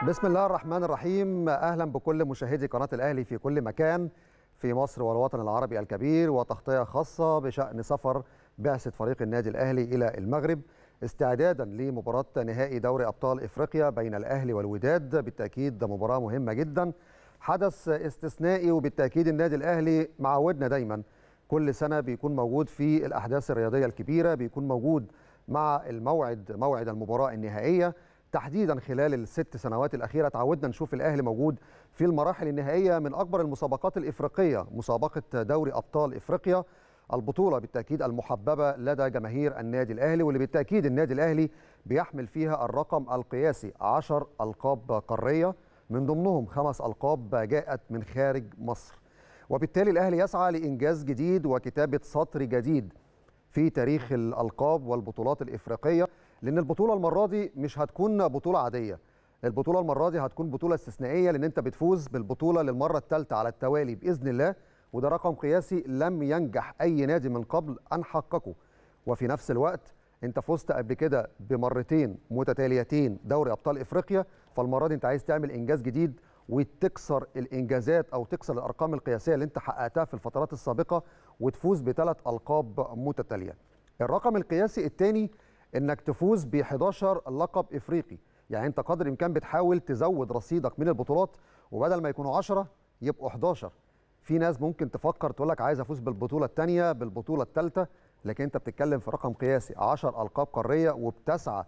بسم الله الرحمن الرحيم اهلا بكل مشاهدي قناه الاهلي في كل مكان في مصر والوطن العربي الكبير وتغطيه خاصه بشان سفر بعثه فريق النادي الاهلي الى المغرب استعدادا لمباراه نهائي دوري ابطال افريقيا بين الاهلي والوداد بالتاكيد ده مباراه مهمه جدا حدث استثنائي وبالتاكيد النادي الاهلي معودنا دايما كل سنه بيكون موجود في الاحداث الرياضيه الكبيره بيكون موجود مع الموعد موعد المباراه النهائيه تحديدا خلال الست سنوات الاخيره تعودنا نشوف الاهلي موجود في المراحل النهائيه من اكبر المسابقات الافريقيه مسابقه دوري ابطال افريقيا البطوله بالتاكيد المحببه لدى جماهير النادي الاهلي واللي بالتاكيد النادي الاهلي بيحمل فيها الرقم القياسي 10 القاب قاريه من ضمنهم خمس القاب جاءت من خارج مصر وبالتالي الاهلي يسعى لانجاز جديد وكتابه سطر جديد في تاريخ الالقاب والبطولات الافريقيه لان البطوله المره دي مش هتكون بطوله عاديه البطوله المره دي هتكون بطوله استثنائيه لان انت بتفوز بالبطوله للمره الثالثه على التوالي باذن الله وده رقم قياسي لم ينجح اي نادي من قبل ان حققه وفي نفس الوقت انت فزت قبل كده بمرتين متتاليتين دوري ابطال افريقيا فالمره دي انت عايز تعمل انجاز جديد وتكسر الانجازات او تكسر الارقام القياسيه اللي انت حققتها في الفترات السابقه وتفوز بثلاث القاب متتاليه الرقم القياسي الثاني انك تفوز ب 11 لقب افريقي يعني انت قدر الامكان بتحاول تزود رصيدك من البطولات وبدل ما يكونوا 10 يبقوا 11 في ناس ممكن تفكر تقول لك عايز افوز بالبطوله الثانيه بالبطوله الثالثه لكن انت بتتكلم في رقم قياسي 10 القاب قاريه وبتسعى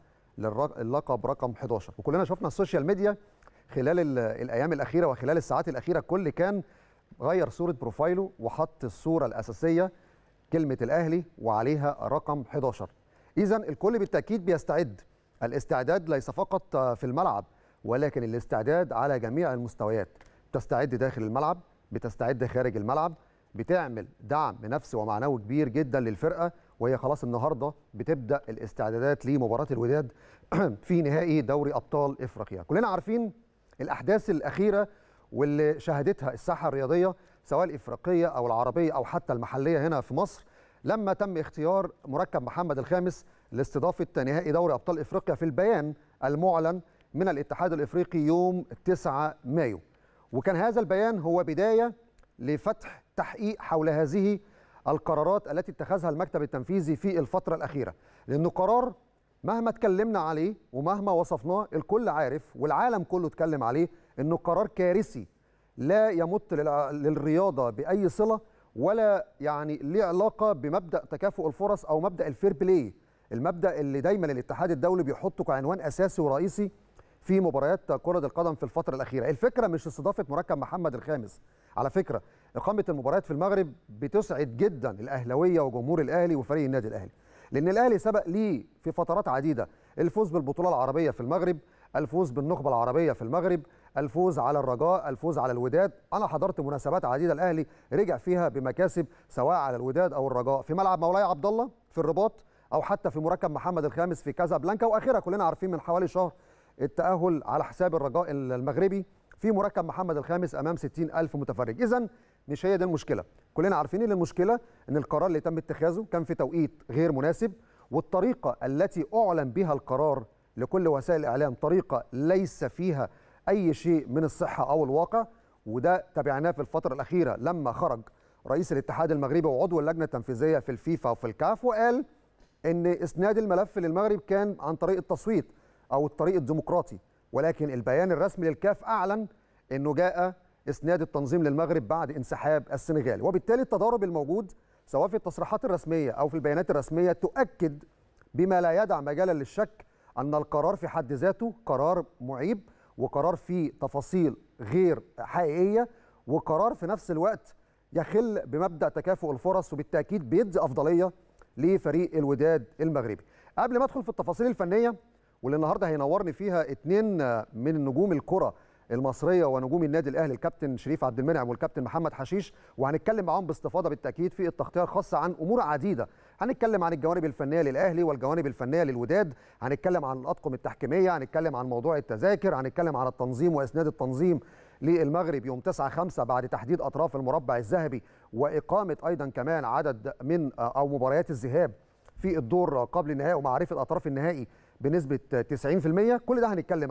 للقب رقم 11 وكلنا شفنا السوشيال ميديا خلال الايام الاخيره وخلال الساعات الاخيره كل كان غير صوره بروفايله وحط الصوره الاساسيه كلمه الاهلي وعليها رقم 11 اذا الكل بالتاكيد بيستعد الاستعداد ليس فقط في الملعب ولكن الاستعداد على جميع المستويات بتستعد داخل الملعب بتستعد خارج الملعب بتعمل دعم نفسي ومعنوي كبير جدا للفرقه وهي خلاص النهارده بتبدا الاستعدادات لمباراه الوداد في نهائي دوري ابطال افريقيا كلنا عارفين الاحداث الاخيره واللي شهدتها الساحه الرياضيه سواء الافريقيه او العربيه او حتى المحليه هنا في مصر لما تم اختيار مركب محمد الخامس لاستضافه نهائي دوري ابطال افريقيا في البيان المعلن من الاتحاد الافريقي يوم 9 مايو وكان هذا البيان هو بدايه لفتح تحقيق حول هذه القرارات التي اتخذها المكتب التنفيذي في الفتره الاخيره لانه قرار مهما اتكلمنا عليه ومهما وصفناه الكل عارف والعالم كله اتكلم عليه انه قرار كارثي لا يمت للرياضه باي صله ولا يعني ليه علاقه بمبدا تكافؤ الفرص او مبدا الفير بلاي المبدا اللي دايما الاتحاد الدولي بيحطه كعنوان اساسي ورئيسي في مباريات كره القدم في الفتره الاخيره الفكره مش استضافه مركب محمد الخامس على فكره اقامه المباريات في المغرب بتسعد جدا الاهلاويه وجمهور الاهلي وفريق النادي الاهلي لان الاهلي سبق ليه في فترات عديده الفوز بالبطوله العربيه في المغرب الفوز بالنخبه العربيه في المغرب الفوز على الرجاء الفوز على الوداد انا حضرت مناسبات عديده الاهلي رجع فيها بمكاسب سواء على الوداد او الرجاء في ملعب مولاي عبد الله في الرباط او حتى في مركب محمد الخامس في كازابلانكا واخرها كلنا عارفين من حوالي شهر التاهل على حساب الرجاء المغربي في مركب محمد الخامس امام 60 الف متفرج اذا مش هي دي المشكله كلنا عارفين ان المشكله ان القرار اللي تم اتخاذه كان في توقيت غير مناسب والطريقه التي اعلن بها القرار لكل وسائل الاعلام طريقه ليس فيها اي شيء من الصحه او الواقع وده تابعناه في الفتره الاخيره لما خرج رئيس الاتحاد المغربي وعضو اللجنه التنفيذيه في الفيفا وفي الكاف وقال ان اسناد الملف للمغرب كان عن طريق التصويت او الطريق الديمقراطي ولكن البيان الرسمي للكاف اعلن انه جاء اسناد التنظيم للمغرب بعد انسحاب السنغال وبالتالي التضارب الموجود سواء في التصريحات الرسميه او في البيانات الرسميه تؤكد بما لا يدع مجالا للشك ان القرار في حد ذاته قرار معيب وقرار فيه تفاصيل غير حقيقيه وقرار في نفس الوقت يخل بمبدا تكافؤ الفرص وبالتاكيد بيدي افضليه لفريق الوداد المغربي قبل ما ادخل في التفاصيل الفنيه واللي النهارده هينورني فيها اثنين من نجوم الكره المصريه ونجوم النادي الاهلي الكابتن شريف عبد المنعم والكابتن محمد حشيش وهنتكلم معاهم باستفاضه بالتاكيد في التغطيه الخاصه عن امور عديده هنتكلم عن الجوانب الفنيه للاهلي والجوانب الفنيه للوداد هنتكلم عن الاطقم التحكيميه هنتكلم عن موضوع التذاكر هنتكلم عن التنظيم واسناد التنظيم للمغرب يوم 9 5 بعد تحديد اطراف المربع الذهبي واقامه ايضا كمان عدد من او مباريات الذهاب في الدور قبل النهائي ومعرفه اطراف النهائي بنسبه 90% كل ده هنتكلم عليه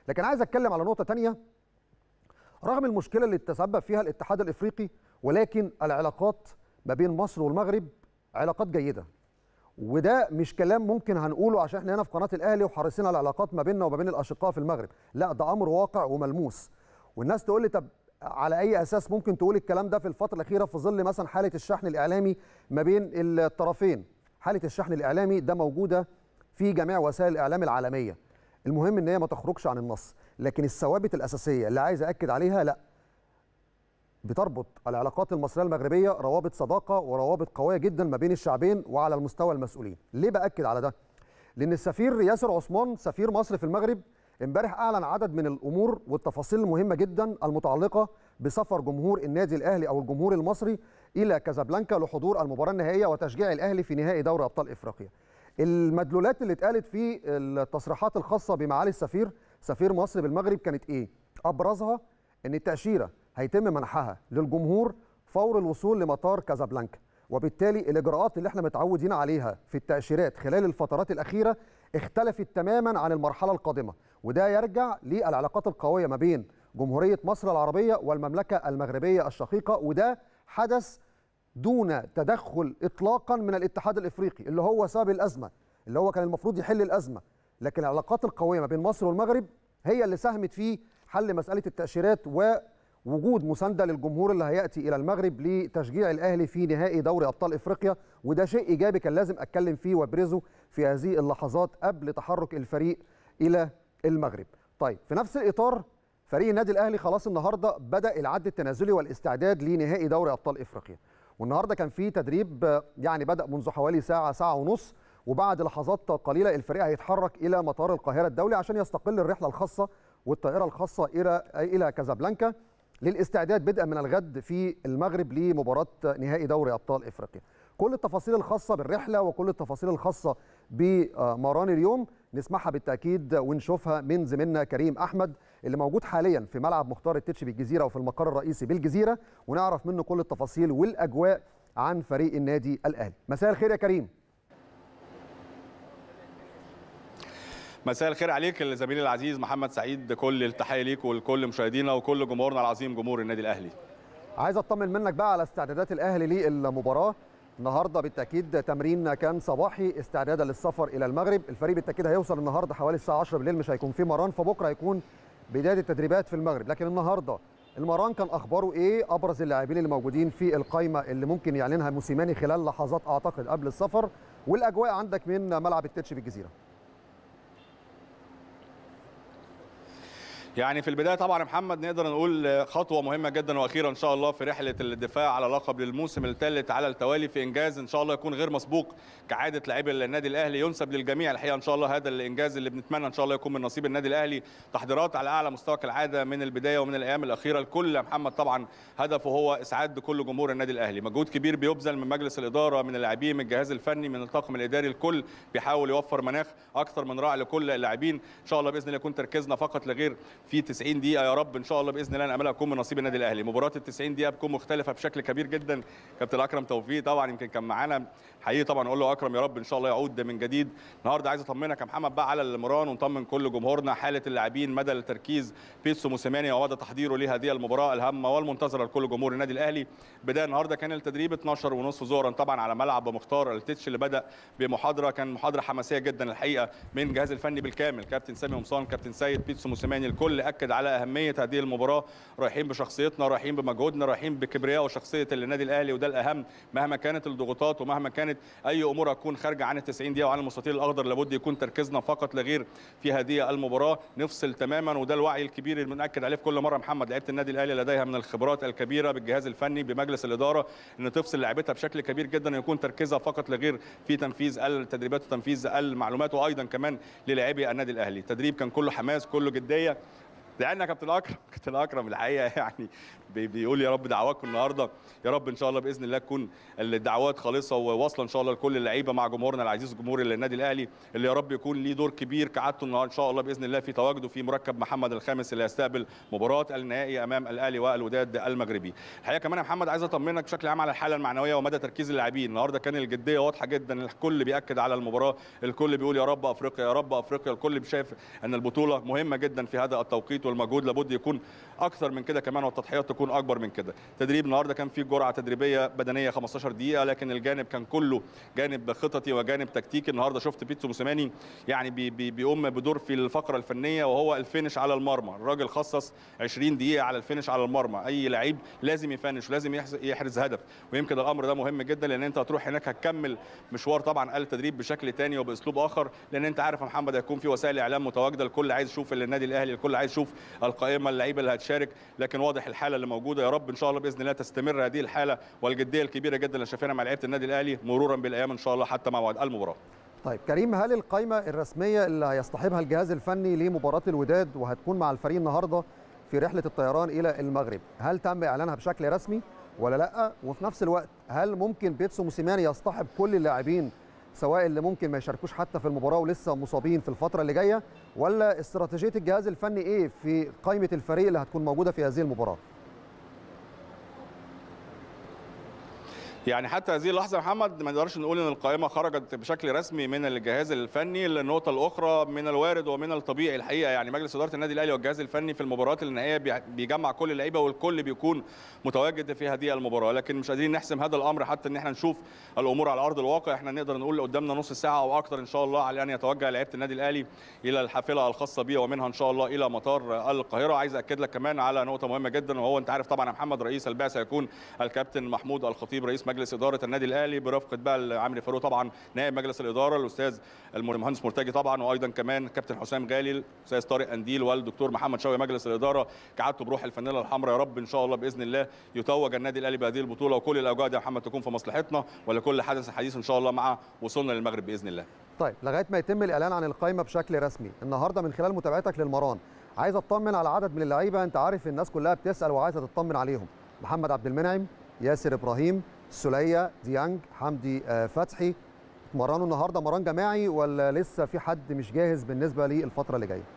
لكن عايز اتكلم على نقطه تانية رغم المشكله اللي تسبب فيها الاتحاد الافريقي ولكن العلاقات ما بين مصر والمغرب علاقات جيده وده مش كلام ممكن هنقوله عشان احنا هنا في قناه الاهلي وحريصين على العلاقات ما بيننا وما بين الاشقاء في المغرب لا ده امر واقع وملموس والناس تقول لي طب على اي اساس ممكن تقول الكلام ده في الفتره الاخيره في ظل مثلا حاله الشحن الاعلامي ما بين الطرفين حاله الشحن الاعلامي ده موجوده في جميع وسائل الاعلام العالميه المهم ان هي ما تخرجش عن النص لكن الثوابت الاساسيه اللي عايز اكد عليها لا بتربط العلاقات المصريه المغربيه روابط صداقه وروابط قويه جدا ما بين الشعبين وعلى المستوى المسؤولين ليه باكد على ده لان السفير ياسر عثمان سفير مصر في المغرب امبارح اعلن عدد من الامور والتفاصيل المهمه جدا المتعلقه بسفر جمهور النادي الاهلي او الجمهور المصري الى كازابلانكا لحضور المباراه النهائيه وتشجيع الاهلي في نهائي دوري ابطال افريقيا المدلولات اللي اتقالت في التصريحات الخاصه بمعالي السفير سفير مصر بالمغرب كانت ايه ابرزها ان التاشيره هيتم منحها للجمهور فور الوصول لمطار كازابلانكا وبالتالي الاجراءات اللي احنا متعودين عليها في التاشيرات خلال الفترات الاخيره اختلفت تماما عن المرحله القادمه وده يرجع للعلاقات القويه ما بين جمهوريه مصر العربيه والمملكه المغربيه الشقيقه وده حدث دون تدخل اطلاقا من الاتحاد الافريقي اللي هو سبب الازمه اللي هو كان المفروض يحل الازمه لكن العلاقات القويه ما بين مصر والمغرب هي اللي ساهمت في حل مساله التاشيرات ووجود مسانده للجمهور اللي هياتي الى المغرب لتشجيع الاهلي في نهائي دوري ابطال افريقيا وده شيء ايجابي كان لازم اتكلم فيه وابرزه في هذه اللحظات قبل تحرك الفريق الى المغرب. طيب في نفس الاطار فريق النادي الاهلي خلاص النهارده بدا العد التنازلي والاستعداد لنهائي دوري ابطال افريقيا. والنهارده كان في تدريب يعني بدا منذ حوالي ساعه ساعه ونص وبعد لحظات قليله الفريق هيتحرك الى مطار القاهره الدولي عشان يستقل الرحله الخاصه والطائره الخاصه الى الى كازابلانكا للاستعداد بدءا من الغد في المغرب لمباراه نهائي دوري ابطال افريقيا. كل التفاصيل الخاصه بالرحله وكل التفاصيل الخاصه بمران اليوم نسمعها بالتاكيد ونشوفها من زميلنا كريم احمد اللي موجود حاليا في ملعب مختار التتش بالجزيره وفي المقر الرئيسي بالجزيره ونعرف منه كل التفاصيل والاجواء عن فريق النادي الاهلي. مساء الخير يا كريم. مساء الخير عليك زميلي العزيز محمد سعيد كل التحيه ليك ولكل مشاهدينا وكل جمهورنا العظيم جمهور النادي الاهلي. عايز اطمن منك بقى على استعدادات الاهلي للمباراه النهارده بالتاكيد تمرين كان صباحي استعدادا للسفر الى المغرب الفريق بالتاكيد هيوصل النهارده حوالي الساعه 10 بالليل مش هيكون في مران فبكره هيكون بدايه التدريبات في المغرب لكن النهارده المران كان اخباره ايه ابرز اللاعبين اللي موجودين في القائمه اللي ممكن يعلنها موسيماني خلال لحظات اعتقد قبل السفر والاجواء عندك من ملعب التتش بالجزيره يعني في البدايه طبعا يا محمد نقدر نقول خطوه مهمه جدا واخيره ان شاء الله في رحله الدفاع على لقب للموسم الثالث على التوالي في انجاز ان شاء الله يكون غير مسبوق كعاده لاعبي النادي الاهلي ينسب للجميع الحقيقه ان شاء الله هذا الانجاز اللي بنتمنى ان شاء الله يكون من نصيب النادي الاهلي تحضيرات على اعلى مستوى كالعاده من البدايه ومن الايام الاخيره الكل يا محمد طبعا هدفه هو اسعاد كل جمهور النادي الاهلي مجهود كبير بيبذل من مجلس الاداره من اللاعبين من الجهاز الفني من الطاقم الاداري الكل بيحاول يوفر مناخ اكثر من رائع لكل اللاعبين ان شاء الله باذن الله يكون تركيزنا فقط لغير في 90 دقيقه يا رب ان شاء الله باذن الله ناملها تكون من نصيب النادي الاهلي مباراه ال 90 دقيقه بتكون مختلفه بشكل كبير جدا كابتن اكرم توفيق طبعا يمكن كان معانا حقيقي طبعا اقول له اكرم يا رب ان شاء الله يعود من جديد النهارده عايز اطمنك يا محمد بقى على المران ونطمن كل جمهورنا حاله اللاعبين مدى التركيز بيتسو موسيماني ومدى تحضيره لهذه المباراه الهامه والمنتظره لكل جمهور النادي الاهلي بدايه النهارده كان التدريب 12 ونصف ظهرا طبعا على ملعب مختار التتش اللي بدا بمحاضره كان محاضره حماسيه جدا الحقيقه من الجهاز الفني بالكامل كابتن سامي قمصان كابتن سيد بيتسو موسيماني الكل اكد على اهميه هذه المباراه رايحين بشخصيتنا رايحين بمجهودنا رايحين بكبرياء وشخصيه النادي الاهلي وده الاهم مهما كانت الضغوطات ومهما كانت اي امور هتكون خارجه عن ال 90 دقيقه وعن المستطيل الاخضر لابد يكون تركيزنا فقط لا غير في هذه المباراه نفصل تماما وده الوعي الكبير اللي بناكد عليه في كل مره محمد لعيبه النادي الاهلي لديها من الخبرات الكبيره بالجهاز الفني بمجلس الاداره ان تفصل لعيبتها بشكل كبير جدا ويكون تركيزها فقط لا غير في تنفيذ التدريبات وتنفيذ المعلومات وايضا كمان للاعبي النادي الاهلي التدريب كان كله حماس كله جديه دعينا كابتن اكرم كابتن اكرم الحقيقه يعني بيقول يا رب دعواكم النهارده يا رب ان شاء الله باذن الله تكون الدعوات خالصه وواصله ان شاء الله لكل اللعيبه مع جمهورنا العزيز جمهور النادي الاهلي اللي يا رب يكون ليه دور كبير كعادته النهارده ان شاء الله باذن الله في تواجده في مركب محمد الخامس اللي هيستقبل مباراه النهائي امام الاهلي والوداد المغربي الحقيقه كمان يا محمد عايز اطمنك بشكل عام على الحاله المعنويه ومدى تركيز اللاعبين النهارده كان الجديه واضحه جدا الكل بياكد على المباراه الكل بيقول يا رب افريقيا يا رب افريقيا الكل شايف ان البطوله مهمه جدا في هذا التوقيت والمجهود لابد يكون اكثر من كده كمان والتضحيات تكون اكبر من كده تدريب النهارده كان فيه جرعه تدريبيه بدنيه 15 دقيقه لكن الجانب كان كله جانب خططي وجانب تكتيكي النهارده شفت بيتسو موسيماني يعني بي بي بيقوم بدور في الفقره الفنيه وهو الفينش على المرمى الراجل خصص 20 دقيقه على الفينش على المرمى اي لعيب لازم يفنش ولازم يحرز هدف ويمكن الامر ده مهم جدا لان انت هتروح هناك هتكمل مشوار طبعا التدريب بشكل تاني وباسلوب اخر لان انت عارف يا محمد هيكون في وسائل اعلام متواجده الكل عايز يشوف النادي الاهلي الكل عايز يشوف القائمه اللعيبه اللي هتشارك لكن واضح الحاله اللي موجوده يا رب ان شاء الله باذن الله تستمر هذه الحاله والجديه الكبيره جدا اللي شايفينها مع لعيبه النادي الاهلي مرورا بالايام ان شاء الله حتى موعد المباراه طيب كريم هل القائمه الرسميه اللي هيصطحبها الجهاز الفني لمباراه الوداد وهتكون مع الفريق النهارده في رحله الطيران الى المغرب هل تم اعلانها بشكل رسمي ولا لا وفي نفس الوقت هل ممكن بيتسو موسيماني يصطحب كل اللاعبين سواء اللي ممكن ما يشاركوش حتى في المباراه ولسه مصابين في الفتره اللي جايه ولا استراتيجيه الجهاز الفني ايه في قائمه الفريق اللي هتكون موجوده في هذه المباراه يعني حتى هذه اللحظه يا محمد ما نقدرش نقول ان القائمه خرجت بشكل رسمي من الجهاز الفني النقطه الاخرى من الوارد ومن الطبيعي الحقيقه يعني مجلس اداره النادي الاهلي والجهاز الفني في المباريات النهائيه بيجمع كل اللعيبه والكل بيكون متواجد في هذه المباراه لكن مش قادرين نحسم هذا الامر حتى ان احنا نشوف الامور على ارض الواقع احنا نقدر نقول قدامنا نص ساعه او اكثر ان شاء الله على ان يتوجه لعيبه النادي الاهلي الى الحافله الخاصه بيه ومنها ان شاء الله الى مطار القاهره عايز اكد لك كمان على نقطه مهمه جدا وهو انت عارف طبعا يا محمد رئيس البعثه هيكون الكابتن محمود الخطيب رئيس مجلس اداره النادي الاهلي برفقه بقى عمرو فاروق طبعا نائب مجلس الاداره الاستاذ المهندس مرتجي طبعا وايضا كمان كابتن حسام غالي الاستاذ طارق انديل والدكتور محمد شوقي مجلس الاداره كعادته بروح الفانيلا الحمراء يا رب ان شاء الله باذن الله يتوج النادي الاهلي بهذه البطوله وكل الاوجاع دي يا محمد تكون في مصلحتنا ولكل حدث حديث ان شاء الله مع وصولنا للمغرب باذن الله طيب لغايه ما يتم الاعلان عن القائمه بشكل رسمي النهارده من خلال متابعتك للمران عايز اطمن على عدد من اللعيبه انت عارف الناس كلها بتسال وعايزه تطمن عليهم محمد عبد المنعم ياسر ابراهيم سلية ديانج حمدي فتحي اتمرنوا النهارده مران جماعي ولا لسه في حد مش جاهز بالنسبه للفتره اللي جايه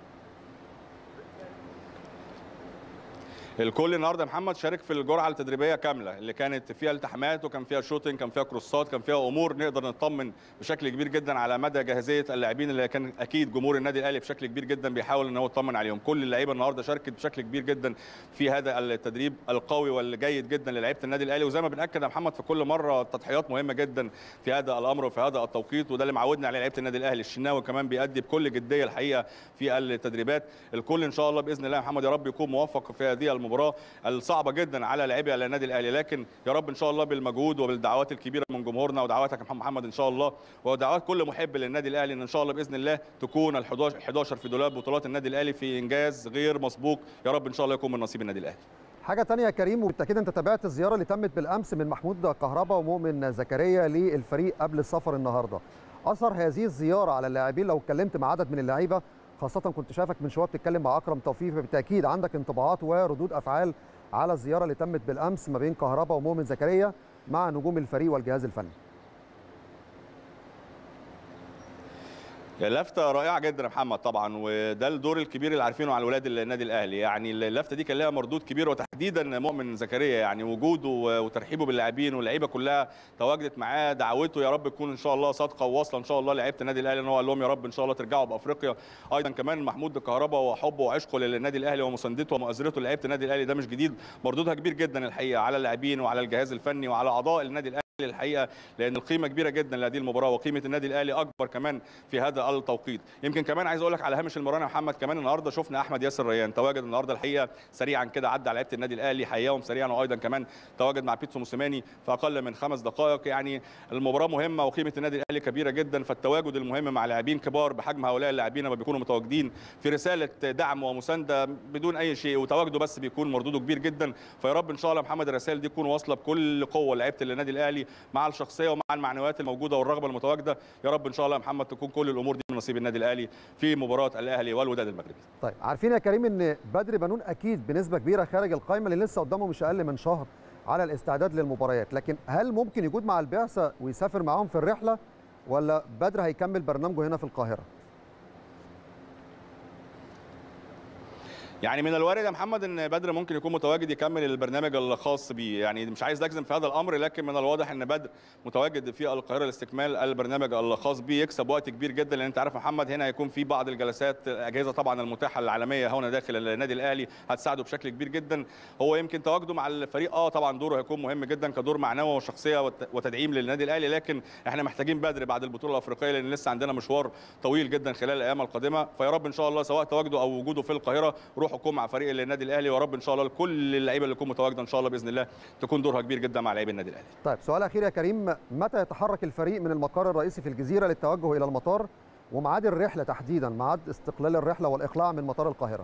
الكل النهارده محمد شارك في الجرعه التدريبيه كامله اللي كانت فيها التحامات وكان فيها شوتنج كان فيها كروسات كان فيها امور نقدر نطمن بشكل كبير جدا على مدى جاهزيه اللاعبين اللي كان اكيد جمهور النادي الاهلي بشكل كبير جدا بيحاول ان هو يطمن عليهم كل اللعيبه النهارده شاركت بشكل كبير جدا في هذا التدريب القوي والجيد جدا للعيبه النادي الاهلي وزي ما بناكد يا محمد في كل مره تضحيات مهمه جدا في هذا الامر وفي هذا التوقيت وده اللي معودنا عليه لعيبه النادي الاهلي الشناوي كمان بيأدي بكل جديه الحقيقه في التدريبات الكل ان شاء الله باذن الله يا محمد يا رب يكون موفق في هذه المباراه صعبه جدا على لاعبي النادي الاهلي لكن يا رب ان شاء الله بالمجهود وبالدعوات الكبيره من جمهورنا ودعواتك يا محمد ان شاء الله ودعوات كل محب للنادي الاهلي ان ان شاء الله باذن الله تكون ال 11 في دولاب بطولات النادي الاهلي في انجاز غير مسبوق يا رب ان شاء الله يكون من نصيب النادي الاهلي حاجه ثانيه يا كريم وبالتاكيد انت تابعت الزياره اللي تمت بالامس من محمود كهربا ومؤمن زكريا للفريق قبل السفر النهارده اثر هذه الزياره على اللاعبين لو اتكلمت مع عدد من اللعيبه خاصه كنت شايفك من شويه بتتكلم مع اكرم توفيق فبالتاكيد عندك انطباعات وردود افعال على الزياره اللي تمت بالامس ما بين كهربا ومؤمن زكريا مع نجوم الفريق والجهاز الفني لفته رائعه جدا يا محمد طبعا وده الدور الكبير اللي عارفينه على اولاد النادي الاهلي يعني اللفته دي كان لها مردود كبير وتحديدا مؤمن زكريا يعني وجوده وترحيبه باللاعبين واللعيبه كلها تواجدت معاه دعوته يا رب تكون ان شاء الله صادقه وواصله ان شاء الله لعيبه النادي الاهلي ان هو قال لهم يا رب ان شاء الله ترجعوا بافريقيا ايضا كمان محمود الكهرباء وحبه وعشقه للنادي الاهلي ومساندته ومؤازرته لعيبه النادي الاهلي ده مش جديد مردودها كبير جدا الحقيقه على اللاعبين وعلى الجهاز الفني وعلى اعضاء النادي الاهلي الحقيقه لان القيمه كبيره جدا لهذه المباراه وقيمه النادي الاهلي اكبر كمان في هذا التوقيت يمكن كمان عايز اقول لك على هامش المباراه يا محمد كمان النهارده شفنا احمد ياسر ريان تواجد النهارده الحقيقه سريعا كده عدى على لعيبه النادي الاهلي حياهم سريعا وايضا كمان تواجد مع بيتسو موسيماني في اقل من خمس دقائق يعني المباراه مهمه وقيمه النادي الاهلي كبيره جدا فالتواجد المهم مع لاعبين كبار بحجم هؤلاء اللاعبين لما بيكونوا متواجدين في رساله دعم ومسانده بدون اي شيء وتواجده بس بيكون مردوده كبير جدا فيا رب ان شاء الله محمد الرسائل دي تكون واصله بكل قوه لعيبه النادي الاهلي مع الشخصيه ومع المعنويات الموجوده والرغبه المتواجده يا رب ان شاء الله يا محمد تكون كل الامور دي من نصيب النادي الاهلي في مباراه الاهلي والوداد المغربي طيب عارفين يا كريم ان بدر بنون اكيد بنسبه كبيره خارج القائمه اللي لسه قدامه مش اقل من شهر على الاستعداد للمباريات لكن هل ممكن يجود مع البعثه ويسافر معاهم في الرحله ولا بدر هيكمل برنامجه هنا في القاهره يعني من الوارد يا محمد ان بدر ممكن يكون متواجد يكمل البرنامج الخاص بيه يعني مش عايز اجزم في هذا الامر لكن من الواضح ان بدر متواجد في القاهره لاستكمال البرنامج الخاص بيه يكسب وقت كبير جدا لان انت عارف محمد هنا هيكون في بعض الجلسات الاجهزه طبعا المتاحه العالميه هنا داخل النادي الاهلي هتساعده بشكل كبير جدا هو يمكن تواجده مع الفريق اه طبعا دوره هيكون مهم جدا كدور معنوي وشخصيه وتدعيم للنادي الاهلي لكن احنا محتاجين بدر بعد البطوله الافريقيه لان لسه عندنا مشوار طويل جدا خلال الايام القادمه فيا رب ان شاء الله سواء تواجده او وجوده في القاهره روحه يكون مع فريق النادي الاهلي ويا رب ان شاء الله كل اللعيبه اللي تكون متواجده ان شاء الله باذن الله تكون دورها كبير جدا مع لاعبي النادي الاهلي. طيب سؤال اخير يا كريم متى يتحرك الفريق من المقر الرئيسي في الجزيره للتوجه الى المطار وميعاد الرحله تحديدا ميعاد استقلال الرحله والاقلاع من مطار القاهره؟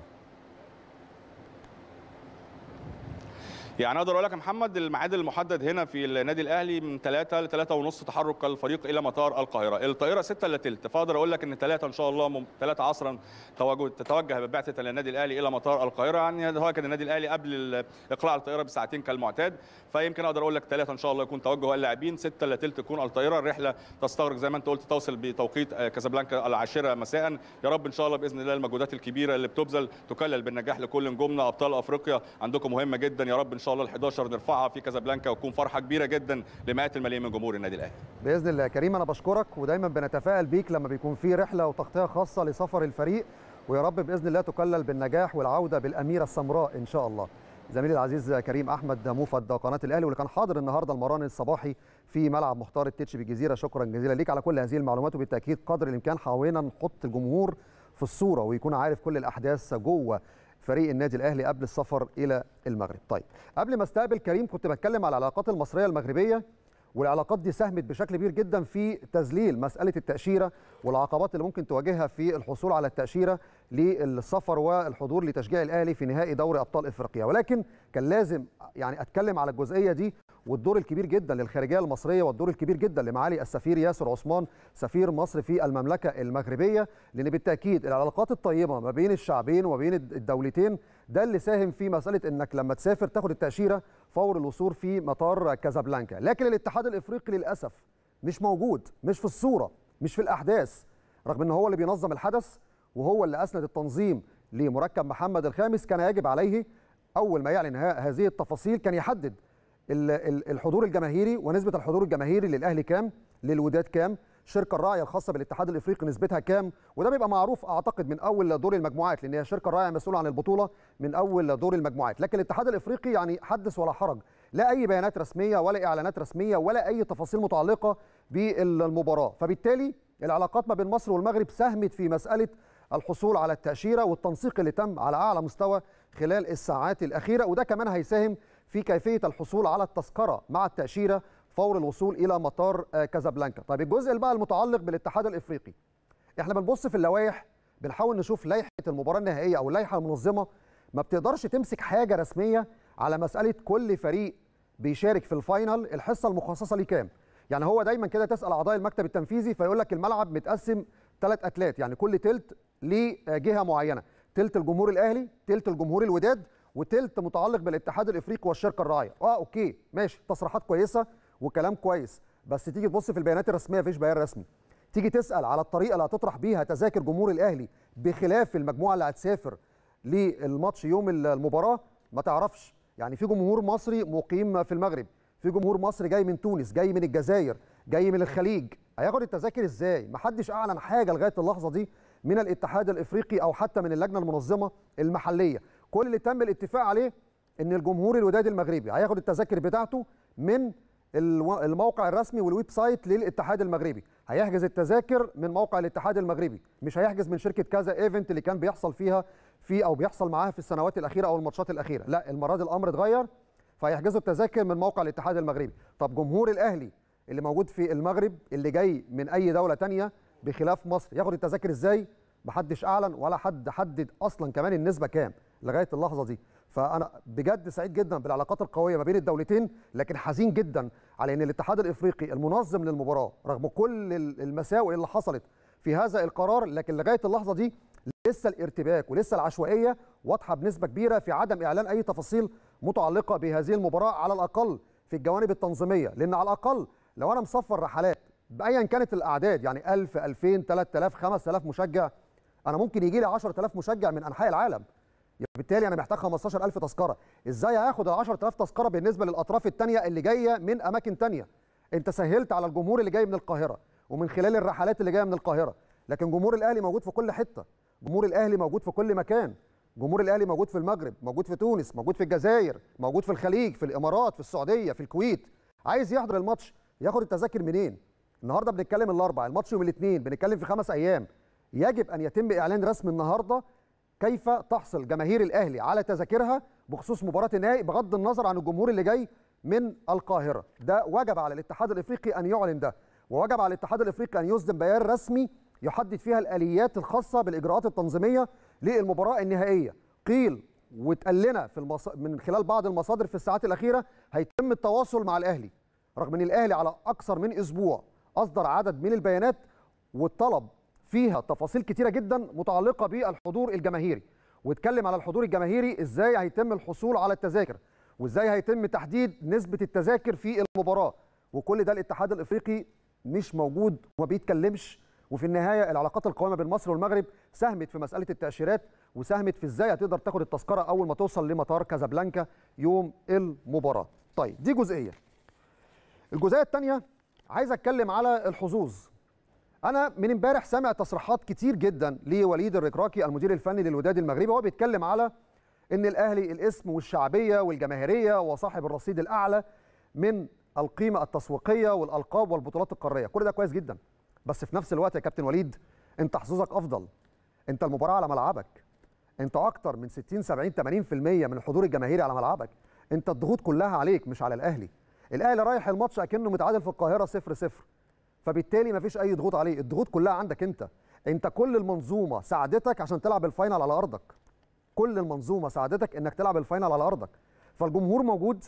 يعني اقدر اقول لك يا محمد الميعاد المحدد هنا في النادي الاهلي من 3 ل 3 ونص تحرك الفريق الى مطار القاهره، الطائره 6 الا ثلث فاقدر اقول لك ان 3 ان شاء الله 3 عصرا تتوجه ببعثه النادي الاهلي الى مطار القاهره يعني هو كان النادي الاهلي قبل اقلاع الطائره بساعتين كالمعتاد فيمكن اقدر اقول لك 3 ان شاء الله يكون توجه اللاعبين 6 الا ثلث تكون الطائره الرحله تستغرق زي ما انت قلت توصل بتوقيت كازابلانكا العاشره مساء يا رب ان شاء الله باذن الله المجهودات الكبيره اللي بتبذل تكلل بالنجاح لكل نجومنا ابطال افريقيا عندكم مهمه جدا يا رب ان شاء الله ال 11 نرفعها في كازابلانكا وتكون فرحه كبيره جدا لمئات الملايين من جمهور النادي الاهلي. باذن الله يا كريم انا بشكرك ودايما بنتفائل بيك لما بيكون في رحله وتغطيه خاصه لسفر الفريق ويا رب باذن الله تكلل بالنجاح والعوده بالاميره السمراء ان شاء الله. زميلي العزيز كريم احمد موفد قناه الاهلي واللي كان حاضر النهارده المران الصباحي في ملعب مختار التتش بالجزيره شكرا جزيلا ليك على كل هذه المعلومات وبالتاكيد قدر الامكان حاولنا نحط الجمهور في الصوره ويكون عارف كل الاحداث جوه فريق النادي الاهلي قبل السفر الى المغرب. طيب قبل ما استقبل كريم كنت بتكلم على العلاقات المصريه المغربيه والعلاقات دي ساهمت بشكل كبير جدا في تذليل مساله التاشيره والعقبات اللي ممكن تواجهها في الحصول على التاشيره للسفر والحضور لتشجيع الاهلي في نهائي دوري ابطال افريقيا ولكن كان لازم يعني اتكلم على الجزئيه دي والدور الكبير جدا للخارجيه المصريه والدور الكبير جدا لمعالي السفير ياسر عثمان سفير مصر في المملكه المغربيه لان بالتاكيد العلاقات الطيبه ما بين الشعبين وما بين الدولتين ده اللي ساهم في مساله انك لما تسافر تاخد التاشيره فور الوصول في مطار كازابلانكا لكن الاتحاد الافريقي للاسف مش موجود مش في الصوره مش في الاحداث رغم ان هو اللي بينظم الحدث وهو اللي اسند التنظيم لمركب محمد الخامس كان يجب عليه اول ما يعلن هذه التفاصيل كان يحدد الحضور الجماهيري ونسبه الحضور الجماهيري للاهلي كام للوداد كام الشركه الراعيه الخاصه بالاتحاد الافريقي نسبتها كام وده بيبقى معروف اعتقد من اول دور المجموعات لان هي الشركه الراعيه مسؤوله عن البطوله من اول دور المجموعات لكن الاتحاد الافريقي يعني حدث ولا حرج لا اي بيانات رسميه ولا اعلانات رسميه ولا اي تفاصيل متعلقه بالمباراه فبالتالي العلاقات ما بين مصر والمغرب ساهمت في مساله الحصول على التاشيره والتنسيق اللي تم على اعلى مستوى خلال الساعات الاخيره وده كمان هيساهم في كيفيه الحصول على التذكره مع التاشيره فور الوصول الى مطار كازابلانكا طيب الجزء اللي بقى المتعلق بالاتحاد الافريقي احنا بنبص في اللوائح بنحاول نشوف لائحه المباراه النهائيه او اللائحه المنظمه ما بتقدرش تمسك حاجه رسميه على مساله كل فريق بيشارك في الفاينل الحصه المخصصه ليه كام يعني هو دايما كده تسال اعضاء المكتب التنفيذي فيقول لك الملعب متقسم ثلاث اتلات يعني كل تلت لجهه معينه تلت الجمهور الاهلي تلت الجمهور الوداد وتلت متعلق بالاتحاد الافريقي والشركه الراعيه اه اوكي ماشي تصريحات كويسه وكلام كويس بس تيجي تبص في البيانات الرسميه مفيش بيان رسمي تيجي تسال على الطريقه اللي هتطرح بيها تذاكر جمهور الاهلي بخلاف المجموعه اللي هتسافر للماتش يوم المباراه ما تعرفش يعني في جمهور مصري مقيم في المغرب في جمهور مصري جاي من تونس جاي من الجزائر جاي من الخليج هياخد التذاكر ازاي محدش اعلن حاجه لغايه اللحظه دي من الاتحاد الافريقي او حتى من اللجنه المنظمه المحليه كل اللي تم الاتفاق عليه ان الجمهور الوداد المغربي هياخد التذاكر بتاعته من الموقع الرسمي والويب سايت للاتحاد المغربي هيحجز التذاكر من موقع الاتحاد المغربي مش هيحجز من شركه كذا ايفنت اللي كان بيحصل فيها في او بيحصل معاها في السنوات الاخيره او الماتشات الاخيره لا المره دي الامر اتغير فهيحجزوا التذاكر من موقع الاتحاد المغربي طب جمهور الاهلي اللي موجود في المغرب اللي جاي من اي دوله تانية بخلاف مصر ياخد التذاكر ازاي محدش اعلن ولا حد حدد اصلا كمان النسبه كام لغايه اللحظه دي فانا بجد سعيد جدا بالعلاقات القويه ما بين الدولتين لكن حزين جدا على ان الاتحاد الافريقي المنظم للمباراه رغم كل المساوئ اللي حصلت في هذا القرار لكن لغايه اللحظه دي لسه الارتباك ولسه العشوائيه واضحه بنسبه كبيره في عدم اعلان اي تفاصيل متعلقه بهذه المباراه على الاقل في الجوانب التنظيميه لان على الاقل لو انا مصفر رحلات بايا كانت الاعداد يعني 1000 2000 3000 5000 مشجع انا ممكن يجي لي 10000 مشجع من انحاء العالم بالتالي انا محتاج 15000 تذكره ازاي هاخد ال 10000 تذكره بالنسبه للاطراف الثانيه اللي جايه من اماكن ثانيه انت سهلت على الجمهور اللي جاي من القاهره ومن خلال الرحلات اللي جايه من القاهره لكن جمهور الاهلي موجود في كل حته جمهور الاهلي موجود في كل مكان جمهور الاهلي موجود في المغرب موجود في تونس موجود في الجزائر موجود في الخليج في الامارات في السعوديه في الكويت عايز يحضر الماتش ياخد التذاكر منين النهارده بنتكلم الاربع الماتش يوم الاثنين بنتكلم في خمس ايام يجب ان يتم اعلان رسمي النهارده كيف تحصل جماهير الاهلي على تذاكرها بخصوص مباراه النهائي بغض النظر عن الجمهور اللي جاي من القاهره ده وجب على الاتحاد الافريقي ان يعلن ده ووجب على الاتحاد الافريقي ان يصدر بيان رسمي يحدد فيها الاليات الخاصه بالاجراءات التنظيميه للمباراه النهائيه قيل واتقال لنا في المص... من خلال بعض المصادر في الساعات الاخيره هيتم التواصل مع الاهلي رغم ان الاهلي على اكثر من اسبوع اصدر عدد من البيانات والطلب فيها تفاصيل كتيره جدا متعلقه بالحضور الجماهيري واتكلم على الحضور الجماهيري ازاي هيتم الحصول على التذاكر وازاي هيتم تحديد نسبه التذاكر في المباراه وكل ده الاتحاد الافريقي مش موجود وما بيتكلمش وفي النهايه العلاقات القويه بين مصر والمغرب ساهمت في مساله التاشيرات وساهمت في ازاي هتقدر تاخد التذكره اول ما توصل لمطار كازابلانكا يوم المباراه. طيب دي جزئيه. الجزئيه الثانيه عايز اتكلم على الحظوظ. انا من امبارح سامع تصريحات كتير جدا لوليد الركراكي المدير الفني للوداد المغربي وهو بيتكلم على ان الاهلي الاسم والشعبيه والجماهيريه وصاحب الرصيد الاعلى من القيمه التسويقيه والالقاب والبطولات القاريه، كل ده كويس جدا. بس في نفس الوقت يا كابتن وليد انت حظوظك افضل انت المباراه على ملعبك انت اكتر من 60 70 80% من الحضور الجماهيري على ملعبك انت الضغوط كلها عليك مش على الاهلي الاهلي رايح الماتش اكنه متعادل في القاهره 0 0 فبالتالي مفيش اي ضغوط عليه الضغوط كلها عندك انت انت كل المنظومه ساعدتك عشان تلعب الفاينل على ارضك كل المنظومه ساعدتك انك تلعب الفاينل على ارضك فالجمهور موجود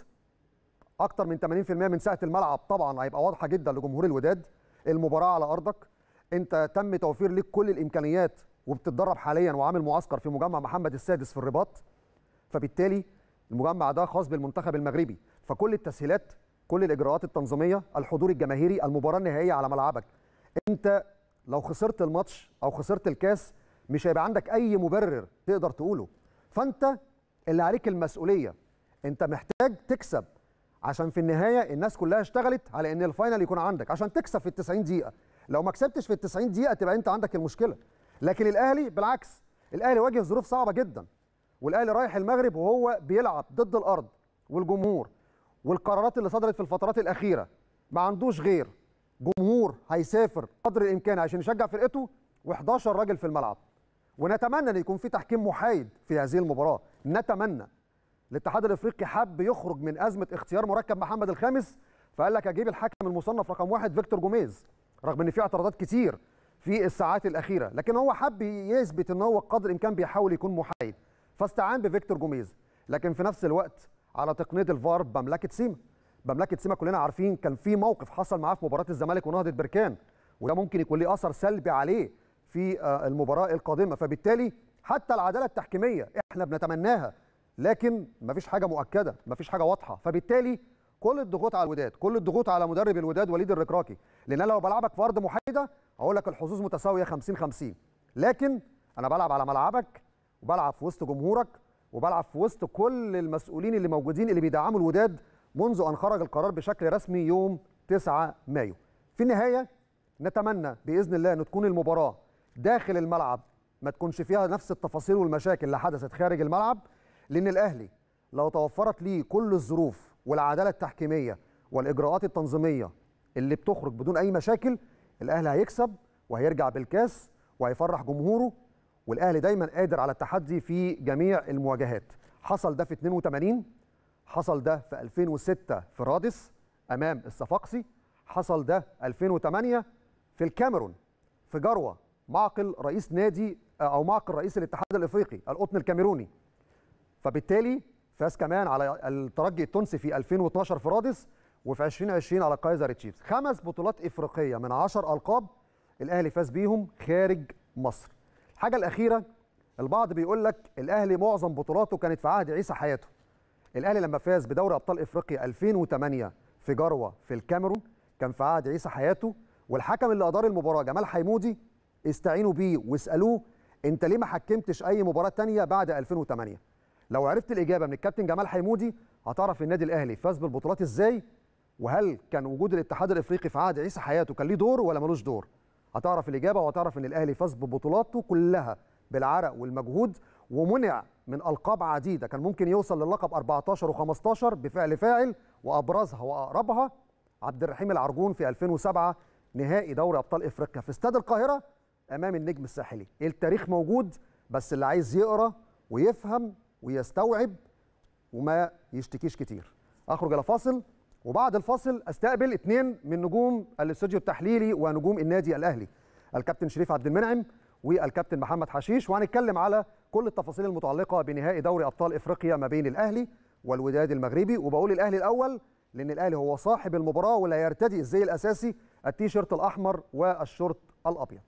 اكتر من 80% من ساعه الملعب طبعا هيبقى واضحه جدا لجمهور الوداد المباراه على ارضك انت تم توفير لك كل الامكانيات وبتتدرب حاليا وعامل معسكر في مجمع محمد السادس في الرباط فبالتالي المجمع ده خاص بالمنتخب المغربي فكل التسهيلات كل الاجراءات التنظيميه الحضور الجماهيري المباراه النهائيه على ملعبك انت لو خسرت الماتش او خسرت الكاس مش هيبقى عندك اي مبرر تقدر تقوله فانت اللي عليك المسؤوليه انت محتاج تكسب عشان في النهايه الناس كلها اشتغلت على ان الفاينل يكون عندك عشان تكسب في ال 90 دقيقه لو ما كسبتش في ال 90 دقيقه تبقى انت عندك المشكله لكن الاهلي بالعكس الاهلي واجه ظروف صعبه جدا والاهلي رايح المغرب وهو بيلعب ضد الارض والجمهور والقرارات اللي صدرت في الفترات الاخيره ما عندوش غير جمهور هيسافر قدر الامكان عشان يشجع فرقته و11 راجل في الملعب ونتمنى ان يكون في تحكيم محايد في هذه المباراه نتمنى الاتحاد الافريقي حب يخرج من ازمه اختيار مركب محمد الخامس فقال لك اجيب الحكم المصنف رقم واحد فيكتور جوميز رغم ان في اعتراضات كتير في الساعات الاخيره لكن هو حب يثبت ان هو قدر الامكان بيحاول يكون محايد فاستعان بفيكتور جوميز لكن في نفس الوقت على تقنيه الفار بمملكه سيما مملكه سيما كلنا عارفين كان في موقف حصل معاه في مباراه الزمالك ونهضه بركان وده ممكن يكون ليه اثر سلبي عليه في المباراه القادمه فبالتالي حتى العداله التحكيميه احنا بنتمناها لكن مفيش حاجه مؤكده مفيش حاجه واضحه فبالتالي كل الضغوط على الوداد كل الضغوط على مدرب الوداد وليد الركراكي لان انا لو بلعبك في ارض محايده هقول لك الحظوظ متساويه 50 50 لكن انا بلعب على ملعبك وبلعب في وسط جمهورك وبلعب في وسط كل المسؤولين اللي موجودين اللي بيدعموا الوداد منذ ان خرج القرار بشكل رسمي يوم 9 مايو في النهايه نتمنى باذن الله ان تكون المباراه داخل الملعب ما تكونش فيها نفس التفاصيل والمشاكل اللي حدثت خارج الملعب لان الاهلي لو توفرت ليه كل الظروف والعداله التحكيميه والاجراءات التنظيميه اللي بتخرج بدون اي مشاكل الاهلي هيكسب وهيرجع بالكاس وهيفرح جمهوره والاهلي دايما قادر على التحدي في جميع المواجهات حصل ده في 82 حصل ده في 2006 في رادس امام الصفاقسي حصل ده 2008 في الكاميرون في جروه، معقل رئيس نادي او معقل رئيس الاتحاد الافريقي القطن الكاميروني فبالتالي فاز كمان على الترجي التونسي في 2012 في رادس وفي 2020 على كايزر تشيفز خمس بطولات افريقيه من 10 القاب الاهلي فاز بيهم خارج مصر الحاجه الاخيره البعض بيقول لك الاهلي معظم بطولاته كانت في عهد عيسى حياته الاهلي لما فاز بدوري ابطال افريقيا 2008 في جروه في الكاميرون كان في عهد عيسى حياته والحكم اللي ادار المباراه جمال حيمودي استعينوا بيه واسالوه انت ليه ما حكمتش اي مباراه تانية بعد 2008 لو عرفت الاجابه من الكابتن جمال حيمودي هتعرف النادي الاهلي فاز بالبطولات ازاي وهل كان وجود الاتحاد الافريقي في عهد عيسى حياته كان ليه دور ولا ملوش دور هتعرف الاجابه وهتعرف ان الاهلي فاز ببطولاته كلها بالعرق والمجهود ومنع من القاب عديده كان ممكن يوصل للقب 14 و15 بفعل فاعل وابرزها واقربها عبد الرحيم العرجون في 2007 نهائي دوري ابطال افريقيا في استاد القاهره امام النجم الساحلي التاريخ موجود بس اللي عايز يقرا ويفهم ويستوعب وما يشتكيش كتير اخرج الى فاصل وبعد الفاصل استقبل اثنين من نجوم الاستوديو التحليلي ونجوم النادي الاهلي الكابتن شريف عبد المنعم والكابتن محمد حشيش وهنتكلم على كل التفاصيل المتعلقه بنهائي دوري ابطال افريقيا ما بين الاهلي والوداد المغربي وبقول الاهلي الاول لان الاهلي هو صاحب المباراه ولا يرتدي الزي الاساسي التيشيرت الاحمر والشورت الابيض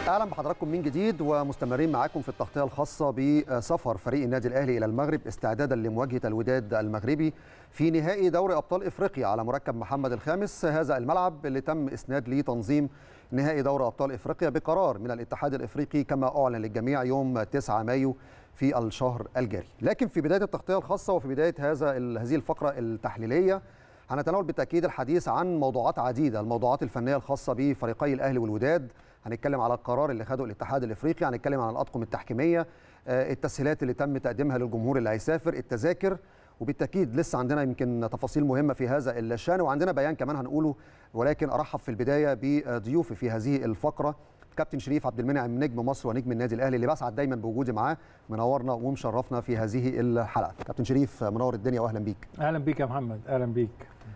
اهلا بحضراتكم من جديد ومستمرين معاكم في التغطيه الخاصه بسفر فريق النادي الاهلي الى المغرب استعدادا لمواجهه الوداد المغربي في نهائي دوري ابطال افريقيا على مركب محمد الخامس هذا الملعب اللي تم اسناد ليه تنظيم نهائي دوري ابطال افريقيا بقرار من الاتحاد الافريقي كما اعلن للجميع يوم 9 مايو في الشهر الجاري لكن في بدايه التغطيه الخاصه وفي بدايه هذا هذه الفقره التحليليه هنتناول بالتاكيد الحديث عن موضوعات عديده الموضوعات الفنيه الخاصه بفريقي الاهلي والوداد هنتكلم على القرار اللي خده الاتحاد الافريقي هنتكلم عن الاطقم التحكيميه التسهيلات اللي تم تقديمها للجمهور اللي هيسافر التذاكر وبالتاكيد لسه عندنا يمكن تفاصيل مهمه في هذا الشان وعندنا بيان كمان هنقوله ولكن ارحب في البدايه بضيوفي في هذه الفقره كابتن شريف عبد المنعم نجم مصر ونجم النادي الاهلي اللي بسعد دايما بوجودي معاه منورنا ومشرفنا في هذه الحلقه كابتن شريف منور الدنيا واهلا بيك اهلا بيك يا محمد اهلا بيك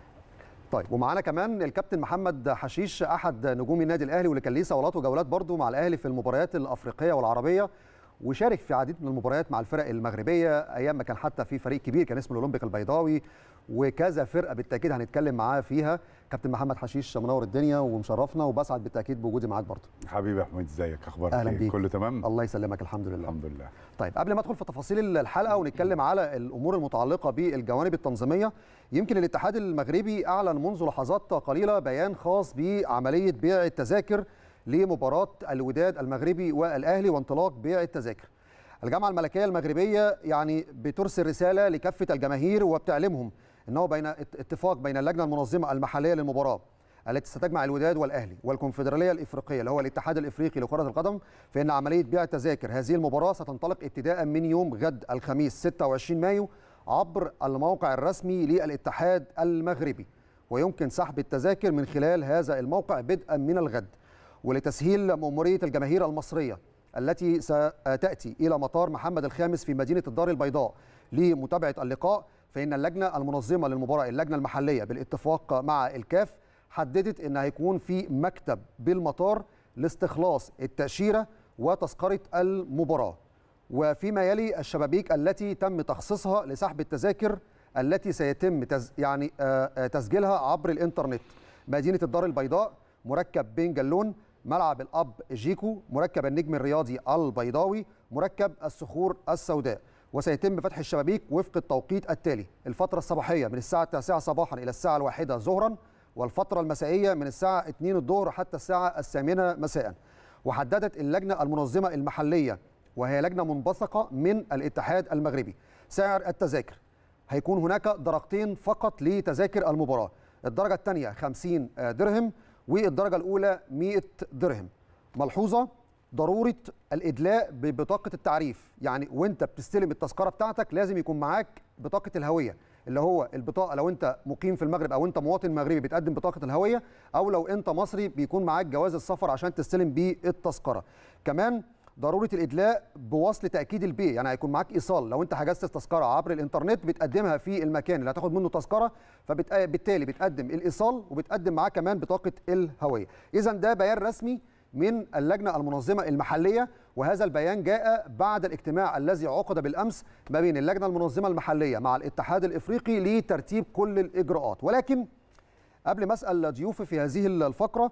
طيب ومعانا كمان الكابتن محمد حشيش احد نجوم النادي الاهلي واللي كان ليه صولات وجولات برضه مع الاهلي في المباريات الافريقيه والعربيه وشارك في عديد من المباريات مع الفرق المغربيه ايام ما كان حتى في فريق كبير كان اسمه الاولمبيك البيضاوي وكذا فرقه بالتاكيد هنتكلم معاه فيها كابتن محمد حشيش منور الدنيا ومشرفنا وبسعد بالتاكيد بوجودي معاك برضه حبيبي يا احمد ازيك اخبارك اهلا بيك كله تمام الله يسلمك الحمد لله الحمد لله طيب قبل ما ادخل في تفاصيل الحلقه ونتكلم على الامور المتعلقه بالجوانب التنظيميه يمكن الاتحاد المغربي اعلن منذ لحظات قليله بيان خاص بعمليه بيع التذاكر لمباراه الوداد المغربي والاهلي وانطلاق بيع التذاكر الجامعه الملكيه المغربيه يعني بترسل رساله لكافه الجماهير وبتعلمهم انه بين اتفاق بين اللجنه المنظمه المحليه للمباراه التي ستجمع الوداد والاهلي والكونفدراليه الافريقيه اللي هو الاتحاد الافريقي لكره القدم فان عمليه بيع تذاكر هذه المباراه ستنطلق ابتداء من يوم غد الخميس 26 مايو عبر الموقع الرسمي للاتحاد المغربي ويمكن سحب التذاكر من خلال هذا الموقع بدءا من الغد ولتسهيل مأمورية الجماهير المصرية التي ستأتي إلى مطار محمد الخامس في مدينة الدار البيضاء لمتابعة اللقاء فإن اللجنة المنظمة للمباراة اللجنة المحلية بالاتفاق مع الكاف حددت ان هيكون في مكتب بالمطار لاستخلاص التاشيره وتذكره المباراه وفيما يلي الشبابيك التي تم تخصيصها لسحب التذاكر التي سيتم تز يعني تسجيلها عبر الانترنت مدينه الدار البيضاء مركب بن جلون ملعب الاب جيكو مركب النجم الرياضي البيضاوي مركب الصخور السوداء وسيتم فتح الشبابيك وفق التوقيت التالي الفتره الصباحيه من الساعه 9 صباحا الى الساعه الواحدة ظهرا والفترة المسائية من الساعة 2 الظهر حتى الساعة الثامنة مساء وحددت اللجنة المنظمة المحلية وهي لجنة منبثقة من الاتحاد المغربي سعر التذاكر هيكون هناك درجتين فقط لتذاكر المباراة الدرجة الثانية 50 درهم والدرجة الأولى 100 درهم ملحوظة ضرورة الإدلاء ببطاقة التعريف يعني وانت بتستلم التذكرة بتاعتك لازم يكون معاك بطاقة الهوية اللي هو البطاقه لو انت مقيم في المغرب او انت مواطن مغربي بتقدم بطاقه الهويه او لو انت مصري بيكون معاك جواز السفر عشان تستلم بيه التذكره كمان ضروره الادلاء بوصل تاكيد البيع يعني هيكون معاك ايصال لو انت حجزت التذكره عبر الانترنت بتقدمها في المكان اللي هتاخد منه تذكره فبالتالي بتقدم الايصال وبتقدم معاه كمان بطاقه الهويه اذا ده بيان رسمي من اللجنه المنظمه المحليه وهذا البيان جاء بعد الاجتماع الذي عقد بالامس ما بين اللجنه المنظمه المحليه مع الاتحاد الافريقي لترتيب كل الاجراءات ولكن قبل ما اسال ضيوفي في هذه الفقره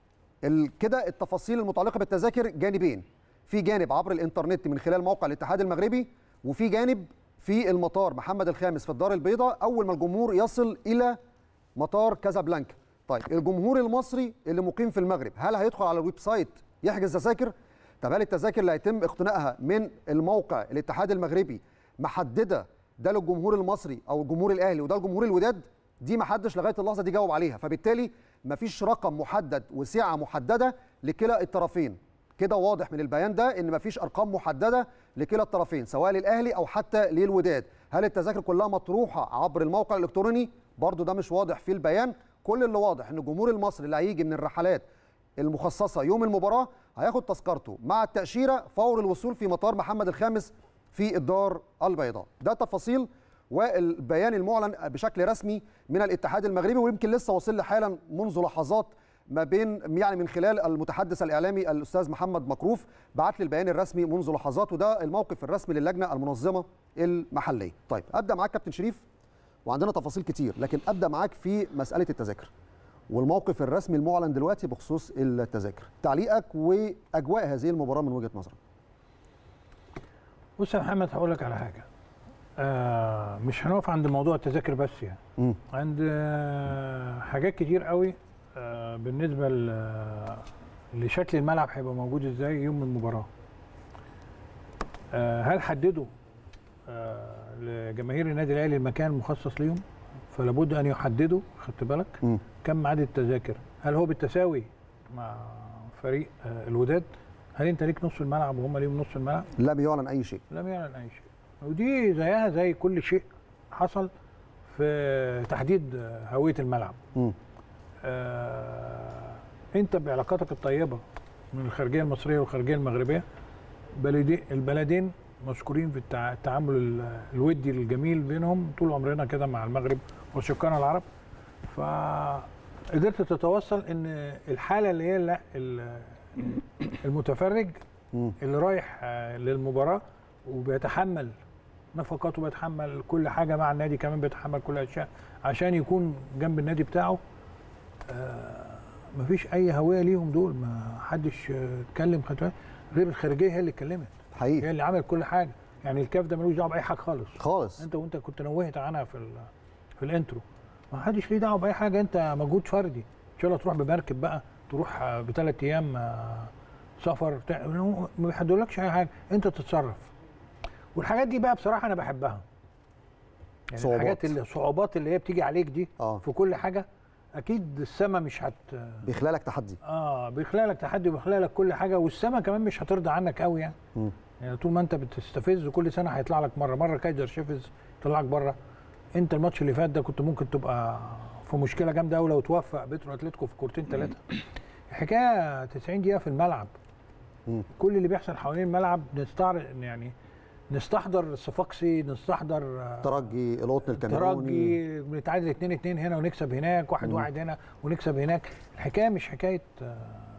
كده التفاصيل المتعلقه بالتذاكر جانبين في جانب عبر الانترنت من خلال موقع الاتحاد المغربي وفي جانب في المطار محمد الخامس في الدار البيضاء اول ما الجمهور يصل الى مطار كازابلانكا طيب الجمهور المصري اللي مقيم في المغرب هل هيدخل على الويب سايت يحجز تذاكر طب هل التذاكر اللي هيتم اقتنائها من الموقع الاتحاد المغربي محدده ده للجمهور المصري او الجمهور الاهلي وده الجمهور الوداد دي ما حدش لغايه اللحظه دي جاوب عليها فبالتالي ما فيش رقم محدد وسعه محدده لكلا الطرفين كده واضح من البيان ده ان ما فيش ارقام محدده لكلا الطرفين سواء للاهلي او حتى للوداد هل التذاكر كلها مطروحه عبر الموقع الالكتروني برضو ده مش واضح في البيان كل اللي واضح ان الجمهور المصري اللي هيجي من الرحلات المخصصه يوم المباراه هياخد تذكرته مع التاشيره فور الوصول في مطار محمد الخامس في الدار البيضاء ده تفاصيل والبيان المعلن بشكل رسمي من الاتحاد المغربي ويمكن لسه واصل لي حالا منذ لحظات ما بين يعني من خلال المتحدث الاعلامي الاستاذ محمد مكروف بعت لي البيان الرسمي منذ لحظات وده الموقف الرسمي للجنه المنظمه المحليه. طيب ابدا معاك كابتن شريف وعندنا تفاصيل كتير لكن ابدا معاك في مساله التذاكر. والموقف الرسمي المعلن دلوقتي بخصوص التذاكر تعليقك واجواء هذه المباراه من وجهه نظرك بص يا محمد هقول لك على حاجه آه مش هنقف عند موضوع التذاكر بس يعني مم. عند آه حاجات كتير قوي آه بالنسبه ل- لشكل الملعب هيبقى موجود ازاي يوم المباراه آه هل حددوا آه لجماهير النادي الاهلي المكان المخصص ليهم فلا بد ان يحددوا خدت بالك مم. كم عدد التذاكر هل هو بالتساوي مع فريق آه الوداد هل انت ليك نص الملعب وهم ليهم نص الملعب لم يعلن اي شيء لم يعلن اي شيء ودي زيها زي كل شيء حصل في تحديد هويه الملعب مم. آه انت بعلاقاتك الطيبه من الخارجيه المصريه والخارجيه المغربيه بلدي البلدين مشكورين في التع- التعامل ال- الودي الجميل بينهم طول عمرنا كده مع المغرب وشقائنا العرب فقدرت تتوصل ان الحاله اللي هي لا- ال- المتفرج مم. اللي رايح آه، للمباراه وبيتحمل نفقاته بيتحمل كل حاجه مع النادي كمان بيتحمل كل الاشياء عشان يكون جنب النادي بتاعه آه، مفيش اي هويه ليهم دول ما حدش آه، اتكلم خدت بالك؟ غير الخارجيه هي اللي اتكلمت هي حقيقي اللي عملت كل حاجه يعني الكاف ده ملوش دعوه باي حاجه خالص خالص انت وانت كنت نوهت عنها في ال- في الانترو ما حدش ليه دعوه باي حاجه انت مجهود فردي ان شاء الله تروح بمركب بقى تروح آه، بثلاث ايام آه، سفر بتاع ما بيحدولكش اي حاجه انت تتصرف والحاجات دي بقى بصراحه انا بحبها يعني صعوبات. الحاجات اللي الصعوبات اللي هي بتيجي عليك دي اه في كل حاجه اكيد السما مش هت بيخلالك تحدي اه بيخلالك تحدي وبيخلالك كل حاجه والسما كمان مش هترضى عنك قوي يعني مم. يعني طول ما انت بتستفز كل سنه هيطلع لك مره مره كايزر شيفز يطلعك بره انت الماتش اللي فات ده كنت ممكن تبقى في مشكله جامده قوي لو توفق بيترو اتلتيكو في كورتين ثلاثه الحكايه 90 دقيقه في الملعب مم. كل اللي بيحصل حوالين الملعب نستعرض يعني نستحضر الصفاقسي نستحضر آه، ترجي القطن الكاميروني ترجي بنتعادل 2 2 هنا ونكسب هناك واحد مم. واحد هنا ونكسب هناك الحكايه مش حكايه آه،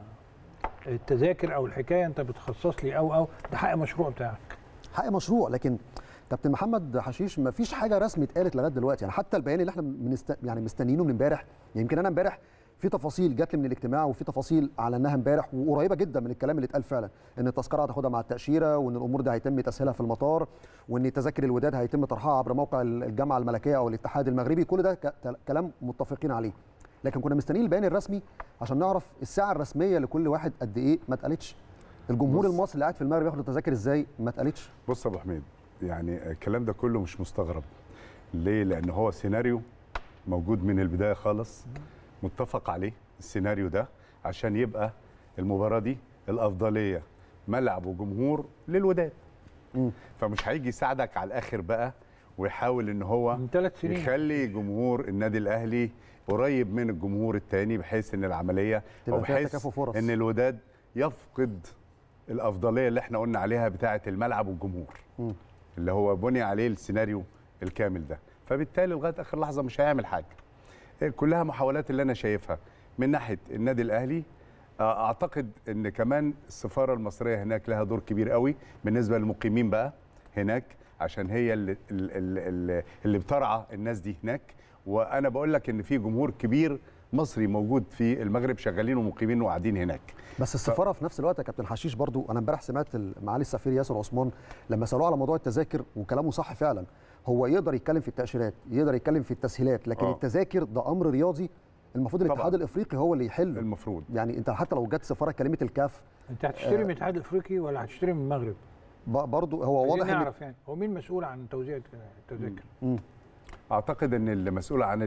التذاكر او الحكايه انت بتخصص لي او او ده حق مشروع بتاعك حق مشروع لكن كابتن محمد حشيش ما فيش حاجه رسمي اتقالت لغايه دلوقتي يعني حتى البيان اللي احنا منست... يعني مستنيينه من امبارح يمكن انا امبارح في تفاصيل جات لي من الاجتماع وفي تفاصيل اعلناها امبارح وقريبه جدا من الكلام اللي اتقال فعلا ان التذكره هتاخدها مع التاشيره وان الامور دي هيتم تسهيلها في المطار وان تذاكر الوداد هيتم طرحها عبر موقع الجامعه الملكيه او الاتحاد المغربي كل ده ك... كلام متفقين عليه لكن كنا مستنيين البيان الرسمي عشان نعرف الساعه الرسميه لكل واحد قد ايه ما اتقالتش الجمهور بص. المصري اللي قاعد في المغرب ياخد التذاكر ازاي ما اتقالتش بص يا ابو حميد يعني الكلام ده كله مش مستغرب ليه لان هو سيناريو موجود من البدايه خالص متفق عليه السيناريو ده عشان يبقى المباراه دي الافضليه ملعب وجمهور للوداد مم. فمش هيجي يساعدك على الاخر بقى ويحاول ان هو من ثلاث سنين يخلي جمهور النادي الاهلي قريب من الجمهور الثاني بحيث ان العمليه تبقى او فيها بحيث تكافؤ فرص. ان الوداد يفقد الافضليه اللي احنا قلنا عليها بتاعه الملعب والجمهور مم. اللي هو بني عليه السيناريو الكامل ده فبالتالي لغايه اخر لحظه مش هيعمل حاجه كلها محاولات اللي انا شايفها من ناحيه النادي الاهلي آه، اعتقد ان كمان السفاره المصريه هناك لها دور كبير قوي بالنسبه للمقيمين بقى هناك عشان هي اللي, اللي, اللي بترعى الناس دي هناك وانا بقول لك ان في جمهور كبير مصري موجود في المغرب شغالين ومقيمين وقاعدين هناك بس السفاره في نفس الوقت يا كابتن حشيش برضو انا امبارح سمعت ال- معالي السفير ياسر عثمان لما سالوه على موضوع التذاكر وكلامه صح فعلا هو يقدر يتكلم في التاشيرات يقدر يتكلم في التسهيلات لكن آه. التذاكر ده امر رياضي المفروض طبعاً. الاتحاد الافريقي هو اللي يحله المفروض يعني انت حتى لو جت سفاره كلمه الكاف انت هتشتري من الاتحاد الافريقي ولا هتشتري من المغرب؟ ب- برضو هو عايزين واضح ان نعرف يعني هو مين مسؤول عن توزيع التذاكر؟ مم. اعتقد ان المسؤول عن ال-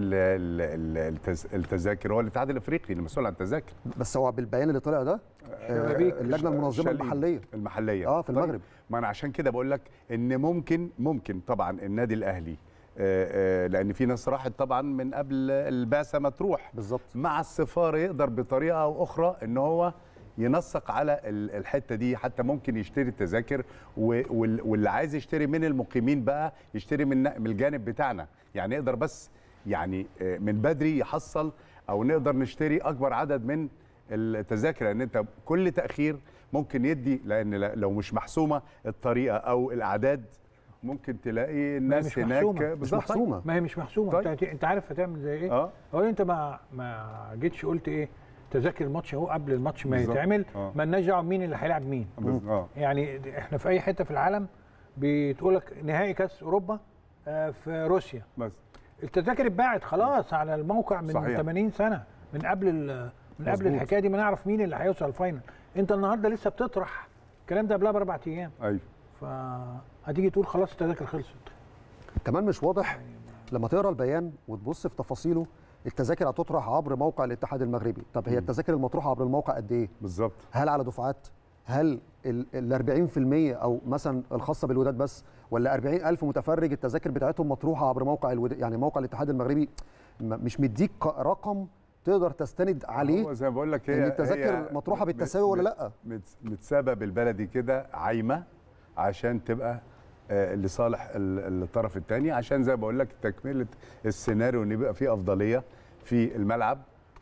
ال- التز- التذاكر هو الاتحاد الافريقي اللي مسؤول عن التذاكر بس هو بالبيان اللي طلع ده آه، شبابيك. اللجنه المنظمه شالين المحليه المحليه اه في طيب، المغرب ما انا عشان كده بقول لك ان ممكن ممكن طبعا النادي الاهلي آه، آه، لان في ناس راحت طبعا من قبل البعثه ما تروح بالظبط مع السفاره يقدر بطريقه او اخرى ان هو ينسق على ال- الحته دي حتى ممكن يشتري التذاكر و- وال- واللي عايز يشتري من المقيمين بقى يشتري من من الجانب بتاعنا يعني يقدر بس يعني آه، من بدري يحصل او نقدر نشتري اكبر عدد من التذاكر لان انت كل تاخير ممكن يدي لان ل- لو مش محسومه الطريقه او الاعداد ممكن تلاقي مش الناس هناك محسومة. مش بالظبط محسومة. ما هي مش محسومه طيب. انت انت عارف هتعمل زي ايه اه هو انت ما ما جيتش قلت ايه تذاكر الماتش اهو قبل الماتش ما بالظبط. يتعمل آه. مالناش دعوه مين اللي هيلاعب مين بز- اه يعني احنا في اي حته في العالم بتقول لك نهائي كاس اوروبا آه، في روسيا بس التذاكر اتباعت خلاص على الموقع من صحيح. 80 سنه من قبل ال- من قبل مظبوط. الحكايه دي ما نعرف مين اللي هيوصل الفاينل انت النهارده لسه بتطرح الكلام ده قبلها باربع ايام ايوه فهتيجي تقول خلاص التذاكر خلصت كمان مش واضح لما تقرا البيان وتبص في تفاصيله التذاكر هتطرح عبر موقع الاتحاد المغربي طب هي التذاكر المطروحه عبر الموقع قد ايه بالظبط هل على دفعات هل ال 40% او مثلا الخاصه بالوداد بس ولا 40000 متفرج التذاكر بتاعتهم مطروحه عبر موقع الوداد يعني موقع الاتحاد المغربي م- مش مديك ق- رقم تقدر تستند عليه هو زي ما بقول لك هي ان التذاكر هي مطروحه مت- بالتساوي ولا مت- لا مت- متسابه بالبلدي كده عايمه عشان تبقى آه، لصالح ال- الطرف الثاني عشان زي ما بقول لك تكمله السيناريو ان يبقى في افضليه في الملعب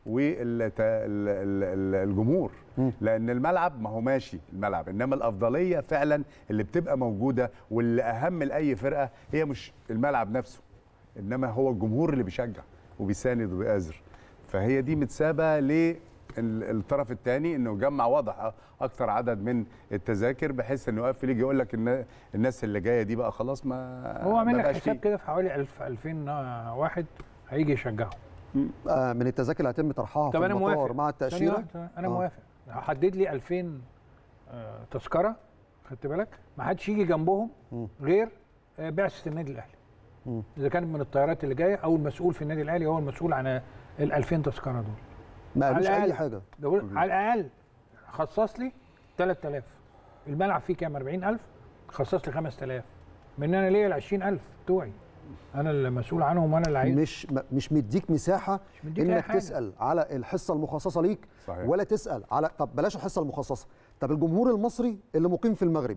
والجمهور لان الملعب ما هو ماشي الملعب انما الافضليه فعلا اللي بتبقى موجوده واللي اهم لاي فرقه هي مش الملعب نفسه انما هو الجمهور اللي بيشجع وبيساند وبيآزر فهي دي متسابه للطرف الثاني انه يجمع واضح اكتر عدد من التذاكر بحيث انه يقفل يجي يقول لك ان الناس اللي جايه دي بقى خلاص ما هو عامل ما لك بقاش حساب فيه. كده في حوالي 1000 2000 واحد هيجي يشجعه آه، من التذاكر اللي هيتم طرحها في طب انا المطار موافق مع ثانية التاشيره واحدة، انا آه. موافق حدد لي 2000 آه، تذكره خدت بالك ما حدش يجي جنبهم غير آه، بعثه النادي الاهلي مم. اذا كانت من الطيارات اللي جايه او المسؤول في النادي الاهلي هو المسؤول عن ال 2000 تذكره دول ما قالوش على اي الأقل. حاجه ده بقول على الاقل خصص لي 3000 الملعب فيه كام 40000 خصص لي 5000 من انا ليا ال 20000 بتوعي انا اللي مسؤول عنهم وانا اللي عايز مش م- مش مديك مساحه مش مديك أي انك حاجة. تسال على الحصه المخصصه ليك صحيح. ولا تسال على طب بلاش الحصه المخصصه طب الجمهور المصري اللي مقيم في المغرب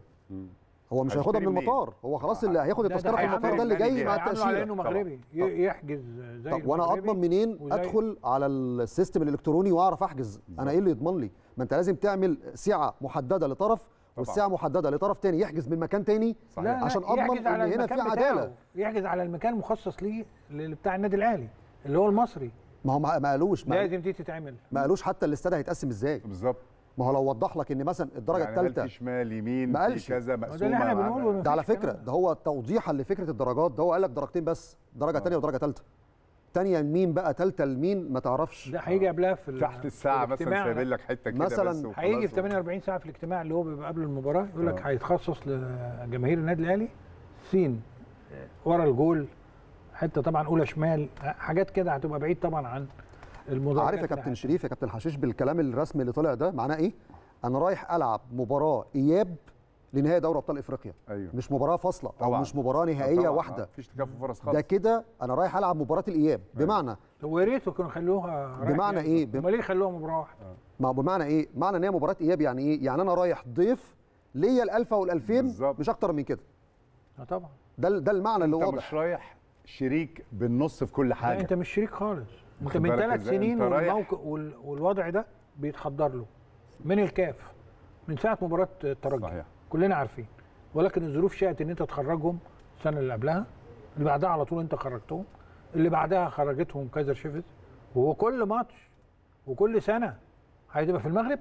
هو مش هياخدها من هيشتري منين؟ المطار هو خلاص اللي هياخد ده- ده التذكره في هيعمل المطار ده اللي النادي جاي مع هيعملوا على التاشيره انه مغربي ي- يحجز زي طب وانا المغربي اضمن منين وزي- ادخل على السيستم الالكتروني واعرف احجز انا ايه اللي يضمن لي ما انت لازم تعمل سعه محدده لطرف والسعه محدده لطرف تاني يحجز من مكان تاني صحيح. لا لا عشان أضمن يحجز على إن هنا المكان في بتاعه. عدالة. يحجز على المكان المخصص ليه اللي بتاع النادي الاهلي اللي هو المصري ما هو ما ما قالوش ما, لازم دي تتعمل ما قالوش حتى الاستاد هيتقسم ازاي بالظبط ما هو لو وضح لك ان مثلا الدرجه يعني هل الثالثه في شمال يمين ما في قالش. كذا ده مقسومه اللي احنا مع- بنقوله ده على مفيش فكره كلام. ده هو توضيحا لفكره الدرجات ده هو قال لك درجتين بس درجه ثانيه ودرجه ثالثه ثانيه لمين بقى ثالثه لمين ما تعرفش ده هيجي قبلها في ال- تحت في الساعه مثلا الاجتماع ده. سايبين لك حته كده مثلاً بس وخلاص. هيجي في 48 ساعه في الاجتماع اللي هو بيبقى قبل المباراه يقول لك آه. هيتخصص لجماهير النادي الاهلي سين آه، ورا الجول حته طبعا اولى شمال آه، حاجات كده هتبقى بعيد طبعا عن المدرجات عارف يا اللي كابتن هت- شريف يا كابتن حشيش بالكلام الرسمي اللي طلع ده معناه ايه انا رايح العب مباراه اياب لنهائي دوري ابطال افريقيا ايوه مش مباراه فاصله او طبعاً. مش مباراه نهائيه طبعاً، واحده آه، مفيش تكافؤ فرص ده خالص كده انا رايح العب مباراه الاياب بمعنى طب ويا ريت كانوا خلوها رايح بمعنى جاي. إيه؟ بم- امال ليه خلوها مباراه واحده ما هو بمعنى ايه معنى ان هي مباراه اياب يعني ايه يعني انا رايح ضيف ليا ال1000 وال2000 بالظبط. مش اكتر من كده اه طبعا ده ال- ده المعنى اللي انت واضح مش رايح شريك بالنص في كل لا حاجه انت مش شريك خالص انت واخد من بالك ثلاث ازاي؟ سنين انت رايح- والموقع وال- والوضع ده بيتحضر له من الكاف من ساعه مباراه الترجي صحيح. كلنا عارفين ولكن الظروف شاءت ان انت تخرجهم السنه اللي قبلها اللي بعدها على طول انت خرجتهم اللي بعدها خرجتهم كايزر شيفز وهو كل ماتش وكل سنه هتبقى في المغرب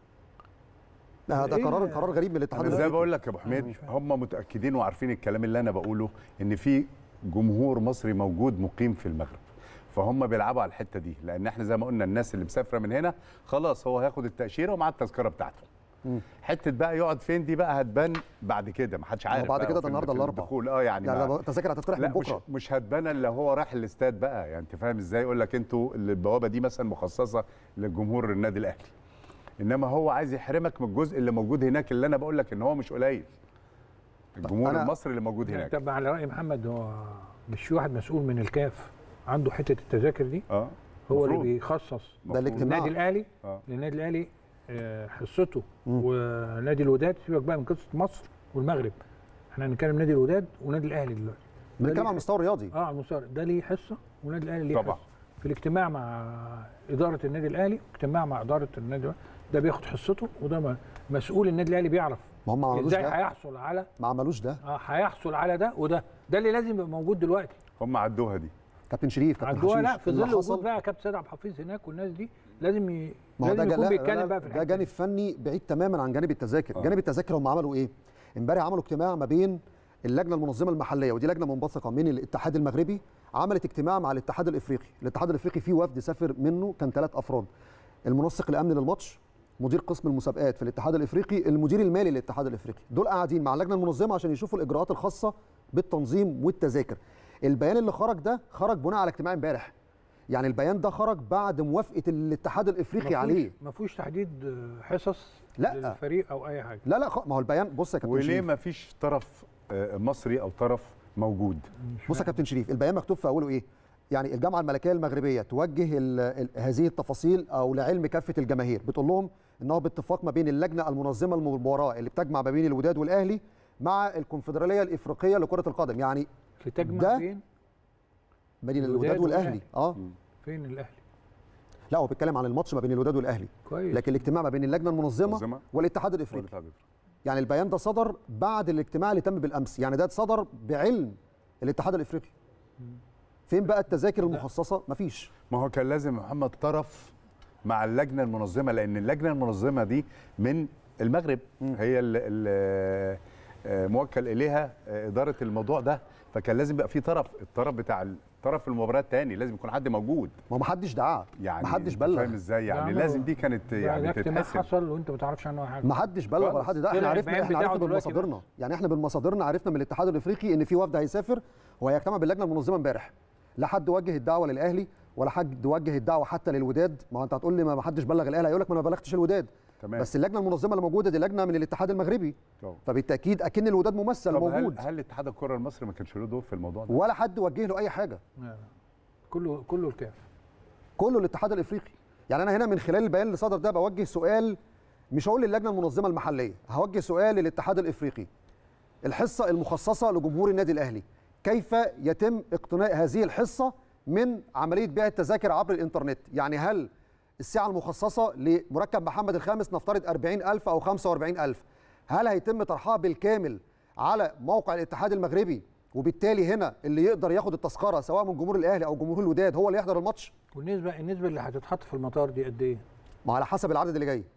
آه، ده إيه قرار ده؟ قرار غريب من الاتحاد انا زي الافريقي بقول لك يا ابو حميد مش فاهم. هم متاكدين وعارفين الكلام اللي انا بقوله ان في جمهور مصري موجود مقيم في المغرب فهم بيلعبوا على الحته دي لان احنا زي ما قلنا الناس اللي مسافره من هنا خلاص هو هياخد التاشيره ومعاه التذكره بتاعته حته بقى يقعد فين دي بقى هتبان بعد كده ما حدش عارف بعد بقى كده في ده ال- النهارده في الاربعاء. الدخول اه يعني, يعني ما- لما التذاكر هتطرح من لا مش بكره مش هتبان الا هو رايح الاستاد بقى يعني انت فاهم ازاي يقول لك انتوا البوابه دي مثلا مخصصه للجمهور النادي الاهلي انما هو عايز يحرمك من الجزء اللي موجود هناك اللي انا بقول لك ان هو مش قليل الجمهور أنا- المصري اللي موجود هناك طب على راي محمد هو مش في واحد مسؤول من الكاف عنده حته التذاكر دي اه هو اللي مفروض. بيخصص ده مفروض. الاجتماع. النادي الاهلي اه للنادي الاهلي آه، حصته ونادي الوداد سيبك بقى من قصه مصر والمغرب احنا هنتكلم نادي الوداد ونادي الاهلي دلوقتي ده بنتكلم ليه على المستوى الرياضي اه على المستوى ده ليه حصه والنادي الاهلي ليه طبعا. حصه في الاجتماع مع اداره النادي الاهلي اجتماع مع اداره النادي ده بياخد حصته وده م- مسؤول النادي الاهلي بيعرف ما هم ما عملوش ازاي ده هيحصل على ما عملوش ده اه هيحصل على ده وده ده اللي لازم يبقى موجود دلوقتي هم عدوها دي كابتن شريف كابتن عندوها لا حشيش في اللي ظل حصل- وجود بقى كابتن سيد عبد الحفيظ هناك والناس دي لازم ي... ما هو ده لازم جا- يكون لا- بيتكلم لا- بقى في ده الحته جانب دي. فني بعيد تماما عن جانب التذاكر آه. جانب التذاكر هم عملوا ايه امبارح عملوا اجتماع ما بين اللجنه المنظمه المحليه ودي لجنه منبثقه من الاتحاد المغربي عملت اجتماع مع الاتحاد الافريقي الاتحاد الافريقي فيه وفد سافر منه كان ثلاث افراد المنسق الامني للماتش مدير قسم المسابقات في الاتحاد الافريقي المدير المالي للاتحاد الافريقي دول قاعدين مع اللجنه المنظمه عشان يشوفوا الاجراءات الخاصه بالتنظيم والتذاكر البيان اللي خرج ده خرج بناء على اجتماع امبارح يعني البيان ده خرج بعد موافقه الاتحاد الافريقي عليه ما فيهوش تحديد آه، حصص لا. للفريق او اي حاجه لا لا خ- ما هو البيان بص يا كابتن وليه شريف ما فيش طرف آه، مصري او طرف موجود بص يا كابتن شريف البيان مكتوب في اوله ايه يعني الجامعه الملكيه المغربيه توجه ال ال هذه التفاصيل او لعلم كافه الجماهير بتقول لهم انه باتفاق ما بين اللجنه المنظمه المباراه اللي بتجمع ما بين الوداد والاهلي مع الكونفدراليه الافريقيه لكره القدم يعني لتجمع ده بين ما بين الوداد الوداد والاهلي والأهلي. اه فين الاهلي لا هو بيتكلم عن الماتش ما بين الوداد والاهلي كويس لكن الاجتماع ما بين اللجنه المنظمه منظمة والاتحاد الافريقي والاتحاد الأفريقي. يعني البيان ده صدر بعد الاجتماع اللي تم بالامس يعني ده صدر بعلم الاتحاد الافريقي فين بقى التذاكر المخصصه مفيش ما هو كان لازم محمد طرف مع اللجنه المنظمه لان اللجنه المنظمه دي من المغرب هي اللي موكل اليها آه، اداره الموضوع ده فكان لازم يبقى في طرف الطرف بتاع ال- طرف المباراه الثاني لازم يكون حد موجود ما هو محدش دعاه يعني محدش أنت بلغ فاهم ازاي يعني عملوا- لازم دي كانت ده يعني اجتماع تتحسب حصل وانت ما تعرفش عنه حاجه محدش بلغ ولا خالص. حد ده احنا طلع عرفنا البيان احنا بتاعه عرفنا دلوقتي بمصادرنا يعني احنا بالمصادرنا عرفنا من الاتحاد الافريقي ان في وفد هيسافر وهيجتمع باللجنه المنظمه امبارح لا حد وجه الدعوه للاهلي ولا حد وجه الدعوه حتى للوداد ما هو انت هتقول لي ما حدش بلغ الاهلي هيقول لك ما انا ما بلغتش الوداد تمام بس اللجنه المنظمه اللي موجوده دي لجنه من الاتحاد المغربي طبعا. فبالتاكيد اكن الوداد ممثل طب هل موجود هل اتحاد الكره المصري ما كانش له دور في الموضوع ده؟ ولا حد وجه له اي حاجه لا، لا. كله كله الكاف كله الاتحاد الافريقي يعني انا هنا من خلال البيان اللي صدر ده بوجه سؤال مش هقول للجنه المنظمه المحليه هوجه سؤال للاتحاد الافريقي الحصه المخصصه لجمهور النادي الاهلي كيف يتم اقتناء هذه الحصه من عمليه بيع التذاكر عبر الانترنت يعني هل السعه المخصصه لمركب محمد الخامس نفترض 40000 او 45000 هل هيتم طرحها بالكامل على موقع الاتحاد المغربي وبالتالي هنا اللي يقدر ياخد التذكره سواء من جمهور الاهلي او جمهور الوداد هو اللي يحضر الماتش والنسبه النسبه اللي هتتحط في المطار دي قد ايه؟ ما على حسب العدد اللي جاي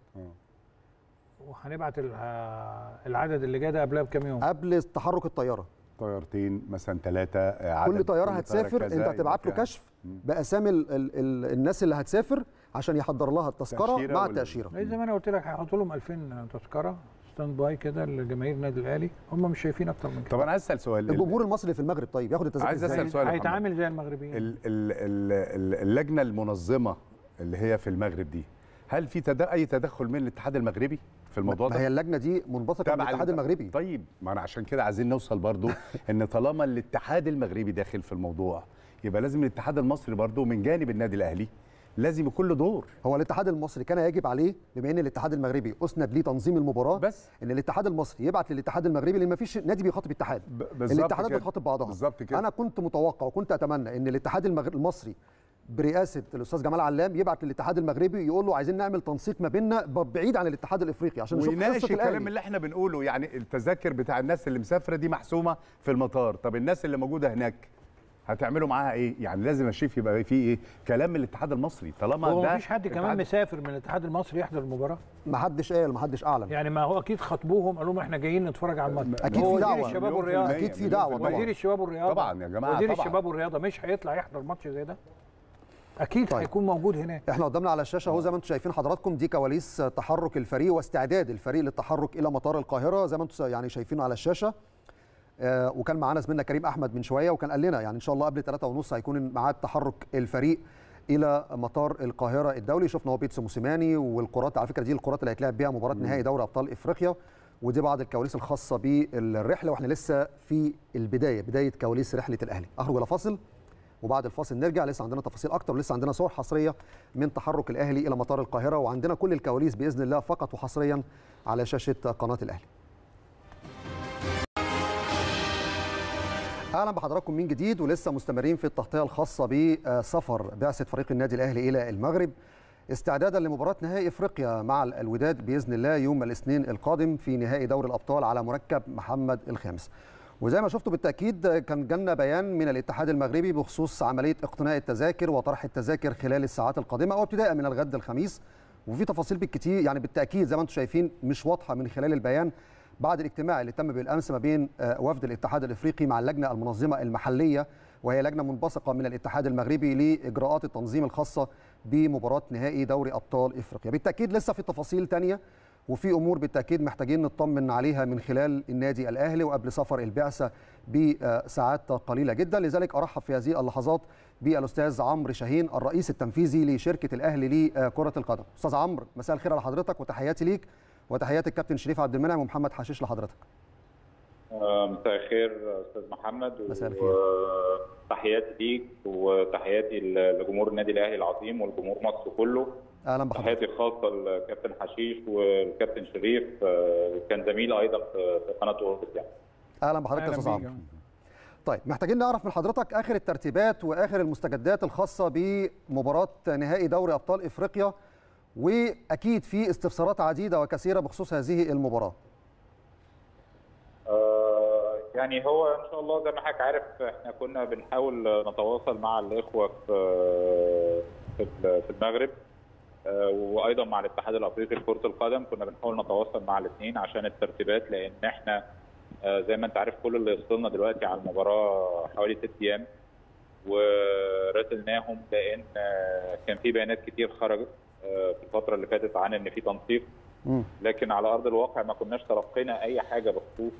وهنبعت ال- آه، العدد اللي جاي ده قبلها بكام يوم؟ قبل تحرك الطياره طيارتين مثلا ثلاثه كل طياره هتسافر انت هتبعت له كشف باسامي ال ال ال الناس اللي هتسافر عشان يحضر لها التذكره تأشيرة مع ولا- التاشيره زي ما انا قلت لك هيحطوا لهم 2000 تذكره ستاند باي كده لجماهير النادي الاهلي هم مش شايفين اكتر من طب كده انا عايز اسال سؤال الجمهور المصري اللي في المغرب طيب ياخد التذاكر عايز إزاي؟ أسأل سؤال يا محمد. هيتعامل زي المغربيين ال ال ال ال اللجنه المنظمه اللي هي في المغرب دي هل في تد... اي تدخل من الاتحاد المغربي في الموضوع ما ده هي اللجنه دي منبثقه من تبع الاتحاد ال- المغربي طيب ما انا عشان كده عايزين نوصل برضو ان طالما الاتحاد المغربي داخل في الموضوع يبقى لازم الاتحاد المصري برضو من جانب النادي الاهلي لازم يكون له دور هو الاتحاد المصري كان يجب عليه بما ان الاتحاد المغربي اسند ليه تنظيم المباراه بس ان الاتحاد المصري يبعت للاتحاد المغربي لان ما فيش نادي بيخاطب اتحاد ب- بالظبط الاتحادات كده. بتخاطب بعضها بالظبط كده انا كنت متوقع وكنت اتمنى ان الاتحاد المغ... المصري برئاسه الاستاذ جمال علام يبعت للاتحاد المغربي يقول له عايزين نعمل تنسيق ما بيننا ب- بعيد عن الاتحاد الافريقي عشان نشوف ويناقش قصه الكلام الاهلي اللي احنا بنقوله يعني التذاكر بتاع الناس اللي مسافره دي محسومه في المطار طب الناس اللي موجوده هناك هتعملوا معاها ايه يعني لازم اشوف يبقى في ايه كلام من الاتحاد المصري طالما هو ده مفيش حد كمان اتحاد- مسافر من الاتحاد المصري يحضر المباراه ما حدش قال ما حدش اعلن يعني ما هو اكيد خطبوهم قالوا لهم احنا جايين نتفرج على الماتش أكيد هو في وزير دعوة. الشباب مليون في والرياضه المية، أكيد في مليون دعوة المية. طبعاً. وزير الشباب والرياضه طبعاً يا جماعة، وزير طبعاً. الشباب والرياضه مش هيطلع يحضر ماتش زي ده اكيد طيب. هيكون موجود هناك احنا قدامنا على الشاشه اهو زي ما انتم شايفين حضراتكم دي كواليس تحرك الفريق واستعداد الفريق للتحرك الى مطار القاهره زي ما انتم يعني شايفينه على الشاشه آه وكان معانا زميلنا كريم احمد من شويه وكان قال لنا يعني ان شاء الله قبل 3 ونص هيكون ميعاد تحرك الفريق الى مطار القاهره الدولي شفنا هو بيتسو موسيماني والقرات على فكره دي القرات اللي هيتلعب بيها مباراه نهائي دوري ابطال افريقيا ودي بعض الكواليس الخاصه بالرحله واحنا لسه في البدايه بدايه كواليس رحله الاهلي اخرج الى فاصل وبعد الفاصل نرجع لسه عندنا تفاصيل اكتر ولسه عندنا صور حصريه من تحرك الاهلي الى مطار القاهره وعندنا كل الكواليس باذن الله فقط وحصريا على شاشه قناه الاهلي اهلا بحضراتكم من جديد ولسه مستمرين في التغطيه الخاصه بسفر بعثه فريق النادي الاهلي الى المغرب استعدادا لمباراة نهائي افريقيا مع الوداد باذن الله يوم الاثنين القادم في نهائي دوري الابطال على مركب محمد الخامس. وزي ما شفتوا بالتاكيد كان جالنا بيان من الاتحاد المغربي بخصوص عمليه اقتناء التذاكر وطرح التذاكر خلال الساعات القادمه او ابتداء من الغد الخميس وفي تفاصيل بالكتير يعني بالتاكيد زي ما انتم شايفين مش واضحه من خلال البيان بعد الاجتماع اللي تم بالامس ما بين وفد الاتحاد الافريقي مع اللجنه المنظمه المحليه وهي لجنه منبثقه من الاتحاد المغربي لاجراءات التنظيم الخاصه بمباراه نهائي دوري ابطال افريقيا بالتاكيد لسه في تفاصيل ثانيه وفي امور بالتاكيد محتاجين نطمن عليها من خلال النادي الاهلي وقبل سفر البعثه بساعات قليله جدا لذلك ارحب في هذه اللحظات بالاستاذ عمرو شاهين الرئيس التنفيذي لشركه الاهلي لكره القدم استاذ عمرو مساء الخير على حضرتك وتحياتي ليك وتحيات الكابتن شريف عبد المنعم ومحمد حشيش لحضرتك مساء الخير استاذ محمد مساء الخير وتحياتي ليك وتحياتي لجمهور النادي الاهلي العظيم والجمهور مصر كله اهلا بحضرتك تحياتي الخاصه للكابتن حشيش والكابتن شريف كان زميل ايضا في قناه اوربت يعني اهلا بحضرتك يا استاذ عمرو طيب محتاجين نعرف من حضرتك اخر الترتيبات واخر المستجدات الخاصه بمباراه نهائي دوري ابطال افريقيا واكيد في استفسارات عديده وكثيره بخصوص هذه المباراه آه يعني هو ان شاء الله زي ما حضرتك عارف احنا كنا بنحاول نتواصل مع الاخوه في في المغرب آه وايضا مع الاتحاد الافريقي لكره القدم كنا بنحاول نتواصل مع الاثنين عشان الترتيبات لان احنا آه زي ما انت عارف كل اللي وصلنا دلوقتي على المباراه حوالي ست ايام وراسلناهم لان كان في بيانات كتير خرجت في الفتره اللي فاتت عن ان في تنسيق لكن على ارض الواقع ما كناش تلقينا اي حاجه بخصوص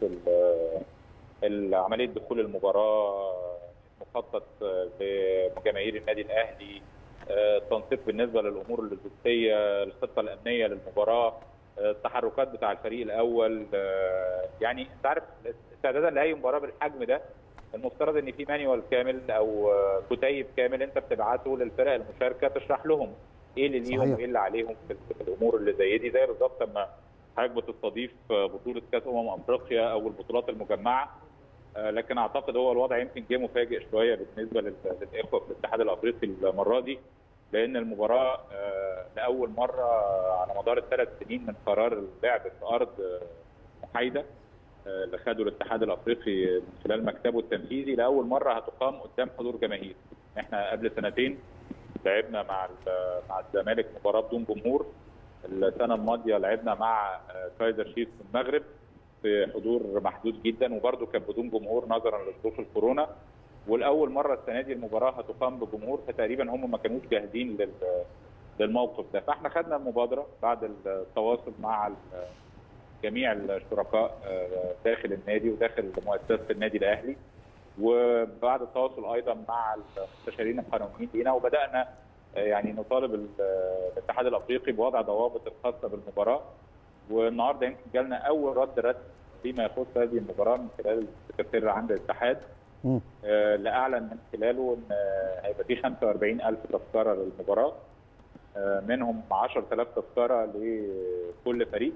عمليه دخول المباراه مخطط لجماهير النادي الاهلي التنسيق بالنسبه للامور اللوجستيه الخطه الامنيه للمباراه التحركات بتاع الفريق الاول يعني انت عارف استعدادا لاي مباراه بالحجم ده المفترض ان في مانيوال كامل او كتيب كامل انت بتبعته للفرق المشاركه تشرح لهم ايه اللي ليهم وايه اللي عليهم في الامور اللي زي دي زي بالظبط لما حضرتك بتستضيف بطوله كاس امم افريقيا او البطولات المجمعه لكن اعتقد هو الوضع يمكن جه مفاجئ شويه بالنسبه للاخوه في الاتحاد الافريقي المره دي لان المباراه لاول مره على مدار الثلاث سنين من قرار اللعب في ارض محايده اللي خده الاتحاد الافريقي من خلال مكتبه التنفيذي لاول مره هتقام قدام حضور جماهير احنا قبل سنتين لعبنا مع مع الزمالك مباراه بدون جمهور السنه الماضيه لعبنا مع كايزر شيفز في المغرب في حضور محدود جدا وبرده كان بدون جمهور نظرا لظروف الكورونا والاول مره السنه دي المباراه هتقام بجمهور فتقريبا هم ما كانوش جاهزين للموقف ده فاحنا خدنا المبادره بعد التواصل مع جميع الشركاء داخل النادي وداخل مؤسسه النادي الاهلي وبعد التواصل ايضا مع المستشارين القانونيين لينا وبدانا يعني نطالب الاتحاد الافريقي بوضع ضوابط الخاصه بالمباراه والنهارده يمكن جالنا اول رد رسمي فيما يخص هذه المباراه من خلال السكرتير عند الاتحاد اللي اعلن من خلاله ان هيبقى في 45000 تذكره للمباراه منهم 10000 تذكره لكل فريق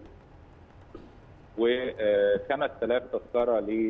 و5000 تذكره ل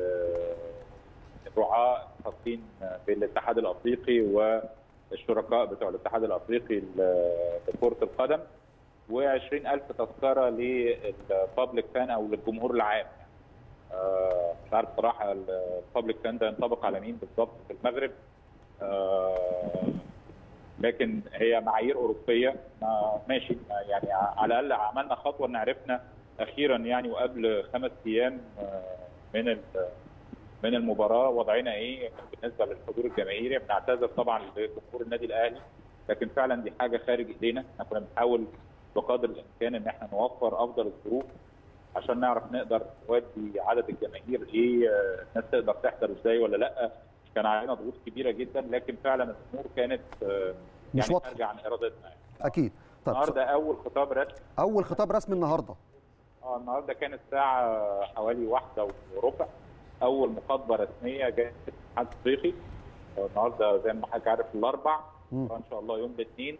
الرعاة الخاصين بالاتحاد الافريقي والشركاء بتوع الاتحاد الافريقي لكره القدم و20000 تذكره للبابليك فان او للجمهور العام آه مش عارف صراحه البابليك فان ده ينطبق على مين بالظبط في المغرب آه لكن هي معايير اوروبيه ماشي يعني على الاقل عملنا خطوه ان عرفنا اخيرا يعني وقبل خمس ايام من من المباراه وضعنا ايه بالنسبه للحضور الجماهيري بنعتذر طبعا لجمهور النادي الاهلي لكن فعلا دي حاجه خارج ايدينا احنا كنا بنحاول بقدر الامكان ان احنا نوفر افضل الظروف عشان نعرف نقدر نودي عدد الجماهير ايه الناس تقدر تحضر ازاي ولا لا كان علينا ضغوط كبيره جدا لكن فعلا الامور كانت مش يعني واضحه خارجه عن ارادتنا يعني. اكيد طب النهارده اول خطاب رسمي اول خطاب رسمي النهارده اه النهارده كانت الساعه حوالي واحدة وربع اول مخاطبه رسميه جاءت من الاتحاد الافريقي النهارده زي ما حضرتك عارف الاربع ان شاء الله يوم الاثنين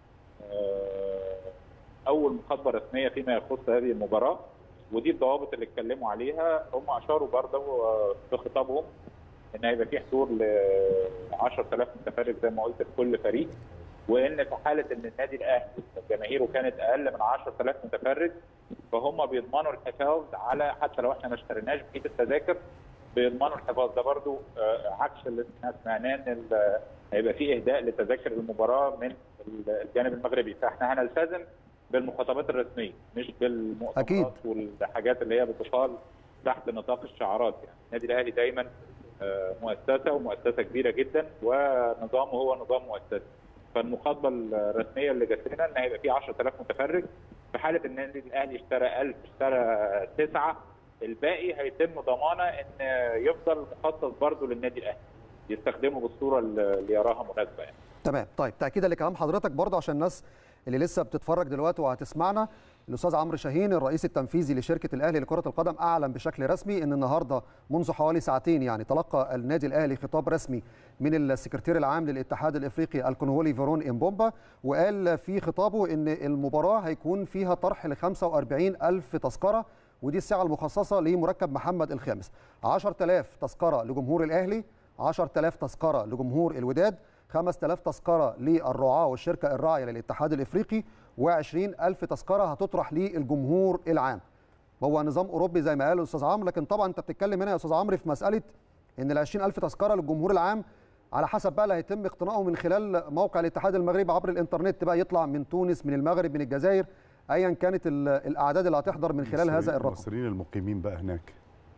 اول مخاطبه رسميه فيما يخص هذه المباراه ودي الضوابط اللي اتكلموا عليها هم اشاروا برضه في خطابهم ان هيبقى في حضور ل 10000 متفرج زي ما قلت في كل فريق وان في حاله ان النادي الاهلي جماهيره كانت اقل من 10000 متفرج فهم بيضمنوا الحفاظ على حتى لو احنا ما اشتريناش بقيه التذاكر بيضمنوا الحفاظ ده برضو آه، عكس اللي احنا سمعناه ان ال- هيبقى فيه اهداء لتذاكر المباراه من الجانب المغربي فاحنا هنلتزم بالمخاطبات الرسميه مش بالمؤتمرات أكيد. والحاجات اللي هي بتقال تحت نطاق الشعارات يعني النادي الاهلي دايما آه، مؤسسه ومؤسسه كبيره جدا ونظامه هو نظام مؤسسي فالمخاطبه الرسميه اللي جات لنا ان هيبقى في 10000 متفرج في حاله ان النادي الاهلي اشترى 1000 اشترى 9 الباقي هيتم ضمانه ان يفضل مخصص برضه للنادي الاهلي يستخدمه بالصوره اللي يراها مناسبه يعني. تمام طيب تاكيدا لكلام حضرتك برضه عشان الناس اللي لسه بتتفرج دلوقتي وهتسمعنا الاستاذ عمرو شاهين الرئيس التنفيذي لشركه الاهلي لكره القدم اعلن بشكل رسمي ان النهارده منذ حوالي ساعتين يعني تلقى النادي الاهلي خطاب رسمي من السكرتير العام للاتحاد الافريقي الكونغولي فيرون امبومبا وقال في خطابه ان المباراه هيكون فيها طرح ل 45 الف تذكره ودي السعه المخصصه لمركب محمد الخامس 10000 تذكره لجمهور الاهلي 10000 تذكره لجمهور الوداد 5000 تذكره للرعاه والشركه الراعيه للاتحاد الافريقي و20 الف تذكره هتطرح للجمهور العام هو نظام اوروبي زي ما قال الاستاذ عمرو لكن طبعا انت بتتكلم هنا يا استاذ عمرو في مساله ان ال 20000 تذكره للجمهور العام على حسب بقى اللي هيتم اقتنائه من خلال موقع الاتحاد المغربي عبر الانترنت بقى يطلع من تونس من المغرب من الجزائر ايا كانت ال- الاعداد اللي هتحضر من خلال هذا الرقم المصريين المقيمين بقى هناك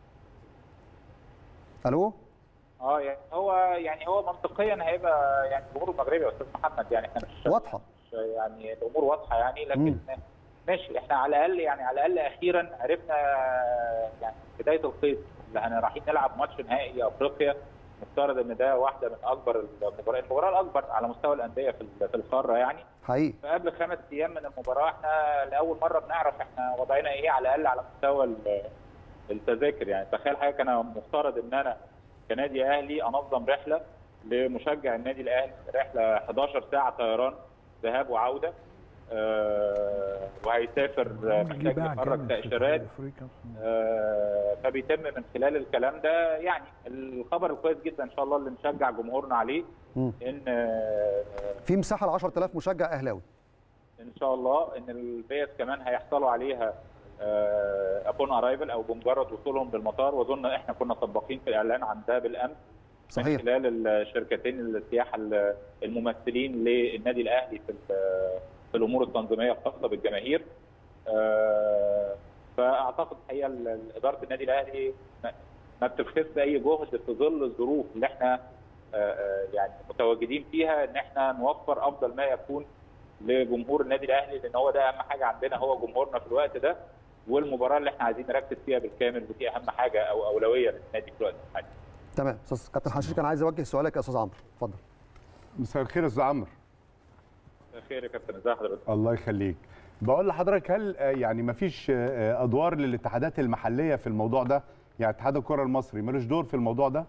الو اه يعني هو يعني هو منطقيا هيبقى يعني الجمهور المغربي يا استاذ محمد يعني احنا مش واضحه مش يعني الامور واضحه يعني لكن مم. ماشي احنا على الاقل يعني على الاقل اخيرا عرفنا يعني بدايه الخيط اللي احنا رايحين نلعب ماتش نهائي افريقيا مفترض ان ده واحده من اكبر المباريات المباراه الاكبر على مستوى الانديه في ال- في القاره يعني حقيقي فقبل خمس ايام من المباراه احنا لاول مره بنعرف احنا وضعنا ايه على الاقل على مستوى ال- التذاكر يعني تخيل حضرتك انا مفترض ان انا كنادي اهلي انظم رحله لمشجع النادي الاهلي رحله 11 ساعه طيران ذهاب وعوده آه وهيسافر آه، محتاج يخرج تاشيرات آه، فبيتم من خلال الكلام ده يعني الخبر الكويس جدا ان شاء الله اللي نشجع جمهورنا عليه مم. ان آه، في مساحه ل 10000 مشجع اهلاوي ان شاء الله ان البيت كمان هيحصلوا عليها ابون ارايفل او بمجرد وصولهم بالمطار واظن احنا كنا سباقين في الاعلان عن ده بالامس صحيح. من خلال الشركتين السياحه الممثلين للنادي الاهلي في ال- في الامور التنظيميه الخاصه بالجماهير آه، فاعتقد الحقيقه ال- ال- اداره النادي الاهلي ما- ما بتبخسش اي جهد في ظل الظروف اللي احنا آه، آه، يعني متواجدين فيها ان احنا نوفر افضل ما يكون لجمهور النادي الاهلي لان هو ده اهم حاجه عندنا هو جمهورنا في الوقت ده والمباراه اللي احنا عايزين نركز فيها بالكامل ودي اهم حاجه او اولويه للنادي في الوقت الحالي. تمام استاذ كابتن حشيش كان عايز اوجه سؤالك يا استاذ عمرو اتفضل مساء الخير يا استاذ عمرو خير يا كابتن ازي حضرتك؟ الله يخليك بقول لحضرتك هل آه، يعني ما فيش آه، ادوار للاتحادات المحليه في الموضوع ده يعني اتحاد الكره المصري ملوش دور في الموضوع ده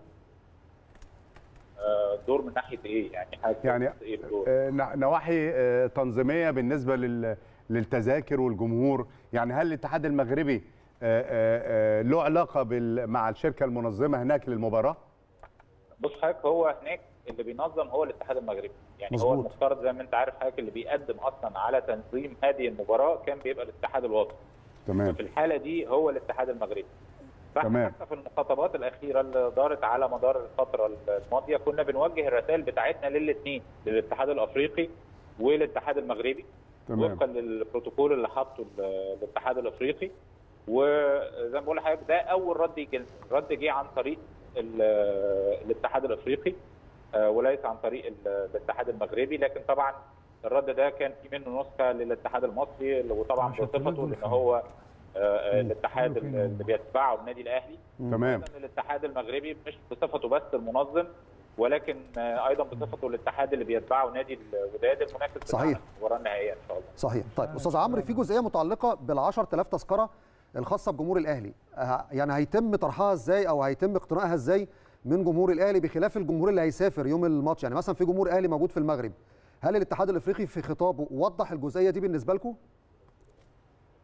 آه، دور من ناحيه ايه؟ يعني حاجه يعني ايه الدور؟ آه، ن- نواحي آه، تنظيميه بالنسبه لل- للتذاكر والجمهور يعني هل الاتحاد المغربي آه، آه، آه، له علاقه بال- مع الشركه المنظمه هناك للمباراه بص حضرتك هو هناك اللي بينظم هو الاتحاد المغربي يعني مظبوط. هو المفترض زي ما انت عارف حضرتك اللي بيقدم اصلا على تنظيم هذه المباراه كان بيبقى الاتحاد الوطني تمام في الحاله دي هو الاتحاد المغربي فاحنا تمام. حتى في المخاطبات الاخيره اللي دارت على مدار الفتره الماضيه كنا بنوجه الرسائل بتاعتنا للاثنين للاتحاد الافريقي والاتحاد المغربي تمام وفقا للبروتوكول اللي حاطه ال- الاتحاد الافريقي وزي ما بقول لحضرتك ده اول رد يجي لنا. الرد جه عن طريق ال- الاتحاد الافريقي آه، وليس عن طريق ال- الاتحاد المغربي لكن طبعا الرد ده كان في منه نسخه للاتحاد المصري وطبعا عشان بصفته دول ان فين؟ هو آه، آه، مم. الاتحاد دول فين اللي هم؟ بيتبعه النادي الاهلي تمام ايضا الاتحاد المغربي مش بصفته بس المنظم ولكن آه، ايضا بصفته الاتحاد اللي بيتبعه نادي الوداد المنافس بتاعنا صحيح. في المباراه النهائيه ان شاء الله صحيح طيب استاذ عمرو في جزئيه متعلقه بال 10000 تذكره الخاصه بجمهور الاهلي ه- يعني هيتم طرحها ازاي او هيتم اقتنائها ازاي من جمهور الاهلي بخلاف الجمهور اللي هيسافر يوم الماتش يعني مثلا في جمهور اهلي موجود في المغرب هل الاتحاد الافريقي في خطابه وضح الجزئيه دي بالنسبه لكم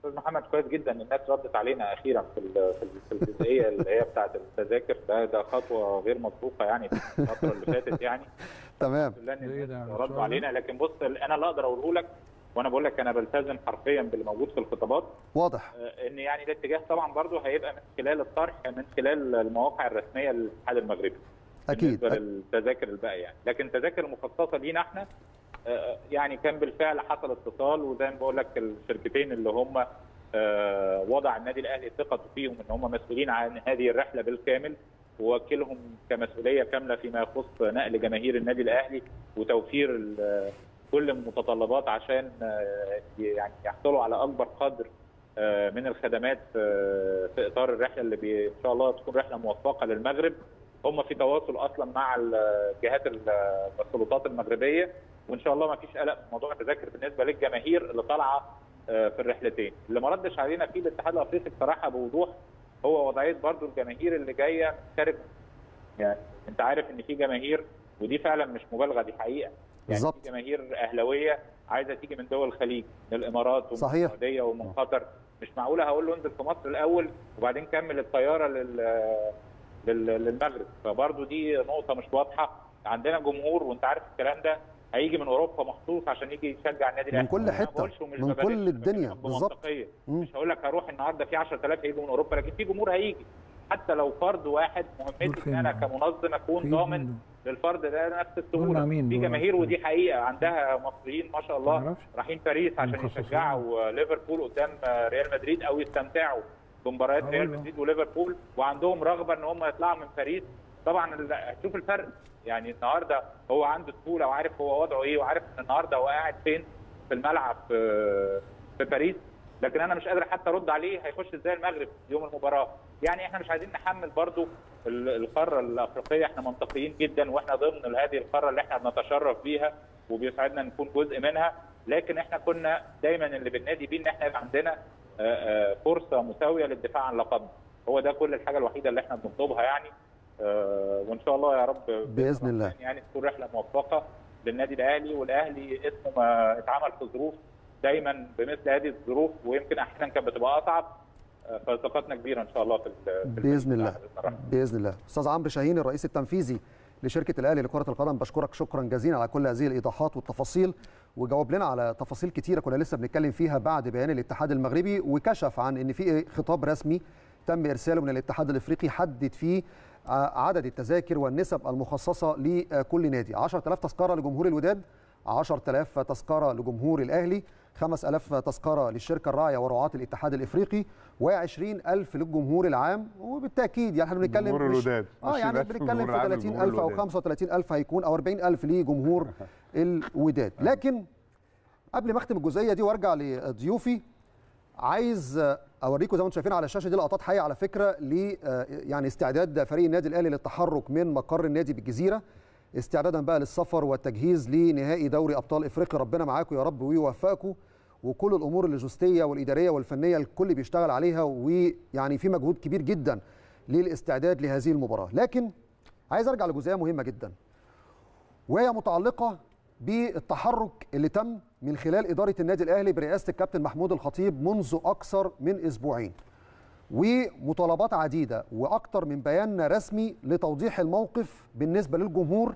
استاذ محمد كويس جدا ان الناس ردت علينا اخيرا في ال- في ال- في الجزئيه اللي هي بتاعه التذاكر ده ده خطوه غير مسبوقه يعني في الفتره اللي فاتت يعني تمام لله ان إيه ده؟ الناس ردوا علينا لكن بص انا اللي اقدر اقوله لك وانا بقول لك انا بلتزم حرفيا باللي موجود في الخطابات واضح آه، ان يعني الاتجاه طبعا برضو هيبقى من خلال الطرح من خلال المواقع الرسميه للاتحاد المغربي اكيد بالنسبه للتذاكر الباقيه يعني لكن التذاكر المخصصه لينا احنا آه، يعني كان بالفعل حصل اتصال وزي ما بقول لك الشركتين اللي هم آه، وضع النادي الاهلي ثقته فيهم ان هم مسؤولين عن هذه الرحله بالكامل ووكلهم كمسؤوليه كامله فيما يخص نقل جماهير النادي الاهلي وتوفير ال- كل المتطلبات عشان آه، يعني يحصلوا على اكبر قدر آه، من الخدمات آه، في اطار الرحله اللي بي- ان شاء الله تكون رحله موفقه للمغرب هم في تواصل اصلا مع الجهات ال- السلطات المغربيه وان شاء الله ما فيش قلق في موضوع التذاكر بالنسبه للجماهير اللي طالعه آه، في الرحلتين اللي ما ردش علينا فيه الاتحاد الافريقي بصراحه بوضوح هو وضعيه برضو الجماهير اللي جايه من خارج يعني انت عارف ان في جماهير ودي فعلا مش مبالغه دي حقيقه يعني بالظبط. في جماهير اهلاويه عايزه تيجي من دول الخليج من الامارات ومن صحيح. السعوديه ومن قطر مش معقوله هقول له انزل في مصر الاول وبعدين كمل الطياره لل لل- للمغرب فبرضو دي نقطه مش واضحه عندنا جمهور وانت عارف الكلام ده هيجي من اوروبا مخصوص عشان يجي يشجع النادي من الاهلي كل أنا ما حتة، بقولش ومش من ببالغ، كل أنا الدنيا، بكلمك بالظبط. بمنطقية. مم. مش هقول لك هروح النهارده في 10000 هيجوا من اوروبا لكن في جمهور هيجي حتى لو فرد واحد دول مهمتي فين ان انا بقى؟ كمنظم اكون في ضامن مين للفرد ده نفس دول مع السهوله مين في دول؟ جماهير ودي حقيقه عندها مصريين ما شاء الله معرفش. رايحين باريس عشان مخصصين. يشجعوا ليفربول قدام ريال مدريد او يستمتعوا بمباريات ريال أيوة. مدريد وليفربول وعندهم رغبه ان هم يطلعوا من باريس طبعا ال- هتشوف الفرق يعني النهارده هو عنده سهوله وعارف هو وضعه ايه وعارف ان النهارده هو قاعد فين في الملعب في في باريس لكن انا مش قادر حتى ارد عليه هيخش ازاي المغرب يوم المباراه يعني احنا مش عايزين نحمل برضو ال- القاره الافريقيه احنا منطقيين جدا واحنا ضمن هذه القاره اللي احنا بنتشرف بيها وبيسعدنا نكون جزء منها لكن احنا كنا دايما اللي بننادي بيه ان احنا يبقى عندنا آه، آه، فرصه مساويه للدفاع عن لقبنا هو ده كل الحاجه الوحيده اللي احنا بنطلبها يعني آه، وان شاء الله يا رب بإذن الله. الرحمن يعني تكون رحله موفقه للنادي الاهلي والاهلي اسمه ما اتعمل في ظروف دايما بمثل هذه الظروف ويمكن احيانا كانت بتبقى اصعب آه، فثقتنا كبيره ان شاء الله في ال- في باذن الله بإذن الرحمن. باذن الله استاذ عمرو شاهين الرئيس التنفيذي لشركه الاهلي لكره القدم بشكرك شكرا جزيلا على كل هذه الايضاحات والتفاصيل وجاوب لنا على تفاصيل كتيره كنا لسه بنتكلم فيها بعد بيان الاتحاد المغربي وكشف عن ان في خطاب رسمي تم ارساله من الاتحاد الافريقي حدد فيه ع- عدد التذاكر والنسب المخصصه لكل نادي 10000 تذكره لجمهور الوداد 10000 تذكره لجمهور الاهلي 5000 تذكره للشركه الراعيه ورعاه الاتحاد الافريقي و20000 للجمهور العام وبالتاكيد يعني احنا بنتكلم جمهور مش- الوداد. اه يعني 20,000 بنتكلم جمهور في العام 30000 لجمهور او الوداد. 35000 هيكون او 40000 لجمهور الوداد لكن قبل ما اختم الجزئيه دي وارجع لضيوفي عايز اوريكم زي ما انتم شايفين على الشاشه دي لقطات حيه على فكره ل يعني استعداد فريق النادي الاهلي للتحرك من مقر النادي بالجزيره استعدادا بقى للسفر والتجهيز لنهائي دوري ابطال افريقيا ربنا معاكم يا رب ويوفقكم وكل الامور اللوجستيه والاداريه والفنيه الكل بيشتغل عليها ويعني في مجهود كبير جدا للاستعداد لهذه المباراه لكن عايز ارجع لجزئيه مهمه جدا وهي متعلقه بالتحرك اللي تم من خلال اداره النادي الاهلي برئاسه الكابتن محمود الخطيب منذ اكثر من اسبوعين ومطالبات عديده واكثر من بيان رسمي لتوضيح الموقف بالنسبه للجمهور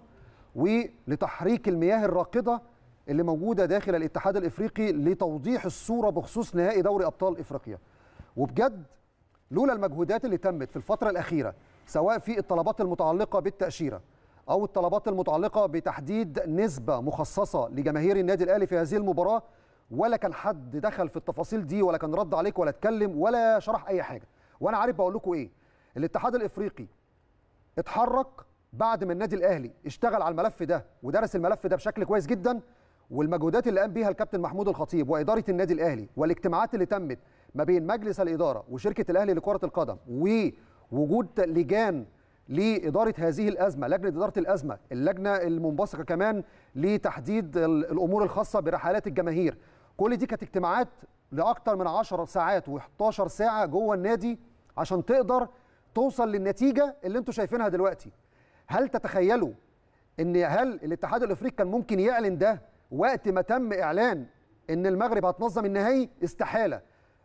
ولتحريك المياه الراكده اللي موجوده داخل الاتحاد الافريقي لتوضيح الصوره بخصوص نهائي دوري ابطال افريقيا وبجد لولا المجهودات اللي تمت في الفتره الاخيره سواء في الطلبات المتعلقه بالتاشيره او الطلبات المتعلقه بتحديد نسبه مخصصه لجماهير النادي الاهلي في هذه المباراه ولا كان حد دخل في التفاصيل دي ولا كان رد عليك ولا اتكلم ولا شرح اي حاجه وانا عارف بقول لكم ايه الاتحاد الافريقي اتحرك بعد ما النادي الاهلي اشتغل على الملف ده ودرس الملف ده بشكل كويس جدا والمجهودات اللي قام بيها الكابتن محمود الخطيب واداره النادي الاهلي والاجتماعات اللي تمت ما بين مجلس الاداره وشركه الاهلي لكره القدم ووجود لجان لاداره هذه الازمه لجنه اداره الازمه اللجنه المنبثقه كمان لتحديد ال- الامور الخاصه برحلات الجماهير كل دي كانت اجتماعات لاكثر من 10 ساعات و11 ساعه جوه النادي عشان تقدر توصل للنتيجه اللي انتم شايفينها دلوقتي هل تتخيلوا ان هل الاتحاد الافريقي كان ممكن يعلن ده وقت ما تم اعلان ان المغرب هتنظم النهائي استحاله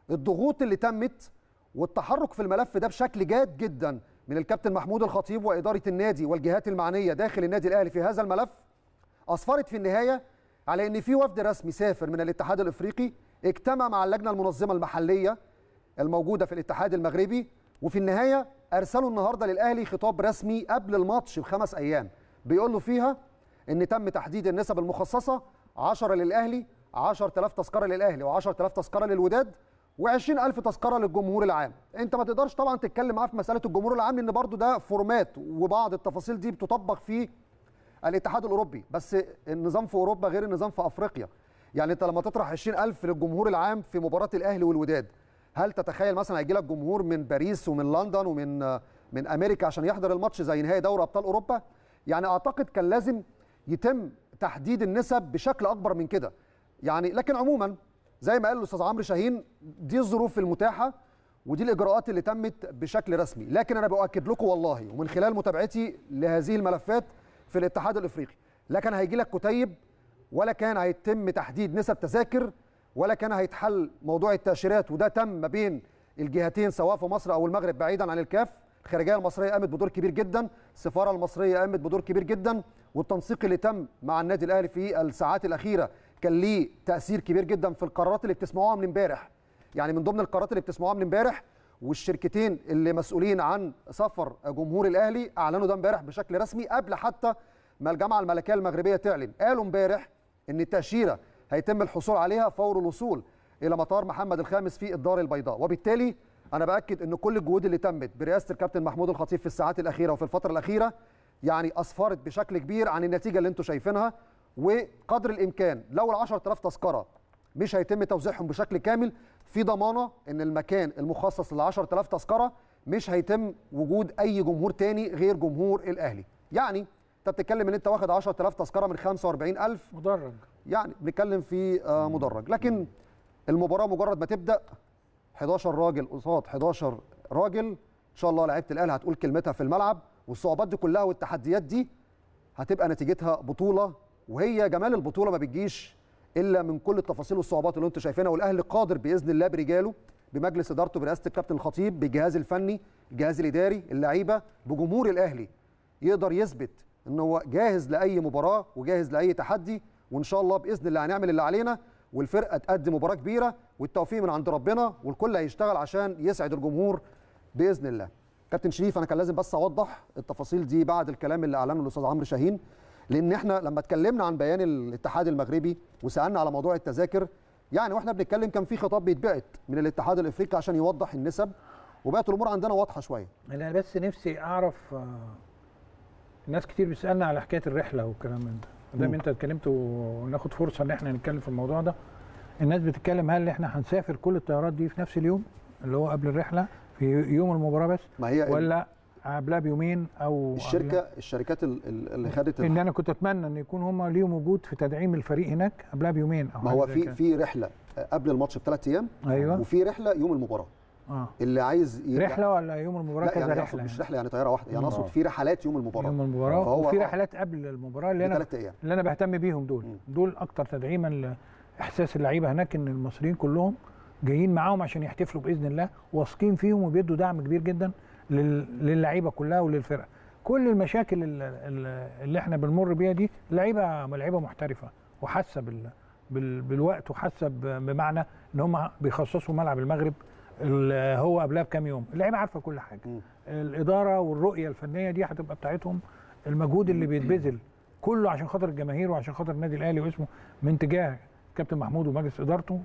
الضغوط اللي تمت والتحرك في الملف ده بشكل جاد جدا من الكابتن محمود الخطيب واداره النادي والجهات المعنيه داخل النادي الاهلي في هذا الملف اسفرت في النهايه على ان في وفد رسمي سافر من الاتحاد الافريقي اجتمع مع اللجنه المنظمه المحليه الموجوده في الاتحاد المغربي وفي النهايه ارسلوا النهارده للاهلي خطاب رسمي قبل الماتش بخمس ايام بيقول له فيها ان تم تحديد النسب المخصصه 10 للاهلي 10000 تذكره للاهلي و10000 تذكره للوداد و20000 تذكره للجمهور العام انت ما تقدرش طبعا تتكلم معاه في مساله الجمهور العام لان برضو ده فورمات وبعض التفاصيل دي بتطبق في الاتحاد الاوروبي بس النظام في اوروبا غير النظام في افريقيا يعني انت لما تطرح 20000 للجمهور العام في مباراه الاهلي والوداد هل تتخيل مثلا هيجي لك جمهور من باريس ومن لندن ومن من امريكا عشان يحضر الماتش زي نهائي دوري ابطال اوروبا يعني اعتقد كان لازم يتم تحديد النسب بشكل اكبر من كده يعني لكن عموما زي ما قال الاستاذ عمرو شاهين دي الظروف المتاحه ودي الاجراءات اللي تمت بشكل رسمي لكن انا باكد لكم والله ومن خلال متابعتي لهذه الملفات في الاتحاد الافريقي لا كان هيجي لك كتيب ولا كان هيتم تحديد نسب تذاكر ولا كان هيتحل موضوع التاشيرات وده تم ما بين الجهتين سواء في مصر او المغرب بعيدا عن الكاف الخارجيه المصريه قامت بدور كبير جدا السفاره المصريه قامت بدور كبير جدا والتنسيق اللي تم مع النادي الاهلي في الساعات الاخيره كان ليه تاثير كبير جدا في القرارات اللي بتسمعوها من امبارح يعني من ضمن القرارات اللي بتسمعوها من امبارح والشركتين اللي مسؤولين عن سفر جمهور الاهلي اعلنوا ده امبارح بشكل رسمي قبل حتى ما الجامعه الملكيه المغربيه تعلن قالوا امبارح ان التاشيره هيتم الحصول عليها فور الوصول الى مطار محمد الخامس في الدار البيضاء وبالتالي انا باكد ان كل الجهود اللي تمت برئاسه الكابتن محمود الخطيب في الساعات الاخيره وفي الفتره الاخيره يعني اسفرت بشكل كبير عن النتيجه اللي انتم شايفينها وقدر الامكان لو ال 10000 تذكره مش هيتم توزيعهم بشكل كامل في ضمانه ان المكان المخصص لل 10000 تذكره مش هيتم وجود اي جمهور تاني غير جمهور الاهلي يعني انت بتتكلم ان انت واخد 10000 تذكره من 45000 مدرج يعني بنتكلم في آه، مدرج لكن المباراه مجرد ما تبدا 11 راجل قصاد 11 راجل ان شاء الله لعيبه الاهلي هتقول كلمتها في الملعب والصعوبات دي كلها والتحديات دي هتبقى نتيجتها بطوله وهي جمال البطوله ما بتجيش الا من كل التفاصيل والصعوبات اللي انتم شايفينها والاهلي قادر باذن الله برجاله بمجلس ادارته برئاسه الكابتن الخطيب بالجهاز الفني الجهاز الاداري اللعيبه بجمهور الاهلي يقدر يثبت ان هو جاهز لاي مباراه وجاهز لاي تحدي وان شاء الله باذن الله هنعمل اللي علينا والفرقه تقدم مباراه كبيره والتوفيق من عند ربنا والكل هيشتغل عشان يسعد الجمهور باذن الله كابتن شريف انا كان لازم بس اوضح التفاصيل دي بعد الكلام اللي اعلنه الاستاذ عمرو شاهين لان احنا لما اتكلمنا عن بيان الاتحاد المغربي وسالنا على موضوع التذاكر يعني واحنا بنتكلم كان في خطاب بيتبعت من الاتحاد الافريقي عشان يوضح النسب وبقت الامور عندنا واضحه شويه انا بس نفسي اعرف آه، ناس كتير بتسالنا على حكايه الرحله والكلام من ده دام مم. انت اتكلمت وناخد فرصه ان احنا نتكلم في الموضوع ده الناس بتتكلم هل احنا هنسافر كل الطيارات دي في نفس اليوم اللي هو قبل الرحله في يوم المباراه بس ما هي ولا قبلها بيومين او الشركه الشركات ال- ال- اللي خدت ان انا كنت اتمنى ان يكون هم ليهم وجود في تدعيم الفريق هناك قبلها بيومين او ما حاجة هو زي في كده. في رحله قبل الماتش بثلاث ايام ايوه وفي رحله يوم المباراه اه اللي عايز يرجع- رحله ولا يوم المباراه لا كذا يعني رحله اقصد مش يعني. رحله يعني طياره واحده يعني مم. اقصد في رحلات يوم المباراه يوم المباراه فهو وفي آه. رحلات قبل المباراه اللي انا ثلاث ايام اللي انا بهتم بيهم دول مم. دول اكتر تدعيما لاحساس اللعيبه هناك ان المصريين كلهم جايين معاهم عشان يحتفلوا باذن الله واثقين فيهم وبيدوا دعم كبير جدا لل- للعيبه كلها وللفرقه كل المشاكل ال- ال- اللي احنا بنمر بيها دي لعيبه لعيبه محترفه وحاسه بال بال بالوقت وحاسه ب- بمعنى ان هم بيخصصوا ملعب المغرب ال- هو قبلها بكام يوم اللعيبه عارفه كل حاجه مم. الاداره والرؤيه الفنيه دي هتبقى بتاعتهم المجهود اللي بيتبذل كله عشان خاطر الجماهير وعشان خاطر النادي الاهلي واسمه من تجاه كابتن محمود ومجلس ادارته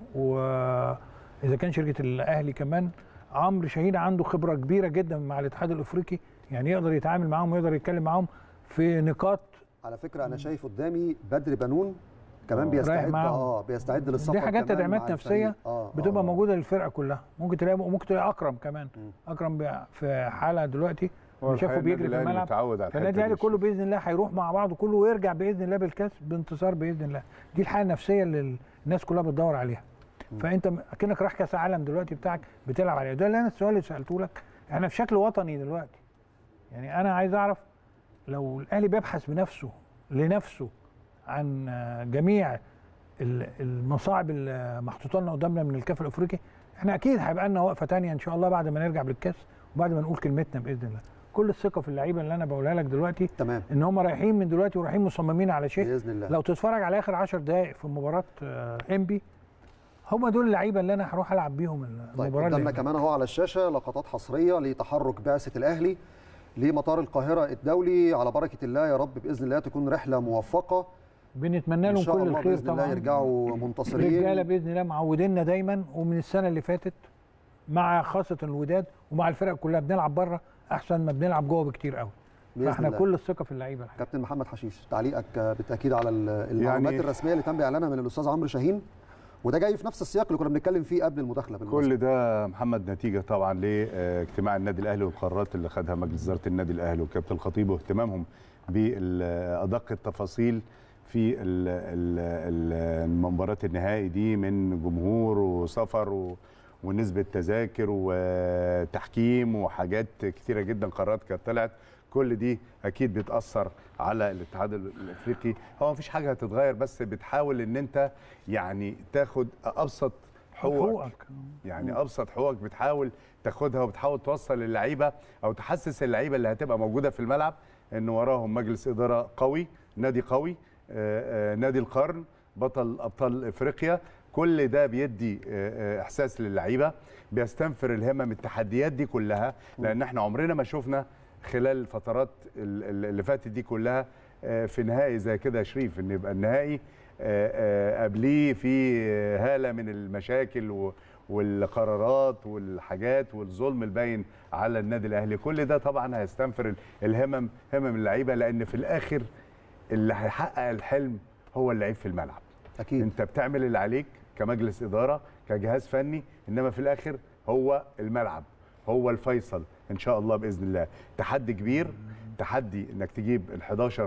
واذا كان شركه الاهلي كمان عمرو شاهين عنده خبره كبيره جدا مع الاتحاد الافريقي يعني يقدر يتعامل معاهم ويقدر يتكلم معاهم في نقاط على فكره انا شايف قدامي بدر بنون كمان آه. بيستعد رايح معاهم. اه بيستعد للسفر دي حاجات كمان تدعيمات مع نفسيه الفريق. آه بتبقى آه. موجوده للفرقه كلها ممكن تلاقي ممكن تلاقي اكرم كمان مم. اكرم بي- في حاله دلوقتي هو شافه الحقيقة بيجري النادي في الأهلي الملعب متعود على فالنادي الحتة الاهلي دي. كله باذن الله هيروح مع بعضه كله ويرجع باذن الله بالكاس بانتصار باذن الله دي الحاله النفسيه اللي الناس كلها بتدور عليها فانت م- اكنك رايح كاس عالم دلوقتي بتاعك بتلعب عليه ده اللي انا السؤال اللي سالته لك احنا في شكل وطني دلوقتي يعني انا عايز اعرف لو الاهلي بيبحث بنفسه لنفسه عن آه، جميع ال- المصاعب اللي محطوطه لنا قدامنا من الكاف الافريقي احنا اكيد هيبقى لنا وقفه تانية ان شاء الله بعد ما نرجع بالكاس وبعد ما نقول كلمتنا باذن الله كل الثقه في اللعيبه اللي انا بقولها لك دلوقتي تمام ان هم رايحين من دلوقتي ورايحين مصممين على شيء باذن الله لو تتفرج على اخر 10 دقائق في مباراه آه، انبي هم دول اللعيبه اللي انا هروح العب بيهم طيب المباراه قدامنا اللي كمان اهو على الشاشه لقطات حصريه لتحرك بعثه الاهلي لمطار القاهره الدولي على بركه الله يا رب باذن الله تكون رحله موفقه بنتمنى ان لهم شاء كل الله الخير باذن الله طبعا يرجعوا رجاله منتصرين باذن الله معودينا دايما ومن السنه اللي فاتت مع خاصه الوداد ومع الفرق كلها بنلعب بره احسن ما بنلعب جوه بكتير قوي بإذن فاحنا الله. كل الثقه في اللعيبه الحقيقة. كابتن محمد حشيش تعليقك بالتاكيد على ال- المعلومات يعني- الرسميه اللي تم اعلانها من الاستاذ عمرو شاهين وده جاي في نفس السياق اللي كنا بنتكلم فيه قبل المداخله بالمناسبة. كل ده محمد نتيجه طبعا لاجتماع النادي الاهلي والقرارات اللي خدها مجلس اداره النادي الاهلي وكابتن الخطيب واهتمامهم بادق التفاصيل في ال- ال- ال- مباراه النهائي دي من جمهور وسفر و ونسبه تذاكر وتحكيم وحاجات كتيره جدا قرارات كانت طلعت كل دي اكيد بتاثر على الاتحاد الافريقي هو مفيش حاجه هتتغير بس بتحاول ان انت يعني تاخد ابسط حقوقك حقوقك يعني ابسط حقوقك بتحاول تاخدها وبتحاول توصل للعيبه او تحسس اللعيبه اللي هتبقى موجوده في الملعب ان وراهم مجلس اداره قوي نادي قوي آه، آه، نادي القرن بطل ابطال افريقيا كل ده بيدي آه، آه، احساس للعيبه بيستنفر الهمم التحديات دي كلها لان احنا عمرنا ما شفنا خلال الفترات ال- ال- اللي فاتت دي كلها آه، في نهائي زي كده يا شريف ان يبقى النهائي آه، آه، قبليه في هاله من المشاكل و- والقرارات والحاجات والظلم الباين على النادي الاهلي كل ده طبعا هيستنفر ال- الهمم همم اللعيبه لان في الاخر اللي هيحقق الحلم هو اللعيب في الملعب اكيد انت بتعمل اللي عليك كمجلس اداره كجهاز فني انما في الاخر هو الملعب هو الفيصل ان شاء الله باذن الله تحدي كبير تحدي انك تجيب ال11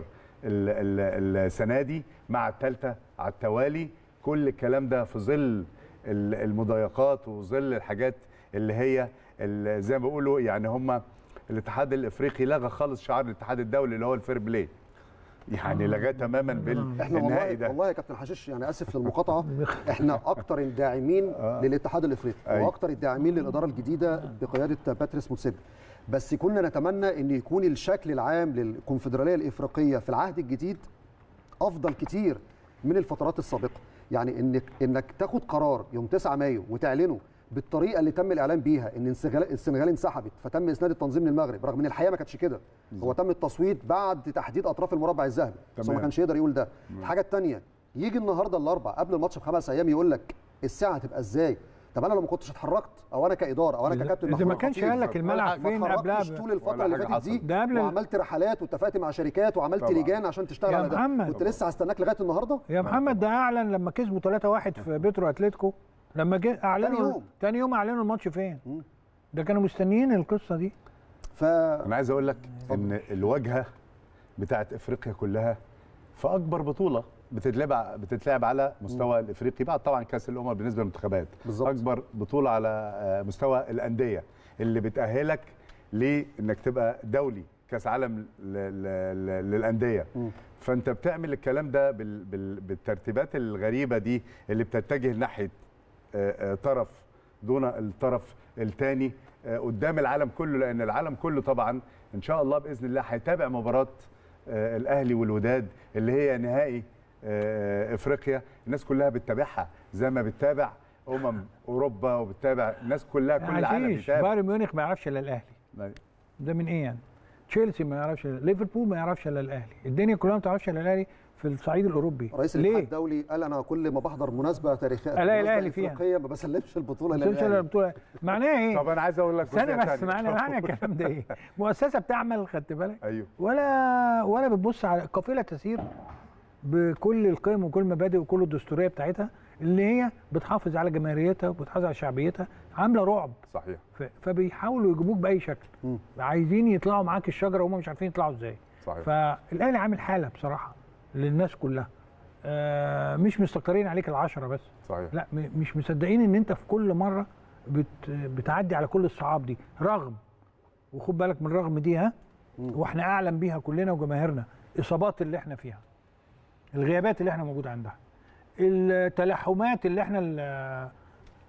السنه دي مع الثالثه على التوالي كل الكلام ده في ظل ال- المضايقات وظل الحاجات اللي هي ال- زي ما بيقولوا يعني هم الاتحاد الافريقي لغى خالص شعار الاتحاد الدولي اللي هو الفير بلاي يعني لغاه تماما احنا بالنهائي والله ده والله يا كابتن حشيش يعني اسف للمقاطعه احنا اكتر الداعمين للاتحاد الافريقي أيوة. واكتر الداعمين للاداره الجديده بقياده باتريس موتسيب بس كنا نتمنى ان يكون الشكل العام للكونفدراليه الافريقيه في العهد الجديد افضل كتير من الفترات السابقه يعني انك انك تاخد قرار يوم 9 مايو وتعلنه بالطريقه اللي تم الاعلان بيها ان السنغال السنغال انسحبت فتم اسناد التنظيم للمغرب رغم ان الحقيقه ما كانتش كده هو تم التصويت بعد تحديد اطراف المربع الذهبي بس هو ما تمام. كانش يقدر يقول ده الحاجه الثانيه يجي النهارده الاربع قبل الماتش بخمس ايام يقول لك الساعه هتبقى ازاي طب انا لو ما كنتش اتحركت او انا كاداره او انا إذا- ككابتن إذا محمود ما كانش الخطيب قال لك الملعب ما فين قبلها اتحركتش ب- طول الفتره ولا اللي حاجة فاتت دي حصلت. ده قبل ال- وعملت رحلات واتفقت مع شركات وعملت طبعا. لجان عشان تشتغل يا على ده محمد. كنت لسه هستناك لغايه النهارده يا محمد ده اعلن لما كسبوا 3-1 في بيترو اتلتيكو لما جه اعلنوا تاني يوم. تاني يوم اعلنوا الماتش فين ده كانوا مستنيين القصه دي ف انا عايز اقول لك ان الواجهه بتاعت افريقيا كلها في اكبر بطوله بتتلعب بتتلعب على مستوى الافريقي بعد طبعا كاس الامم بالنسبه للمنتخبات بالظبط. اكبر بطوله على آه، مستوى الانديه اللي بتاهلك لانك تبقى دولي كاس عالم ل- ل- ل- للانديه فانت بتعمل الكلام ده بال- بال- بالترتيبات الغريبه دي اللي بتتجه ناحيه آه، آه، طرف دون الطرف الثاني قدام العالم كله لان العالم كله طبعا ان شاء الله باذن الله هيتابع مباراه آه، الاهلي والوداد اللي هي نهائي آه، افريقيا الناس كلها بتتابعها زي ما بتتابع امم اوروبا وبتتابع الناس كلها كل العالم عزيز بيتابع بايرن ميونخ ما يعرفش الا الاهلي ده من ايه يعني تشيلسي ما يعرفش إلا- ليفربول ما يعرفش الا الاهلي الدنيا كلها ما تعرفش الا الاهلي في الصعيد الاوروبي رئيس الاتحاد ليه الدولي قال انا كل ما بحضر مناسبه تاريخيه ألاقي مناسبة الأهلي فيها. إفريقية ما بسلمش البطوله ما وصلش إلا للاهلي البطوله معناها ايه طب انا عايز اقول لك استنى جزئية بس تانية. معنى معنى الكلام ده ايه مؤسسه بتعمل خدت بالك ايوه ولا ولا بتبص على قافله تسير بكل القيم وكل المبادئ وكل الدستوريه بتاعتها اللي هي بتحافظ على جماهيريتها وبتحافظ على شعبيتها عامله رعب صحيح ف- فبيحاولوا يجيبوك باي شكل عايزين يطلعوا معاك الشجره وهم مش عارفين يطلعوا ازاي صحيح فالاهلي عامل حاله بصراحه للناس كلها آه مش مستكترين عليك العشرة بس صحيح لا م- مش مصدقين ان انت في كل مره بت بتعدي على كل الصعاب دي رغم وخد بالك من رغم دي ها واحنا اعلم بيها كلنا وجماهيرنا اصابات اللي احنا فيها الغيابات اللي احنا موجود عندها التلاحمات اللي احنا ال-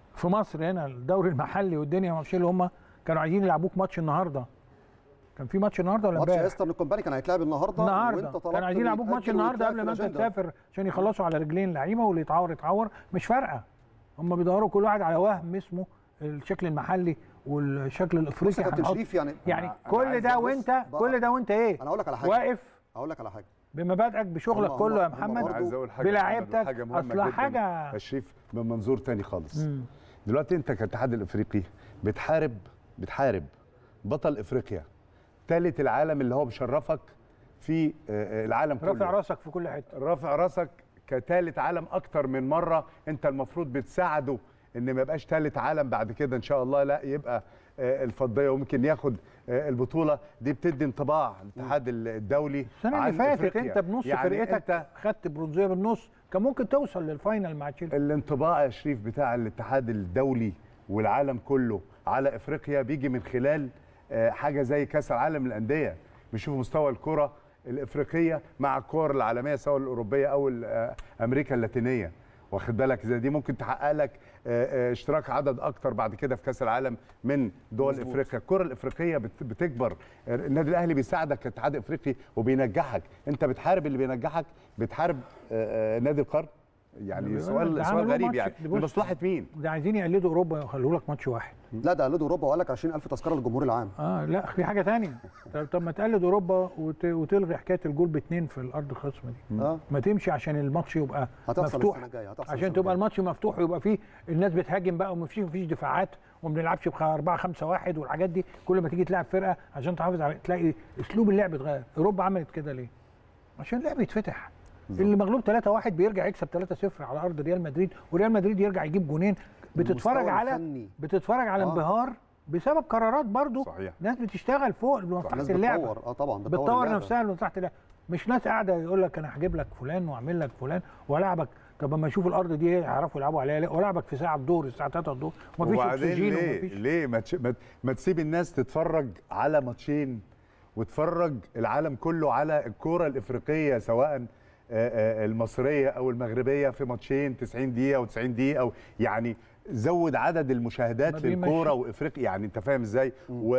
في مصر هنا الدوري المحلي والدنيا ما اعرفش اللي هم كانوا عايزين يلعبوك ماتش النهارده كان في ماتش النهارده ولا ماتش امبارح؟ ايسترن كومباني كان هيتلعب النهارده النهارده وانت طلبت كانوا عايزين يلعبوك إنه ماتش يتأجل النهارده ويتلعب قبل ما في انت الأجندة. تسافر عشان يخلصوا على رجلين لعيبه واللي يتعور يتعور مش فارقه هم بيدوروا كل واحد على وهم اسمه الشكل المحلي والشكل بص الافريقي يا كابتن هنحط- شريف يعني يعني أنا كل عايز ده أبص وانت بقى. كل ده وانت ايه انا اقول لك على حاجه واقف اقول لك على حاجه بمبادئك بشغلك هم- كله يا هم- هم محمد برضو انا عايز اقول حاجه بلاعيبتك، محمد، حاجه مهمه أصل جدا حاجة- يا شريف من منظور تاني خالص مم. دلوقتي انت كاتحاد الافريقي بتحارب بتحارب بطل افريقيا ثالث العالم اللي هو مشرفك في آه، آه، العالم كله رافع راسك في كل حته رافع راسك كثالث عالم اكتر من مره انت المفروض بتساعده ان ما يبقاش ثالث عالم بعد كده ان شاء الله لا يبقى آه، الفضيه وممكن ياخد آه، البطوله دي بتدي انطباع الاتحاد الدولي السنه عن اللي فاتت إفريقيا. انت بنص يعني فرقتك انت خدت برونزيه بالنص كان ممكن توصل للفاينل مع تشيلسي الانطباع يا شريف بتاع الاتحاد الدولي والعالم كله على افريقيا بيجي من خلال آه، حاجه زي كاس العالم للانديه بيشوفوا مستوى الكره الافريقيه مع الكور العالميه سواء الاوروبيه او ال- آه، امريكا اللاتينيه واخد بالك زي دي ممكن تحقق لك آه، آه، اشتراك عدد اكتر بعد كده في كاس العالم من دول مظبوط. افريقيا الكره الافريقيه بت- بتكبر النادي الاهلي بيساعدك كاتحاد افريقي وبينجحك انت بتحارب اللي بينجحك بتحارب آه، آه، نادي القرن ده يعني بيقول سؤال لك ده سؤال عملوا غريب ماتش- يعني ده بص- لمصلحه مين ده عايزين يقلدوا اوروبا ويخلوا لك ماتش واحد لا ده قلدوا اوروبا وقال لك 20000 تذكره للجمهور العام اه لا في حاجه تانية طب, طب ما تقلد اوروبا وت... وتلغي حكايه الجول باثنين في الارض الخصم دي اه ما تمشي عشان الماتش يبقى هتحصل مفتوح السنه الجايه هتحصل عشان السنة تبقى الجاية. الماتش مفتوح ويبقى فيه الناس بتهاجم بقى ومفيش مفيش دفاعات وما بنلعبش ب 4 5 1 والحاجات دي كل ما تيجي تلعب فرقه عشان تحافظ على تلاقي اسلوب اللعب اتغير اوروبا عملت كده ليه؟ عشان اللعب يتفتح اللي مغلوب 3 1 بيرجع يكسب 3 0 على ارض ريال مدريد وريال مدريد يرجع يجيب جونين بتتفرج المستوى على الفني. بتتفرج على آه. انبهار بسبب قرارات برضو صحيح. ناس بتشتغل فوق مصلحه الناس اللعبه بتطور اه طبعا بتطور اللعبة. نفسها لمصلحه اللعبه مش ناس قاعده يقول لك انا هجيب لك فلان واعمل لك فلان والعبك طب اما اشوف الارض دي يعرفوا يلعبوا عليها ليه والعبك في ساعه الظهر الساعه 3 الظهر ومفيش وبعدين اكسجين ليه ومفيش ليه ما, تش... ما... ما تسيب الناس تتفرج على ماتشين وتفرج العالم كله على الكوره الافريقيه سواء آه، آه، المصريه او المغربيه في ماتشين 90 دقيقه و90 دقيقه و... يعني زود عدد ما المشاهدات بيمشي. للكوره وافريقيا يعني انت فاهم ازاي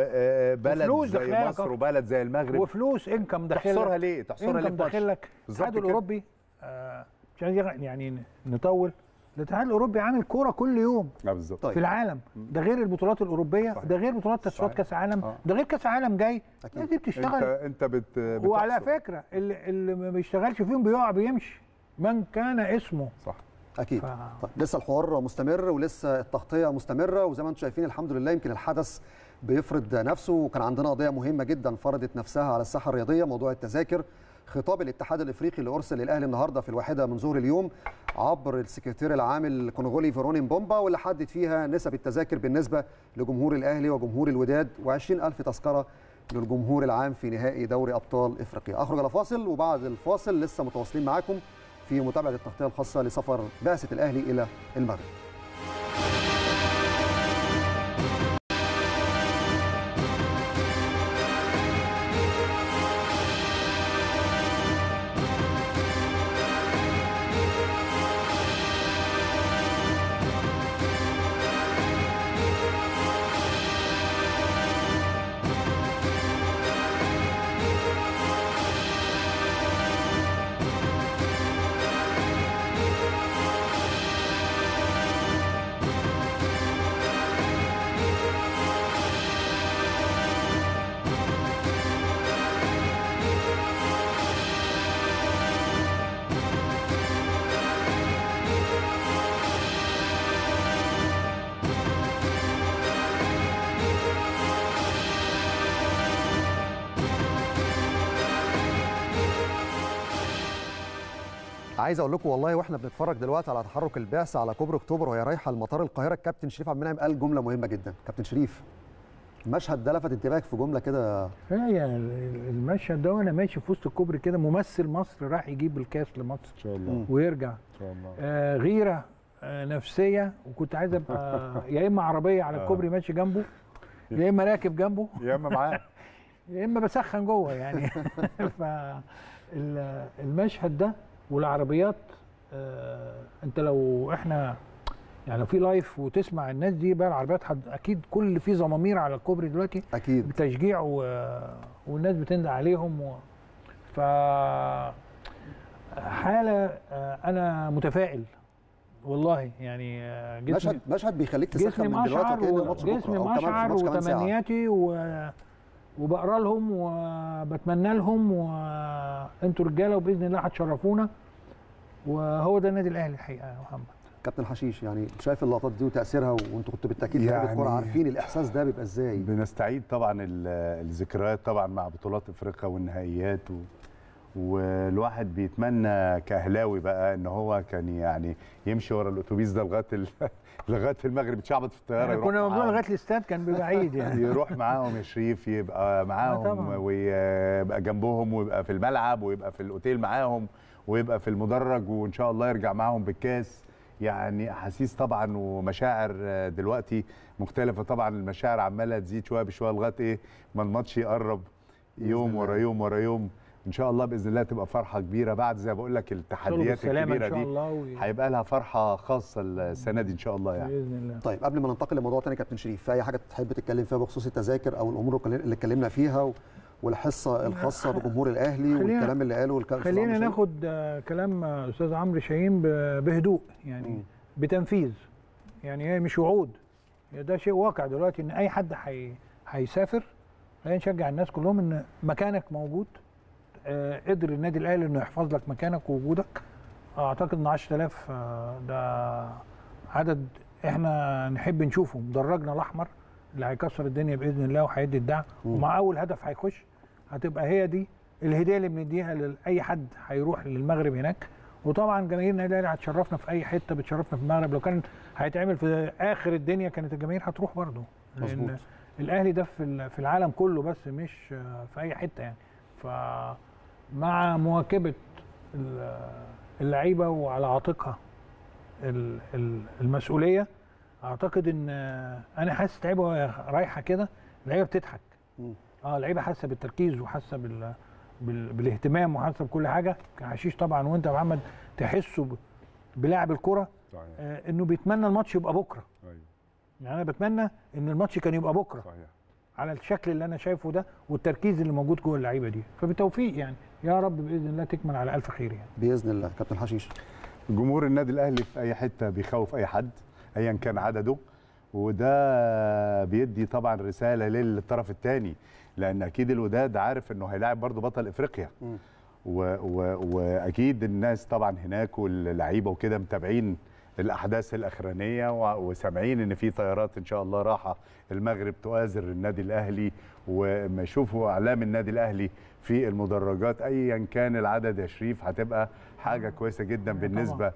وبلد وفلوس زي داخلها مصر لك. وبلد زي المغرب وفلوس انكم داخل تحصرها ليه تحصرها ليه انكم في ماتش؟ داخل لك بالظبط الاتحاد كده. الاوروبي آه، مش عايز يغ- يعني نطول الاتحاد الاوروبي عامل كوره كل يوم اه بالظبط طيب. في العالم ده غير البطولات الاوروبيه صحيح. ده غير بطولات تصفيات صحيح. كاس عالم آه. ده غير كاس عالم جاي أكيد. الناس دي انت بتشتغل انت بت... وعلى بتحصر. فكره اللي, اللي ما بيشتغلش فيهم بيقع بيمشي من كان اسمه صح اكيد ف- طيب لسه الحوار مستمر ولسه التغطيه مستمره وزي ما انتم شايفين الحمد لله يمكن الحدث بيفرض نفسه وكان عندنا قضيه مهمه جدا فرضت نفسها على الساحه الرياضيه موضوع التذاكر خطاب الاتحاد الافريقي اللي ارسل للاهلي النهارده في الواحده من ظهر اليوم عبر السكرتير العام الكونغولي فيروني مبومبا واللي حدد فيها نسب التذاكر بالنسبه لجمهور الاهلي وجمهور الوداد و20000 تذكره للجمهور العام في نهائي دوري ابطال افريقيا اخرج الى فاصل وبعد الفاصل لسه متواصلين معاكم في متابعه التغطيه الخاصه لسفر بعثه الاهلي الى المغرب عايز اقول لكم والله واحنا بنتفرج دلوقتي على تحرك البعثه على كوبري اكتوبر وهي رايحه لمطار القاهره الكابتن شريف عبد المنعم قال جمله مهمه جدا كابتن شريف المشهد ده لفت انتباهك في جمله كده هي المشهد ده وانا ماشي في وسط الكوبري كده ممثل مصر راح يجيب الكاس لمصر ان شاء الله ويرجع ان شاء الله آه غيره آه نفسيه وكنت عايز ابقى يا اما عربيه على الكوبري ماشي جنبه يا اما راكب جنبه يا اما معاه يا اما بسخن جوه يعني فالمشهد ده والعربيات آه انت لو احنا يعني لو في لايف وتسمع الناس دي بقى العربيات حد اكيد كل في زمامير على الكوبري دلوقتي اكيد بتشجيع و... والناس بتندى عليهم و... ف حاله آه، انا متفائل والله يعني آه، جسمي مشهد مشهد بيخليك تسخن جسمي من دلوقتي مشعر وكأن الماتش بكره جسمي او كمان مشعر الماتش كمان ساعه وتمنياتي و... وبقرا لهم وبتمنى لهم وانتوا رجاله وباذن الله هتشرفونا وهو ده النادي الاهلي الحقيقه يا محمد كابتن حشيش يعني شايف اللقطات دي وتاثيرها وانتوا كنتوا بالتاكيد لعيبه يعني- كوره عارفين الاحساس ده بيبقى ازاي بنستعيد طبعا ال- الذكريات طبعا مع بطولات افريقيا والنهائيات و... والواحد بيتمنى كاهلاوي بقى ان هو كان يعني يمشي ورا الاتوبيس ده لغايه ال... لغايه المغرب يتشعبط في الطياره احنا يروح كنا ممنوع معاهم. لغايه الاستاد كان بيبقى عيد يعني يروح معاهم يا شريف يبقى معاهم طبعاً. ويبقى جنبهم ويبقى في الملعب ويبقى في الاوتيل معاهم ويبقى في المدرج وان شاء الله يرجع معاهم بالكاس يعني احاسيس طبعا ومشاعر آه، دلوقتي مختلفه طبعا المشاعر عماله تزيد شويه بشويه لغايه ايه ما الماتش يقرب يوم الله. ورا يوم ورا يوم ان شاء الله باذن الله تبقى فرحه كبيره بعد زي ما بقول لك التحديات بالسلامه الكبيره ان شاء دي الله و... هيبقى لها فرحه خاصه السنه دي ان شاء الله يعني باذن الله طيب قبل ما ننتقل لموضوع تاني كابتن شريف في اي حاجه تحب تتكلم فيها بخصوص التذاكر او الامور اللي اتكلمنا فيها و- والحصه الخاصه بجمهور الاهلي خلينا- والكلام اللي قاله الكابتن أستاذ خلينا عمرو ناخد آه، كلام آه، استاذ عمرو شاهين ب- بهدوء يعني مم. بتنفيذ يعني هي مش وعود ده شيء واقع دلوقتي ان اي حد حي... هيسافر خلينا نشجع الناس كلهم ان مكانك موجود آه، قدر النادي الاهلي انه يحفظ لك مكانك ووجودك اعتقد ان 10000 آه، ده عدد احنا نحب نشوفه مدرجنا الاحمر اللي هيكسر الدنيا باذن الله وهيدي الدعم مم. ومع اول هدف هيخش هتبقى هي دي الهديه اللي بنديها لاي حد هيروح للمغرب هناك وطبعا جماهير النادي الاهلي هتشرفنا في اي حته بتشرفنا في المغرب لو كان هيتعمل في اخر الدنيا كانت الجماهير هتروح برضه مظبوط. لان الاهلي ده في ال- في العالم كله بس مش آه، في اي حته يعني فمع مواكبه ال- اللعيبه وعلى عاتقها ال- ال- المسؤوليه اعتقد ان آه، انا حاسس لعيبه وهي رايحه كده اللعيبه بتضحك مم. اه اللعيبه حاسه بالتركيز وحاسه بال... بال... بالاهتمام وحاسه بكل حاجه كحشيش طبعا وانت يا محمد تحسه ب... بلاعب الكره صحيح آه انه بيتمنى الماتش يبقى بكره ايوه يعني انا بتمنى ان الماتش كان يبقى بكره صحيح على الشكل اللي انا شايفه ده والتركيز اللي موجود جوه اللعيبه دي فبالتوفيق يعني يا رب باذن الله تكمل على الف خير يعني باذن الله كابتن حشيش جمهور النادي الاهلي في اي حته بيخوف اي حد ايا كان عدده وده بيدي طبعا رساله للطرف الثاني لان اكيد الوداد عارف انه هيلاعب برضه بطل افريقيا مم. و و واكيد الناس طبعا هناك واللعيبه وكده متابعين الاحداث الاخرانيه و- وسامعين ان في طيارات ان شاء الله راحه المغرب تؤازر النادي الاهلي وما يشوفوا اعلام النادي الاهلي في المدرجات ايا كان العدد يا شريف هتبقى حاجه كويسه جدا بالنسبه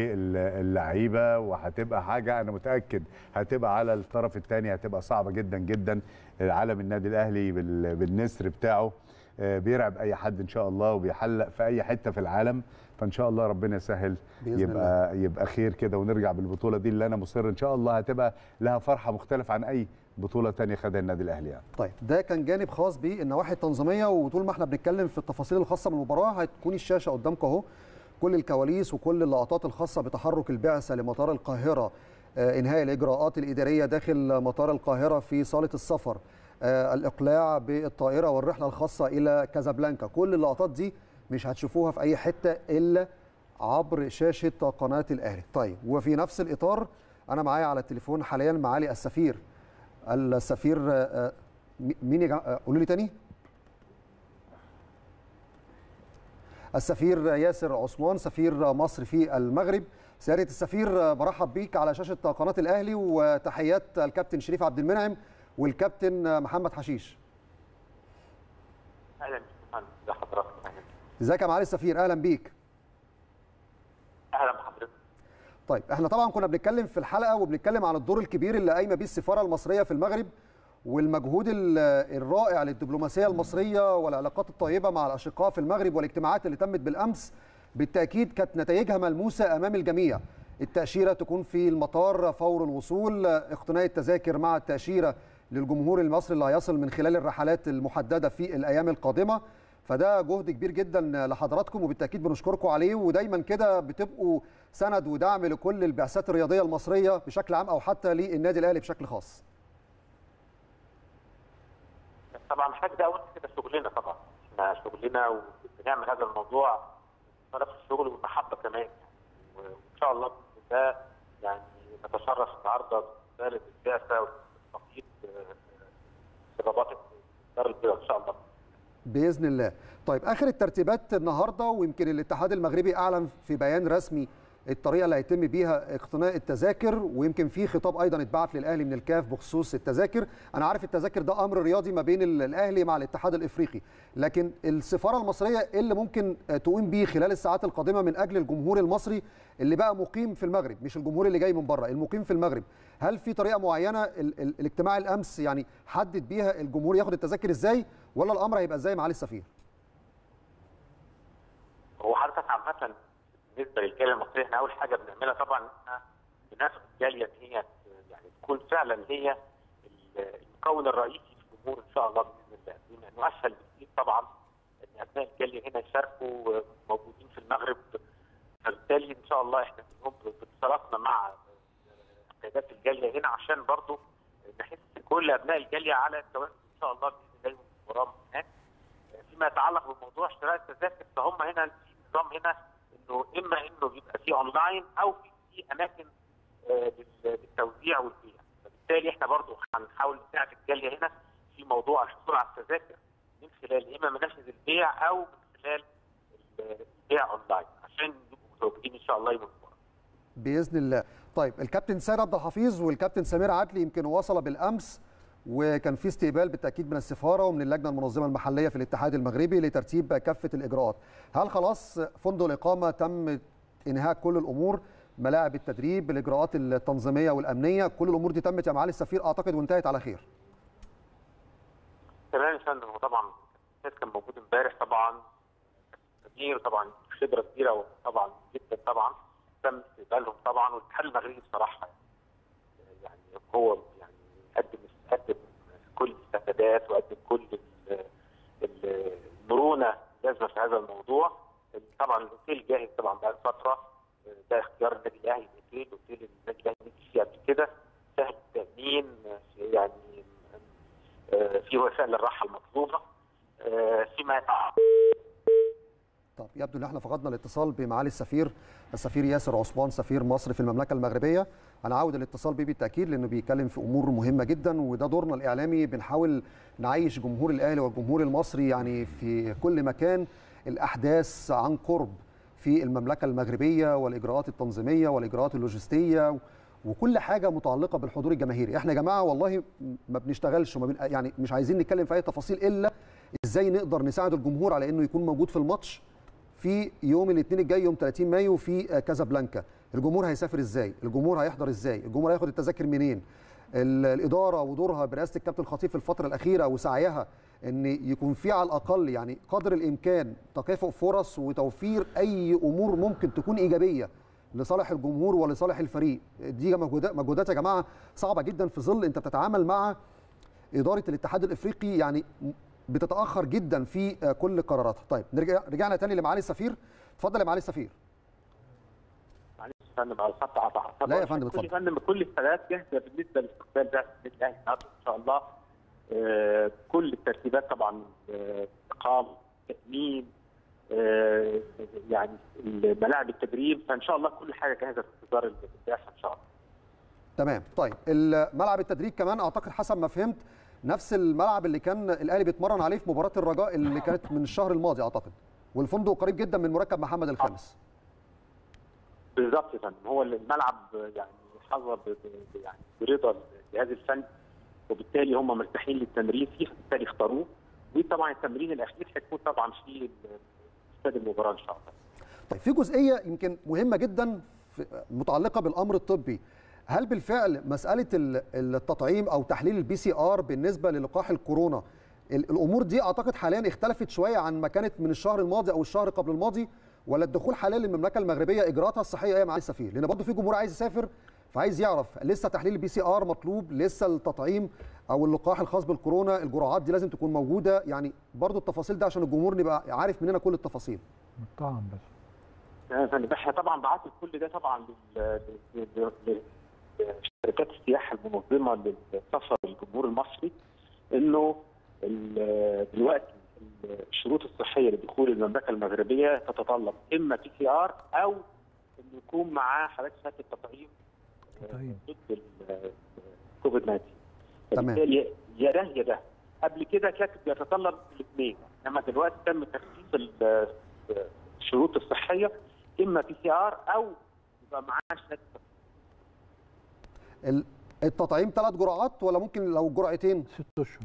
للعيبه وهتبقى حاجه انا متاكد هتبقى على الطرف الثاني هتبقى صعبه جدا جدا علم النادي الاهلي بال- بالنسر بتاعه آه، بيرعب اي حد ان شاء الله وبيحلق في اي حته في العالم فان شاء الله ربنا يسهل بإذن يبقى يبقى خير كده ونرجع بالبطوله دي اللي انا مصر ان شاء الله هتبقى لها فرحه مختلفه عن اي بطوله تانية خدها النادي الاهلي يعني. طيب ده كان جانب خاص بالنواحي التنظيميه وطول ما احنا بنتكلم في التفاصيل الخاصه بالمباراه هتكون الشاشه قدامكم اهو كل الكواليس وكل اللقطات الخاصه بتحرك البعثه لمطار القاهره آه، انهاء الاجراءات الاداريه داخل مطار القاهره في صاله السفر آه، الاقلاع بالطائره والرحله الخاصه الى كازابلانكا كل اللقطات دي مش هتشوفوها في اي حته الا عبر شاشه قناه الاهلي طيب وفي نفس الاطار انا معايا على التليفون حاليا معالي السفير السفير آه، آه، مين يا جماعه آه، قولوا لي تاني السفير ياسر عثمان سفير مصر في المغرب سياده السفير برحب بيك على شاشه قناه الاهلي وتحيات الكابتن شريف عبد المنعم والكابتن محمد حشيش اهلا بك ازي حضرتك اهلا ازيك يا معالي السفير اهلا بيك اهلا بحضرتك طيب احنا طبعا كنا بنتكلم في الحلقه وبنتكلم عن الدور الكبير اللي قايمه بيه السفاره المصريه في المغرب والمجهود ال- الرائع للدبلوماسيه المصريه والعلاقات الطيبه مع الاشقاء في المغرب والاجتماعات اللي تمت بالامس بالتاكيد كانت نتائجها ملموسه امام الجميع التاشيره تكون في المطار فور الوصول اقتناء التذاكر مع التاشيره للجمهور المصري اللي هيصل من خلال الرحلات المحدده في الايام القادمه فده جهد كبير جدا لحضراتكم وبالتاكيد بنشكركم عليه ودايما كده بتبقوا سند ودعم لكل البعثات الرياضيه المصريه بشكل عام او حتى للنادي الاهلي بشكل خاص طبعا حاجه ده اول كده شغلنا طبعا احنا شغلنا وبنعمل هذا الموضوع طرف الشغل والمحبه كمان وان شاء الله باذن الله يعني نتشرف النهارده برساله البعثه والتوقيت في رباط دار البيضاء ان شاء الله باذن الله طيب اخر الترتيبات النهارده ويمكن الاتحاد المغربي اعلن في بيان رسمي الطريقه اللي هيتم بيها اقتناء التذاكر ويمكن في خطاب ايضا اتبعت للاهلي من الكاف بخصوص التذاكر انا عارف التذاكر ده امر رياضي ما بين الاهلي مع الاتحاد الافريقي لكن السفاره المصريه ايه اللي ممكن تقوم بيه خلال الساعات القادمه من اجل الجمهور المصري اللي بقى مقيم في المغرب مش الجمهور اللي جاي من بره المقيم في المغرب هل في طريقه معينه ال ال الاجتماع الامس يعني حدد بيها الجمهور ياخد التذاكر ازاي ولا الامر هيبقى ازاي معالي السفير هو حضرتك عامه بالنسبه للجاليه المصريه احنا اول حاجه بنعملها طبعا احنا بناخد الجاليه ان هي يعني تكون فعلا هي المكون الرئيسي في الجمهور ان شاء الله باذن الله بما انه اسهل بكثير طبعا ان ابناء الجاليه هنا يشاركوا موجودين في المغرب فبالتالي ان شاء الله احنا بنقوم باتصالاتنا مع قيادات الجاليه هنا عشان برضه نحس كل ابناء الجاليه على التواجد ان شاء الله باذن الله المباراه هناك فيما يتعلق بموضوع شراء التذاكر فهم هنا في نظام هنا انه اما انه بيبقى في اونلاين او في اماكن للتوزيع والبيع فبالتالي احنا برضو هنحاول نساعد الجاليه هنا في موضوع الحصول على التذاكر من خلال اما منافذ البيع او من خلال البيع اونلاين عشان يبقوا متواجدين ان شاء الله يوم المباراه. باذن الله. طيب الكابتن سيد عبد الحفيظ والكابتن سمير عدلي يمكن وصل بالامس وكان في استقبال بالتاكيد من السفاره ومن اللجنه المنظمه المحليه في الاتحاد المغربي لترتيب كافه الاجراءات. هل خلاص فندق الاقامه تم انهاء كل الامور؟ ملاعب التدريب، الاجراءات التنظيميه والامنيه، كل الامور دي تمت يا معالي السفير اعتقد وانتهت على خير. تمام يا فندم وطبعا كان موجود امبارح طبعا كبير طبعا خبره كبيره وطبعا جدا طبعا تم استقبالهم طبعا والاتحاد المغربي بصراحه يعني هو يعني قدم قدم كل الاستعدادات وقدم كل المرونه اللازمه في هذا الموضوع طبعا الاوتيل جاهز طبعا بقى فتره ده اختيار النادي الاهلي الاوتيل اوتيل النادي الاهلي فيه قبل كده سهل التامين يعني في وسائل للراحه المطلوبه فيما يتعلق طب يبدو ان احنا فقدنا الاتصال بمعالي السفير السفير ياسر عثمان سفير مصر في المملكه المغربيه هنعود الاتصال بيه بالتاكيد لانه بيتكلم في امور مهمه جدا وده دورنا الاعلامي بنحاول نعيش جمهور الاهلي والجمهور المصري يعني في كل مكان الاحداث عن قرب في المملكه المغربيه والاجراءات التنظيميه والاجراءات اللوجستيه وكل حاجه متعلقه بالحضور الجماهيري احنا يا جماعه والله ما بنشتغلش وما بن... يعني مش عايزين نتكلم في اي تفاصيل الا ازاي نقدر نساعد الجمهور على انه يكون موجود في الماتش في يوم الاثنين الجاي يوم 30 مايو في كازابلانكا الجمهور هيسافر ازاي الجمهور هيحضر ازاي الجمهور هياخد التذاكر منين الاداره ودورها برئاسه الكابتن الخطيب في الفتره الاخيره وسعيها ان يكون في على الاقل يعني قدر الامكان تكافؤ فرص وتوفير اي امور ممكن تكون ايجابيه لصالح الجمهور ولصالح الفريق دي مجهودات مجهودات يا جماعه صعبه جدا في ظل انت بتتعامل مع اداره الاتحاد الافريقي يعني بتتاخر جدا في كل قراراتها طيب نرجع رجعنا تاني لمعالي السفير اتفضل يا معالي السفير معلش يا فندم على الخط قطع لا يا فندم كل اتفضل فندم كل السنوات جاهزه بالنسبه لاستقبال بعثه النادي الاهلي النهارده ان شاء الله آه، كل الترتيبات طبعا آه، اقامه تامين آه، يعني ملاعب التدريب فان شاء الله كل حاجه جاهزه في انتظار البعثه ان شاء الله تمام طيب ملعب التدريب كمان اعتقد حسب ما فهمت نفس الملعب اللي كان الاهلي بيتمرن عليه في مباراه الرجاء اللي كانت من الشهر الماضي اعتقد والفندق قريب جدا من مركب محمد الخامس بالظبط يا فندم هو الملعب يعني حظى ب- ب- يعني برضا الجهاز الفني وبالتالي هم مرتاحين للتمرين فيه فبالتالي اختاروه وطبعا التمرين الاخير هيكون طبعا في استاد المباراه ان شاء الله طيب في جزئيه يمكن مهمه جدا في- متعلقه بالامر الطبي هل بالفعل مساله ال- التطعيم او تحليل البي سي ار بالنسبه للقاح الكورونا ال- الامور دي اعتقد حاليا اختلفت شويه عن ما كانت من الشهر الماضي او الشهر قبل الماضي ولا الدخول حاليا للمملكه المغربيه اجراءاتها الصحيه ايه مع السفير لان برضه في جمهور عايز يسافر فعايز يعرف لسه تحليل البي سي ار مطلوب لسه التطعيم او اللقاح الخاص بالكورونا الجرعات دي لازم تكون موجوده يعني برضو التفاصيل ده عشان الجمهور نبقى عارف مننا كل التفاصيل طبعا بس يا فندم احنا طبعا بعتنا كل ده طبعا لل- لل- لل- لشركات السياحه المنظمه للسفر للجمهور المصري انه ال- دلوقتي الشروط الصحيه لدخول المملكه المغربيه تتطلب اما بي سي ار او انه يكون معاه حالات شهاده التطعيم تطعيم. ضد الكوفيد 19 تمام. فبالتالي يا ده يا ده قبل كده كانت بيتطلب الاثنين انما دلوقتي تم تخفيف ال- الشروط الصحيه اما بي سي ار او يبقى معاه شهاده ال- التطعيم ثلاث جرعات ولا ممكن لو جرعتين ست اشهر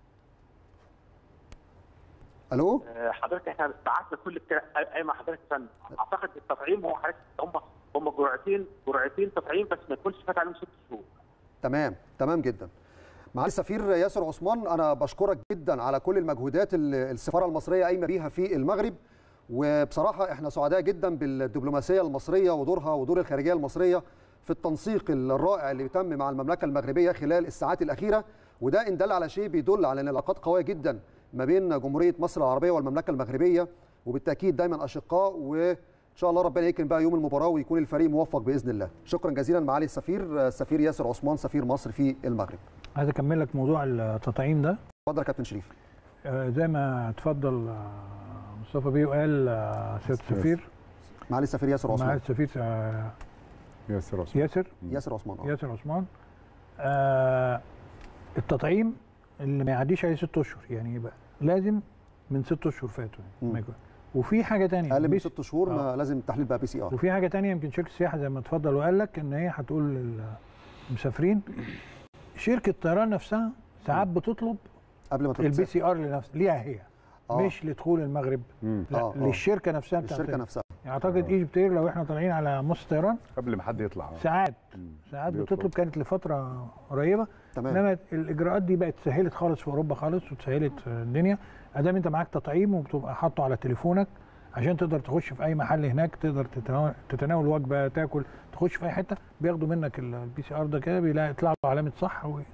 الو آه، حضرتك احنا بعتنا كل الكلام اي ما حضرتك فن اعتقد التطعيم هو حضرتك هم هم جرعتين جرعتين تطعيم بس ما يكونش فات عليهم ست شهور تمام تمام جدا معالي السفير ياسر عثمان انا بشكرك جدا على كل المجهودات اللي السفاره المصريه قايمه بيها في المغرب وبصراحه احنا سعداء جدا بالدبلوماسيه المصريه ودورها ودور الخارجيه المصريه في التنسيق الرائع اللي تم مع المملكه المغربيه خلال الساعات الاخيره وده ان دل على شيء بيدل على ان العلاقات قويه جدا ما بين جمهوريه مصر العربيه والمملكه المغربيه وبالتاكيد دايما اشقاء وان شاء الله ربنا يكرم بقى يوم المباراه ويكون الفريق موفق باذن الله شكرا جزيلا معالي السفير السفير ياسر عثمان سفير مصر في المغرب عايز اكمل لك موضوع التطعيم ده اتفضل يا كابتن شريف آه، زي ما اتفضل آه، مصطفى بيه وقال آه، سياده السفير معالي السفير ياسر مع عثمان السفير آه، ياسر عثمان. ياسر ياسر عثمان آه. ياسر عثمان آه التطعيم اللي ما يعديش عليه ست اشهر يعني يبقى لازم من ست اشهر فاتوا مم. ما يكون- وفي حاجه تانية اقل من بيس- ست شهور ما آه. لازم تحليل بقى بي سي ار وفي حاجه تانية يمكن شركه السياحه زي ما اتفضل وقال لك ان هي هتقول للمسافرين شركه الطيران نفسها ساعات بتطلب قبل ما البي تتسافر سي ار لنفس ليها هي آه. مش لدخول المغرب مم. لا آه، آه. للشركه نفسها بتاعت الشركه نفسها يعني اعتقد ايجيبت اير لو احنا طالعين على مصر طيران قبل ما حد يطلع آه. ساعات مم. ساعات بيطلب. بتطلب كانت لفتره قريبه تمام انما الاجراءات دي بقت سهلت خالص في اوروبا خالص وسهلت الدنيا ادام انت معاك تطعيم وبتبقى حاطه على تليفونك عشان تقدر تخش في اي محل هناك تقدر تتناول, تتناول وجبه تاكل تخش في اي حته بياخدوا منك البي سي ار ده كده بيلاقي يطلع له علامه صح و-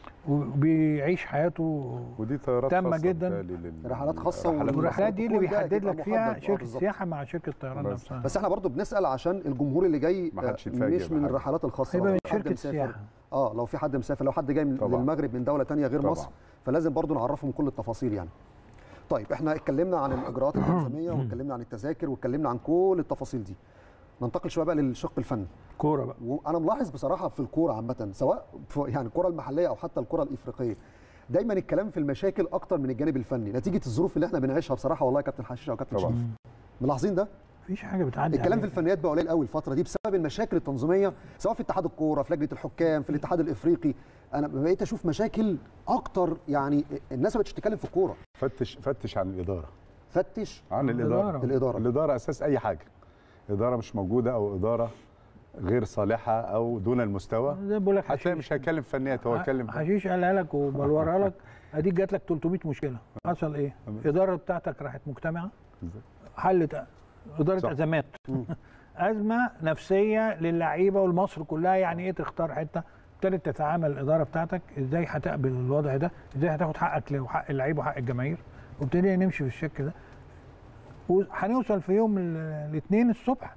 وبيعيش حياته ودي طيارات تامة خاصة جدا. بالتالي لل- رحلات خاصة الرحلات والرحلات دي اللي البروتوكول ده بيحدد هيبقى لك فيها محدد. آه، شركه بالظبط. السياحه مع شركه الطيران بس. نفسها بس احنا برضو بنسال عشان الجمهور اللي جاي ما حدش آه، يتفاجئ مش من بحاجة. الرحلات الخاصه هيبقى لو من في حد شركه مسافر- السياحه اه لو في حد مسافر لو حد جاي من طبعاً. للمغرب من دوله تانية غير طبعاً. مصر فلازم برضو نعرفهم كل التفاصيل يعني طيب احنا اتكلمنا عن الاجراءات التنظيميه واتكلمنا عن التذاكر واتكلمنا عن كل التفاصيل دي ننتقل شويه بقى للشق الفني كوره بقى وانا ملاحظ بصراحه في الكوره عامه سواء في يعني الكره المحليه او حتى الكره الافريقيه دايما الكلام في المشاكل اكتر من الجانب الفني نتيجه الظروف اللي احنا بنعيشها بصراحه والله يا كابتن حشيش او كابتن طبعاً. شريف ملاحظين ده مفيش حاجه بتعدي الكلام في عليها. الفنيات بقى قليل قوي الفتره دي بسبب المشاكل التنظيميه سواء في اتحاد الكوره في لجنه الحكام في الاتحاد الافريقي انا بقيت اشوف مشاكل اكتر يعني الناس ما بقتش تتكلم في الكوره فتش فتش عن الاداره فتش عن الاداره الإدارة. الاداره الاداره اساس اي حاجه اداره مش موجوده او اداره غير صالحه او دون المستوى زي ما بقول لك هتلاقي حشيش. مش هيتكلم فنيات هو هيتكلم حشيش قالها لك وبلورها لك اديك جات لك 300 مشكله حصل ايه؟ الاداره بتاعتك راحت مجتمعه حلت اداره صح. ازمات ازمه نفسيه للعيبه والمصر كلها يعني ايه تختار حته ابتدت تتعامل الاداره بتاعتك ازاي هتقبل الوضع ده ازاي هتاخد حقك وحق اللعيبه وحق الجماهير وابتدينا نمشي في الشك ده وهنوصل في يوم الاثنين الصبح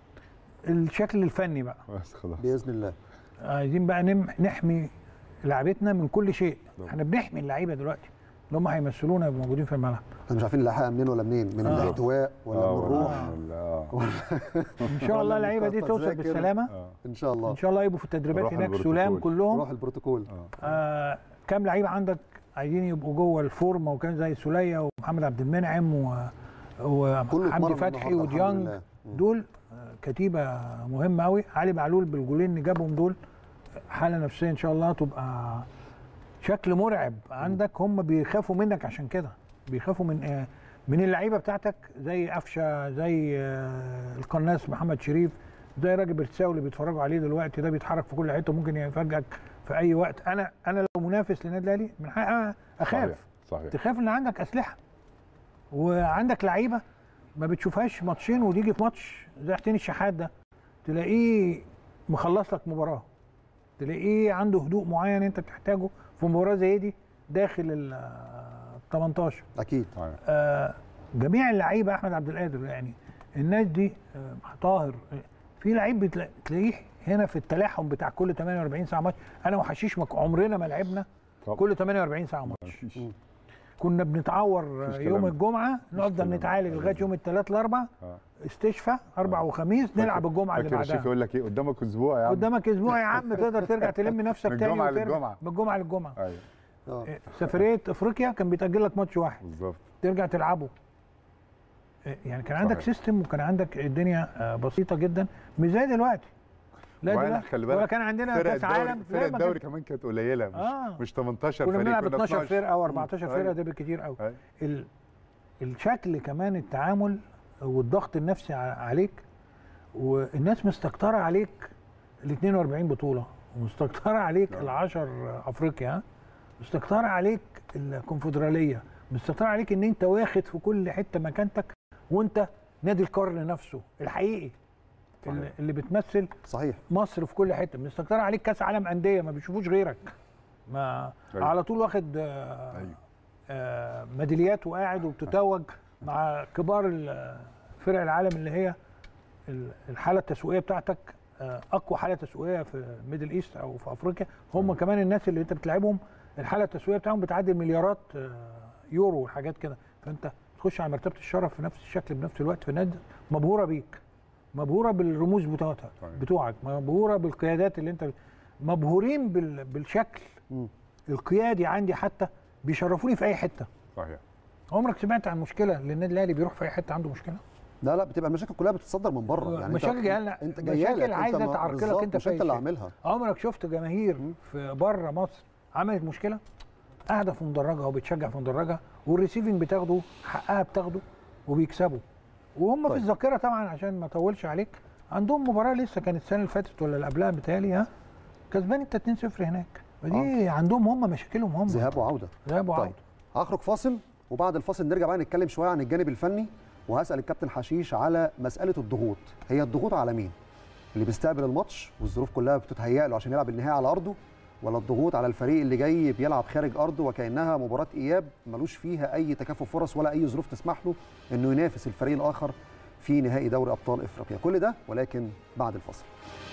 الشكل الفني بقى بس خلاص باذن الله عايزين بقى نم- نحمي لعيبتنا من كل شيء طبعا. احنا بنحمي اللعيبه دلوقتي اللي هم هيمثلونا يبقوا موجودين في الملعب احنا مش عارفين نلاحقها منين ولا منين من آه. الاحتواء ولا آه، من ولا- الروح ولا- آه. ان شاء الله ولا اللعيبه دي توصل تذاكر. بالسلامه آه. ان شاء الله ان شاء الله يبقوا في التدريبات روح هناك البروتوكول. سلام كلهم روح البروتوكول آه كام لعيبه عندك عايزين يبقوا جوه الفورمه وكان زي سوليه ومحمد عبد المنعم و كله وحمدي اتمرن فتحي النهاردة، الحمد وديانج لله. مم. دول آه، كتيبه مهمه قوي علي معلول بالجولين اللي جابهم دول حاله نفسيه ان شاء الله تبقى شكل مرعب عندك هم بيخافوا منك عشان كده بيخافوا من آه، من اللعيبه بتاعتك زي قفشه زي آه، القناص محمد شريف زي راجل الرساوي اللي بيتفرجوا عليه دلوقتي ده بيتحرك في كل حته ممكن يفاجئك في اي وقت انا انا لو منافس للنادي الاهلي من حقي اخاف صحيح صحيح تخاف ان عندك اسلحه وعندك لعيبه ما بتشوفهاش ماتشين وتيجي في ماتش زي حسين الشحات ده تلاقيه مخلص لك مباراه تلاقيه عنده هدوء معين انت بتحتاجه في مباراه زي دي داخل ال 18 اكيد طيب. آه، جميع اللعيبه احمد عبد القادر يعني الناس دي آه، طاهر آه، في لعيب بتلا- تلاقيه هنا في التلاحم بتاع كل 48 ساعه ماتش انا وحشيش مك- عمرنا ما لعبنا طب. كل 48 ساعه ماتش مفيش. كنا بنتعور آه، مفيش يوم كلام. الجمعه نفضل كلام. نتعالج لغايه يوم الثلاث الاربع آه. استشفاء اربع وخميس نلعب الجمعه اللي فاكر الشيخ بعدها يقول لك ايه قدامك اسبوع يا عم قدامك اسبوع يا عم تقدر ترجع تلم نفسك من تاني الجمعة وترجع. للجمعة. من الجمعه للجمعه ايوه اه إيه، سفريه افريقيا كان بيتاجل لك ماتش واحد بالظبط ترجع تلعبه إيه، يعني كان عندك صحيح. سيستم وكان عندك الدنيا آه، بسيطه جدا مش زي دلوقتي لا وأنا دلوقتي خلي بالك ولا كان عندنا فرق كاس الدوري عالم فرق لا، ما الدوري كان- كمان كانت قليله مش آه. مش 18 كنا فريق بنلعب 12 12 فرقه او 14 مم. فرقه أيوة. ده بالكتير قوي أيوة. ال... الشكل كمان التعامل والضغط النفسي ع- عليك والناس مستكتره عليك ال 42 بطوله ومستكتره عليك ال 10 افريقيا ها؟ مستكتره عليك الكونفدراليه مستكتره عليك ان انت واخد في كل حته مكانتك وانت نادي القرن نفسه الحقيقي اللي, اللي بتمثل صحيح مصر في كل حته مستكتره عليك كاس عالم انديه ما بيشوفوش غيرك ما أيوة. على طول واخد آه، أيوة. آه، ميداليات وقاعد وبتتوج مع كبار ال- فرق العالم اللي هي ال- الحاله التسويقيه بتاعتك آه، اقوى حاله تسويقيه في ميدل ايست او في افريقيا هم كمان الناس اللي انت بتلعبهم الحاله التسويقيه بتاعهم بتعدي المليارات آه، يورو وحاجات كده فانت تخش على مرتبه الشرف في نفس الشكل بنفس الوقت في النادي مبهوره بيك مبهوره بالرموز بتوعتك صحيح. بتوعك مبهوره بالقيادات اللي انت مبهورين بال- بالشكل مم. القيادي عندي حتى بيشرفوني في اي حته صحيح عمرك سمعت عن مشكله اللي النادي الاهلي بيروح في اي حته عنده مشكله لا لا بتبقى المشاكل كلها بتتصدر من بره يعني مشاكل انت, جايه لنا- انت مشاكل جايه لك عايزة انت ما- تعرقلك بالظبط، انت مش في انت أي اللي شيء. عاملها عمرك شفت جماهير في بره مصر عملت مشكله قاعده في مدرجها وبتشجع في مدرجها والريسيفنج بتاخده حقها بتاخده وبيكسبوا وهم طيب. في الذاكره طبعا عشان ما اطولش عليك عندهم مباراه لسه كانت السنه اللي فاتت ولا اللي قبلها بتهيألي ها كسبان انت 2-0 هناك فدي عندهم هم مشاكلهم هم ذهاب وعوده ذهاب وعوده طيب هخرج فاصل وبعد الفاصل نرجع بقى نتكلم شويه عن الجانب الفني وهسال الكابتن حشيش على مساله الضغوط هي الضغوط على مين اللي بيستقبل الماتش والظروف كلها بتتهيأ له عشان يلعب النهائي على ارضه ولا الضغوط على الفريق اللي جاي بيلعب خارج ارضه وكانها مباراه اياب ملوش فيها اي تكافؤ فرص ولا اي ظروف تسمح له انه ينافس الفريق الاخر في نهائي دوري ابطال افريقيا كل ده ولكن بعد الفاصل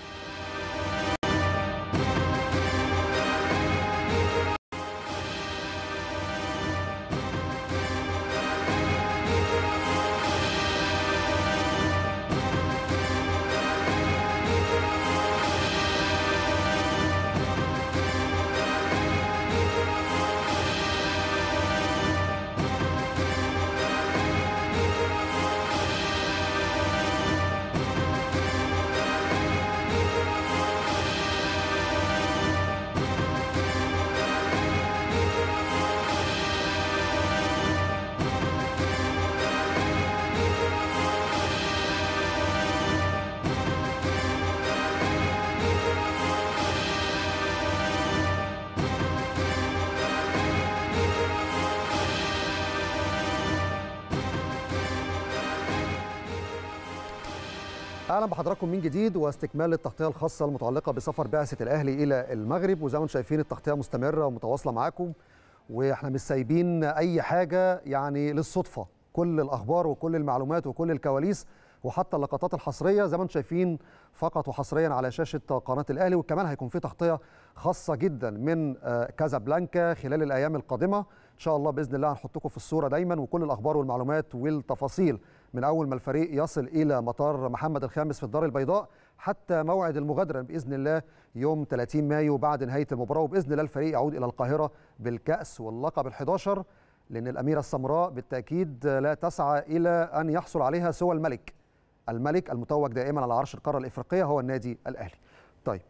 اهلا بحضراتكم من جديد واستكمال التغطيه الخاصه المتعلقه بسفر بعثه الاهلي الى المغرب وزي ما انتم شايفين التغطيه مستمره ومتواصله معاكم واحنا مش سايبين اي حاجه يعني للصدفه كل الاخبار وكل المعلومات وكل الكواليس وحتى اللقطات الحصريه زي ما انتم شايفين فقط وحصريا على شاشه قناه الاهلي وكمان هيكون في تغطيه خاصه جدا من آه، كازابلانكا خلال الايام القادمه ان شاء الله باذن الله هنحطكم في الصوره دايما وكل الاخبار والمعلومات والتفاصيل من اول ما الفريق يصل الى مطار محمد الخامس في الدار البيضاء حتى موعد المغادره باذن الله يوم 30 مايو بعد نهايه المباراه وباذن الله الفريق يعود الى القاهره بالكاس واللقب ال11 لان الاميره السمراء بالتاكيد لا تسعى الى ان يحصل عليها سوى الملك الملك المتوج دائما على عرش القاره الافريقيه هو النادي الاهلي طيب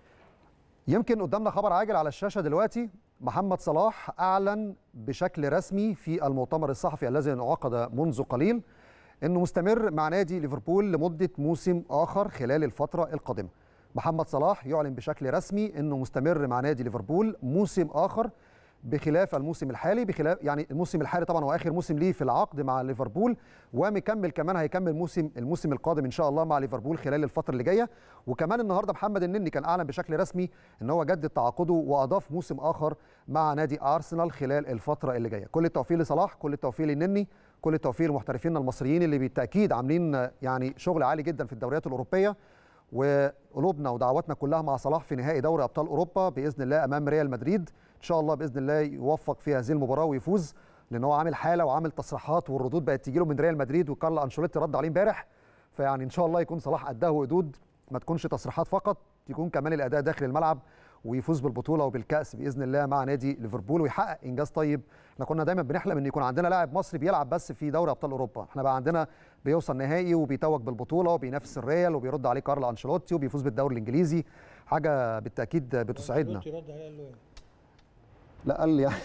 يمكن قدامنا خبر عاجل على الشاشه دلوقتي محمد صلاح اعلن بشكل رسمي في المؤتمر الصحفي الذي انعقد منذ قليل انه مستمر مع نادي ليفربول لمده موسم اخر خلال الفتره القادمه محمد صلاح يعلن بشكل رسمي انه مستمر مع نادي ليفربول موسم اخر بخلاف الموسم الحالي بخلاف يعني الموسم الحالي طبعا هو اخر موسم ليه في العقد مع ليفربول ومكمل كمان هيكمل موسم الموسم القادم ان شاء الله مع ليفربول خلال الفتره اللي جايه وكمان النهارده محمد النني كان اعلن بشكل رسمي ان هو جدد تعاقده واضاف موسم اخر مع نادي ارسنال خلال الفتره اللي جايه كل التوفيق لصلاح كل التوفيق للنني كل التوفيق لمحترفينا المصريين اللي بالتاكيد عاملين يعني شغل عالي جدا في الدوريات الاوروبيه وقلوبنا ودعواتنا كلها مع صلاح في نهائي دوري ابطال اوروبا باذن الله امام ريال مدريد ان شاء الله باذن الله يوفق في هذه المباراه ويفوز لان هو عامل حاله وعامل تصريحات والردود بقت تجي له من ريال مدريد وكارل انشيلوتي رد عليه امبارح فيعني ان شاء الله يكون صلاح قدها وقدود ما تكونش تصريحات فقط يكون كمان الاداء داخل الملعب ويفوز بالبطوله وبالكاس باذن الله مع نادي ليفربول ويحقق انجاز طيب احنا كنا دايما بنحلم ان يكون عندنا لاعب مصري بيلعب بس في دوري ابطال اوروبا احنا بقى عندنا بيوصل نهائي وبيتوج بالبطوله وبينافس الريال وبيرد عليه كارل انشيلوتي وبيفوز بالدوري الانجليزي حاجه بالتاكيد بتسعدنا رد عليه قال له ايه؟ لا قال يعني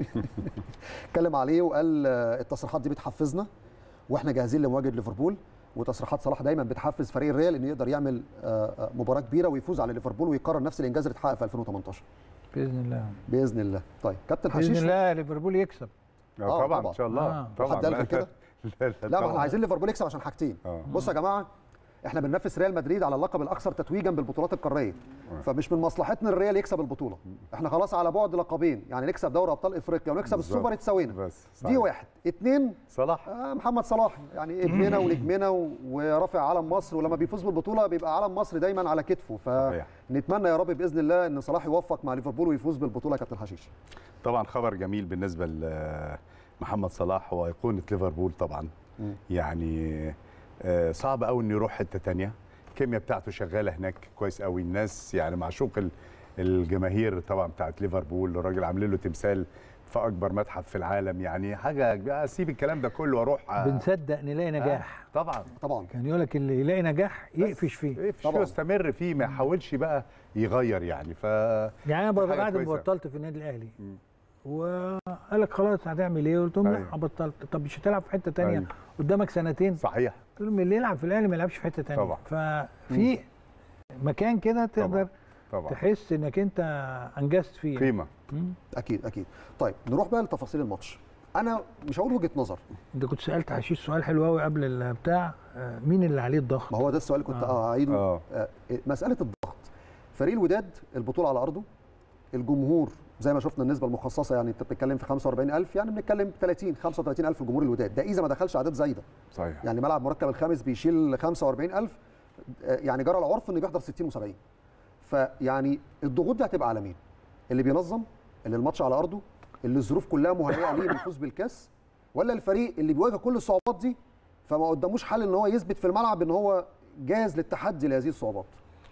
اتكلم عليه وقال آه، التصريحات دي بتحفزنا واحنا جاهزين لمواجهه ليفربول وتصريحات صلاح دايما بتحفز فريق الريال انه يقدر يعمل آه، آه، مباراه كبيره ويفوز على ليفربول ويكرر نفس الانجاز اللي اتحقق في 2018 باذن الله باذن الله طيب كابتن باذن حشيش الله ليفربول يكسب آه آه، طبعا طبعا. ان شاء الله آه. طبعا حد قال غير كده؟ لا لا ما طبعاً. احنا عايزين ليفربول يكسب عشان حاجتين آه. بصوا يا جماعه احنا بننافس ريال مدريد على اللقب الاكثر تتويجا بالبطولات القاريه فمش من مصلحتنا الريال يكسب البطوله احنا خلاص على بعد لقبين يعني نكسب دوري ابطال افريقيا ونكسب بالظبط. السوبر اتساوينا بس دي صحيح. واحد اتنين صلاح آه محمد صلاح يعني ابننا ونجمنا و- ورافع علم مصر ولما بيفوز بالبطوله بيبقى علم مصر دايما على كتفه صحيح. فنتمنى يا رب باذن الله ان صلاح يوفق مع ليفربول ويفوز بالبطوله يا كابتن حشيش طبعا خبر جميل بالنسبه لمحمد صلاح وايقونه ليفربول طبعا مم. يعني آه، صعب قوي انه يروح حته تانية الكيمياء بتاعته شغاله هناك كويس قوي الناس يعني معشوق ال- الجماهير طبعا بتاعت ليفربول الراجل عاملين له تمثال في اكبر متحف في العالم يعني حاجه كبيرة. اسيب الكلام ده كله واروح آه، بنصدق نلاقي نجاح آه، طبعا طبعا كان يقول لك اللي يلاقي نجاح يقفش فيه يقفش طبعاً. فيه ويستمر فيه ما يحاولش بقى يغير يعني ف يعني انا ببقى حاجة بعد ما كويسة. بطلت في النادي الاهلي مم. وقال لك خلاص هتعمل ايه؟ قلت لهم لا أيوة. بطلت طب مش هتلعب في حته تانية أيوة. قدامك سنتين صحيح قلت لهم اللي يلعب في الاهلي ما يلعبش في حته تانية طبعا. ففي مكان كده تقدر طبعا تحس انك انت انجزت فيه قيمه مم. اكيد اكيد طيب نروح بقى لتفاصيل الماتش انا مش هقول وجهه نظر انت كنت سالت حشيش سؤال حلو قوي قبل البتاع آه، مين اللي عليه الضغط؟ ما هو ده السؤال اللي كنت آه. اعيده اه آه، مساله الضغط فريق الوداد البطوله على ارضه الجمهور زي ما شفنا النسبه المخصصه يعني انت بتتكلم في 45000 يعني بنتكلم 30 35000 الجمهور الوداد ده اذا ما دخلش اعداد زايده صحيح يعني ملعب مركب الخامس بيشيل 45000 آه، يعني جرى العرف انه بيحضر 60 و70 فيعني الضغوط دي هتبقى على مين؟ اللي بينظم اللي الماتش على ارضه اللي الظروف كلها مهيئه ليه يفوز بالكاس ولا الفريق اللي بيواجه كل الصعوبات دي فما قداموش حل ان هو يثبت في الملعب ان هو جاهز للتحدي لهذه الصعوبات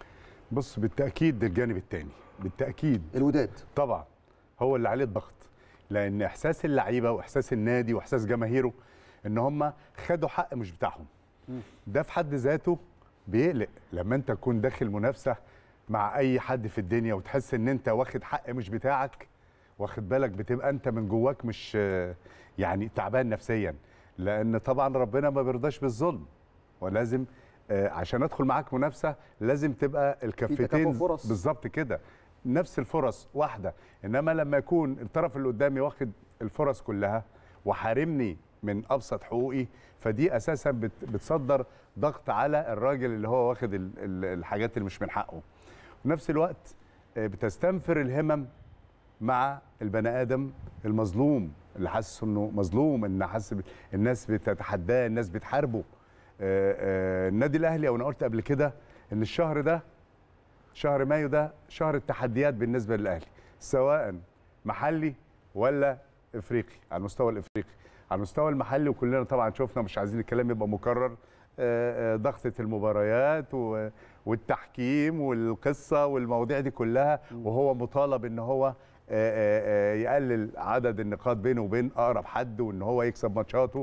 بص بالتاكيد الجانب الثاني بالتاكيد الوداد طبعا هو اللي عليه الضغط لان احساس اللعيبه واحساس النادي واحساس جماهيره ان هم خدوا حق مش بتاعهم ده في حد ذاته بيقلق لما انت تكون داخل منافسه مع اي حد في الدنيا وتحس ان انت واخد حق مش بتاعك واخد بالك بتبقى انت من جواك مش آه، يعني تعبان نفسيا لان طبعا ربنا ما بيرضاش بالظلم ولازم آه، عشان ادخل معاك منافسه لازم تبقى الكفتين تكافؤ فرص. بالظبط كده نفس الفرص واحده انما لما يكون الطرف اللي قدامي واخد الفرص كلها وحارمني من ابسط حقوقي فدي اساسا بت- بتصدر ضغط على الراجل اللي هو واخد ال- ال- الحاجات اللي مش من حقه وفي نفس الوقت آه، بتستنفر الهمم مع البني ادم المظلوم اللي حاسس انه مظلوم ان حاسس ب- الناس بتتحداه الناس بتحاربه آه، آه، النادي الاهلي وانا قلت قبل كده ان الشهر ده شهر مايو ده شهر التحديات بالنسبه للاهلي سواء محلي ولا افريقي على المستوى الافريقي على المستوى المحلي وكلنا طبعا شفنا مش عايزين الكلام يبقى مكرر آه، آه، ضغطه المباريات و- والتحكيم والقصه والمواضيع دي كلها وهو مطالب ان هو آه، آه، آه، يقلل عدد النقاط بينه وبين اقرب حد وان هو يكسب ماتشاته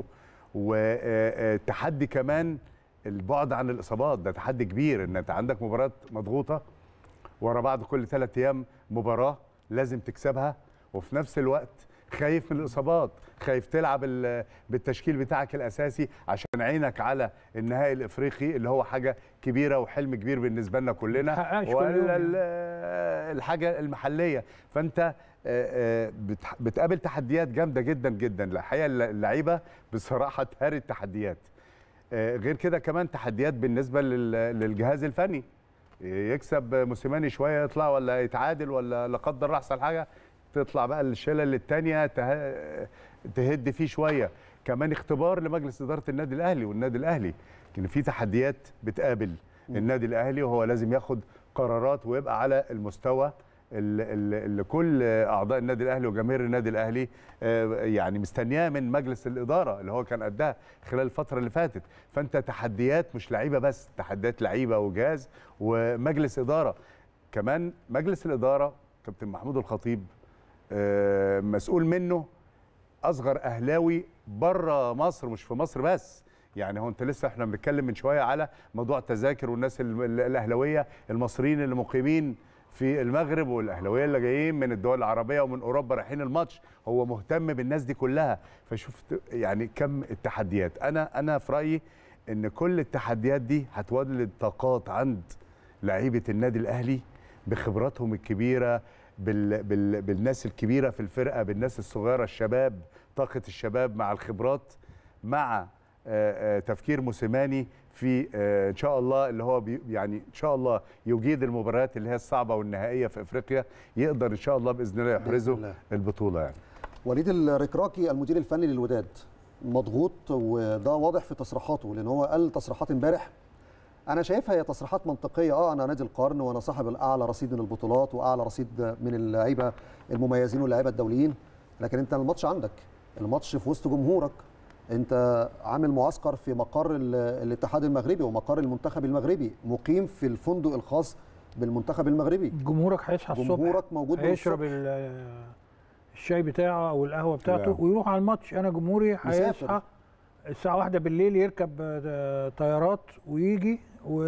وتحدي كمان البعد عن الاصابات ده تحدي كبير ان انت عندك مباراه مضغوطه ورا بعض كل ثلاث ايام مباراه لازم تكسبها وفي نفس الوقت خايف من الاصابات خايف تلعب ال- بالتشكيل بتاعك الاساسي عشان عينك على النهائي الافريقي اللي هو حاجه كبيره وحلم كبير بالنسبه لنا كلنا متحققش كل يوم ولا يعني. ال- الحاجه المحليه فانت آه، آه، بتح- بتقابل تحديات جامده جدا جدا الحقيقه اللعيبه بصراحه تهري التحديات آه، غير كده كمان تحديات بالنسبه لل- للجهاز الفني يكسب موسيماني شويه يطلع ولا يتعادل ولا لا قدر الله يحصل حاجه تطلع بقى الشلل الثانيه تهد فيه شويه كمان اختبار لمجلس اداره النادي الاهلي والنادي الاهلي ان في تحديات بتقابل النادي الاهلي وهو لازم ياخد قرارات ويبقى على المستوى ال- ال- اللي كل اعضاء النادي الاهلي وجماهير النادي الاهلي آه، يعني مستنياه من مجلس الاداره اللي هو كان قدها خلال الفتره اللي فاتت فانت تحديات مش لعيبه بس تحديات لعيبه وجهاز ومجلس اداره كمان مجلس الاداره كابتن محمود الخطيب آه، مسؤول منه اصغر اهلاوي بره مصر مش في مصر بس يعني هو انت لسه احنا بنتكلم من شويه على موضوع التذاكر والناس ال- ال- الاهلاويه المصريين اللي مقيمين في المغرب والاهلاويه اللي جايين من الدول العربيه ومن اوروبا رايحين الماتش هو مهتم بالناس دي كلها فشفت يعني كم التحديات انا انا في رايي ان كل التحديات دي هتولد طاقات عند لعيبه النادي الاهلي بخبراتهم الكبيره بال بال بالناس الكبيره في الفرقه بالناس الصغيره الشباب طاقه الشباب مع الخبرات مع آه، آه، تفكير موسيماني في آه، ان شاء الله اللي هو بي يعني ان شاء الله يجيد المباريات اللي هي الصعبه والنهائيه في افريقيا يقدر ان شاء الله باذن الله يحرزه الله. البطوله يعني وليد الركراكي المدير الفني للوداد مضغوط وده واضح في تصريحاته لان هو قال تصريحات امبارح انا شايفها هي تصريحات منطقيه اه انا نادي القرن وانا صاحب الاعلى رصيد من البطولات واعلى رصيد من اللعيبه المميزين واللعيبه الدوليين لكن انت الماتش عندك الماتش في وسط جمهورك انت عامل معسكر في مقر ال- الاتحاد المغربي ومقر المنتخب المغربي مقيم في الفندق الخاص بالمنتخب المغربي جمهورك هيصحى الصبح جمهورك موجود من هيشرب الصبح. ال- الشاي بتاعه او القهوه بتاعته لا. ويروح على الماتش انا جمهوري مسافر. هيصحى الساعه واحدة بالليل يركب آه، طيارات ويجي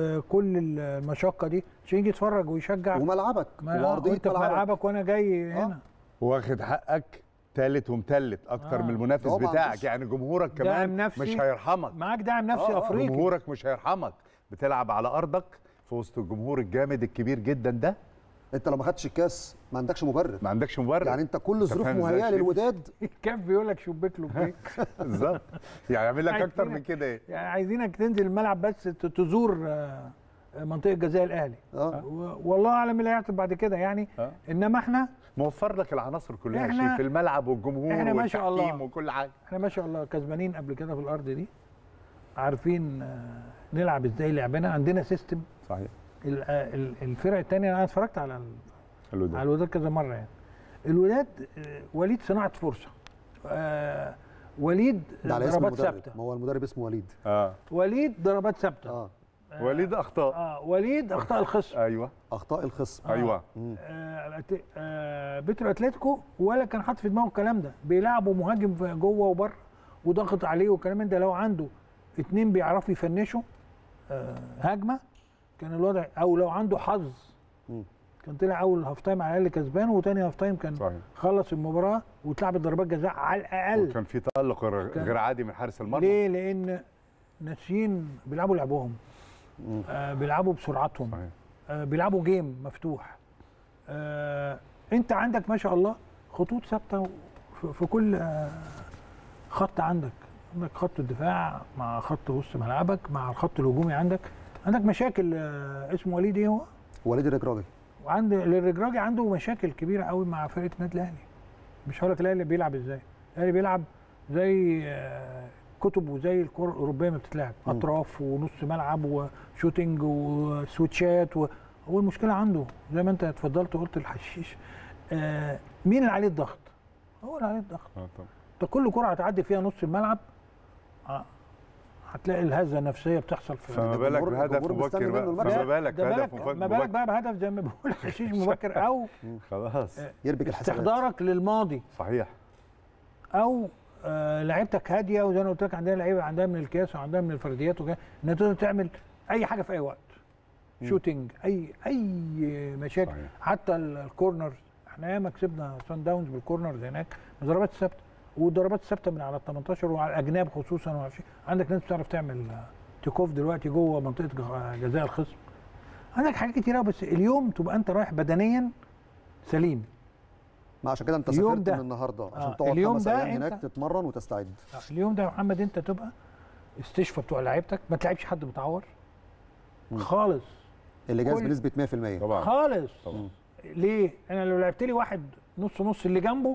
وكل المشقه دي عشان يجي يتفرج ويشجع وملعبك ما وارضيه انت في ملعبك ملعبك وانا جاي آه. هنا واخد حقك تالت ومتلت اكتر آه. من المنافس هو ما بتاعك عندوش- يعني جمهورك داعم كمان نفسي. مش هيرحمك معاك داعم نفسي آه، آه. افريقي جمهورك مش هيرحمك بتلعب على ارضك في وسط الجمهور الجامد الكبير جدا ده انت لو ما خدتش الكاس ما عندكش مبرر ما عندكش مبرر يعني انت كل ظروف فاهم إزاي مهيئه يا شريف؟ للوداد كان بيقول لك شبيك له بيك بالظبط يعني يعمل لك اكتر عايزينك- من كده ايه يعني عايزينك تنزل الملعب بس ت- تزور آه، منطقه جزاء الاهلي اه و- والله اعلم اللي هيحصل بعد كده يعني آه. انما احنا موفر لك العناصر كلها يا إحنا- شريف في الملعب والجمهور إحنا ما شاء الله. والتحكيم وكل حاجه احنا ما شاء الله كسبانين قبل كده في الارض دي عارفين آه، نلعب ازاي لعبنا عندنا سيستم صحيح ال- آه، ال- الفرق الثانيه انا اتفرجت على ال- حلو على ده الوداد كذا مره يعني الوداد آه، وليد صناعه فرصه آه، وليد ده على اسم ضربات المدرب ثابته ما هو المدرب اسمه وليد اه وليد ضربات ثابته اه وليد اخطاء اه وليد اخطاء الخصم ايوه اخطاء الخصم ايوه آه، أت- آه، بيترو اتلتيكو ولا كان حاطط في دماغه الكلام ده بيلعبوا مهاجم في- جوه وبره وضغط عليه والكلام من ده لو عنده اتنين بيعرفوا يفنشوا آه، هجمه كان الوضع او لو عنده حظ مم. كان طلع اول هاف تايم على الاقل كسبان وتاني هاف تايم كان صحيح خلص المباراه واتلعبت ضربات جزاء على الاقل وكان في تالق غير كان- غير عادي من حارس المرمى ليه؟ لان ناسيين بيلعبوا لعبهم مم. آه بيلعبوا بسرعتهم صحيح آه بيلعبوا جيم مفتوح آه انت عندك ما شاء الله خطوط ثابته في- في كل آه خط عندك عندك خط الدفاع مع خط وسط ملعبك مع الخط الهجومي عندك عندك مشاكل آه اسمه وليد ايه هو وليد الركراجي وعند الرجراجي عنده مشاكل كبيره قوي مع فرقه النادي الاهلي مش هقول لك الاهلي بيلعب ازاي الاهلي بيلعب زي آه، كتب وزي الكره الاوروبيه ما بتتلعب مم. اطراف ونص ملعب وشوتنج وسويتشات و... هو المشكله عنده زي ما انت اتفضلت وقلت الحشيش آه مين اللي عليه الضغط؟ هو اللي عليه الضغط اه طبعا انت كل كره هتعدي فيها نص الملعب آه، هتلاقي الهزه النفسيه بتحصل في فما بالك الجمهور- بهدف الجمهور مستني مبكر منه بقى المكسب. فما بالك ده بهدف بالك مفك- ما بالك مبكر بقى بهدف زي ما بقول حشيش مبكر او خلاص يربك الحسابات استحضارك للماضي صحيح او آه لعيبتك هاديه وزي ما قلت لك عندنا لعيبه عندها من الكياس وعندها من الفرديات وكده انها تقدر تعمل اي حاجه في اي وقت شوتنج اي اي مشاكل صحيح. حتى ال- الكورنر احنا ياما كسبنا سان داونز بالكورنرز هناك بالضربات الثابته والضربات الثابته من على ال 18 وعلى الاجناب خصوصا وما اعرفش إيه. عندك ناس بتعرف تعمل آه، تيكوف دلوقتي جوه منطقه جه- جزاء الخصم عندك حاجات كتير قوي بس اليوم تبقى انت رايح بدنيا سليم ما عشان كده انت اليوم سافرت ده. من النهارده آه، عشان تقعد اليوم خمس ده ايام هناك أنت- تتمرن وتستعد اليوم ده يا محمد انت تبقى استشفى بتوع لعيبتك ما تلعبش حد متعور خالص اللي جاهز كل- بنسبه 100% طبعا خالص طبعا. ليه؟ انا لو لعبت لي واحد نص نص اللي جنبه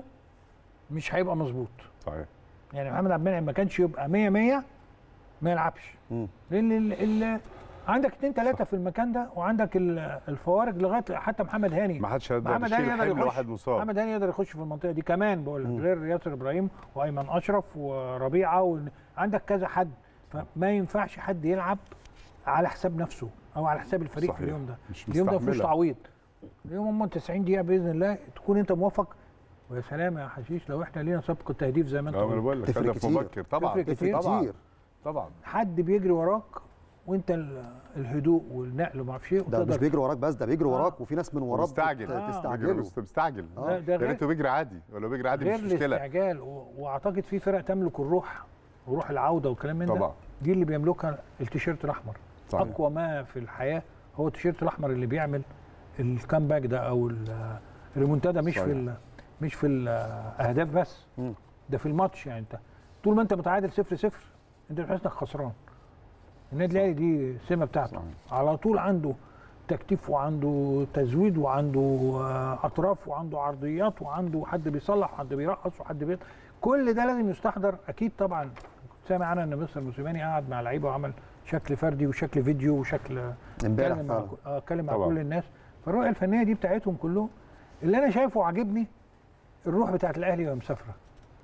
مش هيبقى مظبوط صحيح يعني محمد عبد المنعم ما كانش يبقى 100 100 ما يلعبش مم. لان ال ال عندك اثنين ثلاثه في المكان ده وعندك ال- الفوارق لغايه حتى محمد هاني ما حدش هيقدر محمد هاني يشيل يقدر حمل يخش واحد مصاب محمد هاني يقدر يخش في المنطقه دي كمان بقول لك غير ياسر ابراهيم وايمن اشرف وربيعه و... عندك كذا حد فما ينفعش حد يلعب على حساب نفسه او على حساب الفريق صحيح. في اليوم ده مش اليوم ده مفيش مستحملة. تعويض اليوم هم 90 دقيقه باذن الله تكون انت موفق ويا سلام يا حشيش لو احنا لينا سبق التهديف زي ما انت لا، ما انا قلت بقول لك تفرق هدف كتير. مبكر طبعا تفرق تفرق طبعا كتير طبعا حد بيجري وراك وانت ال- الهدوء والنقل وما اعرفش ايه ده مش وتقدر- بيجري وراك بس ده بيجري آه. وراك وفي ناس من وراه مستعجل. بت- آه. تستعجله بيجري مستعجل آه. ده- ده يا غير- ريته بيجري عادي ولو بيجري عادي غير مش مشكله الاستعجال و... واعتقد في فرق تملك الروح وروح العوده وكلام من ده طبعا دي اللي بيملكها التيشيرت الاحمر صحيح. اقوى ما في الحياه هو التيشيرت الاحمر اللي بيعمل الكامباك ده او ال- الريمونتادا مش صحيح. في ال- مش في الاهداف بس مم. ده في الماتش يعني انت طول ما انت متعادل صفر صفر انت بتحس انك خسران النادي الاهلي دي السمه بتاعته صحيح. على طول عنده تكتيف وعنده تزويد وعنده آه، اطراف وعنده عرضيات وعنده حد بيصلح وحد بيرقص وحد بي... كل ده لازم يستحضر اكيد طبعا كنت سامع انا ان مستر موسيماني قعد مع لعيبه وعمل شكل فردي وشكل فيديو وشكل امبارح اتكلم مع فعلا كل- اه اتكلم مع طبعا. كل الناس فالرؤيه الفنيه دي بتاعتهم كلهم اللي انا شايفه وعاجبني الروح بتاعت الاهلي وهي مسافره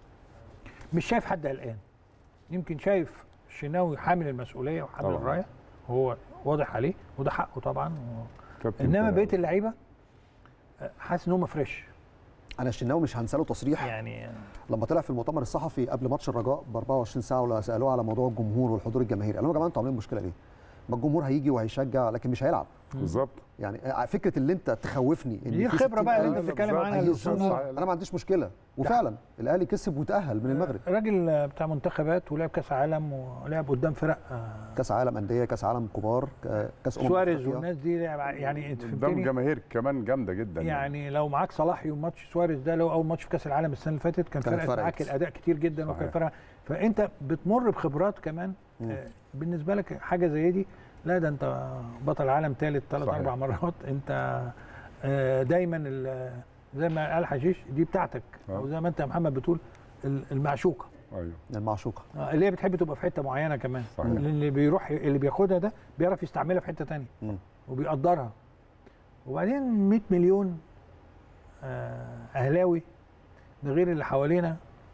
مش شايف حد قلقان يمكن شايف الشناوي حامل المسؤوليه وحامل طبعا. الرايه هو واضح عليه وده حقه طبعا و... كابتن انما كده. بقيه اللعيبه آه، حاسس ان هم فريش انا الشناوي مش هنساله تصريح يعني لما طلع في المؤتمر الصحفي قبل ماتش الرجاء ب 24 ساعه ولا سالوه على موضوع الجمهور والحضور الجماهيري قال لهم يا جماعه انتوا عاملين مشكله ليه؟ ما الجمهور هيجي وهيشجع لكن مش هيلعب بالظبط يعني فكره اللي انت تخوفني ان دي في الخبره بقى اللي 60,000 انت بتتكلم بالظبط. عنها هيهزموا. الأسبوع. انا ما عنديش مشكله وفعلا الاهلي كسب وتاهل من المغرب راجل بتاع منتخبات ولعب كاس عالم ولعب قدام فرق آه، كاس عالم انديه كاس عالم كبار ك- كاس امم سواريز أفريقيا. والناس دي لعب يعني انت قدام فهمتني جماهير كمان جامده جدا يعني لو معاك صلاح يوم ماتش سواريز ده لو اول ماتش في كاس العالم السنه اللي فاتت كان كانت فرقت فرقت. معاك الاداء كتير جدا صحيح. وكان فرق فانت بتمر بخبرات كمان مم. آه، بالنسبه لك حاجه زي دي لا ده انت بطل عالم ثالث ثلاث صحيح. اربع مرات انت آه، دايما ال- زي ما قال حشيش دي بتاعتك آه. او زي ما انت يا محمد بتقول ال- المعشوقه ايوه المعشوقه آه، اللي هي بتحب تبقى في حته معينه كمان صحيح. لان اللي بيروح اللي بياخدها ده بيعرف يستعملها في حته تانية مم. وبيقدرها وبعدين 100 مليون آه، اهلاوي ده غير اللي حوالينا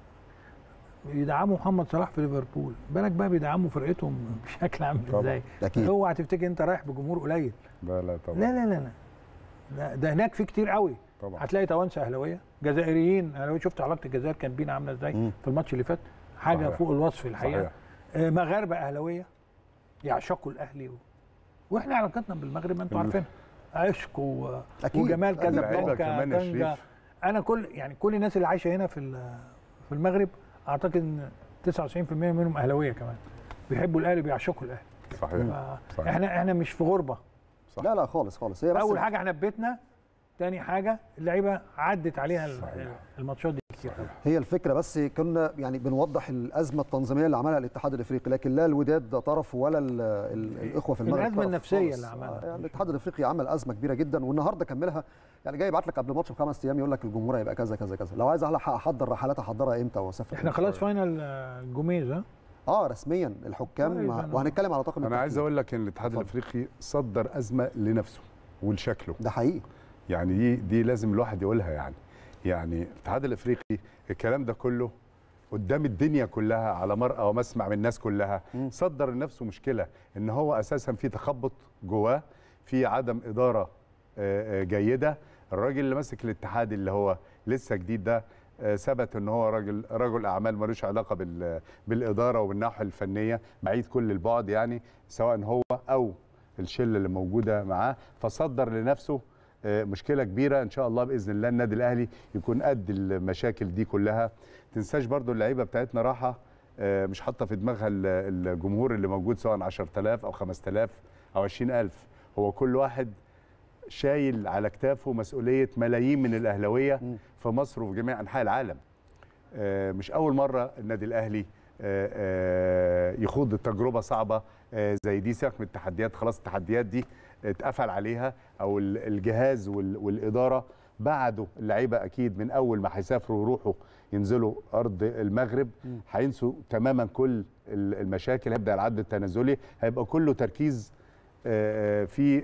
بيدعموا محمد صلاح في ليفربول بالك بقى بيدعموا فرقتهم بشكل عامل طبعا. ازاي اكيد اوعى تفتكر انت رايح بجمهور قليل لا لا طبعا لا لا لا لا لا ده هناك في كتير قوي طبعا هتلاقي توانسه اهلاويه جزائريين اهلاويه شفت علاقه الجزائر كان بينا عامله ازاي مم. في الماتش اللي فات حاجه صحيح. فوق الوصف الحقيقه صحيح آه، مغاربه اهلاويه يعشقوا الاهلي و... واحنا علاقتنا بالمغرب ما انتوا ال- عارفين عشق و... أكيد. وجمال أكيد. اللعيبة كازابلانكا كمان يا طنجة شريف. انا كل يعني كل الناس اللي عايشه هنا في ال- في المغرب اعتقد ان 99% منهم اهلاويه كمان بيحبوا الاهلي بيعشقوا الاهلي صحيح صحيح. احنا احنا مش في غربه صح. لا لا خالص خالص هي بس اول حاجه احنا في بيتنا تاني حاجه اللعيبه عدت عليها ال- صحيح. الماتشات دي كتير قوي هي الفكره بس كنا يعني بنوضح الازمه التنظيميه اللي عملها الاتحاد الافريقي لكن لا الوداد ده طرف ولا ال ال الاخوه في المغرب الأزمة طرف النفسية خالص. اللي عملها. آه، يعني الاتحاد الافريقي عمل ازمه كبيره جدا والنهارده كملها يعني جاي يبعت لك قبل الماتش بخمس ايام يقول لك الجمهور هيبقى كذا كذا كذا لو عايز أحلق- احضر رحلات احضرها امتى واسافر احنا إمتى. خلاص فاينل آه، جوميز ها اه رسميا الحكام طيب، أنا- وهنتكلم على طاقم انا عايز التحكيم. اقول لك ان الاتحاد اتفضل. الافريقي صدر ازمه لنفسه ولشكله ده حقيقي يعني دي دي لازم الواحد يقولها يعني يعني الاتحاد الافريقي الكلام ده كله قدام الدنيا كلها على مرأى ومسمع من الناس كلها مم. صدر لنفسه مشكله ان هو اساسا في تخبط جواه في عدم اداره آه، آه، جيده الراجل اللي ماسك الاتحاد اللي هو لسه جديد ده آه، ثبت ان هو راجل رجل اعمال ملوش علاقه بال بالاداره وبالناحيه الفنيه بعيد كل البعد يعني سواء هو او الشله اللي موجوده معاه فصدر لنفسه آه، مشكله كبيره ان شاء الله باذن الله النادي الاهلي يكون قد المشاكل دي كلها تنساش برضو اللعيبه بتاعتنا راحه آه، مش حاطه في دماغها ال- الجمهور اللي موجود سواء 10000 او 5000 او 20000 هو كل واحد شايل على كتافه مسؤوليه ملايين من الاهلاويه في مصر وفي جميع انحاء العالم آه، مش اول مره النادي الاهلي آه، آه، يخوض تجربه صعبه آه، زي دي سيبك من التحديات خلاص التحديات دي اتقفل عليها او ال- الجهاز وال- والاداره بعدوا اللعيبه اكيد من اول ما هيسافروا ويروحوا ينزلوا ارض المغرب هينسوا تماما كل ال- المشاكل هيبدا العد التنازلي هيبقى كله تركيز آه، آه، في آه،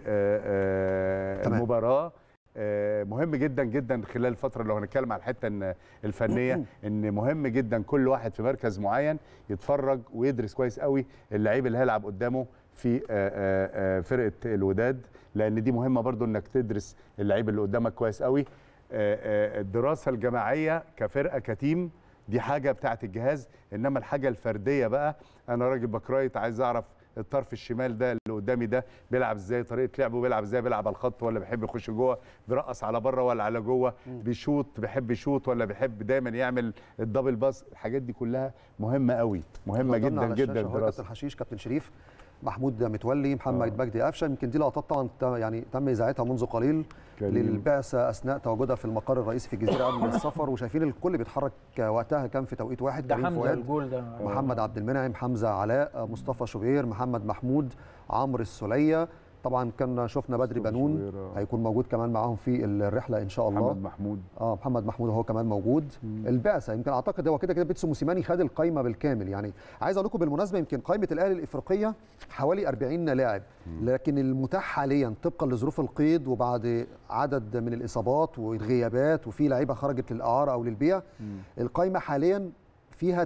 آه، تمام. المباراه آه، مهم جدا جدا خلال الفتره لو هنتكلم على الحته إن- الفنيه ان مهم جدا كل واحد في مركز معين يتفرج ويدرس كويس قوي اللعيب اللي هيلعب قدامه في آه، آه، آه، فرقه الوداد لان دي مهمه برضو انك تدرس اللعيب اللي قدامك كويس قوي آه، آه، الدراسه الجماعيه كفرقه كتيم دي حاجه بتاعه الجهاز انما الحاجه الفرديه بقى انا راجل بكرايت عايز اعرف الطرف الشمال ده اللي قدامي ده بيلعب ازاي طريقه لعبه بيلعب ازاي بيلعب على الخط ولا بيحب يخش جوه بيرقص على بره ولا على جوه بيشوط بيحب يشوط ولا بيحب دايما يعمل الدبل باس الحاجات دي كلها مهمه قوي مهمه قدامنا جدا على جدا الشاشة هو الدراسه كابتن حشيش كابتن شريف محمود متولي محمد مجدي قفشه يمكن دي لقطات طبعا ت- يعني تم اذاعتها منذ قليل جميل. للبعثه اثناء تواجدها في المقر الرئيسي في الجزيره قبل السفر وشايفين الكل بيتحرك وقتها كان في توقيت واحد ده كريم حمزه فؤاد الجول ده محمد عبد المنعم حمزه علاء مصطفى شوبير محمد محمود عمرو السوليه طبعا كنا شفنا بدري مصطفى بنون شوبير، آه. هيكون موجود كمان معاهم في الرحله ان شاء الله محمد محمود اه محمد محمود هو كمان موجود البعثه يمكن اعتقد هو كده كده بيتسو موسيماني خد القايمه بالكامل يعني عايز اقول لكم بالمناسبه يمكن قائمه الاهلي الافريقيه حوالي 40 لاعب لكن المتاح حاليا طبقا لظروف القيد وبعد عدد من الاصابات والغيابات وفي لعيبه خرجت للاعاره او للبيع القائمه حاليا فيها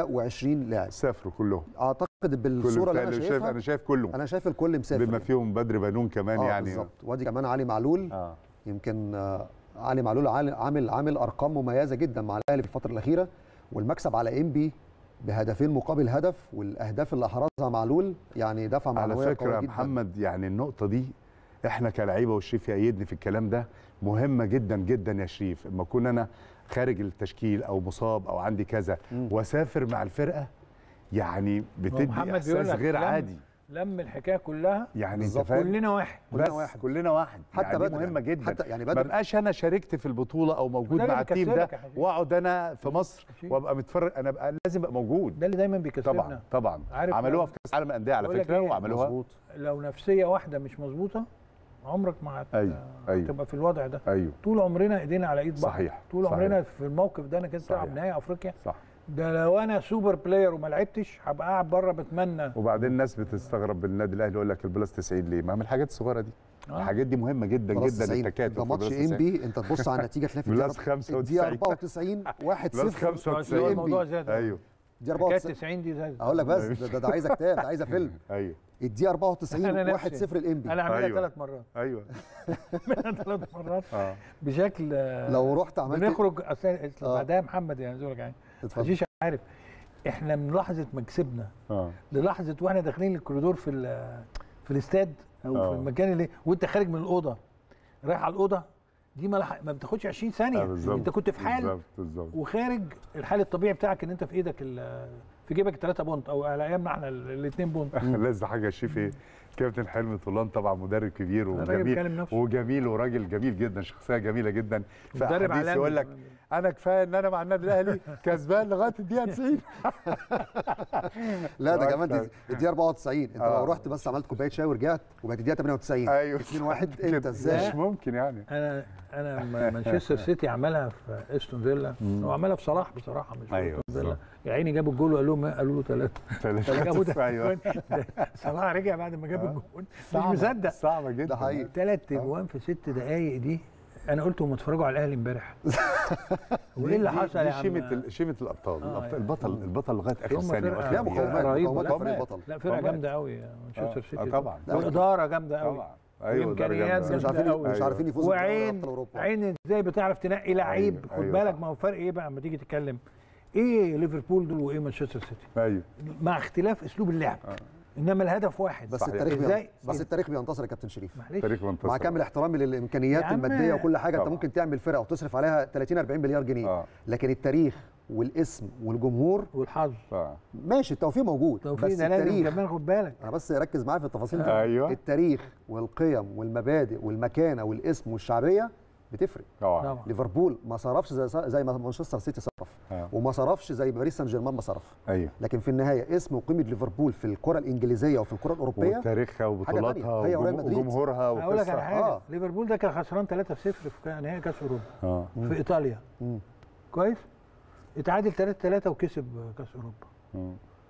28 لاعب سافروا كلهم اعتقد كل بالصوره اللي انا بتاعي- شايف شايفها انا شايف كله انا شايف الكل مسافر بما فيهم بدر بنون كمان آه يعني بالظبط وادي كمان علي معلول اه يمكن آه، علي معلول عال- عامل عامل ارقام مميزه جدا مع الاهلي في الفتره الاخيره والمكسب على انبي بهدفين مقابل هدف والاهداف اللي احرزها معلول يعني دفع على معنويه فكره قويه يا جدا محمد يعني النقطه دي احنا كلعيبه والشريف يأيدني في الكلام ده مهمه جدا جدا يا شريف اما اكون انا خارج التشكيل او مصاب او عندي كذا واسافر مع الفرقه يعني بتدي محمد بيقول احساس لك غير لم- عادي لم الحكايه كلها يعني انت بالظبط. فاهم كلنا واحد كلنا بس واحد. كلنا واحد حتى يعني دي بدر مهمه يعني. جدا حتى يعني ما بدر بقاش انا شاركت في البطوله او موجود وده اللي مع التيم ده بيكسبك يا حبيبي. واقعد انا في مصر شيء. وابقى متفرج انا بقى لازم ابقى موجود ده اللي دايما بيكسبنا طبعا طبعا عارف عملوها لو- في كاس العالم للانديه على بقول لك فكره إيه؟ وعملوها مظبوط لو نفسيه واحده مش مظبوطه عمرك ما هت... أيوة، أيوة. هتبقى في الوضع ده ايوه طول عمرنا ايدينا على ايد بعض صحيح، طول صحيح. عمرنا في الموقف ده انا كنت صحيح. بلعب نهائي افريقيا صح ده لو انا سوبر بلاير وما لعبتش هبقى قاعد بره بتمنى وبعدين الناس بتستغرب بالنادي الاهلي يقول لك البلس 90 ليه؟ ما من الحاجات الصغيره دي آه. الحاجات دي مهمه جدا خلاص جدا 90. التكاتف ده ماتش في البلس 90. انبي انت تبص على النتيجه تلاقي في بلس الدقيقة- 95. الدقيقه 94 1 بلس 0 95. الموضوع زاد ايوه دي حكايه 94 90 دي زاد اقول لك بس ده, ده, ده عايزه كتاب ده عايزه فيلم ايوه الدقيقه 94 أنا 1 نفسي. 0 الانبي انا عاملها أيوة. ثلاث مرات ايوه عاملها ثلاث مرات اه بشكل آه، لو رحت عملت بنخرج اصل آه. بعدها محمد يعني زورك يعني اتفضل. حشيش عارف احنا من لحظه ما كسبنا اه للحظه واحنا داخلين الكوريدور في ال- في الاستاد او آه. في المكان اللي وانت خارج من الاوضه رايح على الاوضه دي ما, لح... ما بتاخدش 20 ثانيه آه، بالظبط انت كنت في حال بالظبط بالظبط وخارج الحال الطبيعي بتاعك ان انت في ايدك ال- في جيبك 3 بونت او على ايامنا احنا الاثنين بونت لسه حاجه شيف ايه كابتن حلمي طولان طبعا مدرب كبير الراجل وجميل بيكلم نفسه. وجميل وراجل جميل جدا شخصيه جميله جدا في مدرب احاديث عالمي يقول لك كمان. انا كفايه ان انا مع النادي الاهلي كسبان لغايه الدقيقه 90 لا ده أكتر. كمان دي الدقيقه 94 انت آه. لو رحت بس عملت كوبايه شاي ورجعت وبقت الدقيقه 98 ايوه 2 1 انت كده. ازاي مش ممكن يعني انا انا لما مانشستر سيتي عملها في استون فيلا هو عملها في صلاح بصراحه مش في أيوة، استون فيلا بالظبط. يا عيني جابوا الجول وقالوا له قالوا له ثلاثه جابوا ده ايوه صلاح رجع بعد ما جاب الجول مش صعبة- مصدق صعبه جدا ده حقيقي. ثلاث اجوان في ست دقائق دي انا قلت هم اتفرجوا على الاهلي امبارح وايه اللي دي- حصل دي يا عم شيمه ال- شيمه الابطال آه، الأبطال- يعني. البطل البطل لغايه اخر هم ثانيه فرقة لا وآخر مقاومات. دقيقة. مقاومات رهيبة. مقاومات فريق مقاومات. البطل لا فرقه طبعاً. جامده قوي مانشستر آه، سيتي طبعا واداره جامده قوي طبعا ايوه ده وإمكانيات جامدة. مش جامدة عارفين أوي. مش عارفين يفوزوا بدوري وعين ابطال اوروبا عين ازاي بتعرف تنقي لعيب أيوة، خد أيوة بالك صح. ما هو فرق ايه بقى لما تيجي تتكلم ايه ليفربول دول وايه مانشستر سيتي ايوه مع اختلاف اسلوب اللعب انما الهدف واحد بس صحيح. التاريخ ازاي بي... بس التاريخ بينتصر يا كابتن شريف معلش تاريخ منتصر مع كامل احترامي للامكانيات يا عم، الماديه وكل حاجه انت طبعا. ممكن تعمل فرقه وتصرف عليها 30 40 مليار جنيه آه. لكن التاريخ والاسم والجمهور والحظ آه. ماشي التوفيق موجود توفيق بس ده لازم التاريخ كمان خد بالك انا بس ركز معايا في التفاصيل دي أيوة. التاريخ والقيم والمبادئ والمكانه والاسم والشعبيه بتفرق طبعا طبعا ليفربول ما صرفش زي زي ما مانشستر سيتي صرف آه. وما صرفش زي باريس سان جيرمان ما صرف ايوه لكن في النهايه اسم وقيمه ليفربول في الكره الانجليزيه وفي الكره الاوروبيه وتاريخها وبطولاتها تانية. هي وريال وجم- مدريد. وجمهورها اقول لك على وقصة. حاجه آه. ليفربول ده كان خسران 3-0 في كا- نهائي كاس اوروبا اه في ايطاليا مم. كويس اتعادل 3-3 وكسب كاس اوروبا مم.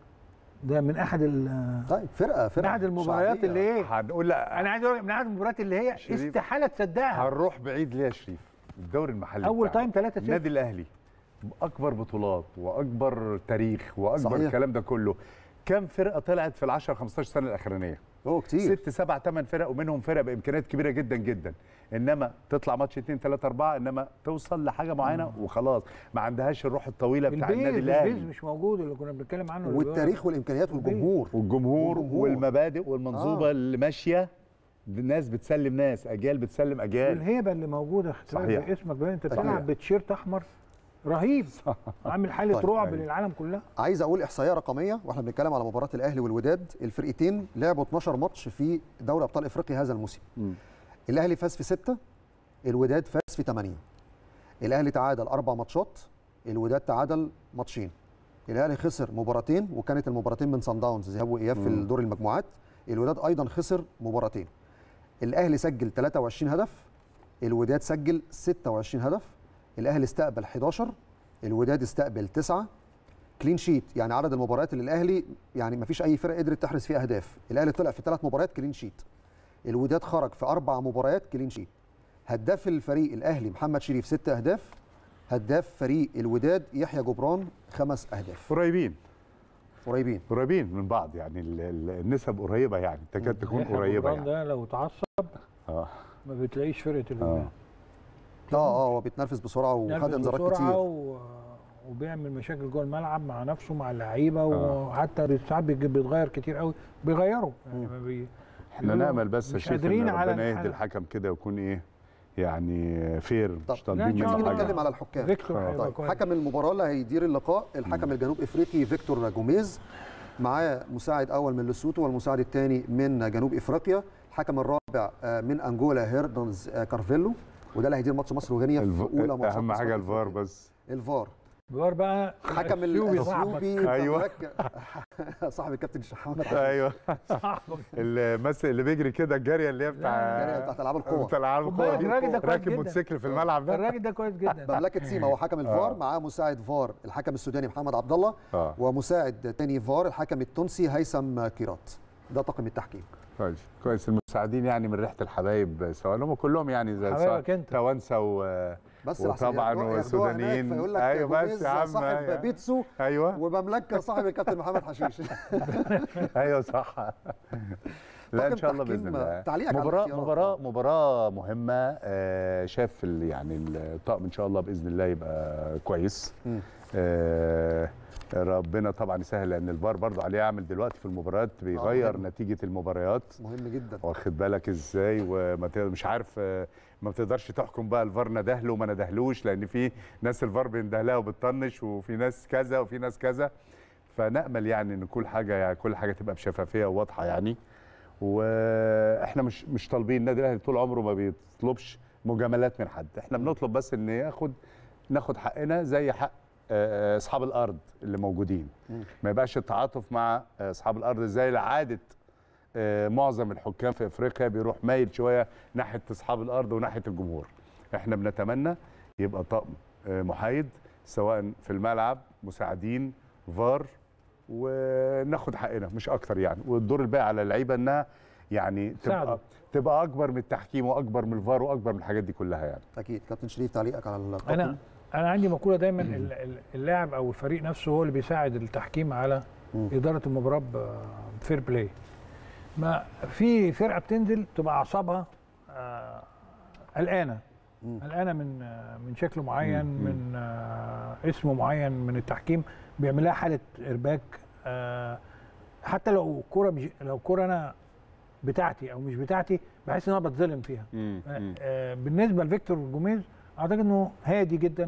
ده من احد ال- طيب فرقه من فرقه احد المباريات شعبية. اللي ايه هنقول لا انا عايز اقول لك من احد المباريات اللي هي شريف. استحاله تصدقها هنروح بعيد ليه يا شريف الدوري المحلي اول بتاعنا. تايم 3-0 النادي الاهلي اكبر بطولات واكبر تاريخ واكبر صحيح. الكلام ده كله كم فرقه طلعت في ال 10 15 سنه الاخرانيه هو كتير ست سبع ثمان فرق ومنهم فرق بامكانيات كبيره جدا جدا انما تطلع ماتش 2 3 4 انما توصل لحاجه معينه وخلاص ما عندهاش الروح الطويله بتاع البيز النادي البيز الاهلي مش موجود اللي كنا بنتكلم عنه اللي والتاريخ والامكانيات والجمهور والجمهور والجمهور. والمبادئ والمنظومه آه. اللي ماشيه ناس بتسلم ناس اجيال بتسلم اجيال والهيبه اللي موجوده اختلاف صحيح. اسمك بقى انت صحيح. بتلعب بتيشيرت احمر رهيب عامل حاله طيب. رعب أيوة. للعالم كلها عايز اقول احصائيه رقميه واحنا بنتكلم على مباراه الاهلي والوداد الفرقتين لعبوا 12 ماتش في دوري ابطال افريقيا هذا الموسم مم. الاهلي فاز في ستة الوداد فاز في 8 الاهلي تعادل اربع ماتشات الوداد تعادل ماتشين الاهلي خسر مباراتين وكانت المباراتين من سان داونز ذهاب واياب في مم. دور المجموعات الوداد ايضا خسر مباراتين الاهلي سجل 23 هدف الوداد سجل 26 هدف الاهلي استقبل 11 الوداد استقبل 9 كلين شيت يعني عدد المباريات اللي الاهلي يعني ما فيش اي فرقه قدرت تحرز فيها اهداف الاهلي طلع في ثلاث مباريات كلين شيت الوداد خرج في اربع مباريات كلين شيت هداف الفريق الاهلي محمد شريف ست اهداف هداف فريق الوداد يحيى جبران خمس اهداف قريبين قريبين قريبين من بعض يعني ال- ال- النسب قريبه يعني تكاد تكون يحيى قريبه جبران يعني ده لو اتعصب اه ما بتلاقيش فرقه الوداد اه اه هو بيتنرفز بسرعه وخد بينفذ انذارات بسرعة كتير و... وبيعمل مشاكل جوه الملعب مع نفسه مع اللعيبه آه. وحتى ساعات بيج- بيتغير كتير قوي بيغيروا يعني ما بي... احنا نامل بس يا مش شيخ قادرين ان على ربنا يهدي الحالة. الحكم كده ويكون ايه يعني فير طب مش لا، طالبين إن شاء منه نيجي الله. نتكلم حاجه على الحكام فيكتور آه، هيبقى طيب كويس. حكم المباراه اللي هيدير اللقاء الحكم الجنوب افريقي فيكتور جوميز معاه مساعد اول من لسوتو والمساعد الثاني من جنوب افريقيا الحكم الرابع آه، من انجولا هيرنز آه، كارفيلو وده اللي هيدير ماتش مصر وغينيا في الف... اولى ماتشات اهم حاجه مصر الفار الأفريقية. بس الفار بيور بقى حكم الأثيوبي صاحبك. الاثيوبي أيوة. تملك- صاحب الكابتن الشحات ايوه صاحبك المس اللي بيجري كده الجاريه اللي هي الجارية بتاع بتاعت ألعاب القوى. بتاع العاب خد بالك القوى الراجل ده كويس راكب جدا. موتوسيكل في الملعب ده الراجل ده كويس جدا مملكه سيما هو حكم الفار معاه مساعد فار الحكم السوداني محمد عبد الله اه ومساعد تاني فار الحكم التونسي هيثم كيرات ده طاقم التحكيم كويس كويس المساعدين يعني من ريحه الحبايب سواء هم كلهم يعني زي حبايبك سواء أنت. توانسه و... بس لحسن وطبعا ياخدوها- ياخدوها هناك والسودانيين فيقول لك ايوه بس جوميز يا عم صاحب أيوة. بيتسو ايوه ومملكه صاحب الكابتن محمد حشيش ايوه صح لا ان طاقم شاء الله باذن تحكيم، الله تعليقك على مباراه الاختيارات. مباراه مباراه مهمه آه، شاف ال- يعني الطقم ان شاء الله باذن الله يبقى كويس مم. آه، ربنا طبعا يسهل لان الفار برضه عليه عامل دلوقتي في المباريات بيغير مهم. نتيجه المباريات مهم جدا واخد بالك ازاي وما ت- مش عارف آه، ما بتقدرش تحكم بقى الفار ندهله وما ندهلوش لان في ناس الفار بيندهلها وبتطنش وفي ناس كذا وفي ناس كذا فنامل يعني ان كل حاجه يعني كل حاجه تبقى بشفافيه وواضحه يعني واحنا مش مش طالبين النادي الاهلي طول عمره ما بيطلبش مجاملات من حد احنا بنطلب بس ان ياخد ناخد حقنا زي حق آه، اصحاب الارض اللي موجودين ما يبقاش التعاطف مع آه، اصحاب الارض زي العاده آه، معظم الحكام في افريقيا بيروح مايل شويه ناحيه اصحاب الارض وناحيه الجمهور احنا بنتمنى يبقى طقم آه، محايد سواء في الملعب مساعدين فار وناخد حقنا مش اكتر يعني والدور الباقي على اللعيبه انها يعني تبقى ساعدوا. تبقى اكبر من التحكيم واكبر من الفار واكبر من الحاجات دي كلها يعني اكيد كابتن شريف تعليقك على الطاقم انا انا عندي مقوله دايما ال- ال- اللاعب او الفريق نفسه هو اللي بيساعد التحكيم على مم. اداره المباراه بفير بلاي ما في فرقه بتنزل تبقى اعصابها آه، قلقانه مم. قلقانه من آه، من شكل معين مم. من آه، اسم معين من التحكيم بيعمل لها حاله ارباك آه، حتى لو كوره مش لو كوره انا بتاعتي او مش بتاعتي بحس ان انا بتظلم فيها مم. آه، مم. آه، بالنسبه لفيكتور جوميز اعتقد انه هادي جدا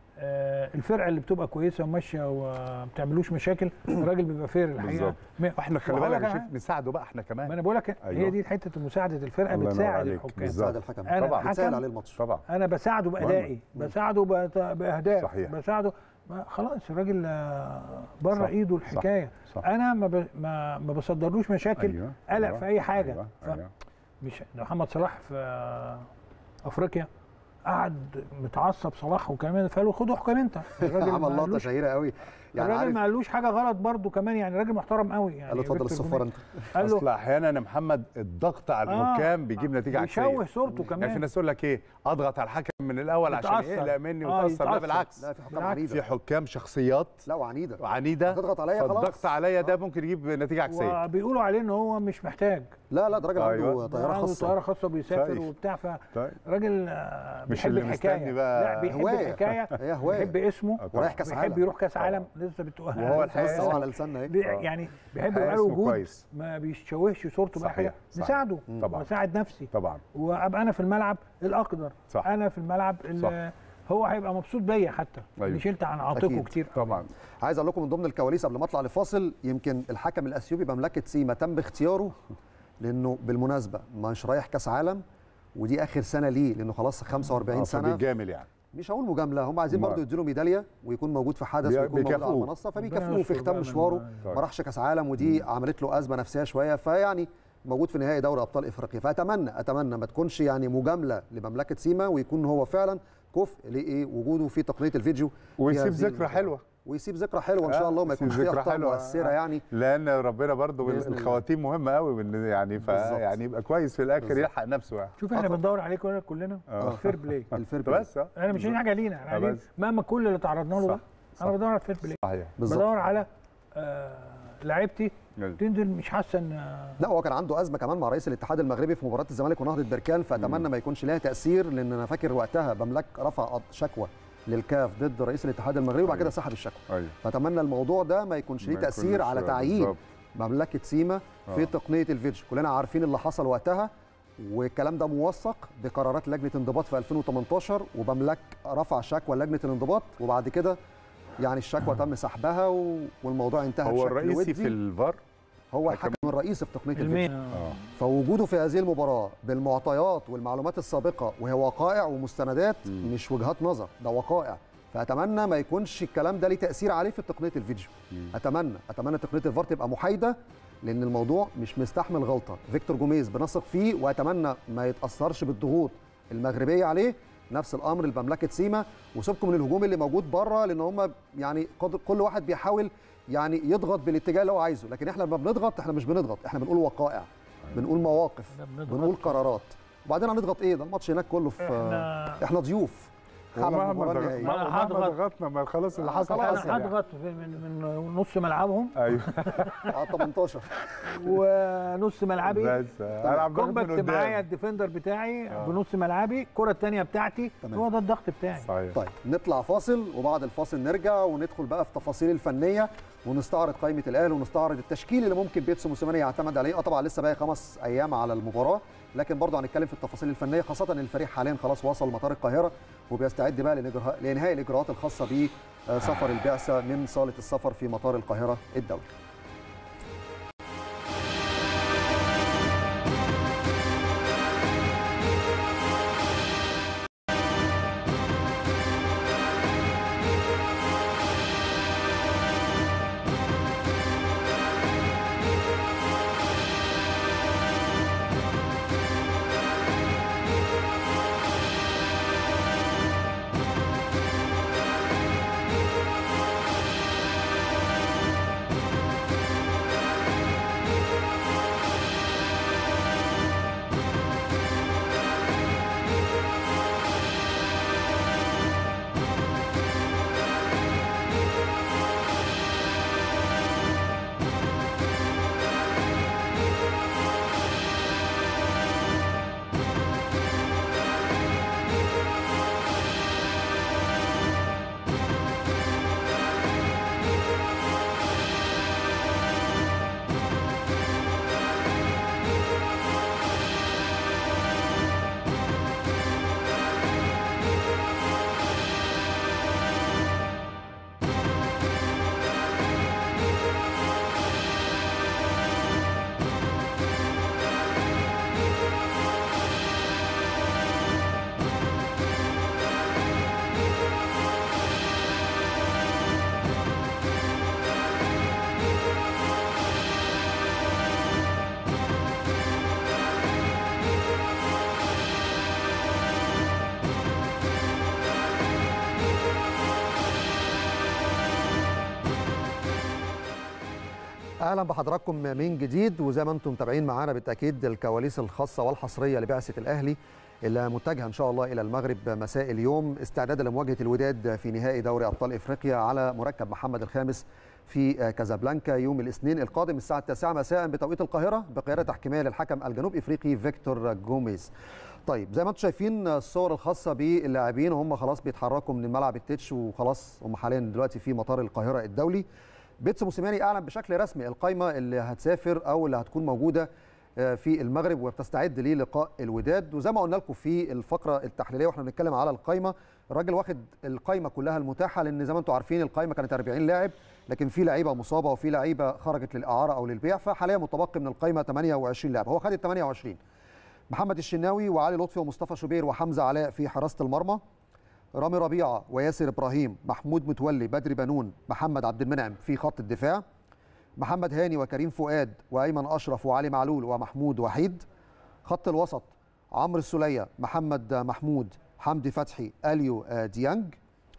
آه، الفرقه اللي بتبقى كويسه وماشيه وما بتعملوش مشاكل الراجل بيبقى فير الحقيقه بالظبط. ما- احنا خلي وهقول بالك لك يا على شيف حاجة. نساعده بقى احنا ما كمان انا بقول لك أيوة. هي دي حته مساعده الفرقه الله ينور بتساعد عليك. الحكام بالظبط. ساعد الحكم انا طبعاً. بتسهل حكم عليه الماتش طبعا انا بساعده بادائي بساعده بأت- باهداف صحيح. بساعده ما خلاص الراجل آه، بره صح. ايده الحكايه صح. انا ما ب... ما, ما بصدرلوش مشاكل أيوة. قلق أيوة. في اي حاجه أيوة. ف- أيوة. مش محمد صلاح في آه، افريقيا قعد متعصب صلاح وكمان فقال له خد احكم انت الراجل ما عمل لقطه قالوش شهيره قوي يعني الراجل عارف ما قالوش حاجه غلط برضه كمان يعني راجل محترم قوي يعني قال له اتفضل فيكتور الصفاره جوميز. انت قال له اصل احيانا يا محمد الضغط على آه، الحكام بيجيب نتيجه عكسيه بيشوه صورته يعني في كمان ناس تقول لك ايه اضغط على الحكم من الاول عشان يتأثر. يقلق مني آه، ويتاثر لا يتأثر. بالعكس لا في حكام بالعكس. عنيده في حكام شخصيات لا وعنيده عنيده هتضغط عليا خلاص. فالضغط عليا ده ممكن يجيب نتيجه عكسيه وبيقولوا عليه ان هو مش محتاج لا لا ده راجل عنده أيوة. طياره عنده خاصه طياره خاصه وبيسافر طيب. وبتاع طيب فراجل آه، مش بيحب اللي الحكايه مستني بقى لا بيحب هواية. الحكايه هي هواية. بيحب اسمه طبعاً. ورايح كاس بيحب عالم يروح كاس عالم لسه بتقول وهو الحقيقة بص اسمه- على لساننا اهي بي- آه. يعني بيحب الحقيقة يبقى له اسمه وجود كويس. ما بيشوهش صورته بقى صحيح. حاجه صحيح. نساعده طبعاً. واساعد نفسي طبعا وابقى انا في الملعب الاقدر صح. انا في الملعب اللي هو هيبقى مبسوط بيا حتى أيوة. اللي شلت عن عاتقه أكيد. كتير طبعا عايز اقول لكم من ضمن الكواليس قبل ما اطلع لفاصل يمكن الحكم الاثيوبي بملكه سيما تم اختياره لانه بالمناسبه مش رايح كاس عالم ودي اخر سنه ليه لانه خلاص 45 آه، سنه فبيتجامل يعني مش هقول مجامله هم عايزين ما- برضه يديله ميداليه ويكون موجود في حدث بي- ويكون موجود على بيكافئوه. المنصه ربنا فبيكافئوه في يستر ختام بقى من- مشواره طيب. ما راحش كاس عالم ودي عملت له ازمه نفسيه شويه فيعني موجود في نهائي دوري ابطال افريقيا فاتمنى اتمنى ما تكونش يعني مجامله لمملكه سيما ويكون هو فعلا كفء لايه وجوده في تقنيه الفيديو في ويسيب هذه ذكرى المباراة. حلوه ويسيب ذكرى حلوه ان شاء آه، الله ما يسيب يكونش فيها ذكرى اخطاء حلوة. مؤثره آه. يعني لان ربنا برضو بإذن الله. الخواتيم مهمه قوي وإن يعني ف بالظبط. يعني يبقى كويس في الاخر بالظبط. يلحق نفسه يعني شوف احنا أطلع. بندور عليه كلنا كلنا آه. فير بلاي الفير ده بلاي. بس آه. انا مش عايزين حاجه لينا احنا آه، عايزين بس. مهما كل اللي تعرضنا له ده صح، صح. انا بدور على الفير بلاي صحيح بالظبط بدور على آه لعيبتي أيوة. تنزل مش حاسه ان آه، لا هو كان عنده ازمه كمان مع رئيس الاتحاد المغربي في مباراه الزمالك ونهضه بركان فاتمنى ما يكونش لها تاثير لان انا فاكر وقتها بملك رفع قض- شكوى للكاف ضد رئيس الاتحاد المغربي وبعد كده سحب الشكوى ايوه فاتمنى الموضوع ده ما يكونش ليه ما تاثير يكونش- على تعيين بالظبط. مملكه سيما في آه. تقنيه الفيديو كلنا عارفين اللي حصل وقتها والكلام ده موثق بقرارات لجنه انضباط في 2018 وبملك رفع شكوى لجنه الانضباط وبعد كده يعني الشكوى تم سحبها و- والموضوع انتهى هو بشكل الرئيسي ودي. في الفار هو الحكم الرئيسي في تقنيه الفيديو المين اه فوجوده في هذه المباراة بالمعطيات والمعلومات السابقة وهي وقائع ومستندات مم. مش وجهات نظر ده وقائع فأتمنى ما يكونش الكلام ده ليه تأثير عليه في تقنية الفيديو مم. أتمنى أتمنى تقنية الفار تبقى محايدة لأن الموضوع مش مستحمل غلطة فيكتور جوميز بنثق فيه وأتمنى ما يتأثرش بالضغوط المغربية عليه نفس الامر لمملكه سيما وسيبكم من الهجوم اللي موجود بره لان هم يعني قد- كل واحد بيحاول يعني يضغط بالاتجاه اللي هو عايزه لكن احنا لما بنضغط احنا مش بنضغط احنا بنقول وقائع بنقول مواقف إحنا بنضغط. بنقول قرارات وبعدين هنضغط ايه ده الماتش هناك كله في احنا احنا ضيوف على ومهما المباراة ضغط- النهائية. أنا مهما هضغط. ضغطنا ما خلاص اللي آه، حصل خلاص حصل انا يعني. هضغط في- من من نص ملعبهم ايوه على 18 ونص ملعبي بس العب ضغط من كومباكت معايا قدام الديفندر بتاعي آه. بنص ملعبي الكره الثانيه بتاعتي تمام. هو ده الضغط بتاعي صحيح طيب نطلع فاصل وبعد الفاصل نرجع وندخل بقى في تفاصيل الفنيه ونستعرض قائمه الاهلي ونستعرض التشكيل اللي ممكن بيتسو موسيماني يعتمد عليه اه طبعا لسه باقي خمس ايام على المباراه لكن برضه هنتكلم في التفاصيل الفنيه خاصه ان الفريق حاليا خلاص وصل مطار القاهره وبيستعد بقى لنجر- لانهاء الاجراءات الخاصه بسفر البعثه من صاله السفر في مطار القاهره الدولي اهلا بحضراتكم من جديد وزي ما انتم متابعين معانا بالتاكيد الكواليس الخاصه والحصريه لبعثه الاهلي اللي متجهه ان شاء الله الى المغرب مساء اليوم استعدادا لمواجهه الوداد في نهائي دوري ابطال افريقيا على مركب محمد الخامس في كازابلانكا يوم الاثنين القادم الساعه 9 مساء بتوقيت القاهره بقياده تحكيميه للحكم الجنوب افريقي فيكتور جوميز. طيب زي ما انتم شايفين الصور الخاصه باللاعبين هم خلاص بيتحركوا من الملعب التتش وخلاص هم حاليا دلوقتي في مطار القاهره الدولي. بيتسو موسيماني اعلن بشكل رسمي القائمه اللي هتسافر او اللي هتكون موجوده في المغرب وبتستعد للقاء الوداد وزي ما قلنا لكم في الفقره التحليليه واحنا بنتكلم على القائمه الراجل واخد القائمه كلها المتاحه لان زي ما انتم عارفين القائمه كانت 40 لاعب لكن في لعيبه مصابه وفي لعيبه خرجت للاعاره او للبيع فحاليا متبقي من القائمه 28 لاعب هو خد ال 28 محمد الشناوي وعلي لطفي ومصطفى شوبير وحمزه علاء في حراسه المرمى رامي ربيعه وياسر ابراهيم محمود متولي بدري بنون محمد عبد المنعم في خط الدفاع محمد هاني وكريم فؤاد وايمن اشرف وعلي معلول ومحمود وحيد خط الوسط عمرو السوليه محمد محمود حمدي فتحي اليو ديانج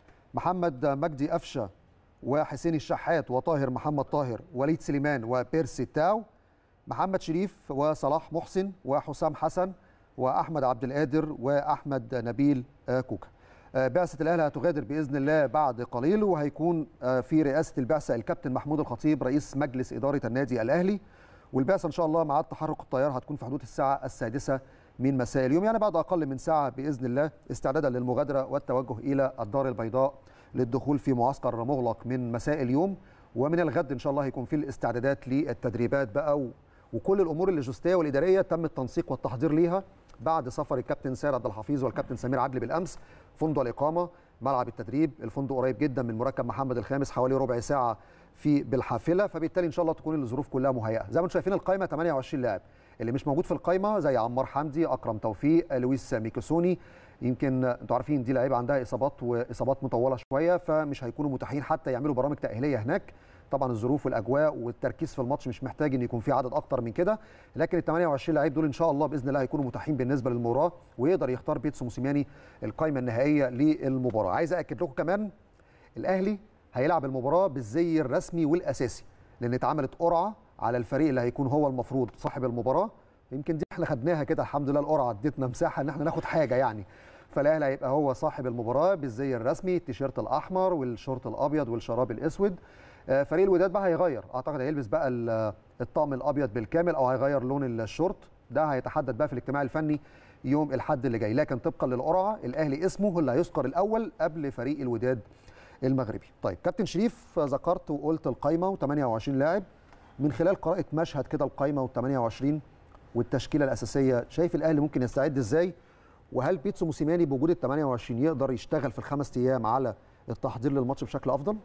محمد مجدي قفشه وحسين الشحات وطاهر محمد طاهر وليد سليمان وبيرسي تاو محمد شريف وصلاح محسن وحسام حسن واحمد عبد القادر واحمد نبيل كوكا بعثة الأهلي هتغادر بإذن الله بعد قليل وهيكون في رئاسة البعثة الكابتن محمود الخطيب رئيس مجلس إدارة النادي الأهلي والبعثة إن شاء الله مع تحرك الطيار هتكون في حدود الساعة السادسة من مساء اليوم يعني بعد أقل من ساعة بإذن الله استعدادا للمغادرة والتوجه إلى الدار البيضاء للدخول في معسكر مغلق من مساء اليوم ومن الغد إن شاء الله هيكون في الاستعدادات للتدريبات بقى وكل الأمور اللوجستية والإدارية تم التنسيق والتحضير ليها بعد سفر الكابتن سير عبد الحفيظ والكابتن سمير عدلي بالامس فندق الاقامه ملعب التدريب الفندق قريب جدا من مركب محمد الخامس حوالي ربع ساعه في بالحافله فبالتالي ان شاء الله تكون الظروف كلها مهيئه زي ما انتم شايفين القائمه 28 لاعب اللي مش موجود في القائمه زي عمار حمدي اكرم توفيق لويس ميكوسوني يمكن انتوا عارفين دي لعيبه عندها اصابات واصابات مطوله شويه فمش هيكونوا متاحين حتى يعملوا برامج تاهيليه هناك طبعا الظروف والاجواء والتركيز في الماتش مش محتاج ان يكون في عدد اكتر من كده لكن ال 28 لعيب دول ان شاء الله باذن الله هيكونوا متاحين بالنسبه للمباراه ويقدر يختار بيتسو موسيماني القائمه النهائيه للمباراه عايز اكد لكم كمان الاهلي هيلعب المباراه بالزي الرسمي والاساسي لان اتعملت قرعه على الفريق اللي هيكون هو المفروض صاحب المباراه يمكن دي احنا خدناها كده الحمد لله القرعه ادتنا مساحه ان احنا ناخد حاجه يعني فالاهلي هيبقى هو صاحب المباراه بالزي الرسمي التيشيرت الاحمر والشورت الابيض والشراب الاسود فريق الوداد بقى هيغير اعتقد هيلبس بقى الطقم الابيض بالكامل او هيغير لون الشورت ده هيتحدد بقى في الاجتماع الفني يوم الاحد اللي جاي لكن طبقا للقرعه الاهلي اسمه اللي هيذكر الاول قبل فريق الوداد المغربي طيب كابتن شريف ذكرت وقلت القايمه و28 لاعب من خلال قراءه مشهد كده القايمه و28 والتشكيله الاساسيه شايف الاهلي ممكن يستعد ازاي وهل بيتسو موسيماني بوجود ال 28 يقدر يشتغل في الخمس ايام على التحضير للماتش بشكل افضل؟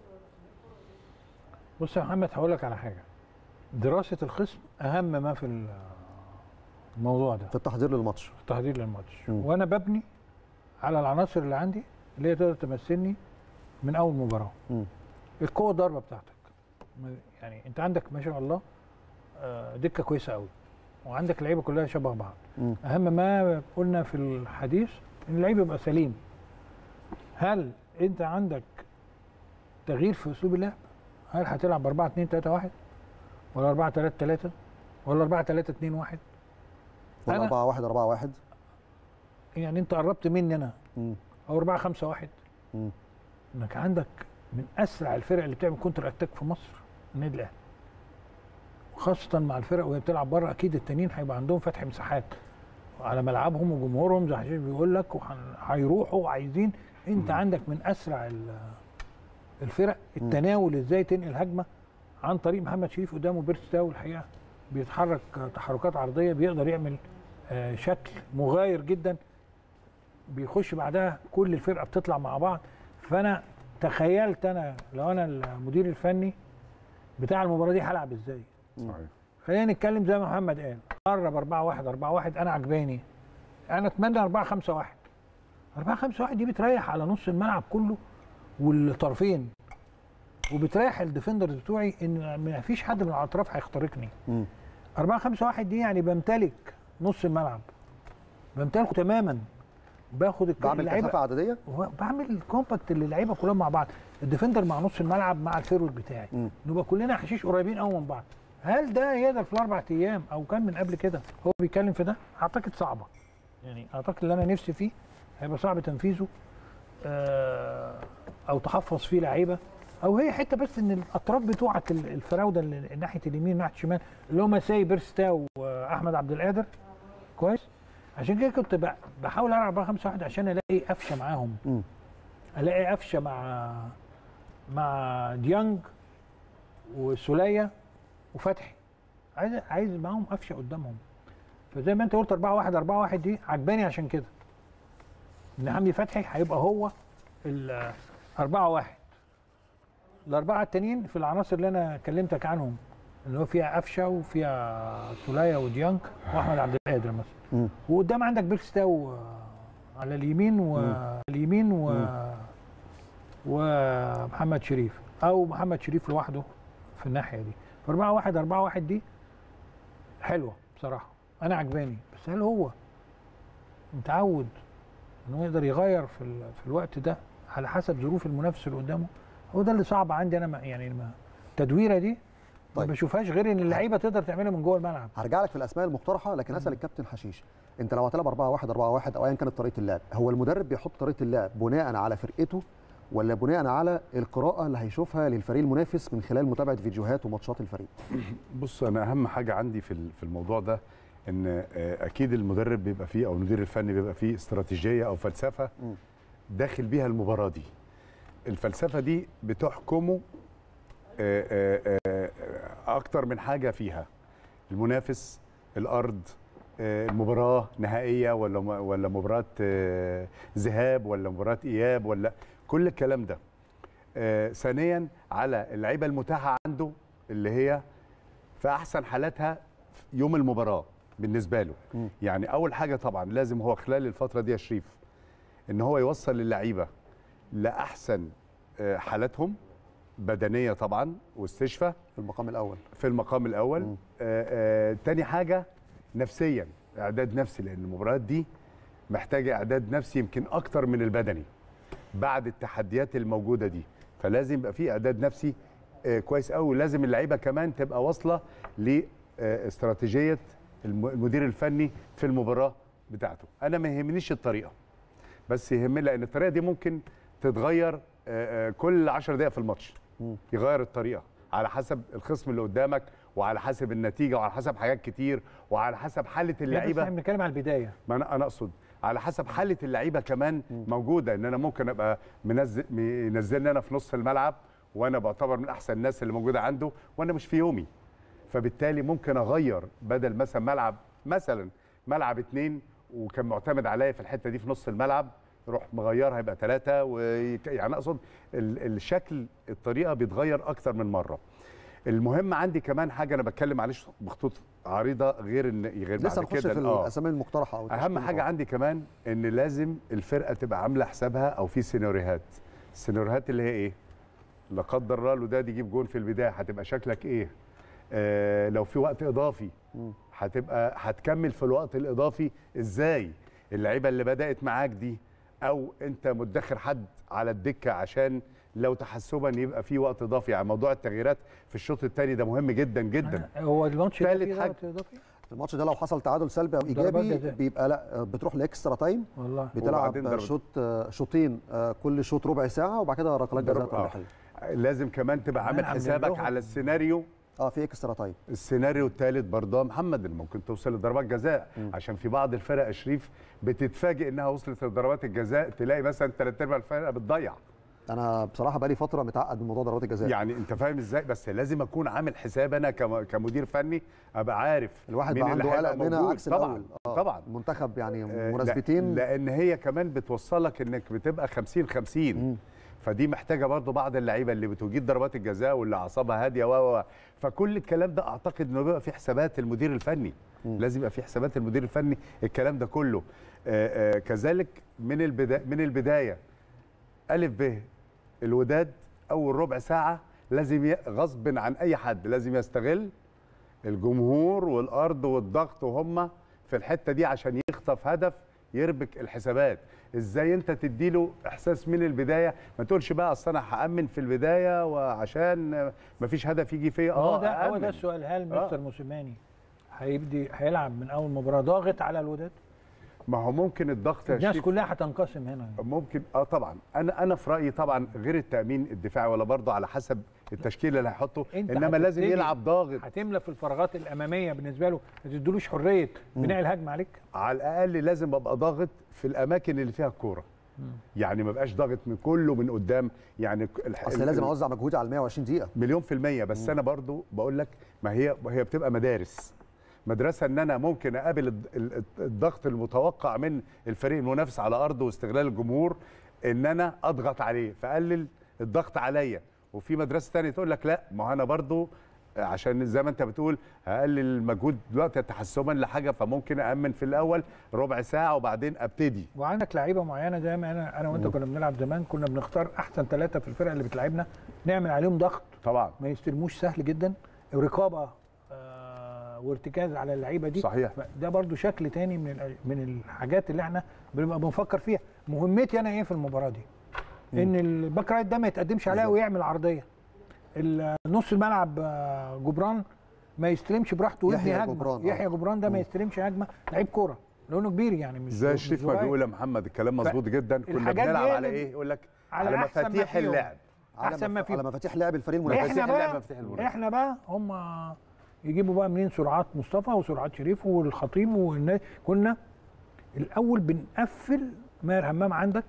بص يا محمد هقول لك على حاجه دراسه الخصم اهم ما في الموضوع ده في التحضير للماتش في التحضير للماتش م. وانا ببني على العناصر اللي عندي اللي هي تقدر تمثلني من اول مباراه م. القوه الضربه بتاعتك يعني انت عندك ما شاء الله دكه كويسه قوي وعندك لعيبه كلها شبه بعض م. اهم ما قلنا في الحديث ان اللعيب يبقى سليم هل انت عندك تغيير في اسلوب اللعب هل هتلعب 4 2 3 1 ولا 4 3 3 ولا 4 3 2 1 ولا 4 1 4 1 يعني انت قربت مني انا م. او 4 5 1 م. انك عندك من اسرع الفرق اللي بتعمل كونتر اتاك في مصر النادي الاهلي وخاصة مع الفرق وهي بتلعب بره اكيد التانيين هيبقى عندهم فتح مساحات على ملعبهم وجمهورهم زي حشيش بيقول لك وهيروحوا وعايزين انت عندك من اسرع الفرق التناول ازاي تنقل هجمه عن طريق محمد شريف قدامه بيرستاو الحقيقه بيتحرك تحركات عرضيه بيقدر يعمل شكل مغاير جدا بيخش بعدها كل الفرقه بتطلع مع بعض فانا تخيلت انا لو انا المدير الفني بتاع المباراه دي هلعب ازاي صحيح خلينا نتكلم زي ما محمد قال قرب 4 1 4 1 انا عجباني انا اتمنى 4 5 1 4 5 1 دي بتريح على نص الملعب كله والطرفين وبتريح الديفندرز بتوعي ان ما فيش حد من الاطراف هيخترقني 4 5 1 دي يعني بمتلك نص الملعب بمتلكه تماما باخد بعمل كثافه عدديه بعمل الكومباكت اللي اللعيبه كلهم مع بعض الديفندر مع نص الملعب مع الفيرود بتاعي م. نبقى كلنا حشيش قريبين قوي من بعض هل ده يقدر في الاربع ايام او كان من قبل كده هو بيتكلم في ده اعتقد صعبه يعني اعتقد اللي انا نفسي فيه هيبقى صعب تنفيذه آه، او تحفظ فيه لعيبه او هي حته بس ان الاطراف بتوعك ال- الفراوده اللي ناحيه اليمين وناحيه الشمال اللي هم ساي بيرستا واحمد عبد القادر كويس عشان كده كنت ب- بحاول العب 4 5 1 عشان الاقي قفشه معاهم مم. الاقي قفشه مع مع ديانج وسوليه وفتحي عايز عايز معاهم قفشه قدامهم فزي ما انت قلت 4 1 4 1 دي عجباني عشان كده ان حمدي فتحي هيبقى هو ال 4 1 الاربعه التانيين في العناصر اللي انا كلمتك عنهم اللي هو فيها قفشه وفيها سوليه وديانج واحمد عبد القادر مثلا مم. وقدام عندك بيرستاو على اليمين واليمين و ومحمد شريف او محمد شريف لوحده في الناحيه دي ف 4 1 4 1 دي حلوه بصراحه انا عجباني بس هل هو متعود انه يقدر يغير في ال... في الوقت ده على حسب ظروف المنافس اللي قدامه هو ده اللي صعب عندي انا ما يعني ما التدويره دي ما طيب. بشوفهاش غير ان اللعيبه تقدر تعملها من جوه الملعب هرجع لك في الاسماء المقترحه لكن اسال الكابتن حشيش انت لو هتلعب 4 1 4 1 او ايا كانت طريقه اللعب هو المدرب بيحط طريقه اللعب بناء على فرقته ولا بناء على القراءه اللي هيشوفها للفريق المنافس من خلال متابعه فيديوهات وماتشات الفريق بص انا اهم حاجه عندي في ال- في الموضوع ده ان آه، اكيد المدرب بيبقى فيه او المدير الفني بيبقى فيه استراتيجيه او فلسفه مم. داخل بيها المباراه دي الفلسفه دي بتحكمه آه، آه، آه، اكتر من حاجه فيها المنافس الارض آه، المباراه نهائيه ولا م- ولا مباراه آه، ذهاب ولا مباراه اياب ولا كل الكلام ده آه، ثانيا على اللعيبه المتاحه عنده اللي هي في احسن حالاتها يوم المباراه بالنسبه له مم. يعني اول حاجه طبعا لازم هو خلال الفتره دي يا شريف ان هو يوصل للعيبه لاحسن آه، حالاتهم بدنيه طبعا واستشفاء في المقام الاول في المقام الاول مم. آه آه تاني حاجه نفسيا اعداد نفسي لان المباريات دي محتاجه اعداد نفسي يمكن اكتر من البدني بعد التحديات الموجوده دي فلازم يبقى في اعداد نفسي آه كويس قوي لازم اللعيبه كمان تبقى واصله لاستراتيجيه المدير الفني في المباراه بتاعته انا ما يهمنيش الطريقه بس يهمني لان الطريقه دي ممكن تتغير آه، آه، كل 10 دقائق في الماتش مم. يغير الطريقه على حسب الخصم اللي قدامك وعلى حسب النتيجه وعلى حسب حاجات كتير وعلى حسب حاله بس اللعيبه احنا بنتكلم على البدايه ما انا انا اقصد على حسب حاله اللعيبه كمان موجوده ان انا ممكن ابقى منزل منزلني انا في نص الملعب وانا بعتبر من احسن الناس اللي موجوده عنده وانا مش في يومي فبالتالي ممكن اغير بدل مثلا ملعب مثلا ملعب اتنين وكان معتمد عليا في الحته دي في نص الملعب روح مغيرها يبقى ثلاثه ويك... يعني اقصد ال- الشكل الطريقه بيتغير اكتر من مره المهم عندي كمان حاجه انا بتكلم معلش بخطوط عريضه غير ان غير لسه بعد نخش كده في آه. الاسامي المقترحه او اهم التشكيل حاجه طبعاً. عندي كمان ان لازم الفرقه تبقى عامله حسابها او في سيناريوهات السيناريوهات اللي هي ايه لا قدر الله الوداد يجيب جون في البدايه هتبقى شكلك ايه آه لو في وقت اضافي مم. هتبقى هتكمل في الوقت الاضافي ازاي اللعيبه اللي بدات معاك دي او انت مدخر حد على الدكه عشان لو تحسبا يبقى في وقت اضافي يعني موضوع التغييرات في الشوط الثاني ده مهم جدا جدا هو الماتش ده تالت فيه حاجة. ضغط اضافي الماتش ده لو حصل تعادل سلبي او ضربات ايجابي جزاء. بيبقى لا بتروح لاكسترا تايم والله بتلعب وبعدين ضربة. شوط شوطين آه، كل شوط ربع ساعه وبعد كده ركلات جزاء ضرب- آه. ترجيحيه لازم كمان تبقى كمان عامل عاملين حسابك لهم. على السيناريو اه في اكسترا تايم السيناريو الثالث برضه محمد اللي ممكن توصل لضربات جزاء عشان في بعض الفرق يا شريف بتتفاجئ انها وصلت لضربات الجزاء تلاقي مثلا ثلاث ارباع الفرقه بتضيع انا بصراحه بقالي فتره متعقد من موضوع ضربات الجزاء يعني انت فاهم ازاي بس لازم اكون عامل حساب انا كم- كمدير فني ابقى عارف الواحد مين بقى اللي عنده هيبقى قلق منها موجود. عكس طبعا الاول آه، طبعا المنتخب يعني آه، مناسبتين لا- لان هي كمان بتوصلك انك بتبقى 50 50 فدي محتاجه برضو بعض اللعيبه اللي بتجيد ضربات الجزاء واللي اعصابها هاديه و و- فكل الكلام ده اعتقد انه بيبقى في حسابات المدير الفني لازم يبقى في حسابات المدير الفني الكلام ده كله آه، آه، كذلك من البدايه من البدايه الف ب الوداد اول ربع ساعه لازم ي- غصب عن اي حد لازم يستغل الجمهور والارض والضغط وهم في الحته دي عشان يخطف هدف يربك الحسابات ازاي انت تديله احساس من البدايه ما تقولش بقى اصل انا هامن في البدايه وعشان ما فيش هدف يجي فيا هو اه ده هو أأمن. ده السؤال هل آه. مستر موسيماني هيبدي هيلعب من اول مباراه ضاغط على الوداد ما هو ممكن الضغط يا الناس شريف كلها هتنقسم هنا ممكن اه طبعا انا انا في رايي طبعا غير التامين الدفاعي ولا برضه على حسب التشكيل اللي هيحطه انت انما لازم هتبتدي- يلعب ضاغط هتملى في الفراغات الاماميه بالنسبه له ما تديلوش حريه بناء الهجمه عليك على الاقل لازم ابقى ضاغط في الاماكن اللي فيها الكوره يعني ما بقاش ضاغط من كله من قدام يعني ك- الح- اصل ال- لازم ال- اوزع مجهودي على 120 دقيقه مليون في المية بس أنا برضو بقول لك ما هي هي بتبقى مدارس مدرسة إن أنا ممكن أقابل الض- ال- الضغط المتوقع من الفريق المنافس على أرضه واستغلال الجمهور إن أنا أضغط عليه فأقلل الضغط عليا وفي مدرسة تانية تقول لك لا ما هو أنا برضو عشان زي ما انت بتقول هقلل المجهود دلوقتي تحسبا لحاجه فممكن امن في الاول ربع ساعه وبعدين ابتدي وعندك لعيبه معينه زي ما انا انا وانت كنا بنلعب زمان كنا بنختار احسن ثلاثه في الفرقه اللي بتلعبنا نعمل عليهم ضغط طبعا ما يستلموش سهل جدا رقابه آه وارتكاز على اللعيبه دي صحيح. ده برضو شكل تاني من ال- من الحاجات اللي احنا بنبقى بنفكر فيها مهمتي انا ايه في المباراه دي ان الباك رايت ده ما يتقدمش عليها ويعمل عرضيه ال- نص الملعب آه، جبران ما يستلمش براحته ويبني يحيى هجمه جبران، آه. يحيى جبران ده ما يستلمش هجمه لعيب كوره لونه كبير يعني مش زي مش الشريف ما صغير. بيقول يا محمد الكلام مظبوط جدا كنا الحاجات دي بنلعب هي على اللي- ايه يقول لك على على أحسن ما مفاتيح فيهم. اللعب على احسن ما مف- فيه على مفاتيح لعب الفريق المنافس مفاتيح احنا اللعب، بقى مفاتيح المنافسة. احنا بقى هم يجيبوا بقى منين سرعات مصطفى وسرعات شريف والخطيب والناس كنا الاول بنقفل ماهر همام عندك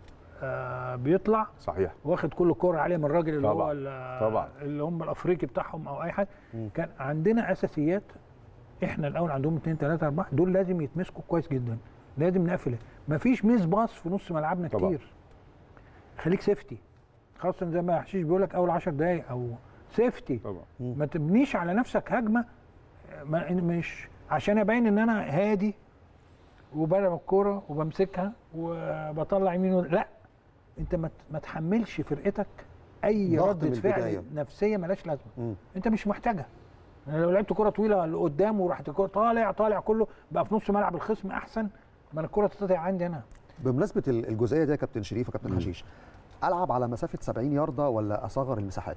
آه بيطلع صحيح واخد كل الكرة عليه من الراجل اللي طبعاً، هو ال- طبعاً. اللي هم الافريقي بتاعهم او اي حاجه كان عندنا اساسيات احنا الاول عندهم 2 3 4 دول لازم يتمسكوا كويس جدا لازم نقفل مفيش ميس باص في نص ملعبنا طبعاً. كتير خليك سيفتي خاصه زي ما حشيش بيقول لك اول 10 دقائق او سيفتي طبعا ما تبنيش على نفسك هجمه ما مش عشان ابين ان انا هادي وبلعب الكوره وبمسكها وبطلع يمين و... لا انت ما ت- ما تحملش فرقتك اي ضغط ردة من فعل البداية. نفسيه ملهاش لازمه مم. انت مش محتاجها أنا لو لعبت كره طويله لقدام وراحت الكره طالع طالع كله بقى في نص ملعب الخصم احسن ما أنا الكره تتقطع عندي انا بمناسبه ال- الجزئيه دي يا كابتن شريف وكابتن حشيش العب على مسافه 70 يارده ولا اصغر المساحات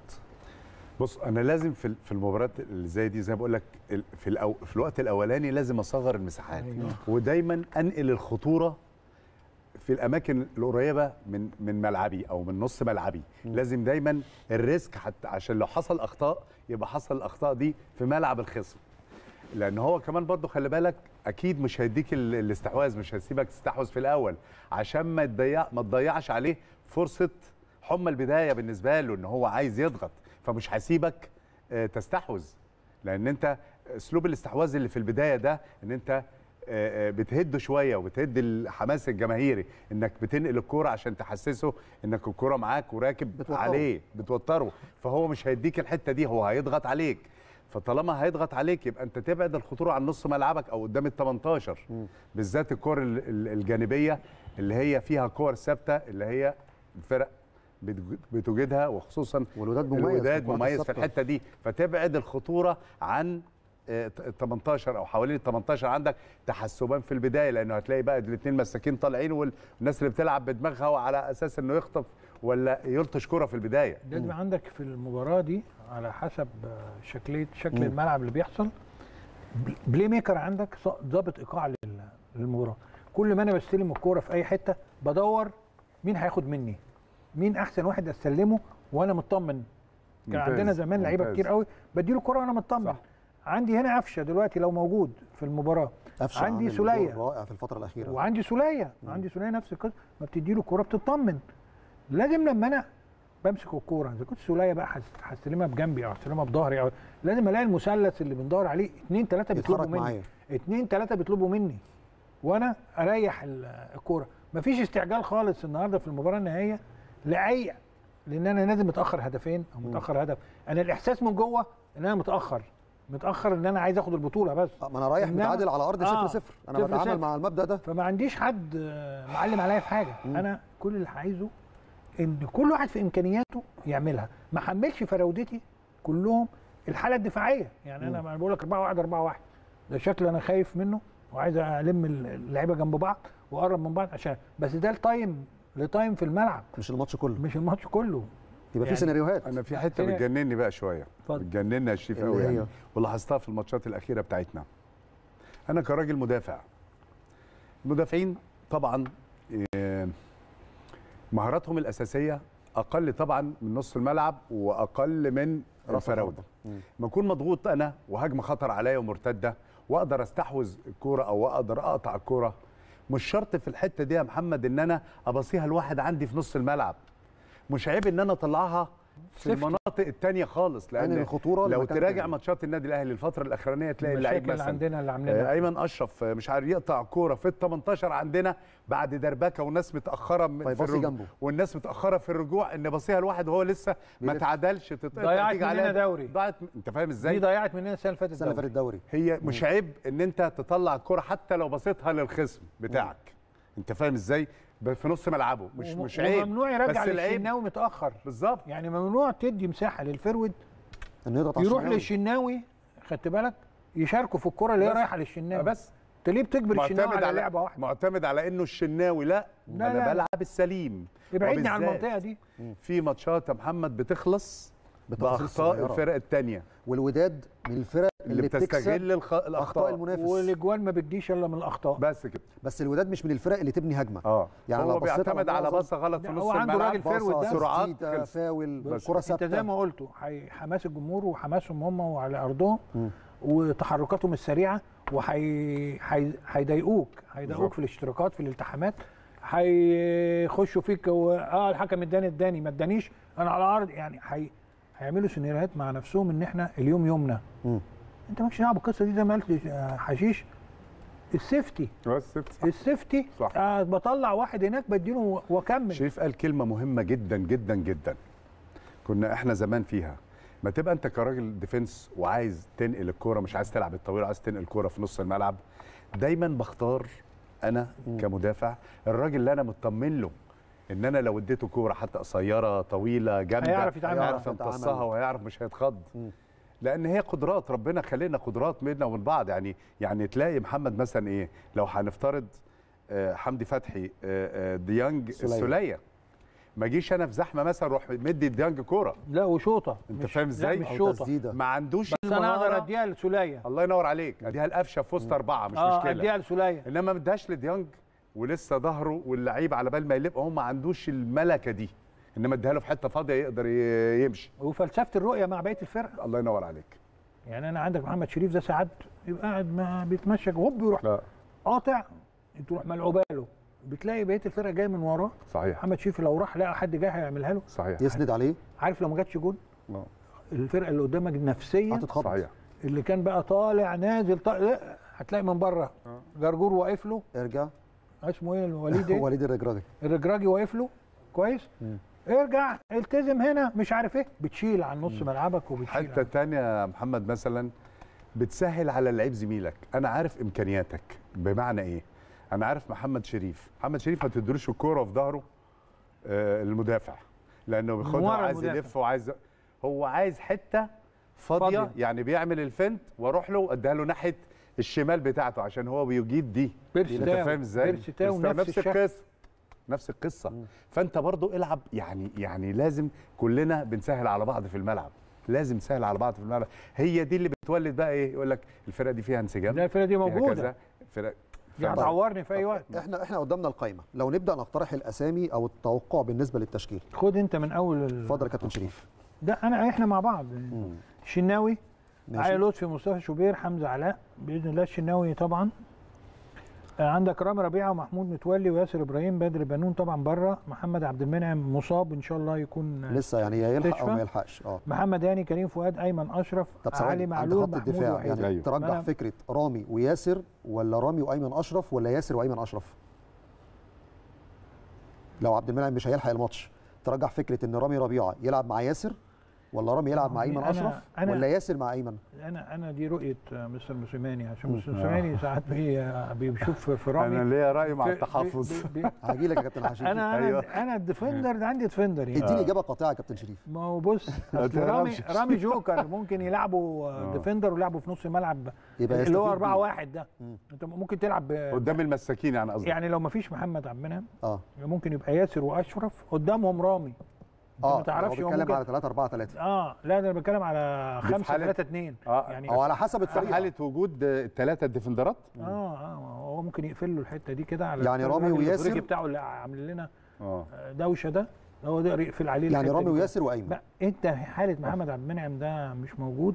بص انا لازم في في المباريات اللي زي دي زي ما بقول لك ال- في الأو في الوقت الاولاني لازم اصغر المساحات أيوة. ودايما انقل الخطوره في الاماكن القريبه من من ملعبي او من نص ملعبي لازم دايما الريسك حتى عشان لو حصل اخطاء يبقى حصل الاخطاء دي في ملعب الخصم لان هو كمان برضو خلي بالك اكيد مش هيديك ال- الاستحواذ مش هيسيبك تستحوذ في الاول عشان ما تضيع ما تضيعش عليه فرصه حمى البدايه بالنسبه له ان هو عايز يضغط فمش هيسيبك آه، تستحوذ لان انت اسلوب الاستحواذ اللي في البدايه ده ان انت آه، آه، بتهده شويه وبتهد الحماس الجماهيري انك بتنقل الكوره عشان تحسسه انك الكوره معاك وراكب بتوتره. عليه بتوتره فهو مش هيديك الحته دي هو هيضغط عليك فطالما هيضغط عليك يبقى انت تبعد الخطوره عن نص ملعبك او قدام ال 18 بالذات الكور ال- ال- الجانبيه اللي هي فيها كور ثابته اللي هي الفرق بتج- بتوجدها وخصوصا والوداد مميز في الوداد الكرات مميز في الثابتة. الحته دي فتبعد الخطوره عن ال 18 او حوالين ال 18 عندك تحسبا في البدايه لانه هتلاقي بقى الاثنين مساكين طالعين والناس اللي بتلعب بدماغها وعلى اساس انه يخطف ولا يلطش كره في البدايه لازم عندك في المباراه دي على حسب آه، شكليه شكل الملعب اللي بيحصل بل- بلاي ميكر عندك ص- ضابط ايقاع لل- للمباراه كل ما انا بستلم الكوره في اي حته بدور مين هياخد مني مين احسن واحد استلمه وانا مطمن كان ممتاز، عندنا زمان لعيبه ممتاز. كتير قوي بديله الكوره وانا مطمن صح. عندي هنا قفشه دلوقتي لو موجود في المباراه قفشه عندي عامل دور سوليه رائع في الفتره الاخيره وعندي سوليه عندي سوليه نفس القصه ما بتديله الكوره بتطمن لازم لما انا بمسك الكوره اذا كنت سوليه بقى هس- هستلمها بجنبي او هستلمها بظهري او لازم الاقي المثلث اللي بندور عليه اثنين ثلاثه بيطلبوا يتحرك مني معايا. اثنين ثلاثه بيطلبوا مني وانا اريح ال- الكوره مفيش استعجال خالص النهارده في المباراه النهائيه لاي لان انا نازل متاخر هدفين او متاخر هدف انا الاحساس من جوه ان انا متاخر متاخر ان انا عايز اخد البطوله بس آه، ما انا رايح إنما- متعادل على ارض آه، 0 0 انا صفر بتعامل صفر. مع المبدا ده فما عنديش حد آه، معلم عليا في حاجه انا كل اللي عايزه ان كل واحد في امكانياته يعملها ما حملش فراودتي كلهم الحاله الدفاعيه يعني انا ما بقول لك 4 1 4 1 ده شكل انا خايف منه وعايز الم اللعيبه جنب بعض واقرب من بعض عشان بس ده التايم لتايم في الملعب مش الماتش كله مش الماتش كله يبقى في يعني سيناريوهات انا في حته هي- بتجنني بقى شويه اتفضل. بتجنني يا شريف اللي قوي يعني هي؟ ولاحظتها في الماتشات الاخيره بتاعتنا انا كراجل مدافع المدافعين طبعا آه، مهاراتهم الاساسيه اقل طبعا من نص الملعب واقل من رأس الفراوده الحربة. مم. ما اكون مضغوط انا وهجمه خطر عليا ومرتده واقدر استحوذ الكوره او اقدر اقطع الكوره مش شرط في الحته دي يا محمد ان انا ابصيها لواحد عندي في نص الملعب مش عيب ان انا اطلعها في سيفتي. المناطق التانية خالص لان يعني الخطورة لو لمكان تراجع تاني. ماتشات النادي الاهلي الفتره الاخرانيه تلاقي اللعيب المشاكل اللي مثلا عندنا اللي آه، عاملينها ايمن اشرف آه، مش عارف يقطع كوره في ال 18 عندنا بعد دربكه والناس متاخره من- في فيباصي الرجوع جنبه. والناس متاخره في الرجوع ان باصيها لواحد وهو لسه ما بيلف. تعادلش تتقطع ضيعت تيجي مننا عليها دوري. ضاعت انت فاهم دي ازاي ضيعت مننا السنه اللي فاتت السنه اللي الدوري. فاتت الدوري هي مش عيب ان انت تطلع الكوره حتى لو بصيتها للخصم بتاعك انت فاهم ازاي ب- في نص ملعبه مش وم- مش عيب وممنوع يرجع بس العيب للشناوي متاخر بالظبط يعني ممنوع تدي مساحه للفرود انه يضغط على يروح الشناوي. للشناوي خدت بالك يشاركوا في الكره اللي هي بس. رايحه للشناوي بس انت ليه بتجبر الشناوي معتمد على على لعبه واحده معتمد على انه الشناوي لا, لا، انا لا. بلعب السليم ابعدني عن وبالذات المنطقه دي في ماتشات يا محمد بتخلص بتفاصيل باخطاء صغيرة. الفرق الثانيه والوداد من الفرق اللي, اللي, بتستغل بتكسب الخ... اخطاء الاخطاء المنافس والاجوان ما بتجيش الا من الاخطاء بس كده بس الوداد مش من الفرق اللي تبني هجمه اه يعني يعني لو هو بصيت بيعتمد على معظم- باصه غلط في لا، نص هو عنده الملعب راجل فيرود باصة، ده. سرعات تسديدة، خلص. فاول بس. كره انت زي ثابته ما قلتوا حي- حماس الجمهور وحماسهم هم وعلى ارضهم وتحركاتهم السريعه وهيضايقوك هيضايقوك بالظبط. في الاشتراكات في الالتحامات هيخشوا فيك و... اه الحكم اداني اداني ما ادانيش انا على الارض يعني هي... هيعملوا سيناريوهات مع نفسهم ان احنا اليوم يومنا مم. انت مالكش دعوه بالقصه دي زي ما قلت آه، حشيش السيفتي بس السيفتي صح. آه بطلع واحد هناك بديله واكمل شريف قال كلمه مهمه جدا جدا جدا كنا احنا زمان فيها ما تبقى انت كراجل ديفنس وعايز تنقل الكوره مش عايز تلعب الطويل عايز تنقل الكوره في نص الملعب دايما بختار انا كمدافع الراجل اللي انا مطمن له ان انا لو اديته كوره حتى قصيره طويله جامده هيعرف يتعامل معاها. هيعرف يمتصها يتعامل. وهيعرف مش هيتخض لان هي قدرات ربنا خلينا قدرات بيننا وبين بعض يعني يعني تلاقي محمد مثلا ايه لو هنفترض آه، حمدي فتحي آه، آه، ديانج سولية. السوليه ما اجيش انا في زحمه مثلا اروح مدي ديانج كوره لا وشوطه انت مش- فاهم ازاي؟ لا مش أو شوطه تسديده ما عندوش بس انا اقدر المهارة. اديها لسوليه الله ينور عليك اديها القفشه في وسط اربعه مش اه مشكله اديها لسوليه انما ما اديهاش لديانج ولسه ظهره واللعيب على بال ما يلف هو ما عندوش الملكه دي انما اديها له في حته فاضيه يقدر ي- يمشي وفلسفه الرؤيه مع بقيه الفرقه الله ينور عليك يعني انا عندك محمد شريف ده ساعات يبقى قاعد ما بيتمشى هوب يروح لا قاطع تروح ملعوبه له بتلاقي بقيه الفرقه جايه من وراه صحيح محمد شريف لو راح لقى حد جاي هيعملها له صحيح يسند عليه عارف لو ما جاتش جون آه، الفرقه اللي قدامك نفسيا هتتخبط صحيح اللي كان بقى طالع نازل طالع لا هتلاقي من بره جرجور واقف له ارجع اسمه ايه الوليد ايه وليد الرجراجي الرجراجي واقف له كويس ارجع التزم هنا مش عارف ايه بتشيل عن نص ملعبك وبتشيل حته عن- تانية يا محمد مثلا بتسهل على اللعيب زميلك انا عارف امكانياتك بمعنى ايه انا عارف محمد شريف محمد شريف ما تدروش الكوره في ظهره آه، المدافع لانه بياخدها ورا وعايز المدافع. يلف وعايز هو عايز حته فاضيه, فاضية. يعني بيعمل الفنت واروح له اديها له ناحيه الشمال بتاعته عشان هو بيجيد دي بيرسي انت تاو. فاهم ازاي بيرسي تاو بس نفس نفس الشكل. القصه نفس القصه فانت برضو العب يعني يعني لازم كلنا بنسهل على بعض في الملعب لازم نسهل على بعض في الملعب هي دي اللي بتولد بقى ايه يقول لك الفرقه دي فيها انسجام لا الفرقه دي فيها موجوده كذا، فرق دي هتعورني في اي وقت احنا احنا قدامنا القايمه لو نبدا نقترح الاسامي او التوقع بالنسبه للتشكيل خد انت من اول ال... اتفضل يا كابتن شريف ده انا احنا مع بعض الشناوي ماشي. علي لطفي مصطفى شوبير حمزه علاء باذن الله الشناوي طبعا آه، عندك رامي ربيعه ومحمود متولي وياسر ابراهيم بدر بنون طبعا بره محمد عبد المنعم مصاب ان شاء الله يكون آه، لسه يعني يا يلحق او تشفى. ما يلحقش اه محمد هاني كريم فؤاد ايمن اشرف طب علي ثواني عند معلول خط محمود الدفاع وحيد يعني أيوه. ترجح أنا- فكره رامي وياسر ولا رامي وايمن اشرف ولا ياسر وايمن اشرف لو عبد المنعم مش هيلحق الماتش ترجح فكره ان رامي ربيعه يلعب مع ياسر ولا رامي يلعب مع ايمن أنا- اشرف أنا- ولا ياسر مع ايمن انا انا دي رؤيه آه، مستر موسيماني عشان مستر موسيماني ساعات بي- آه، بيشوف في رامي انا ليا راي مع في- التحفظ بي- بي- هاجي لك يا كابتن حشيش انا انا أيوة. انا الديفندر عندي ديفندر يعني اديني اجابه قاطعه يا كابتن شريف ما هو بص ما أصل رامي تهربش. رامي جوكر ممكن يلعبوا آه. ديفندر ويلعبوا في نص الملعب يبقى اللي هو يستفيد 4 بيه. 1 ده مم. انت ممكن تلعب ب- قدام المساكين يعني قصدي يعني لو ما فيش محمد عبد المنعم اه ممكن يبقى ياسر واشرف قدامهم رامي انت اه ما تعرفش هو بيتكلم ممكن على 3 4 3 اه لا ده انا بتكلم على دي في 5 حالة- 3 2 آه. يعني او على حسب في الطريقه حاله وجود الثلاثه الديفندرات اه اه هو ممكن يقفل له الحته دي كده على يعني رامي الراجل وياسر؟ الافريقي بتاعه اللي عامل لنا اه دوشه ده هو ده يقفل عليه يعني الحتة رامي دي كده. وياسر وايمن لا انت في حاله محمد عبد المنعم ده مش موجود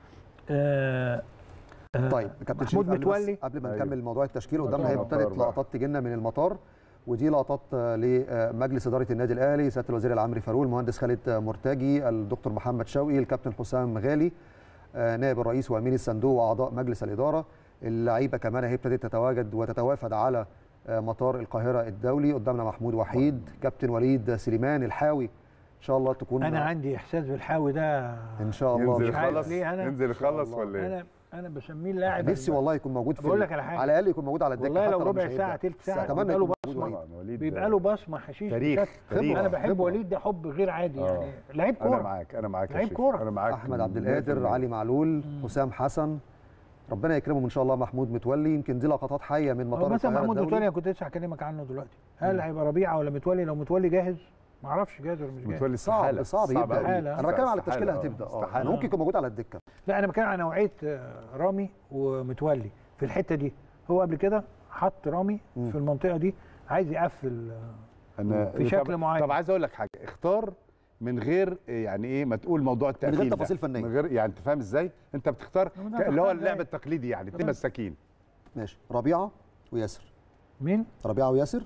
آه آه طيب كابتن محمود شريف قبل بس- متولي قبل ما أيوة. نكمل موضوع التشكيل قدامنا هي المطار ابتدت بقى. لقطات تجينا من المطار ودي لقطات آه، لمجلس اداره النادي الاهلي سياده الوزير العمري فاروق المهندس خالد آه، مرتجي الدكتور محمد شوقي الكابتن حسام غالي آه، نائب الرئيس وامين الصندوق واعضاء مجلس الاداره اللعيبه كمان هي ابتدت تتواجد وتتوافد على آه، مطار القاهره الدولي قدامنا محمود وحيد كابتن وليد سليمان الحاوي ان شاء الله تكون انا عندي احساس بالحاوي ده ان شاء الله ينزل مش عارف يخلص ليه أنا- ينزل يخلص الله. ولا ايه انا انا بسميه اللاعب نفسي والله يكون موجود في بقول لك على حاجة. على الاقل يكون موجود على الدكه والله حتى لو مش ربع هيبدأ. ساعه تلت ساعه اتمنى بيبقى له يكون موجود بصمه وليد. طبعا وليد بيبقى له بصمه حشيش تاريخ، بشكل- تاريخ. انا بحب خبرة. وليد ده حب غير عادي آه. يعني لعيب انا كوره معاك انا معاك يا لعيب شريف. كورة. انا معاك احمد عبد القادر 100%. علي معلول حسام حسن ربنا يكرمهم ان شاء الله محمود متولي يمكن دي لقطات حيه من هو مطار مثلا القاهره محمود متولي الدولي انا كنت لسه هكلمك عنه دلوقتي هل هيبقى ربيعه ولا متولي لو متولي جاهز ما اعرفش جاهز ولا مش جاهز متولي صعب استحاله صعب يبدا أوي. استحالة. انا بتكلم على استحالة، التشكيله آه. هتبدا اه استحالة. أنا ممكن يكون موجود على الدكه لا انا بتكلم عن نوعيه آه، رامي ومتولي في الحته دي هو قبل كده حط رامي مم. في المنطقه دي عايز يقفل آه، انا في شكل طب- معين. طب عايز اقول لك حاجه اختار من غير يعني ايه ما تقول موضوع التقفيل غير ده. تفاصيل فنية. من غير يعني انت فاهم ازاي انت بتختار طب ما ك- ده اللي هو تختار اللعب إزاي؟ التقليدي يعني اتنين طب- مساكين ماشي ربيعه وياسر مين ربيعه وياسر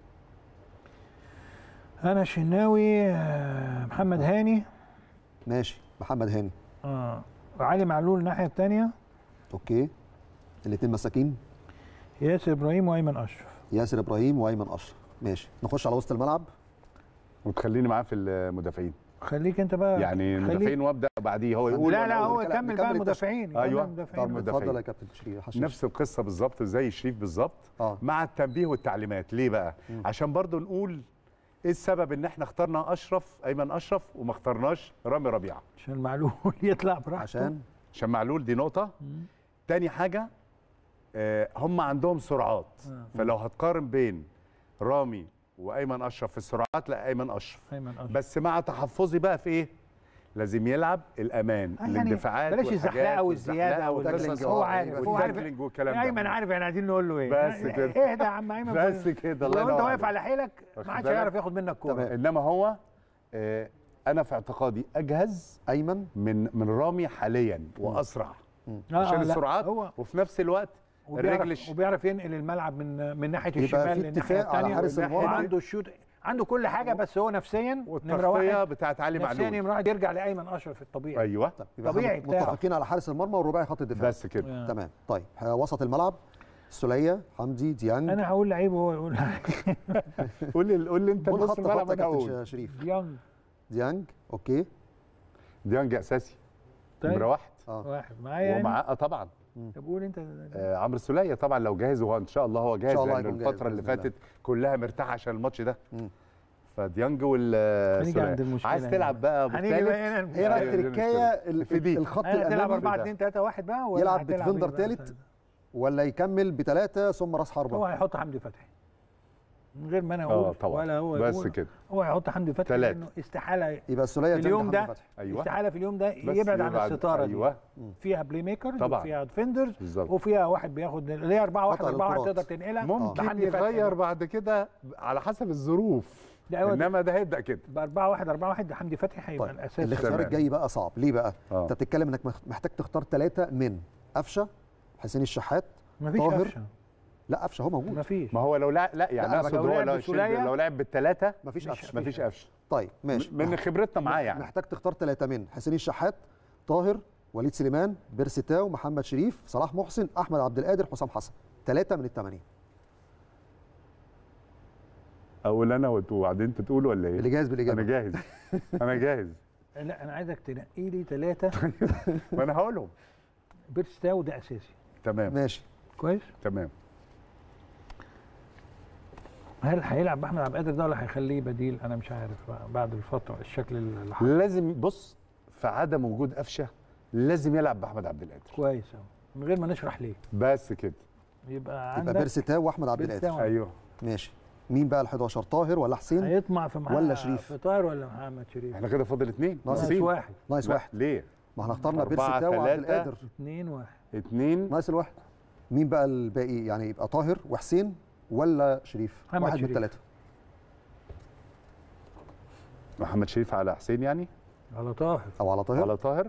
انا شناوي آه، محمد هاني ماشي محمد هاني اه وعلي معلول الناحيه الثانيه اوكي الاثنين مساكين ياسر ابراهيم وايمن اشرف ياسر ابراهيم وايمن اشرف ماشي نخش على وسط الملعب وتخليني معاه في المدافعين خليك انت بقى يعني خليك- المدافعين وابدا بعديه هو يقول لا وأنا لا أقول. هو نكمل- يكمل بقى نكمل المدافعين أيوة. يكمل طب المدافعين مدافعين. اتفضل يا كابتن شريف حشيش. نفس القصه بالظبط زي شريف بالظبط اه مع التنبيه والتعليمات ليه بقى مم. عشان برضو نقول ايه السبب ان احنا اخترنا اشرف ايمن اشرف وما اخترناش رامي ربيعه عشان معلول يطلع براحته عشان عشان معلول دي نقطه مم. تاني حاجه آه، هم عندهم سرعات آه. فلو هتقارن بين رامي وايمن اشرف في السرعات لا ايمن اشرف ايمن اشرف بس مع تحفظي بقى في ايه لازم يلعب الامان آه، يعني الاندفاعات بلاش والحاجات الزحلقه والزياده والتاكلينج والقصص. والتاكلينج، هو آه، عارف هو عارف والتاكلينج والكلام ده ايمن عارف احنا عايزين نقول له ايه بس كده. اهدى يا عم ايمن بس كده الله لو انت ينور واقف عليك. على حيلك واخد ما حدش بالك؟ هيعرف ياخد منك كوره تمام. انما هو آه، انا في اعتقادي اجهز ايمن من من رامي حاليا واسرع آه، عشان آه، لا، السرعات هو وفي نفس الوقت الرجل وبيعرف, الش- وبيعرف ينقل الملعب من من ناحيه يبقى الشمال في للناحيه اتفاق على الثانيه حارس المرمى. وعنده الشوط عنده كل حاجه بس هو نفسيا نمره والتغطيه واحد بتاعت علي نفسيا معلول نمره واحد يرجع لايمن اشرف الطبيعي ايوه طيب يبقى طبيعي احنا بتاعه. متفقين على حارس المرمى والرباعي خط الدفاع بس كده آه. تمام طيب ه- وسط الملعب سوليه حمدي ديانج انا هقول لعيب وهو يقول قول لي قول لي انت قول نص خط الملعب خط يا انا اقول كابتن شريف ديانج ديانج اوكي ديانج اساسي طيب. نمره واحد اه واحد معايا يعني ومعاه آه طبعا طب قول انت آه عمرو السوليه طبعا لو جاهز وهو ان شاء الله هو جاهز شاء الله لان هيكون جاهز الفتره اللي بإذن الله. فاتت كلها مرتاحه عشان الماتش ده مم. فديانج والسوليه عند المشكلة عايز هنا. تلعب بقى ابو هنيجي الثالث بقى هنا هي بقى أيوة، دي التركايه ال- في دي. الخط هتلعب الامامي 4 ده. 2 3 1 بقى ولا يلعب هتلعب بديفندر إيه بقى؟ تالت ولا يكمل بثلاثه ثم راس هو حربه هيحط حمدي فتحي من غير ما انا اه اقول طبعا ولا هو بس يقول. كده هو هيحط حمدي فتحي تلاتة. لانه استحاله يبقى السوليه في ديانج اليوم حمدي ده فتحي ايوه استحاله في اليوم ده بس يبعد عن الستاره دي ايوه فيها بلاي ميكر طبعا. وفيها ديفندرز بالظبط وفيها واحد بياخد اللي هي 4 1 قطع 4 1 الكرات. تقدر تنقلها ممكن بحمدي فتحي يغير بقى. بعد كده على حسب الظروف ده هو انما ده هيبدا كده ب 4 1 4 1 ده حمدي فتحي هيبقى طيب الاساس الاختيار تمام. الجاي بقى صعب ليه بقى آه. انت بتتكلم انك مخ- محتاج تختار ثلاثه من قفشه حسين الشحات مفيش طاهر. قفشه لا قفشه هو موجود مفيش ما هو لو لا لا يعني لا، اقصد لو هو لعب لو بسولية، شيل- لو لعب بالثلاثه مفيش مش- قفشه مفيش قفشه طيب ماشي من خبرتنا معاه يعني محتاج تختار ثلاثه من حسين الشحات طاهر وليد سليمان بيرسيتاو محمد شريف صلاح محسن احمد عبد القادر حسام حسن ثلاثه من الثمانيه اقول انا وت- وبعدين انت تقول ولا ايه؟ اللي جاهز انا بالاجابه جاهز انا جاهز لا انا عايزك تنقي لي ثلاثه ما انا هقولهم بيرستاو ده اساسي تمام ماشي كويس تمام هل هيلعب باحمد عبد القادر ده ولا هيخليه بديل انا مش عارف بقى بعد الفتره الشكل اللي حصل لازم بص في عدم وجود قفشه لازم يلعب باحمد عبد القادر كويس أوي من غير ما نشرح ليه بس كده يبقى عندك يبقى بيرسي تاو واحمد عبد القادر بيرستاو. ايوه ماشي مين بقى ال 11 طاهر ولا حسين هيطمع في محمد ولا شريف؟ في طاهر ولا محمد شريف احنا كده فاضل اثنين ناقص ناقص واحد ناقص لا، واحد ليه؟ ما احنا اخترنا بيرسي أربعة، تاو وعبد تلاتة. القادر اتنين واحد اثنين ناقص الواحد مين بقى الباقي يعني يبقى طاهر وحسين ولا شريف محمد واحد من شريف. الثلاثه محمد شريف على حسين يعني على طاهر او على طاهر على طاهر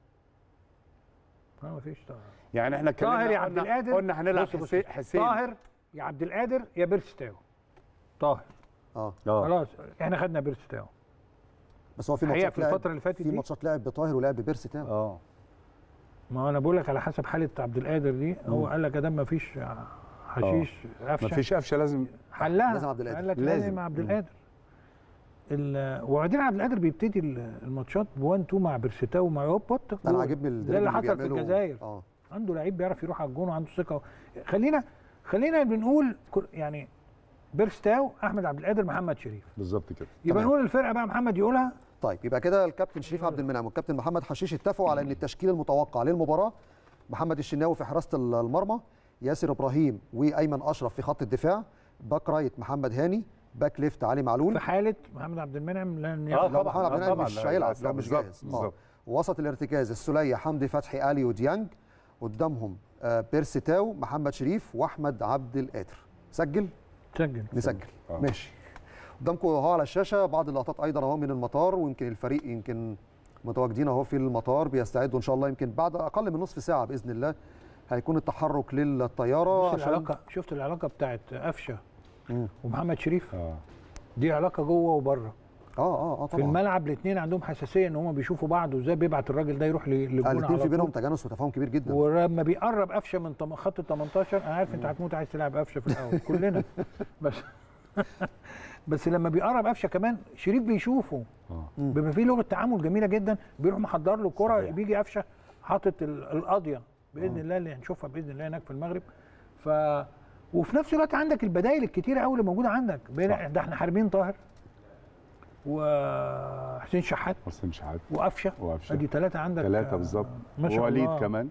ما فيش طاهر يعني احنا اتكلمنا طاهر يا عبد قلنا- القادر قلنا هنلعب بص بص حسين حسين طاهر يا عبد القادر يا بيرستاو طاهر اه اه خلاص احنا خدنا بيرستاو بس هو في الحقيقة ماتشات في لعب الفترة اللي فاتت في دي- ماتشات لعب بطاهر ولعب ببيرسي تاو اه ما انا بقول لك على حسب حاله عبد القادر دي هو قال لك ادام ما فيش حشيش قفشه مفيش قفشه لازم حلها لازم عبد القادر. قال لك لازم. لازم عبد القادر ال- وبعدين عبد القادر بيبتدي ال- الماتشات ب 1 2 مع بيرستاو ومع هوبوت انا عاجبني زي الدريبل اللي حصل في بيعمله. الجزائر اه عنده لعيب بيعرف يروح على الجون وعنده ثقه خلينا خلينا بنقول كل- يعني بيرستاو احمد عبد القادر محمد شريف بالظبط كده يبقى تمام. نقول الفرقه بقى محمد يقولها طيب يبقى كده الكابتن شريف عبد المنعم والكابتن محمد حشيش اتفقوا على ان التشكيل المتوقع للمباراه محمد الشناوي في حراسه المرمى ياسر ابراهيم وايمن اشرف في خط الدفاع باك رايت محمد هاني باك ليفت علي معلول في حاله محمد عبد المنعم لن آه، يلعب. لو طبعاً، محمد عبد آه، المنعم طبعاً، مش لا، هيلعب لا، لو مش بالظبط، جاهز آه. بالظبط. وسط الارتكاز السوليه حمدي فتحي الي وديانج قدامهم آه، بيرسي تاو محمد شريف واحمد عبد القادر سجل سجل نسجل آه. ماشي قدامكم اهو على الشاشه بعض اللقطات ايضا اهو من المطار ويمكن الفريق يمكن متواجدين اهو في المطار بيستعدوا ان شاء الله يمكن بعد اقل من نصف ساعه باذن الله هيكون التحرك للطياره شفت العلاقه شفت العلاقه بتاعت قفشه مم. ومحمد شريف اه دي علاقه جوه وبره اه اه اه في طبعا الملعب الاثنين عندهم حساسيه ان هم بيشوفوا بعض وازاي بيبعت الراجل ده يروح ل- للجون الاثنين على في بينهم طول تجانس وتفاهم كبير جدا ولما بيقرب قفشه من تم- خط ال 18 انا عارف انت هتموت عايز تلعب قفشه في الاول كلنا بس بس لما بيقرب قفشه كمان شريف بيشوفه اه بيبقى فيه لغه تعامل جميله جدا بيروح محضر له الكره صحيح. بيجي قفشه حاطط ال- القاضيه باذن الله اللي هنشوفها باذن الله هناك في المغرب ف وفي نفس الوقت عندك البدائل الكتيره قوي اللي موجوده عندك بين صح. ده احنا حاربين طاهر وحسين شحات حسين شحات وقفشه وقفشه ادي ثلاثه عندك ثلاثة آه، بالظبط ما شاء ووليد الله كمان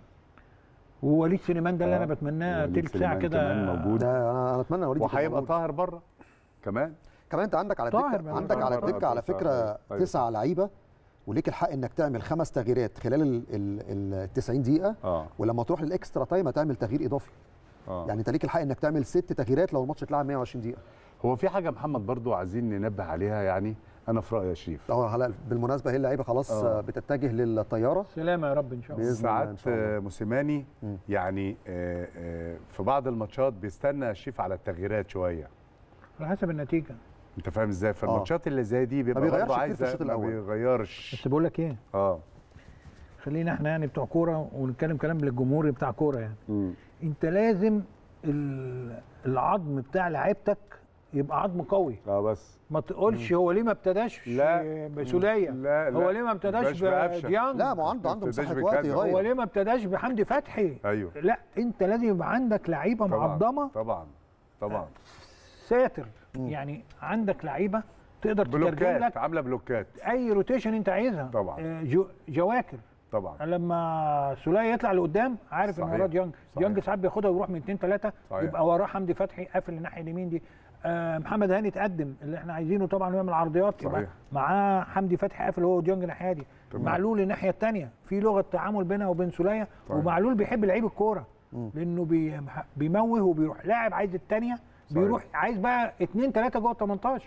ووليد سليمان ده اللي انا آه، بتمناه وليد تلت ساعه سليمان كده كمان موجود. ده انا انا اتمنى وليد يكون وهيبقى موجود. طاهر بره كمان كمان انت عندك على طاهر الدكه بقى. عندك على طاهر الدكه على طاهر. فكره أيوة. تسع لعيبه وليك الحق انك تعمل خمس تغييرات خلال ال- ال ال 90 دقيقه اه ولما تروح للاكسترا تايم هتعمل تغيير اضافي اه يعني انت ليك الحق انك تعمل ست تغييرات لو الماتش اتلعب 120 دقيقه هو في حاجه محمد برضو عايزين ننبه عليها يعني انا في رايي يا شريف اه هلا بالمناسبه هي اللعيبه خلاص آه. آه. بتتجه للطياره سلامه يا رب ان شاء الله بإذن الله إن ساعات شاء الله. آه، موسيماني مم. يعني آه، آه، في بعض الماتشات بيستنى الشريف على التغييرات شويه على حسب النتيجه انت فاهم ازاي فالماتشات اللي زي دي بيبقى بيغيرش برضه كتير في عايزه الشوط ما الأول. بيغيرش بس بقول لك ايه اه خلينا احنا يعني بتوع كوره ونتكلم كلام للجمهور بتاع كوره يعني مم. انت لازم ال- العظم بتاع لعيبتك يبقى عظم قوي اه بس ما تقولش هو ليه ما ابتداش لا. بسوليه لا لا هو ليه ما ابتداش مبقاش بقفشة. بديانج لا ما هو عنده عنده ابتداش مساحه وقت بكذا. هو يغير ليه ما ابتداش بحمدي فتحي ايوه لا انت لازم يبقى عندك لعيبه طبعا معظمه طبعا طبعا ساتر يعني عندك لعيبه تقدر تترجم بلوكات لك عامله بلوكات اي روتيشن انت عايزها طبعا. آه، جو جواكر طبعا لما سوليه يطلع لقدام عارف ان صحيح. وراه ديانج صحيح. ديانج ساعات بياخدها ويروح من اثنين ثلاثه صحيح. يبقى وراه حمدي فتحي قافل الناحيه اليمين دي آه محمد هاني تقدم اللي احنا عايزينه طبعا ويعمل عرضيات يبقى صحيح. معاه حمدي فتحي قافل هو وديانج الناحيه دي تمام. معلول الناحيه الثانيه في لغه تعامل بينها وبين سوليه صحيح. ومعلول بيحب لعيب الكوره لانه بي بيموه وبيروح لاعب عايز الثانيه صحيح. بيروح عايز بقى اثنين ثلاثه جوه ال 18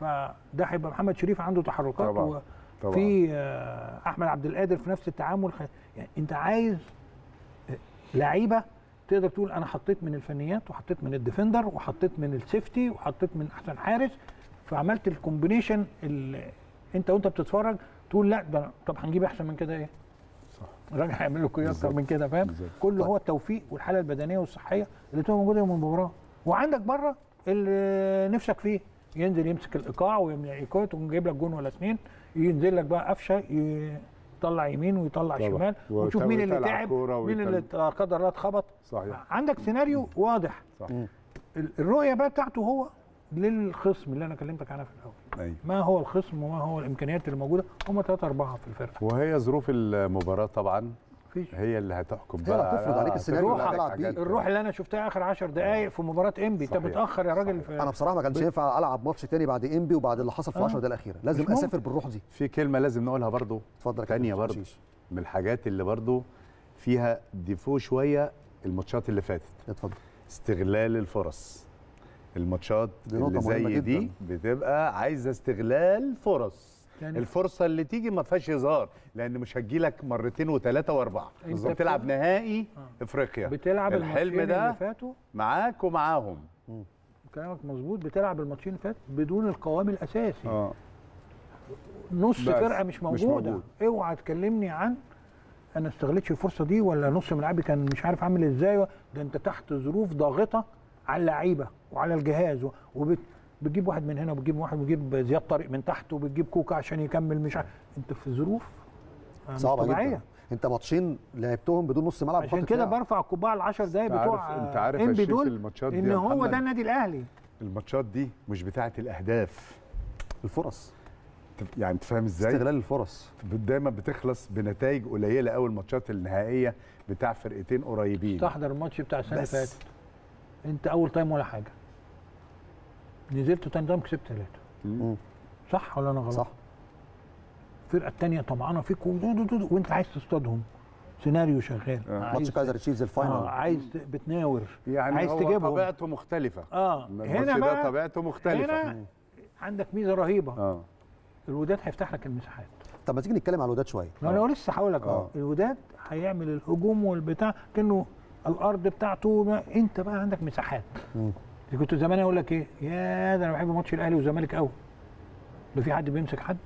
فده هيبقى محمد شريف عنده تحركات طبعاً. و- طبعاً. في آه، احمد عبد القادر في نفس التعامل خ- يعني انت عايز آه، لعيبه تقدر تقول انا حطيت من الفنيات وحطيت من الديفندر وحطيت من السيفتي وحطيت من احسن حارس فعملت الكومبينيشن اللي انت وانت بتتفرج تقول لا ده طب هنجيب احسن من كده ايه؟ صح. الراجل هيعمل له ايه اكتر بالظبط. من كده فاهم؟ بالظبط. كله هو التوفيق والحاله البدنيه والصحيه اللي تبقى موجوده يوم المباراه وعندك بره اللي نفسك فيه ينزل يمسك الايقاع ويكوت ويجيب لك جون ولا اثنين ينزل لك بقى قفشه يطلع يمين ويطلع طبعا. شمال ويت- وتشوف مين اللي ويطلع تعب كورة مين اللي ويطلع- لا قدر الله اتخبط صحيح عندك سيناريو واضح صح ال- الرؤيه بقى بتاعته هو للخصم اللي انا كلمتك عنها في الاول أيوة. ما هو الخصم وما هو الامكانيات اللي موجوده هم ثلاثه اربعه في الفرقه وهي ظروف المباراه طبعا مفيش هي اللي هتحكم هي بقى اللي هتفرض عليك آه، السيناريو هتفرض اللي عليك هتلعب بيه. حاجات. الروح اللي انا شفتها اخر 10 دقائق في مباراه انبي انت صحيح. متاخر يا راجل في انا بصراحه ما كانش ينفع العب ماتش تاني بعد انبي وبعد اللي حصل في آه. 10 دقايق الاخيره لازم مش ممكن. اسافر بالروح دي في كلمه لازم نقولها برضو اتفضل يا تانية كابتن برضو حشيش. من الحاجات اللي برضو فيها ديفو شويه الماتشات اللي فاتت اتفضل استغلال الفرص الماتشات دي نقطة اللي مهمة زي دي جداً. بتبقى عايزه استغلال فرص يعني- الفرصه اللي تيجي ما فيهاش هزار لان مش هتجيلك مرتين وثلاثه واربعه أنت بالظبط بتلعب بتلعب- نهائي آه. افريقيا بتلعب الحلم الماتشين ده اللي فاتوا معاك ومعاهم كلامك مظبوط بتلعب الماتشين اللي فاتوا بدون القوام الاساسي اه نص بس فرقه مش مش موجوده موجود. اوعى تكلمني عن انا استغلتش الفرصه دي ولا نص ملعبي كان مش عارف اعمل ازاي ده انت تحت ظروف ضاغطه على اللعيبه وعلى الجهاز وبتجيب واحد من هنا وبتجيب واحد وبتجيب زياد طارق من تحت وبتجيب كوكا عشان يكمل مش عارف انت في ظروف آه، مش صعبه طبيعية. جدا انت ماتشين لعبتهم بدون نص ملعب عشان وخط كده دفاع. برفع القبعه ال 10 دقايق انت بتوع عارف- انت عارف انبي يا شريف دول الماتشات دي ان يا هو محمد؟ ده النادي الاهلي الماتشات دي مش بتاعه الاهداف الفرص تف- يعني انت فاهم ازاي استغلال الفرص دايما بتخلص بنتائج قليله قوي الماتشات النهائيه بتاع فرقتين قريبين تحضر الماتش بتاع السنه اللي بس. فاتت انت اول تايم ولا حاجه نزلت تاني تايم كسبت ثلاثه مم. صح ولا انا غلط؟ صح الفرقه الثانيه طمعانه فيك ودو- دو- دو- وانت عايز تصطادهم سيناريو شغال آه. عايز- ماتش كايزر تشيفز اه الفاينل عايز ت- بتناور يعني عايز هو تجيبهم طبيعته مختلفه اه الماتش هنا ده بقى طبيعته مختلفه هنا عندك ميزه رهيبه اه الوداد هيفتح لك المساحات طب ما تيجي نتكلم على الوداد شويه ما انا لسه هقول لك آه. اه الوداد هيعمل الهجوم والبتاع كانه الارض بتاعته ما انت بقى عندك مساحات مم. كنت زمان اقول لك ايه يا ده انا بحب ماتش الاهلي والزمالك قوي لا في حد بيمسك حد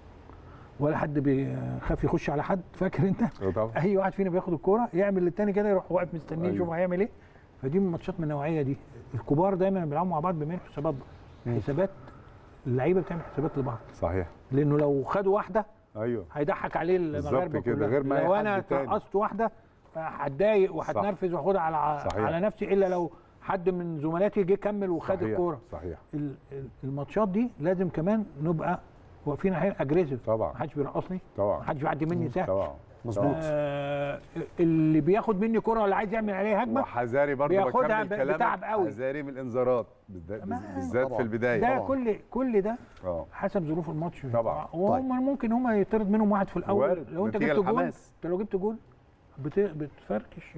ولا حد بيخاف يخش على حد فاكر انت آه طبعا اي واحد فينا بياخد الكوره يعمل للتاني كده يروح واقف مستنيه أيوة. يشوف هيعمل ايه فدي من الماتشات من النوعيه دي الكبار دايما بيلعبوا مع بعض بيعملوا حسابات حسابات اللعيبه بتعمل حسابات لبعض صحيح لانه لو خدوا واحده ايوه هيضحك عليه المغاربه بالظبط كده، كلها. غير ما أي لو حد انا تاني. رقصت واحده هتضايق وهتنرفز واخدها على صحيح. على نفسي الا لو حد من زملاتي جه كمل وخد صحيح. الكوره صحيح ال- ال- الماتشات دي لازم كمان نبقى واقفين احيانا اجريسيف طبعا محدش بيرقصني طبعا محدش بيعدي مني سهل طبعا مظبوط آه اللي بياخد مني كرة ولا عايز يعمل عليه هجمه وحذاري برضه بياخدها بكمل ب- كلامك بتعب قوي. حذاري من الانذارات بالذات ما- بالذات طبعاً. في البدايه ده طبعاً. كل كل ده اه حسب ظروف الماتش طبعاً. وهم ممكن هم يطرد منهم واحد في الاول وارد. لو انت نتيجة جبت جول الحماس. انت لو جبت جول بت- بتفركش ال-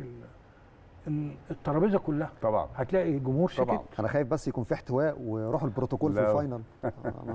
ال- الترابيزه كلها طبعا هتلاقي الجمهور طبعا. سكت انا خايف بس يكون في احتواء ويروح البروتوكول في لا. الفاينل آه،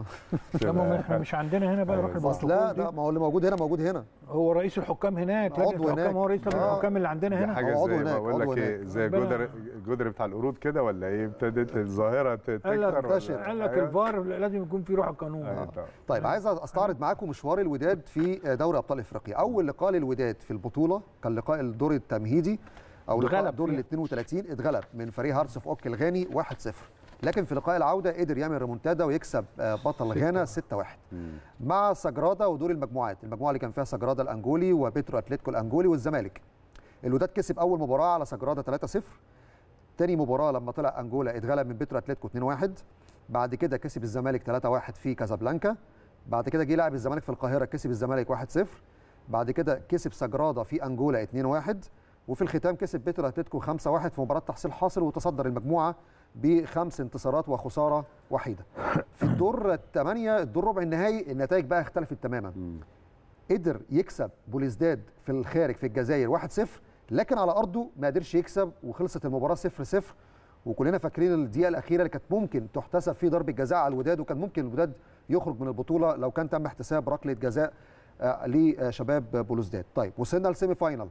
لا ما هو احنا مش عندنا هنا بقى يروح أيوة. بس لا البروتوكول لا دي. ما هو اللي موجود هنا موجود هنا هو رئيس الحكام هناك لجنة عضو الحكام هناك. هو رئيس لجنه آه. الحكام اللي عندنا دي هنا حاجه عضو زي ما هناك، بقول عضو لك هناك. إيه، زي ربنا- الجدر الجدر بتاع القرود كده ولا ايه ابتدت الظاهره ت- قال لك تكتر انتشر. ولا- قال لك أيوة. الفار لازم يكون في روح القانون أيوة طبعاً. طيب عايز استعرض معاكم مشوار الوداد في دوري ابطال افريقيا اول لقاء للوداد في البطوله كان لقاء الدور التمهيدي او لقاء اتغلب الدور فيه. ال 32 اتغلب من فريق هارتس اوف اوك الغاني 1-0 لكن في لقاء العوده قدر يعمل ريمونتادا ويكسب آه، بطل غانا 6-1 مم. مع سجرادا ودور المجموعات المجموعه اللي كان فيها سجرادا الانجولي وبيترو اتلتيكو الانجولي والزمالك الوداد كسب اول مباراه على سجرادا 3-0 تاني مباراه لما طلع انجولا اتغلب من بيترو اتلتيكو 2-1 بعد كده كسب الزمالك 3-1 في كازابلانكا بعد كده جه لاعب الزمالك في القاهره كسب الزمالك 1-0 بعد كده كسب سجرادا في انجولا 2-1 وفي الختام كسب بيترو اتلتيكو 5-1 في مباراه تحصيل حاصل وتصدر المجموعه بخمس انتصارات وخساره وحيده في الدور الثمانيه الدور ربع النهائي النتائج بقى اختلفت تماما مم. قدر يكسب بوليزداد في الخارج في الجزائر 1-0 لكن على ارضه ما قدرش يكسب وخلصت المباراه 0-0 وكلنا فاكرين الدقيقه الاخيره اللي كانت ممكن تحتسب فيه ضربه جزاء على الوداد وكان ممكن الوداد يخرج من البطوله لو كان تم احتساب ركله جزاء آه، لشباب بولوزداد طيب وصلنا للسيمي فاينال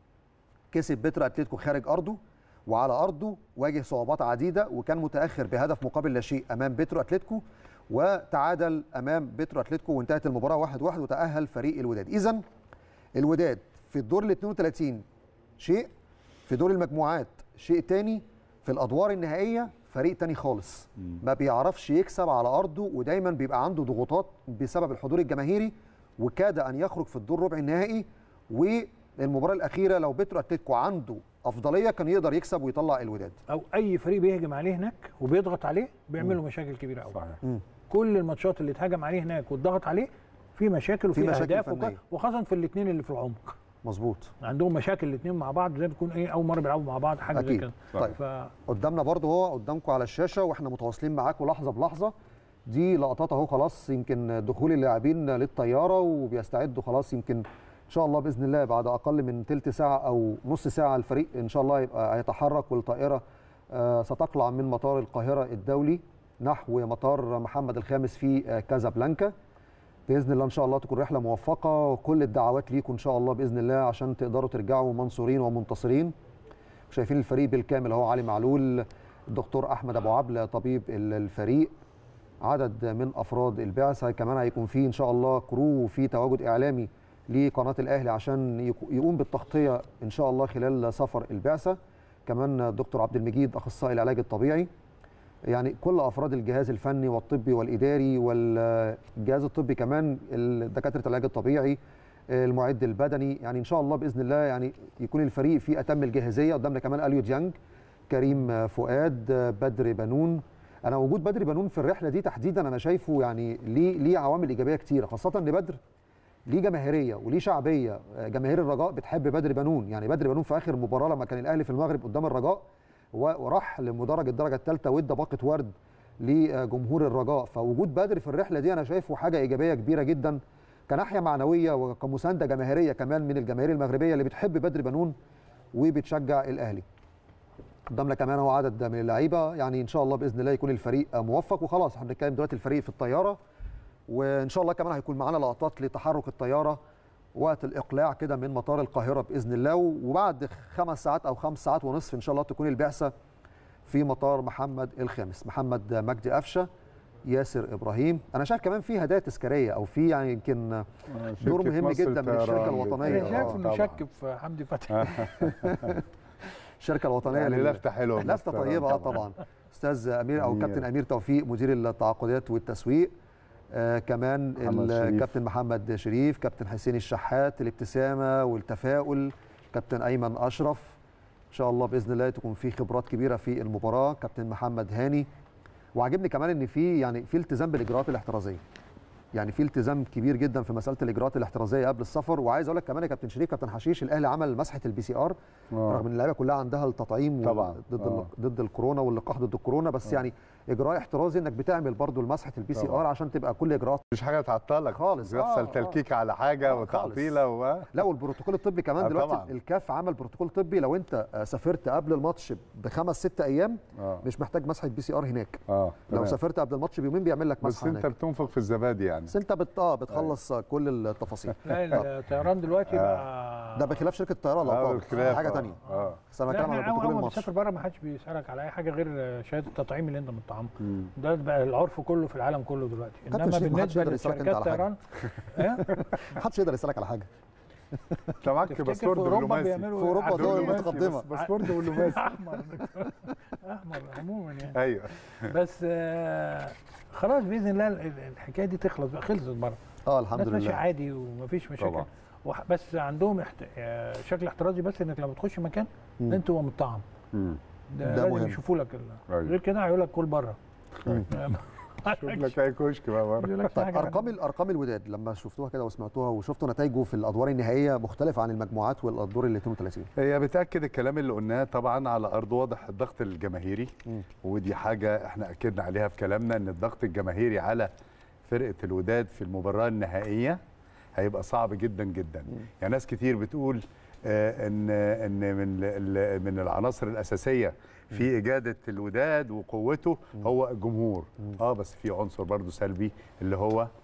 كسب بيترو اتلتيكو خارج ارضه وعلى ارضه واجه صعوبات عديده وكان متاخر بهدف مقابل لا شيء امام بيترو اتلتيكو وتعادل امام بيترو اتلتيكو وانتهت المباراه 1-1 واحد واحد وتاهل فريق الوداد اذا الوداد في الدور ال 32 شيء في دور المجموعات شيء تاني في الادوار النهائيه فريق تاني خالص ما بيعرفش يكسب على ارضه ودايما بيبقى عنده ضغوطات بسبب الحضور الجماهيري وكاد ان يخرج في الدور ربع النهائي والمباراه الاخيره لو بيترو اتلتيكو عنده افضليه كان يقدر يكسب ويطلع الوداد او اي فريق بيهجم عليه هناك وبيضغط عليه بيعملوا مشاكل كبيره قوي صحيح كل الماتشات اللي اتهجم عليه هناك واتضغط عليه في مشاكل في وفي مشاكل اهداف وك- فنية. وخاصه في الاثنين اللي في العمق مظبوط عندهم مشاكل الاثنين مع بعض زي بتكون ايه اول مره بيلعبوا مع بعض حاجه زي أكيد. كده طيب. ف قدامنا برضه هو قدامكم على الشاشه واحنا متواصلين معاكم لحظه بلحظه دي لقطات اهو خلاص يمكن دخول اللاعبين للطياره وبيستعدوا خلاص يمكن ان شاء الله باذن الله بعد اقل من ثلث ساعه او نص ساعه الفريق ان شاء الله يبقى هيتحرك والطائره آه، ستقلع من مطار القاهره الدولي نحو مطار محمد الخامس في آه، كازابلانكا باذن الله ان شاء الله تكون رحله موفقه وكل الدعوات ليكم ان شاء الله باذن الله عشان تقدروا ترجعوا منصورين ومنتصرين شايفين الفريق بالكامل اهو علي معلول الدكتور احمد ابو عبله طبيب ال- الفريق عدد من افراد البعثه كمان هيكون في ان شاء الله كرو وفي تواجد اعلامي لقناه الاهلي عشان يك- يقوم بالتغطيه ان شاء الله خلال سفر البعثه كمان الدكتور عبد المجيد اخصائي العلاج الطبيعي يعني كل افراد الجهاز الفني والطبي والاداري والجهاز الطبي كمان ال- دكاتره العلاج الطبيعي المعد البدني يعني ان شاء الله باذن الله يعني يكون الفريق في اتم الجاهزيه قدامنا كمان اليو ديانج كريم فؤاد بدر بنون انا وجود بدر بنون في الرحله دي تحديدا انا شايفه يعني ليه ليه عوامل ايجابيه كتيره خاصه ان بدر ليه جماهيريه وليه شعبيه جماهير الرجاء بتحب بدر بنون يعني بدر بنون في اخر مباراه لما كان الاهلي في المغرب قدام الرجاء و- وراح لمدرج الدرجه الثالثه وادى باقه ورد لجمهور الرجاء فوجود بدر في الرحله دي انا شايفه حاجه ايجابيه كبيره جدا كناحيه معنويه وكمسانده جماهيريه كمان من الجماهير المغربيه اللي بتحب بدر بنون وبتشجع الاهلي قدامنا كمان هو عدد من اللعيبه يعني ان شاء الله باذن الله يكون الفريق موفق وخلاص احنا بنتكلم دلوقتي الفريق في الطياره وان شاء الله كمان هيكون معانا لقطات لتحرك الطياره وقت الاقلاع كده من مطار القاهره باذن الله وبعد خمس ساعات او خمس ساعات ونصف ان شاء الله تكون البعثه في مطار محمد الخامس محمد مجدي قفشه ياسر ابراهيم انا شايف كمان في هدايا تذكاريه او في يعني يمكن دور شركة مهم مصر جدا من الشركه للطيران الوطنيه انا شايف آه، انه طبعاً. شك في حمدي فتحي الشركه الوطنيه يعني لل- لفته حلوه من لفته الطيران طيبه اه طبعا استاذ امير او أمير. كابتن امير توفيق مدير التعاقدات والتسويق آه كمان محمد شريف. الكابتن محمد شريف كابتن حسين الشحات الابتسامه والتفاؤل كابتن ايمن اشرف ان شاء الله باذن الله تكون في خبرات كبيره في المباراه كابتن محمد هاني وعجبني كمان ان في يعني في التزام بالاجراءات الاحترازيه يعني في التزام كبير جدا في مساله الاجراءات الاحترازيه قبل السفر وعايز اقول لك كمان يا كابتن شريف كابتن حشيش الاهلي عمل مسحه البي سي ار آه. رغم ان اللعيبه كلها عندها التطعيم طبعاً. ضد آه. ضد الكورونا واللقاح ضد الكورونا بس يعني اجراء احترازي انك بتعمل برضو المسحه البي سي طبعاً. ار عشان تبقى كل اجراءات مش حاجه تعطلك خالص. يحصل آه، تلكيك على حاجه آه، وتعطيله و... لا والبروتوكول الطبي كمان آه، دلوقتي طبعاً. الكاف عمل بروتوكول طبي لو انت آه، سافرت قبل الماتش بخمس ست ايام اه مش محتاج مسحه بي سي ار هناك اه لو تمام. سافرت قبل الماتش بيومين بيعمل لك بس مسحه انت هناك بتنفق في الزبادي يعني بس انت بت اه بتخلص آه، كل التفاصيل لا الطيران دلوقتي بقى ده بخلاف شركه الطيران لو آه، طبعا بالخلاف، حاجه آه، ثانيه اه بس انا لا بتكلم على احنا بروتوكول اول ما الماتش بتسافر بره ما حدش بيسالك على اي حاجه غير شهاده التطعيم اللي انت مطعمه مم. ده بقى العرف كله في العالم كله دلوقتي كابتن انما شريف، ما حدش بالنسبه يقدر يسألك انت لشركات على حاجة. طيران إيه؟ محدش يقدر يسالك على حاجه انت معاك تفتكر باسبور في اوروبا دبلوماسي بيعملوا في أوروبا عارفين دول إيه؟ متقدمة. باسبور دبلوماسي احمر احمر عموما يعني ايوه بس آه، خلاص باذن الله ال- ال- الحكايه دي تخلص بقى خلصت بره اه الحمد الناس ماشيه لله عادي ومفيش مشاكل طبعا. وح- بس عندهم احت... آه، شكل احترازي بس انك لما تخش مكان مم. انت هو مطعم مم. ده, ده لازم مهم. يشوفوا لك ال- أيوة. غير كده هيقول لك كل بره مم. شوف لك اي كشك بقى بره طيب ارقام ارقام الوداد لما شفتوها كده وسمعتوها وشفتوا نتائجه في الادوار النهائيه مختلفه عن المجموعات والادوار ال 32 هي بتاكد الكلام اللي قلناه طبعا على ارض واضح الضغط الجماهيري مم. ودي حاجه احنا اكدنا عليها في كلامنا ان الضغط الجماهيري على فرقه الوداد في المباراه النهائيه هيبقى صعب جدا جدا يعني ناس كتير بتقول آه، ان ان من ال- من العناصر الاساسيه في اجاده الوداد وقوته هو الجمهور اه بس في عنصر برضو سلبي اللي هو آه،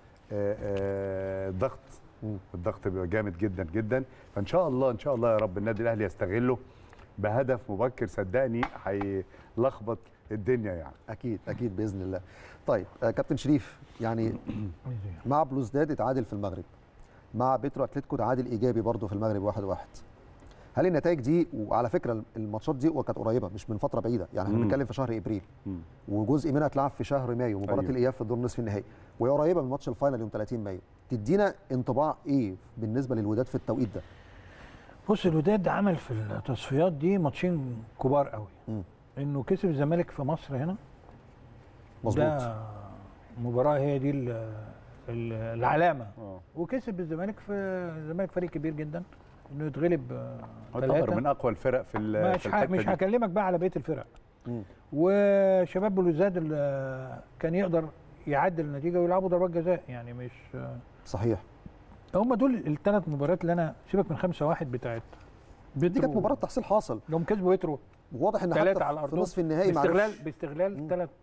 آه، الضغط مم. الضغط بيبقى جامد جدا جدا فان شاء الله ان شاء الله يا رب النادي الاهلي يستغله بهدف مبكر صدقني هيلخبط الدنيا يعني اكيد اكيد باذن الله طيب آه كابتن شريف يعني مع بلوزداد اتعادل في المغرب مع بيترو اتلتيكو تعادل ايجابي برضه في المغرب واحد واحد هل النتائج دي وعلى فكره الماتشات دي كانت قريبه مش من فتره بعيده يعني احنا مم. بنتكلم في شهر ابريل مم. وجزء منها اتلعب في شهر مايو مباراه أيوة. الاياب في الدور نصف النهائي وهي قريبه من ماتش الفاينل يوم 30 مايو تدينا انطباع ايه بالنسبه للوداد في التوقيت ده بص الوداد عمل في التصفيات دي ماتشين كبار قوي مم. انه كسب الزمالك في مصر هنا مظبوط ده مباراه هي دي ال- ال- العلامه اه وكسب الزمالك في الزمالك فريق كبير جدا انه يتغلب يعتبر ثلاثه من اقوى الفرق في ال- مش في ه- الحته مش دي. هكلمك بقى على بقيه الفرق مم. وشباب بلوزداد اللي كان يقدر يعدل النتيجه ويلعبوا ضربات جزاء يعني مش صحيح هم دول الثلاث مباريات اللي انا سيبك من 5 1 بتاعت دي كانت مباراه تحصيل حاصل يوم كسبوا يترو واضح ان ثلاثة حتى على في أرضهم. نصف النهائي باستغلال معرفش باستغلال مم. ثلاث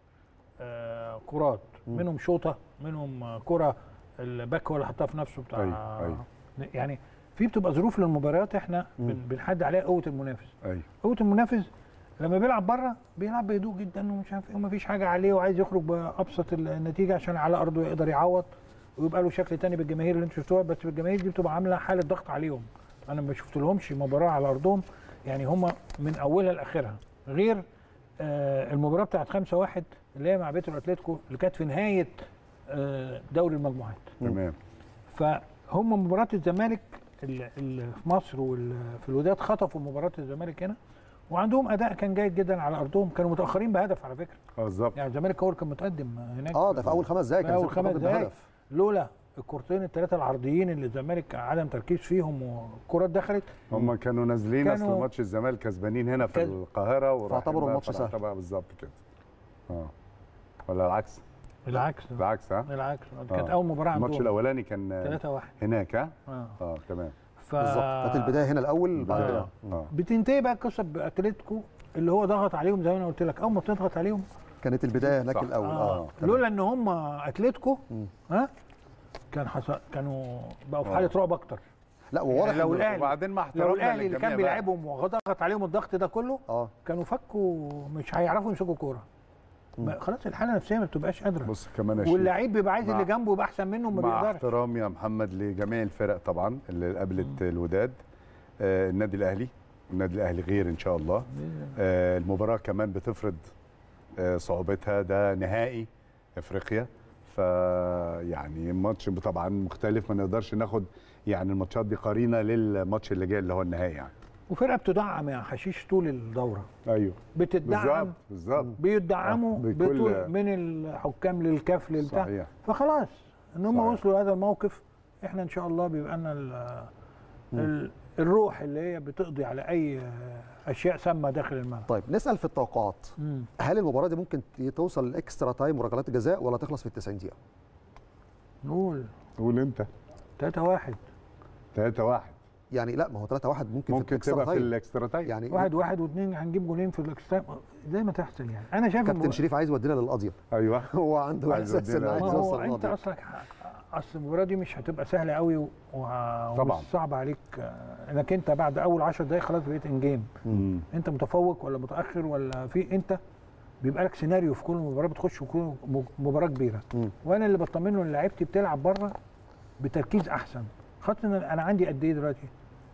آه كرات مم. منهم شوطه منهم آه، كره الباك هو اللي حطها في نفسه بتاع أيوة، أيوة. يعني في بتبقى ظروف للمباريات احنا مم. بن- بنحدد عليها قوه المنافس ايوه قوه المنافس لما بيلعب بره بيلعب بهدوء جدا ومش عارف ايه ومفيش حاجه عليه وعايز يخرج بابسط النتيجه عشان على ارضه يقدر يعوض ويبقى له شكل تاني بالجماهير اللي انتوا شفتوها بس الجماهير دي بتبقى عامله حاله ضغط عليهم انا ما شفت لهمش مباراه على ارضهم يعني هم من اولها لاخرها غير آه المباراه بتاعت 5 1 اللي هي مع بيترو اتلتيكو اللي كانت في نهايه آه دوري المجموعات تمام فهم مباراه الزمالك اللي اللي في مصر وفي الوداد خطفوا مباراه الزمالك هنا وعندهم اداء كان جيد جدا على ارضهم كانوا متاخرين بهدف على فكره اه بالظبط يعني الزمالك هو اللي كان متقدم هناك اه ده في اول خمس دقائق في كان اول الزمالك خمس متقدم دقائق بهدف. لولا الكورتين الثلاثه العرضيين اللي الزمالك عدم تركيز فيهم والكرات دخلت هم كانوا نازلين كانوا- اصل ماتش الزمالك كسبانين هنا في كان- القاهره وراحوا فاعتبروا بقى الماتش سهل. فاعتبروا بالظبط كده اه ولا العكس بالعكس بالعكس ها بالعكس كانت آه. اول مباراه الماتش عندهم الاولاني كان 3 1 هناك ها اه اه تمام ف بالظبط كانت البدايه هنا الاول بعد آه. كده اه بتنتهي بقى القصه باتلتيكو اللي هو ضغط عليهم زي ما انا قلت لك اول ما بتضغط عليهم كانت البدايه هناك صح. الاول آه. اه لولا ان هم اتلتيكو مم. ها كان حصل كانوا بقوا في آه. حاله رعب اكتر لا وواضح يعني لو إن- الأهلي- وبعدين مع لو احترامنا الاهلي اللي للجميع كان بقى. بيلعبهم وضغط عليهم الضغط ده كله اه كانوا فكوا مش هيعرفوا يمسكوا كوره ما- خلاص الحاله النفسيه ما بتبقاش قادره بص كمان يا شريف، واللعيب بيبقى عايز مع- اللي جنبه يبقى احسن منه ما مع بيقدرش احترامي يا محمد لجميع الفرق طبعا اللي قابلت الوداد آه النادي الاهلي النادي الاهلي غير ان شاء الله آه المباراه كمان بتفرض آه صعوبتها ده نهائي افريقيا فيعني الماتش طبعا مختلف ما نقدرش ناخد يعني الماتشات دي قرينه للماتش اللي جاي اللي هو النهائي يعني وفرقه بتدعم يا حشيش طول الدوره ايوه بتدعم بالظبط بالظبط بيدعموا آه، بكل- بطول من الحكام للكاف للبتاع صحيح فخلاص ان هم صحيح. وصلوا لهذا الموقف احنا ان شاء الله بيبقى لنا ال- ال- الروح اللي هي بتقضي على اي اشياء سامه داخل الملعب طيب نسال في التوقعات مم. هل المباراه دي ممكن توصل لاكسترا تايم وركلات جزاء ولا تخلص في ال 90 دقيقه نقول قول انت 3 1 3 1 يعني لا ما هو 3 1 ممكن, في ممكن الاكسترا تبقى في تايم الاكسترا تايم يعني واحد واحد واثنين هنجيب جولين في الاكسترا زي ما تحصل يعني انا شايف كابتن المباراة- شريف عايز يودينا للقضيه ايوه هو عنده عايز احساس ان يودينا عايز ما يوصل هو انت للقضيه اصلك اصل المباراه دي مش هتبقى سهله قوي و... و... طبعاً. صعب عليك آه، انك انت بعد اول 10 دقائق خلاص بقيت ان جيم مم. انت متفوق ولا متاخر ولا في انت بيبقى لك سيناريو في كل مباراه بتخش في كل م- مباراه كبيره مم. وانا اللي بطمنه ان لعيبتي بتلعب بره بتركيز احسن خاصه إن انا عندي قد ايه دلوقتي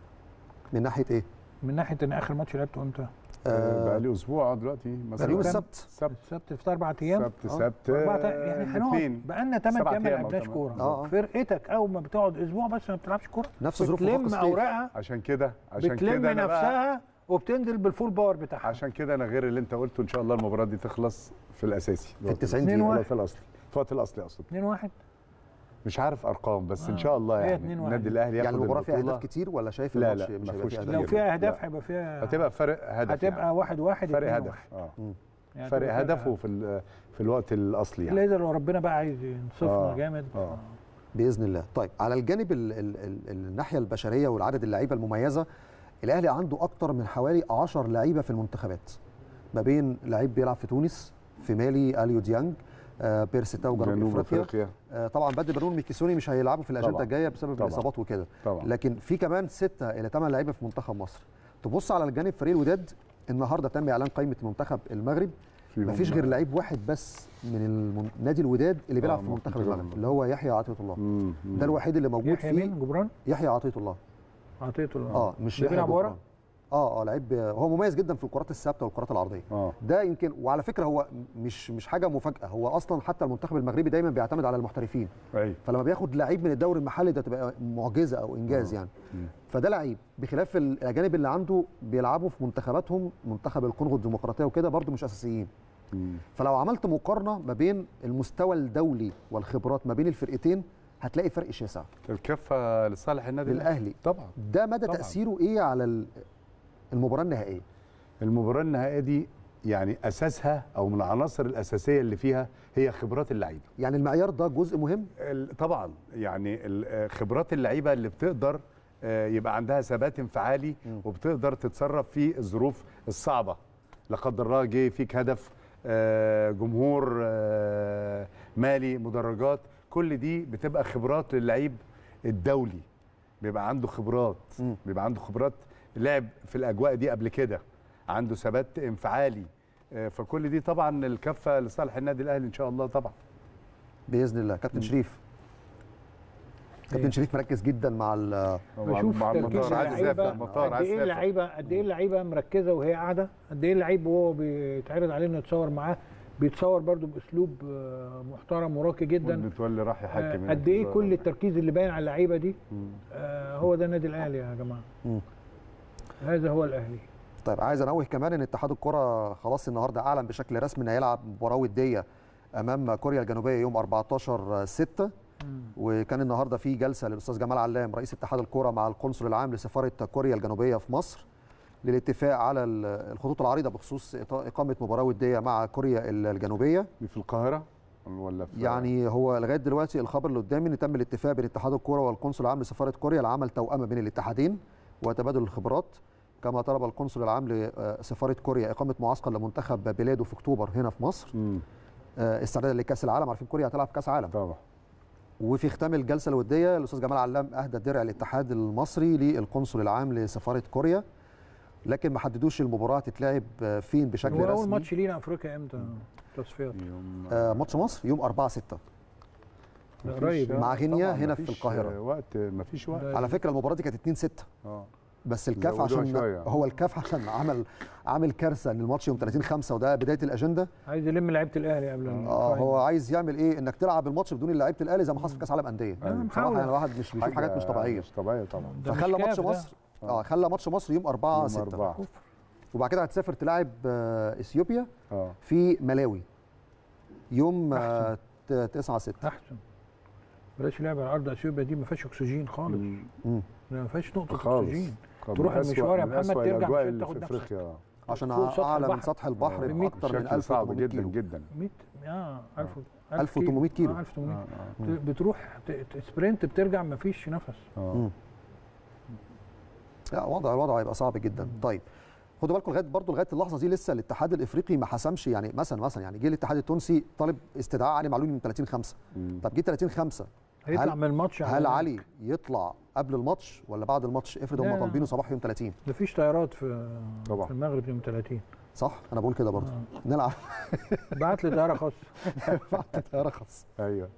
من ناحيه ايه؟ من ناحيه ان اخر ماتش لعبته امتى آه بقى آه لي اسبوع دلوقتي يوم مثلا كام؟ السبت سبت السبت في اربع ايام سبت آه. سبت أربعة آه، يعني هنقعد الاثنين بقى لنا 8 سبعة ايام ما أيام أو لعبناش تمانية. كوره آه، آه. فرقتك اول ما بتقعد اسبوع بس ما بتلعبش كوره نفس ظروف وفاق بتلم الصيف. اوراقها عشان كده عشان بتلم كده انا بقى نفسها وبتنزل بالفول باور بتاعها عشان كده انا غير اللي انت قلته ان شاء الله المباراه دي تخلص في الاساسي في ال 90 اتنين دقيقه واحد. في الاصلي في الوقت الاصلي اقصد 2 1 مش عارف ارقام بس ان آه. شاء الله هي يعني اتنين واحد. النادي الاهلي ياخد يعني المباراه فيها البطولة. اهداف كتير ولا شايف لا، الماتش لا، مش ما هيبقى فيهوش فيه كتير. لو اهداف فيها اهداف لا. هيبقى فيها هتبقى فرق هدف هتبقى يعني. واحد واحد فرق اتنين هدف واحد. اه يعني فرق هتبقى هدف وفي ال- في الوقت الاصلي يعني الا اذا لو ربنا بقى عايز ينصفنا آه. جامد آه. باذن الله طيب على الجانب ال ال ال الناحيه البشريه والعدد اللعيبه المميزه الاهلي عنده اكتر من حوالي 10 لعيبه في المنتخبات ما بين لعيب بيلعب في تونس في مالي اليو ديانج آه بيرسي تاو جنوب, جنوب افريقيا افريقيا آه طبعا بدر بنون ميكيسوني مش هيلعبوا في الاجنده طبعاً. الجايه بسبب طبعاً. الاصابات وكده طبعا لكن في كمان ستة الى ثمان لعيبه في منتخب مصر تبص على الجانب فريق الوداد النهارده تم اعلان قائمه منتخب المغرب فيهم- مفيش غير لعيب واحد بس من المن- نادي الوداد اللي بيلعب آه، في منتخب منتخب المغرب اللي هو يحيى عطيه الله مم. مم. ده الوحيد اللي موجود يحيى فيه مين جبران يحيى عطيه الله عطيته ال- اه مش اللي يحيى بيلعب ورا جبران. اه اه لعيب هو مميز جدا في الكرات الثابته والكرات العرضيه اه ده يمكن وعلى فكره هو مش مش حاجه مفاجاه هو اصلا حتى المنتخب المغربي دايما بيعتمد على المحترفين ايوه فلما بياخد لعيب من الدوري المحلي ده تبقى معجزه او انجاز يعني فده لعيب بخلاف الاجانب اللي عنده بيلعبوا في منتخباتهم منتخب الكونغو الديمقراطيه وكده برضو مش اساسيين مم. فلو عملت مقارنه ما بين المستوى الدولي والخبرات ما بين الفرقتين هتلاقي فرق شاسع الكفه لصالح النادي الاهلي للاهلي طبعا ده مدى طبعاً. تاثيره ايه على ال- المباراه النهائيه المباراه النهائيه دي يعني اساسها او من العناصر الاساسيه اللي فيها هي خبرات اللعيبه يعني المعيار ده جزء مهم ال- طبعا يعني ال- آه، خبرات اللعيبه اللي بتقدر آه، يبقى عندها ثبات انفعالي وبتقدر تتصرف في الظروف الصعبه لا قدر الله جه فيك هدف آه، جمهور آه، مالي مدرجات كل دي بتبقى خبرات للعيب الدولي بيبقى عنده خبرات مم. بيبقى عنده خبرات لعب في الاجواء دي قبل كده عنده ثبات انفعالي آه، فكل دي طبعا الكفه لصالح النادي الاهلي ان شاء الله طبعا باذن الله كابتن شريف كابتن إيه؟ شريف مركز جدا مع ال- بشوف مع تركيز المطار عايز اللعيبه يسافر المطار قد عايز ايه يسافر اللعيبه قد ايه اللعيبه مركزه وهي قاعده قد ايه اللعيب وهو بيتعرض عليه انه يتصور معاه بيتصور برضو باسلوب آه، محترم وراقي جدا متولي راح آه، يحكم هنا قد في ايه الوزارة. كل التركيز اللي باين على اللعيبه دي مم. آه، هو ده النادي الاهلي يا جماعه مم. هذا هو الاهلي طيب عايز انوه كمان ان اتحاد الكره خلاص النهارده اعلن بشكل رسمي انه هيلعب مباراه وديه امام كوريا الجنوبيه يوم 14 6 وكان النهارده في جلسه للاستاذ جمال علام رئيس اتحاد الكره مع القنصل العام لسفاره كوريا الجنوبيه في مصر للاتفاق على ال- الخطوط العريضه بخصوص إط- اقامه مباراه وديه مع كوريا الجنوبيه دي في القاهره ولا في يعني هو لغايه دلوقتي الخبر اللي قدامي ان تم الاتفاق بين اتحاد الكره والقنصل العام لسفاره كوريا لعمل توأمه بين الاتحادين وتبادل الخبرات كما طلب القنصل العام لسفاره كوريا اقامه معسكر لمنتخب بلاده في اكتوبر هنا في مصر مم. آه، استعدادا لكاس العالم عارفين كوريا هتلعب كاس عالم طبعا وفي ختام الجلسه الوديه الاستاذ جمال علام اهدى درع الاتحاد المصري للقنصل العام لسفاره كوريا لكن ما حددوش المباراه هتتلعب آه، فين بشكل هو رسمي اول ماتش لينا افريقيا امتى تصفيات يوم آه، ماتش مصر يوم 4 6 ده قريب مع غينيا طبعاً هنا في مفيش، القاهرة. آه، وقت مفيش وقت ده- على فكره المباراه دي كانت 2 6 اه بس الكاف زودوها عشان شوية. هو الكاف عشان عمل عامل كارثه ان الماتش يوم 30 5 وده بدايه الاجنده عايز يلم لعيبه الاهلي قبل اه الفاينل. هو عايز يعمل ايه انك تلعب الماتش بدون لعيبه الاهلي زي ما حصل في كاس عالم انديه أيوة. بصراحه محاولة. يعني الواحد مش بيشوف حاجات مش طبيعيه مش طبيعيه طبعا ده مش فخلى كاف ماتش ده. مصر اه خلى ماتش مصر يوم 4 يوم 6 أربعة. وبعد كده هتسافر تلعب آه، اثيوبيا اه في ملاوي يوم آه، 9 6 احسن بلاش لعب على ارض اثيوبيا دي ما فيهاش اكسجين خالص مم. ما فيهاش نقطه خالص اكسجين طب تروح من أسوأ- المشوار يا من محمد أسوأ ترجع الأجواء مش اللي هتاخد في نفسك. افريقيا عشان فوق سطح اعلى من البحر. سطح البحر آه، باكثر من بشكل صعب 1800 جدا كيلو جدا 100 اه 1000 1800 كيلو. آه 1800 آه، آه. ت- بتروح ت- ت- سبرنت بترجع ما فيش نفس اه لا وضع الوضع هيبقى صعب جدا طيب خدوا بالكم لغايه برضه لغايه اللحظه دي لسه الاتحاد الافريقي ما حسمش يعني مثلا مثلا يعني جه الاتحاد التونسي طالب استدعاء علي معلول من 30 5 مم. طب جه 30 5 هيطلع هل- من الماتش هل علي يطلع قبل الماتش ولا بعد الماتش افرض لا، هم لا. طالبينه صباح يوم 30 ما فيش طيارات في طبعا. في المغرب يوم 30 صح انا بقول كده برضه نلعب بعت لي طياره خاصه رخص ايوه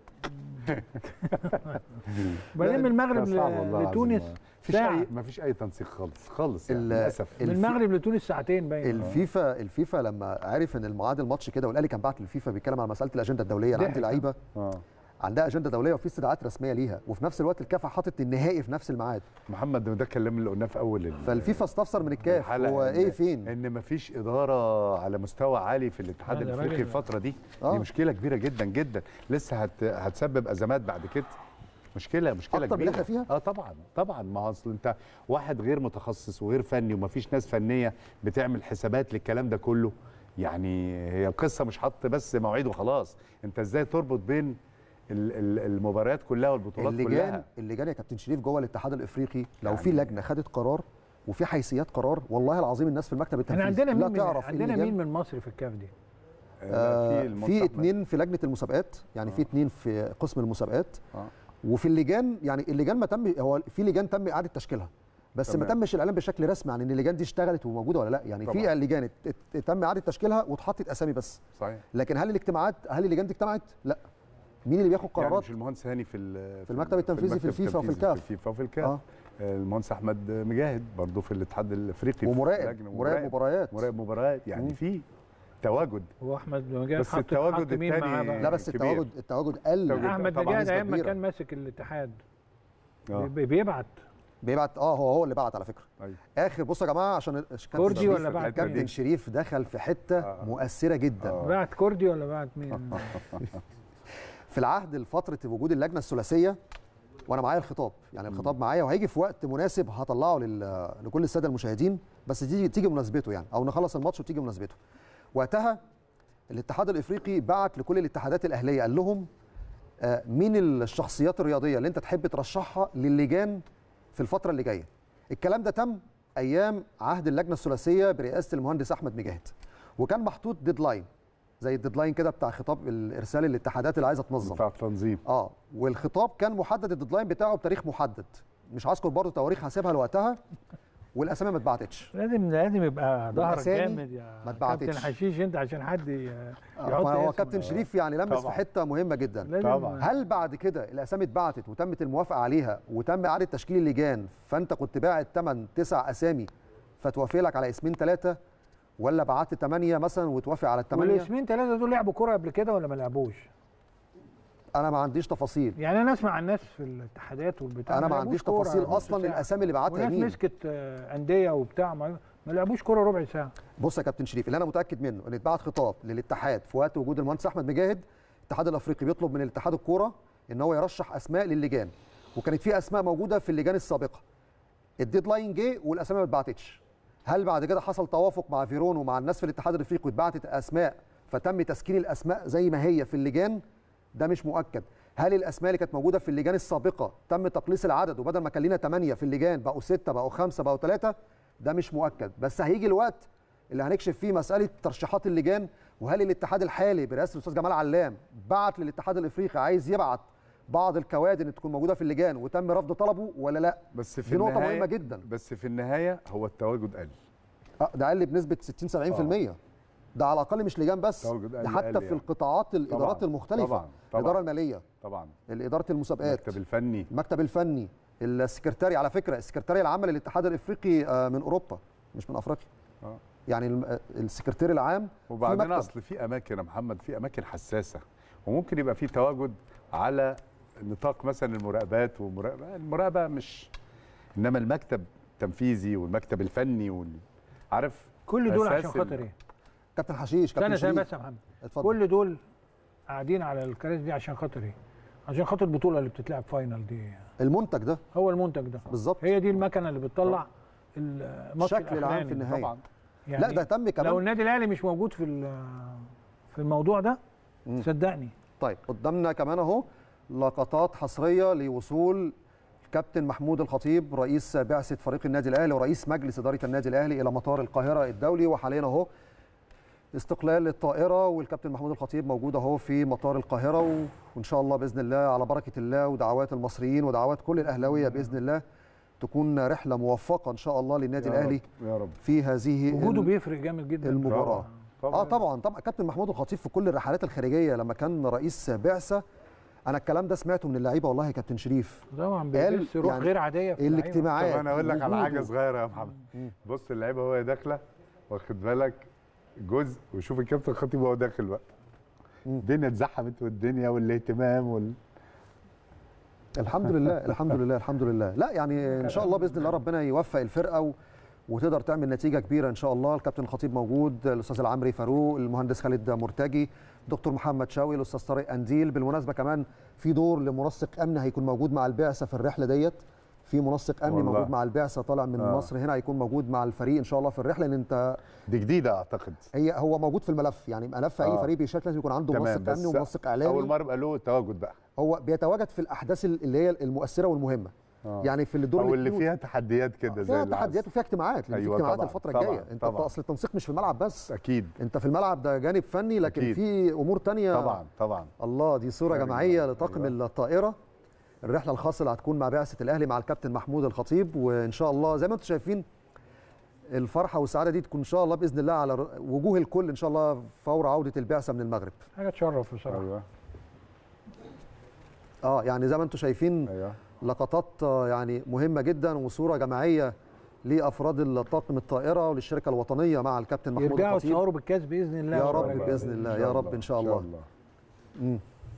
بعدين من المغرب لا، صعب والله ل- العظيم. لتونس مفيش ساعة. اي مفيش اي تنسيق خالص خالص يعني ال- للاسف من الفي- المغرب لتونس ساعتين باين الفيفا الفيفا لما عرف ان الميعاد الماتش كده والاهلي كان بعت للفيفا بيتكلم على مساله الاجنده الدوليه انا ضحك. عندي لعيبه اه عندها اجنده دوليه وفي استدعاءات رسميه ليها وفي نفس الوقت الكاف حاطط النهائي في نفس الميعاد محمد ده الكلام اللي قلناه في اول ال- فالفيفا استفسر من الكاف الحلقة هو إن- ايه فين ان مفيش اداره على مستوى عالي في الاتحاد لا، ده الافريقي راجل- الفتره دي آه. دي مشكله كبيره جدا جدا لسه هت... هتسبب ازمات بعد كده مشكله مشكله أكتر من كبيره اللي إحنا فيها؟ اه طبعا طبعا ما هو اصل انت واحد غير متخصص وغير فني ومفيش ناس فنيه بتعمل حسابات للكلام ده كله يعني هي القصه مش حط بس مواعيد وخلاص انت ازاي تربط بين ال- ال- المباريات كلها والبطولات اللجان كلها اللجان يا كابتن شريف جوه الاتحاد الافريقي لو يعني- في لجنه خدت قرار وفي حيثيات قرار والله العظيم الناس في المكتب احنا التنفيذي عندنا لا مين من تعرف عندنا اللجان. مين من مصر في الكاف دي آه، في المنتخب اتنين في لجنه المسابقات يعني في اتنين في قسم المسابقات آه. وفي اللجان يعني اللجان ما تم هو في لجان تم اعاده تشكيلها بس ما تمام. تمش الاعلان بشكل رسمي عن ان اللجان دي اشتغلت وموجوده ولا لا يعني في طبعاً. لجان ات- ات- تم اعاده تشكيلها واتحطت اسامي بس صحيح لكن هل الاجتماعات هل اللجان دي اجتمعت لا مين اللي بياخد يعني قرارات مش المهندس هاني في ال- في المكتب التنفيذي في المكتب الفيفا وفي التنفيذي الكاف. في الفيفا وفي الكاف اه المهندس احمد مجاهد برضه في الاتحاد الافريقي في ومراقب اللجنة، مراقب مباريات مراقب مباريات يعني مم. في تواجد هو احمد نجاد بس حط التواجد حط مين التاني معاه بقى؟ لا بس كبير. التواجد التواجد قل التواجد احمد طبعاً نجاد نسبة ايام ما كبيرة. كان ماسك الاتحاد آه. بي- بيبعت بيبعت اه هو هو اللي بعت على فكره أيوة. اخر بصوا يا جماعه عشان كابتن كوردي شريف- ولا بعت كابتن مين؟ شريف دخل في حته آه. مؤثره جدا آه. بعت كوردي ولا بعت مين؟ في العهد لفتره وجود اللجنه الثلاثيه وانا معايا الخطاب يعني الخطاب معايا وهيجي في وقت مناسب هطلعه لل... لكل الساده المشاهدين بس تيجي تيجي مناسبته يعني او نخلص الماتش وتيجي مناسبته وقتها الاتحاد الافريقي بعت لكل الاتحادات الاهليه قال لهم آه، مين الشخصيات الرياضيه اللي انت تحب ترشحها للجان في الفتره اللي جايه الكلام ده تم ايام عهد اللجنه الثلاثيه برئاسه المهندس احمد مجاهد وكان محطوط ديدلاين زي الديدلاين كده بتاع خطاب الارسال للاتحادات اللي عايزه تنظم بتاع التنظيم اه والخطاب كان محدد الديدلاين بتاعه بتاريخ محدد مش هذكر برضه تواريخ هسيبها لوقتها والاسامي ما اتبعتش لازم لازم يبقى ظهرك والأسامي جامد يا ما اتبعتش. كابتن حشيش انت عشان حد ي- يحط فهو اسمه. كابتن شريف يعني لمس في طبعاً. حته مهمه جدا لازم طبعاً. هل بعد كده الاسامي اتبعتت وتمت الموافقه عليها وتم اعاده تشكيل اللجان فانت كنت باعت 8 9 اسامي فتوافق لك على اسمين ثلاثه ولا بعت 8 مثلا وتوافق على الثمانيه والاسمين ثلاثه دول لعبوا كوره قبل كده ولا ما لعبوش؟ انا ما عنديش تفاصيل يعني انا اسمع عن ناس في الاتحادات والبتاع انا ما لعبوش عنديش كورة تفاصيل نص اصلا ساعة. الاسامي اللي بعتها وناس مين مسكت آه، انديه وبتاع ما ما لعبوش كوره ربع ساعه بص يا كابتن شريف اللي انا متاكد منه ان اتبعت خطاب للاتحاد في وقت وجود المهندس احمد مجاهد الاتحاد الافريقي بيطلب من الاتحاد الكوره ان هو يرشح اسماء للجان وكانت في اسماء موجوده في اللجان السابقه الديدلاين جه والاسماء ما اتبعتش هل بعد كده حصل توافق مع فيرون ومع الناس في الاتحاد الافريقي واتبعتت اسماء فتم تسكين الاسماء زي ما هي في اللجان ده مش مؤكد هل الاسماء اللي كانت موجوده في اللجان السابقه تم تقليص العدد وبدل ما كان لنا 8 في اللجان بقوا 6 بقوا 5 بقوا 3 ده مش مؤكد بس هيجي الوقت اللي هنكشف فيه مساله ترشيحات اللجان وهل الاتحاد الحالي برئاسه الاستاذ جمال علام بعت للاتحاد الافريقي عايز يبعت بعض الكوادر اللي تكون موجوده في اللجان وتم رفض طلبه ولا لا بس في دي نقطة النهاية مهمة جدا. بس في النهايه هو التواجد قل آه، ده قل بنسبه 60 70% ده على الاقل مش لجان بس توجد قل- ده حتى قل في يعني. القطاعات الادارات طبعاً، المختلفه طبعاً، طبعاً. الاداره الماليه طبعا الاداره المسابقات المكتب الفني المكتب الفني السكرتاري على فكره السكرتاري العام للاتحاد الافريقي آه، من اوروبا مش من افريقيا آه. يعني الم- آه، السكرتير العام في وبعدين مكتب. اصل في اماكن يا محمد في اماكن حساسه وممكن يبقى في تواجد على نطاق مثلا المراقبات والمراقبه المراقبه مش انما المكتب التنفيذي والمكتب الفني وال... عارف كل دول أساس عشان خاطر ايه؟ كابتن حشيش كابتن استنى استنى شريف بس يا محمد اتفضل كل دول قاعدين على الكراسي دي عشان خاطر ايه؟ عشان خاطر البطوله اللي بتتلعب فاينل دي المنتج ده هو المنتج ده بالظبط هي دي المكنه اللي بتطلع الماتش الشكل العام الأخراني. في النهايه طبعا يعني لا ده تم لو كمان النادي الاهلي مش موجود في ال- في الموضوع ده مم. صدقني طيب قدامنا كمان اهو لقطات حصريه لوصول الكابتن محمود الخطيب رئيس بعثه فريق النادي الاهلي ورئيس مجلس اداره النادي الاهلي الى مطار القاهره الدولي وحاليا اهو استقلال الطائره والكابتن محمود الخطيب موجود اهو في مطار القاهره و- وان شاء الله باذن الله على بركه الله ودعوات المصريين ودعوات كل الاهلاويه باذن الله تكون رحله موفقه ان شاء الله للنادي يا الاهلي رب يا رب في هذه وجوده ال- بيفرق جامد جدا المباراه طبعا اه طبعا طبعا كابتن محمود الخطيب في كل الرحلات الخارجيه لما كان رئيس بعثه انا الكلام ده سمعته من اللعيبه والله يا كابتن شريف طبعا قال بيبث روح يعني غير عاديه في اللعيبة. الاجتماعات طب انا اقول لك على وجوده. حاجه صغيره يا محمد بص اللعيبه وهي داخله واخد بالك جزء وشوف الكابتن الخطيب وهو داخل بقى الدنيا اتزحمت والدنيا والاهتمام وال... الحمد لله الحمد لله الحمد لله لا يعني ان شاء الله باذن الله ربنا يوفق الفرقه و... وتقدر تعمل نتيجه كبيره ان شاء الله الكابتن الخطيب موجود الاستاذ العمري فاروق المهندس خالد مرتجي دكتور محمد شاوي الاستاذ طارق انديل بالمناسبه كمان في دور لمنسق امن هيكون موجود مع البعثه في الرحله ديت في منسق امني والله. موجود مع البعثه طالع من آه. مصر هنا هيكون موجود مع الفريق ان شاء الله في الرحله لان انت دي جديده اعتقد هي هو موجود في الملف يعني ملف اي آه. فريق بيشارك لازم يكون عنده تمام منسق بس امني ومنسق اعلامي اول مره بقى له التواجد بقى هو بيتواجد في الاحداث اللي هي المؤثره والمهمه آه. يعني في الدور او اللي الاتنين فيها تحديات كده زي فيها اللي تحديات وفيها اجتماعات لان أيوة في اجتماعات طبعاً، الفتره طبعاً، الجايه انت طبعاً. اصل التنسيق مش في الملعب بس اكيد انت في الملعب ده جانب فني لكن أكيد. في امور تانية طبعا طبعا الله دي صوره خارج جماعيه الملعب، لطاقم أيوة. الطائره الرحله الخاصه اللي هتكون مع بعثه الاهلي مع الكابتن محمود الخطيب وان شاء الله زي ما انتم شايفين الفرحه والسعاده دي تكون ان شاء الله باذن الله على ر- وجوه الكل ان شاء الله فور عوده البعثه من المغرب حاجه تشرف بصراحه ايوه اه يعني زي ما انتم شايفين ايوه لقطات آه، يعني مهمه جدا وصوره جماعيه لافراد الطاقم الطائره وللشركه الوطنيه مع الكابتن محمود يرجعوا الخطيب يتصوروا بالكاس باذن الله يا رب والبركة. باذن الله يا رب ان شاء الله مم.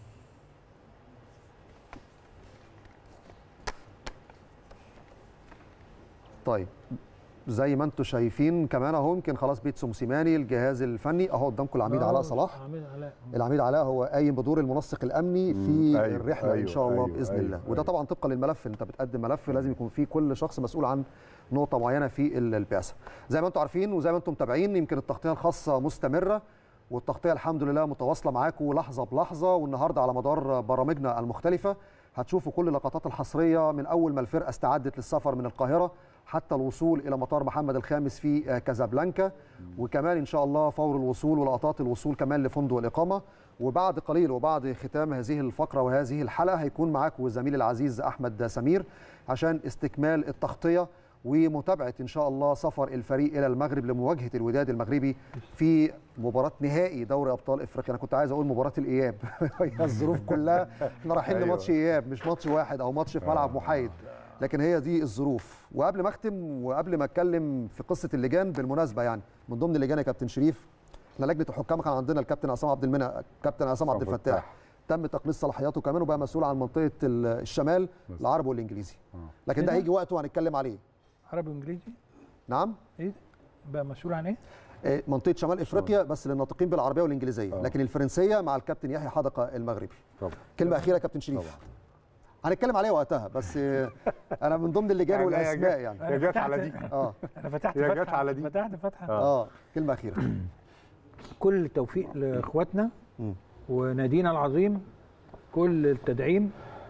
طيب زي ما انتم شايفين كمان اهو يمكن خلاص بيتسو موسيماني الجهاز الفني اهو قدامكم العميد آه، علاء صلاح عميد علاء العميد علاء هو قايم بدور المنسق الامني في مم، أيوة، الرحله ان أيوة، شاء الله أيوة، باذن أيوة، الله وده أيوة. طبعا طبقا للملف انت بتقدم ملف لازم يكون فيه كل شخص مسؤول عن نقطه معينه في ال- البعثه زي ما انتم عارفين وزي ما انتم متابعين يمكن التغطيه الخاصه مستمره والتغطيه الحمد لله متواصله معاكم لحظه بلحظه والنهارده على مدار برامجنا المختلفه هتشوفوا كل اللقطات الحصريه من اول ما الفرقه استعدت للسفر من القاهره حتى الوصول الى مطار محمد الخامس في آه، كازابلانكا وكمان ان شاء الله فور الوصول ولقطات الوصول كمان لفندق الاقامه وبعد قليل وبعد ختام هذه الفقره وهذه الحلقه هيكون معاكم زميلي العزيز احمد سمير عشان استكمال التغطيه ومتابعه ان شاء الله سفر الفريق الى المغرب لمواجهه الوداد المغربي في مباراه نهائي دوري ابطال افريقيا انا كنت عايز اقول مباراه الاياب هي الظروف كلها احنا رايحين أيوة. لماتش اياب مش ماتش واحد او ماتش في ملعب محايد لكن هي دي الظروف وقبل ما اختم وقبل ما اتكلم في قصه اللجان بالمناسبه يعني من ضمن اللجان يا كابتن شريف احنا لجنه الحكام كان عندنا الكابتن عصام عبد المنعم كابتن عصام عبد عصام الفتاح فتاح. تم تقليص صلاحياته كمان وبقى مسؤول عن منطقه ال- الشمال العربي والانجليزي لكن ده هنا؟ هيجي وقته وهنتكلم عليه عربي وانجليزي نعم ايه بقى مسؤول عن ايه؟ آه، منطقه شمال افريقيا بس للناطقين بالعربيه والانجليزيه آه. لكن الفرنسيه مع الكابتن يحيى حدقه المغربي طبعا كلمه اخيره يا كابتن شريف هنتكلم عليها وقتها بس آه، انا من ضمن اللجان يعني هي والاسماء جت- يعني هي جت على دي اه انا فتحت هي فتحه جت على دي. فتحت فتحه اه كلمه اخيره كل التوفيق لاخواتنا مم. ونادينا العظيم كل التدعيم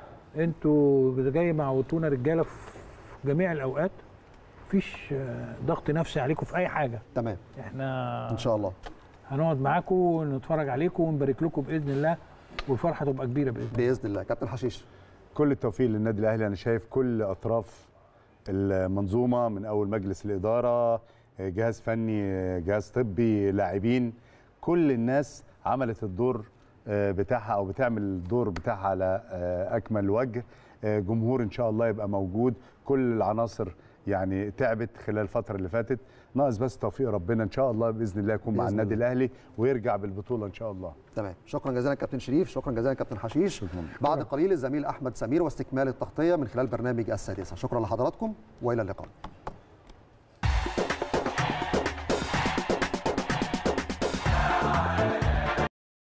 انتوا جاي معوتونا رجاله في جميع الاوقات مفيش آه، ضغط نفسي عليكم في اي حاجه تمام احنا ان شاء الله هنقعد معاكم ونتفرج عليكم ونبارك لكم باذن الله والفرحه تبقى كبيره باذن الله باذن الله كابتن حشيش كل التوفيق للنادي الاهلي انا شايف كل اطراف المنظومه من اول مجلس الاداره جهاز فني جهاز طبي لاعبين كل الناس عملت الدور آه، بتاعها او بتعمل الدور بتاعها على آه، اكمل وجه آه، جمهور ان شاء الله يبقى موجود كل العناصر يعني تعبت خلال الفتره اللي فاتت ناقص بس توفيق ربنا ان شاء الله باذن الله يكون مع بإذن النادي الله. الاهلي ويرجع بالبطوله ان شاء الله تمام شكرا جزيلا كابتن شريف شكرا جزيلا كابتن حشيش شكراً. بعد قليل الزميل احمد سمير واستكمال التغطيه من خلال برنامج السادسه شكرا لحضراتكم والى اللقاء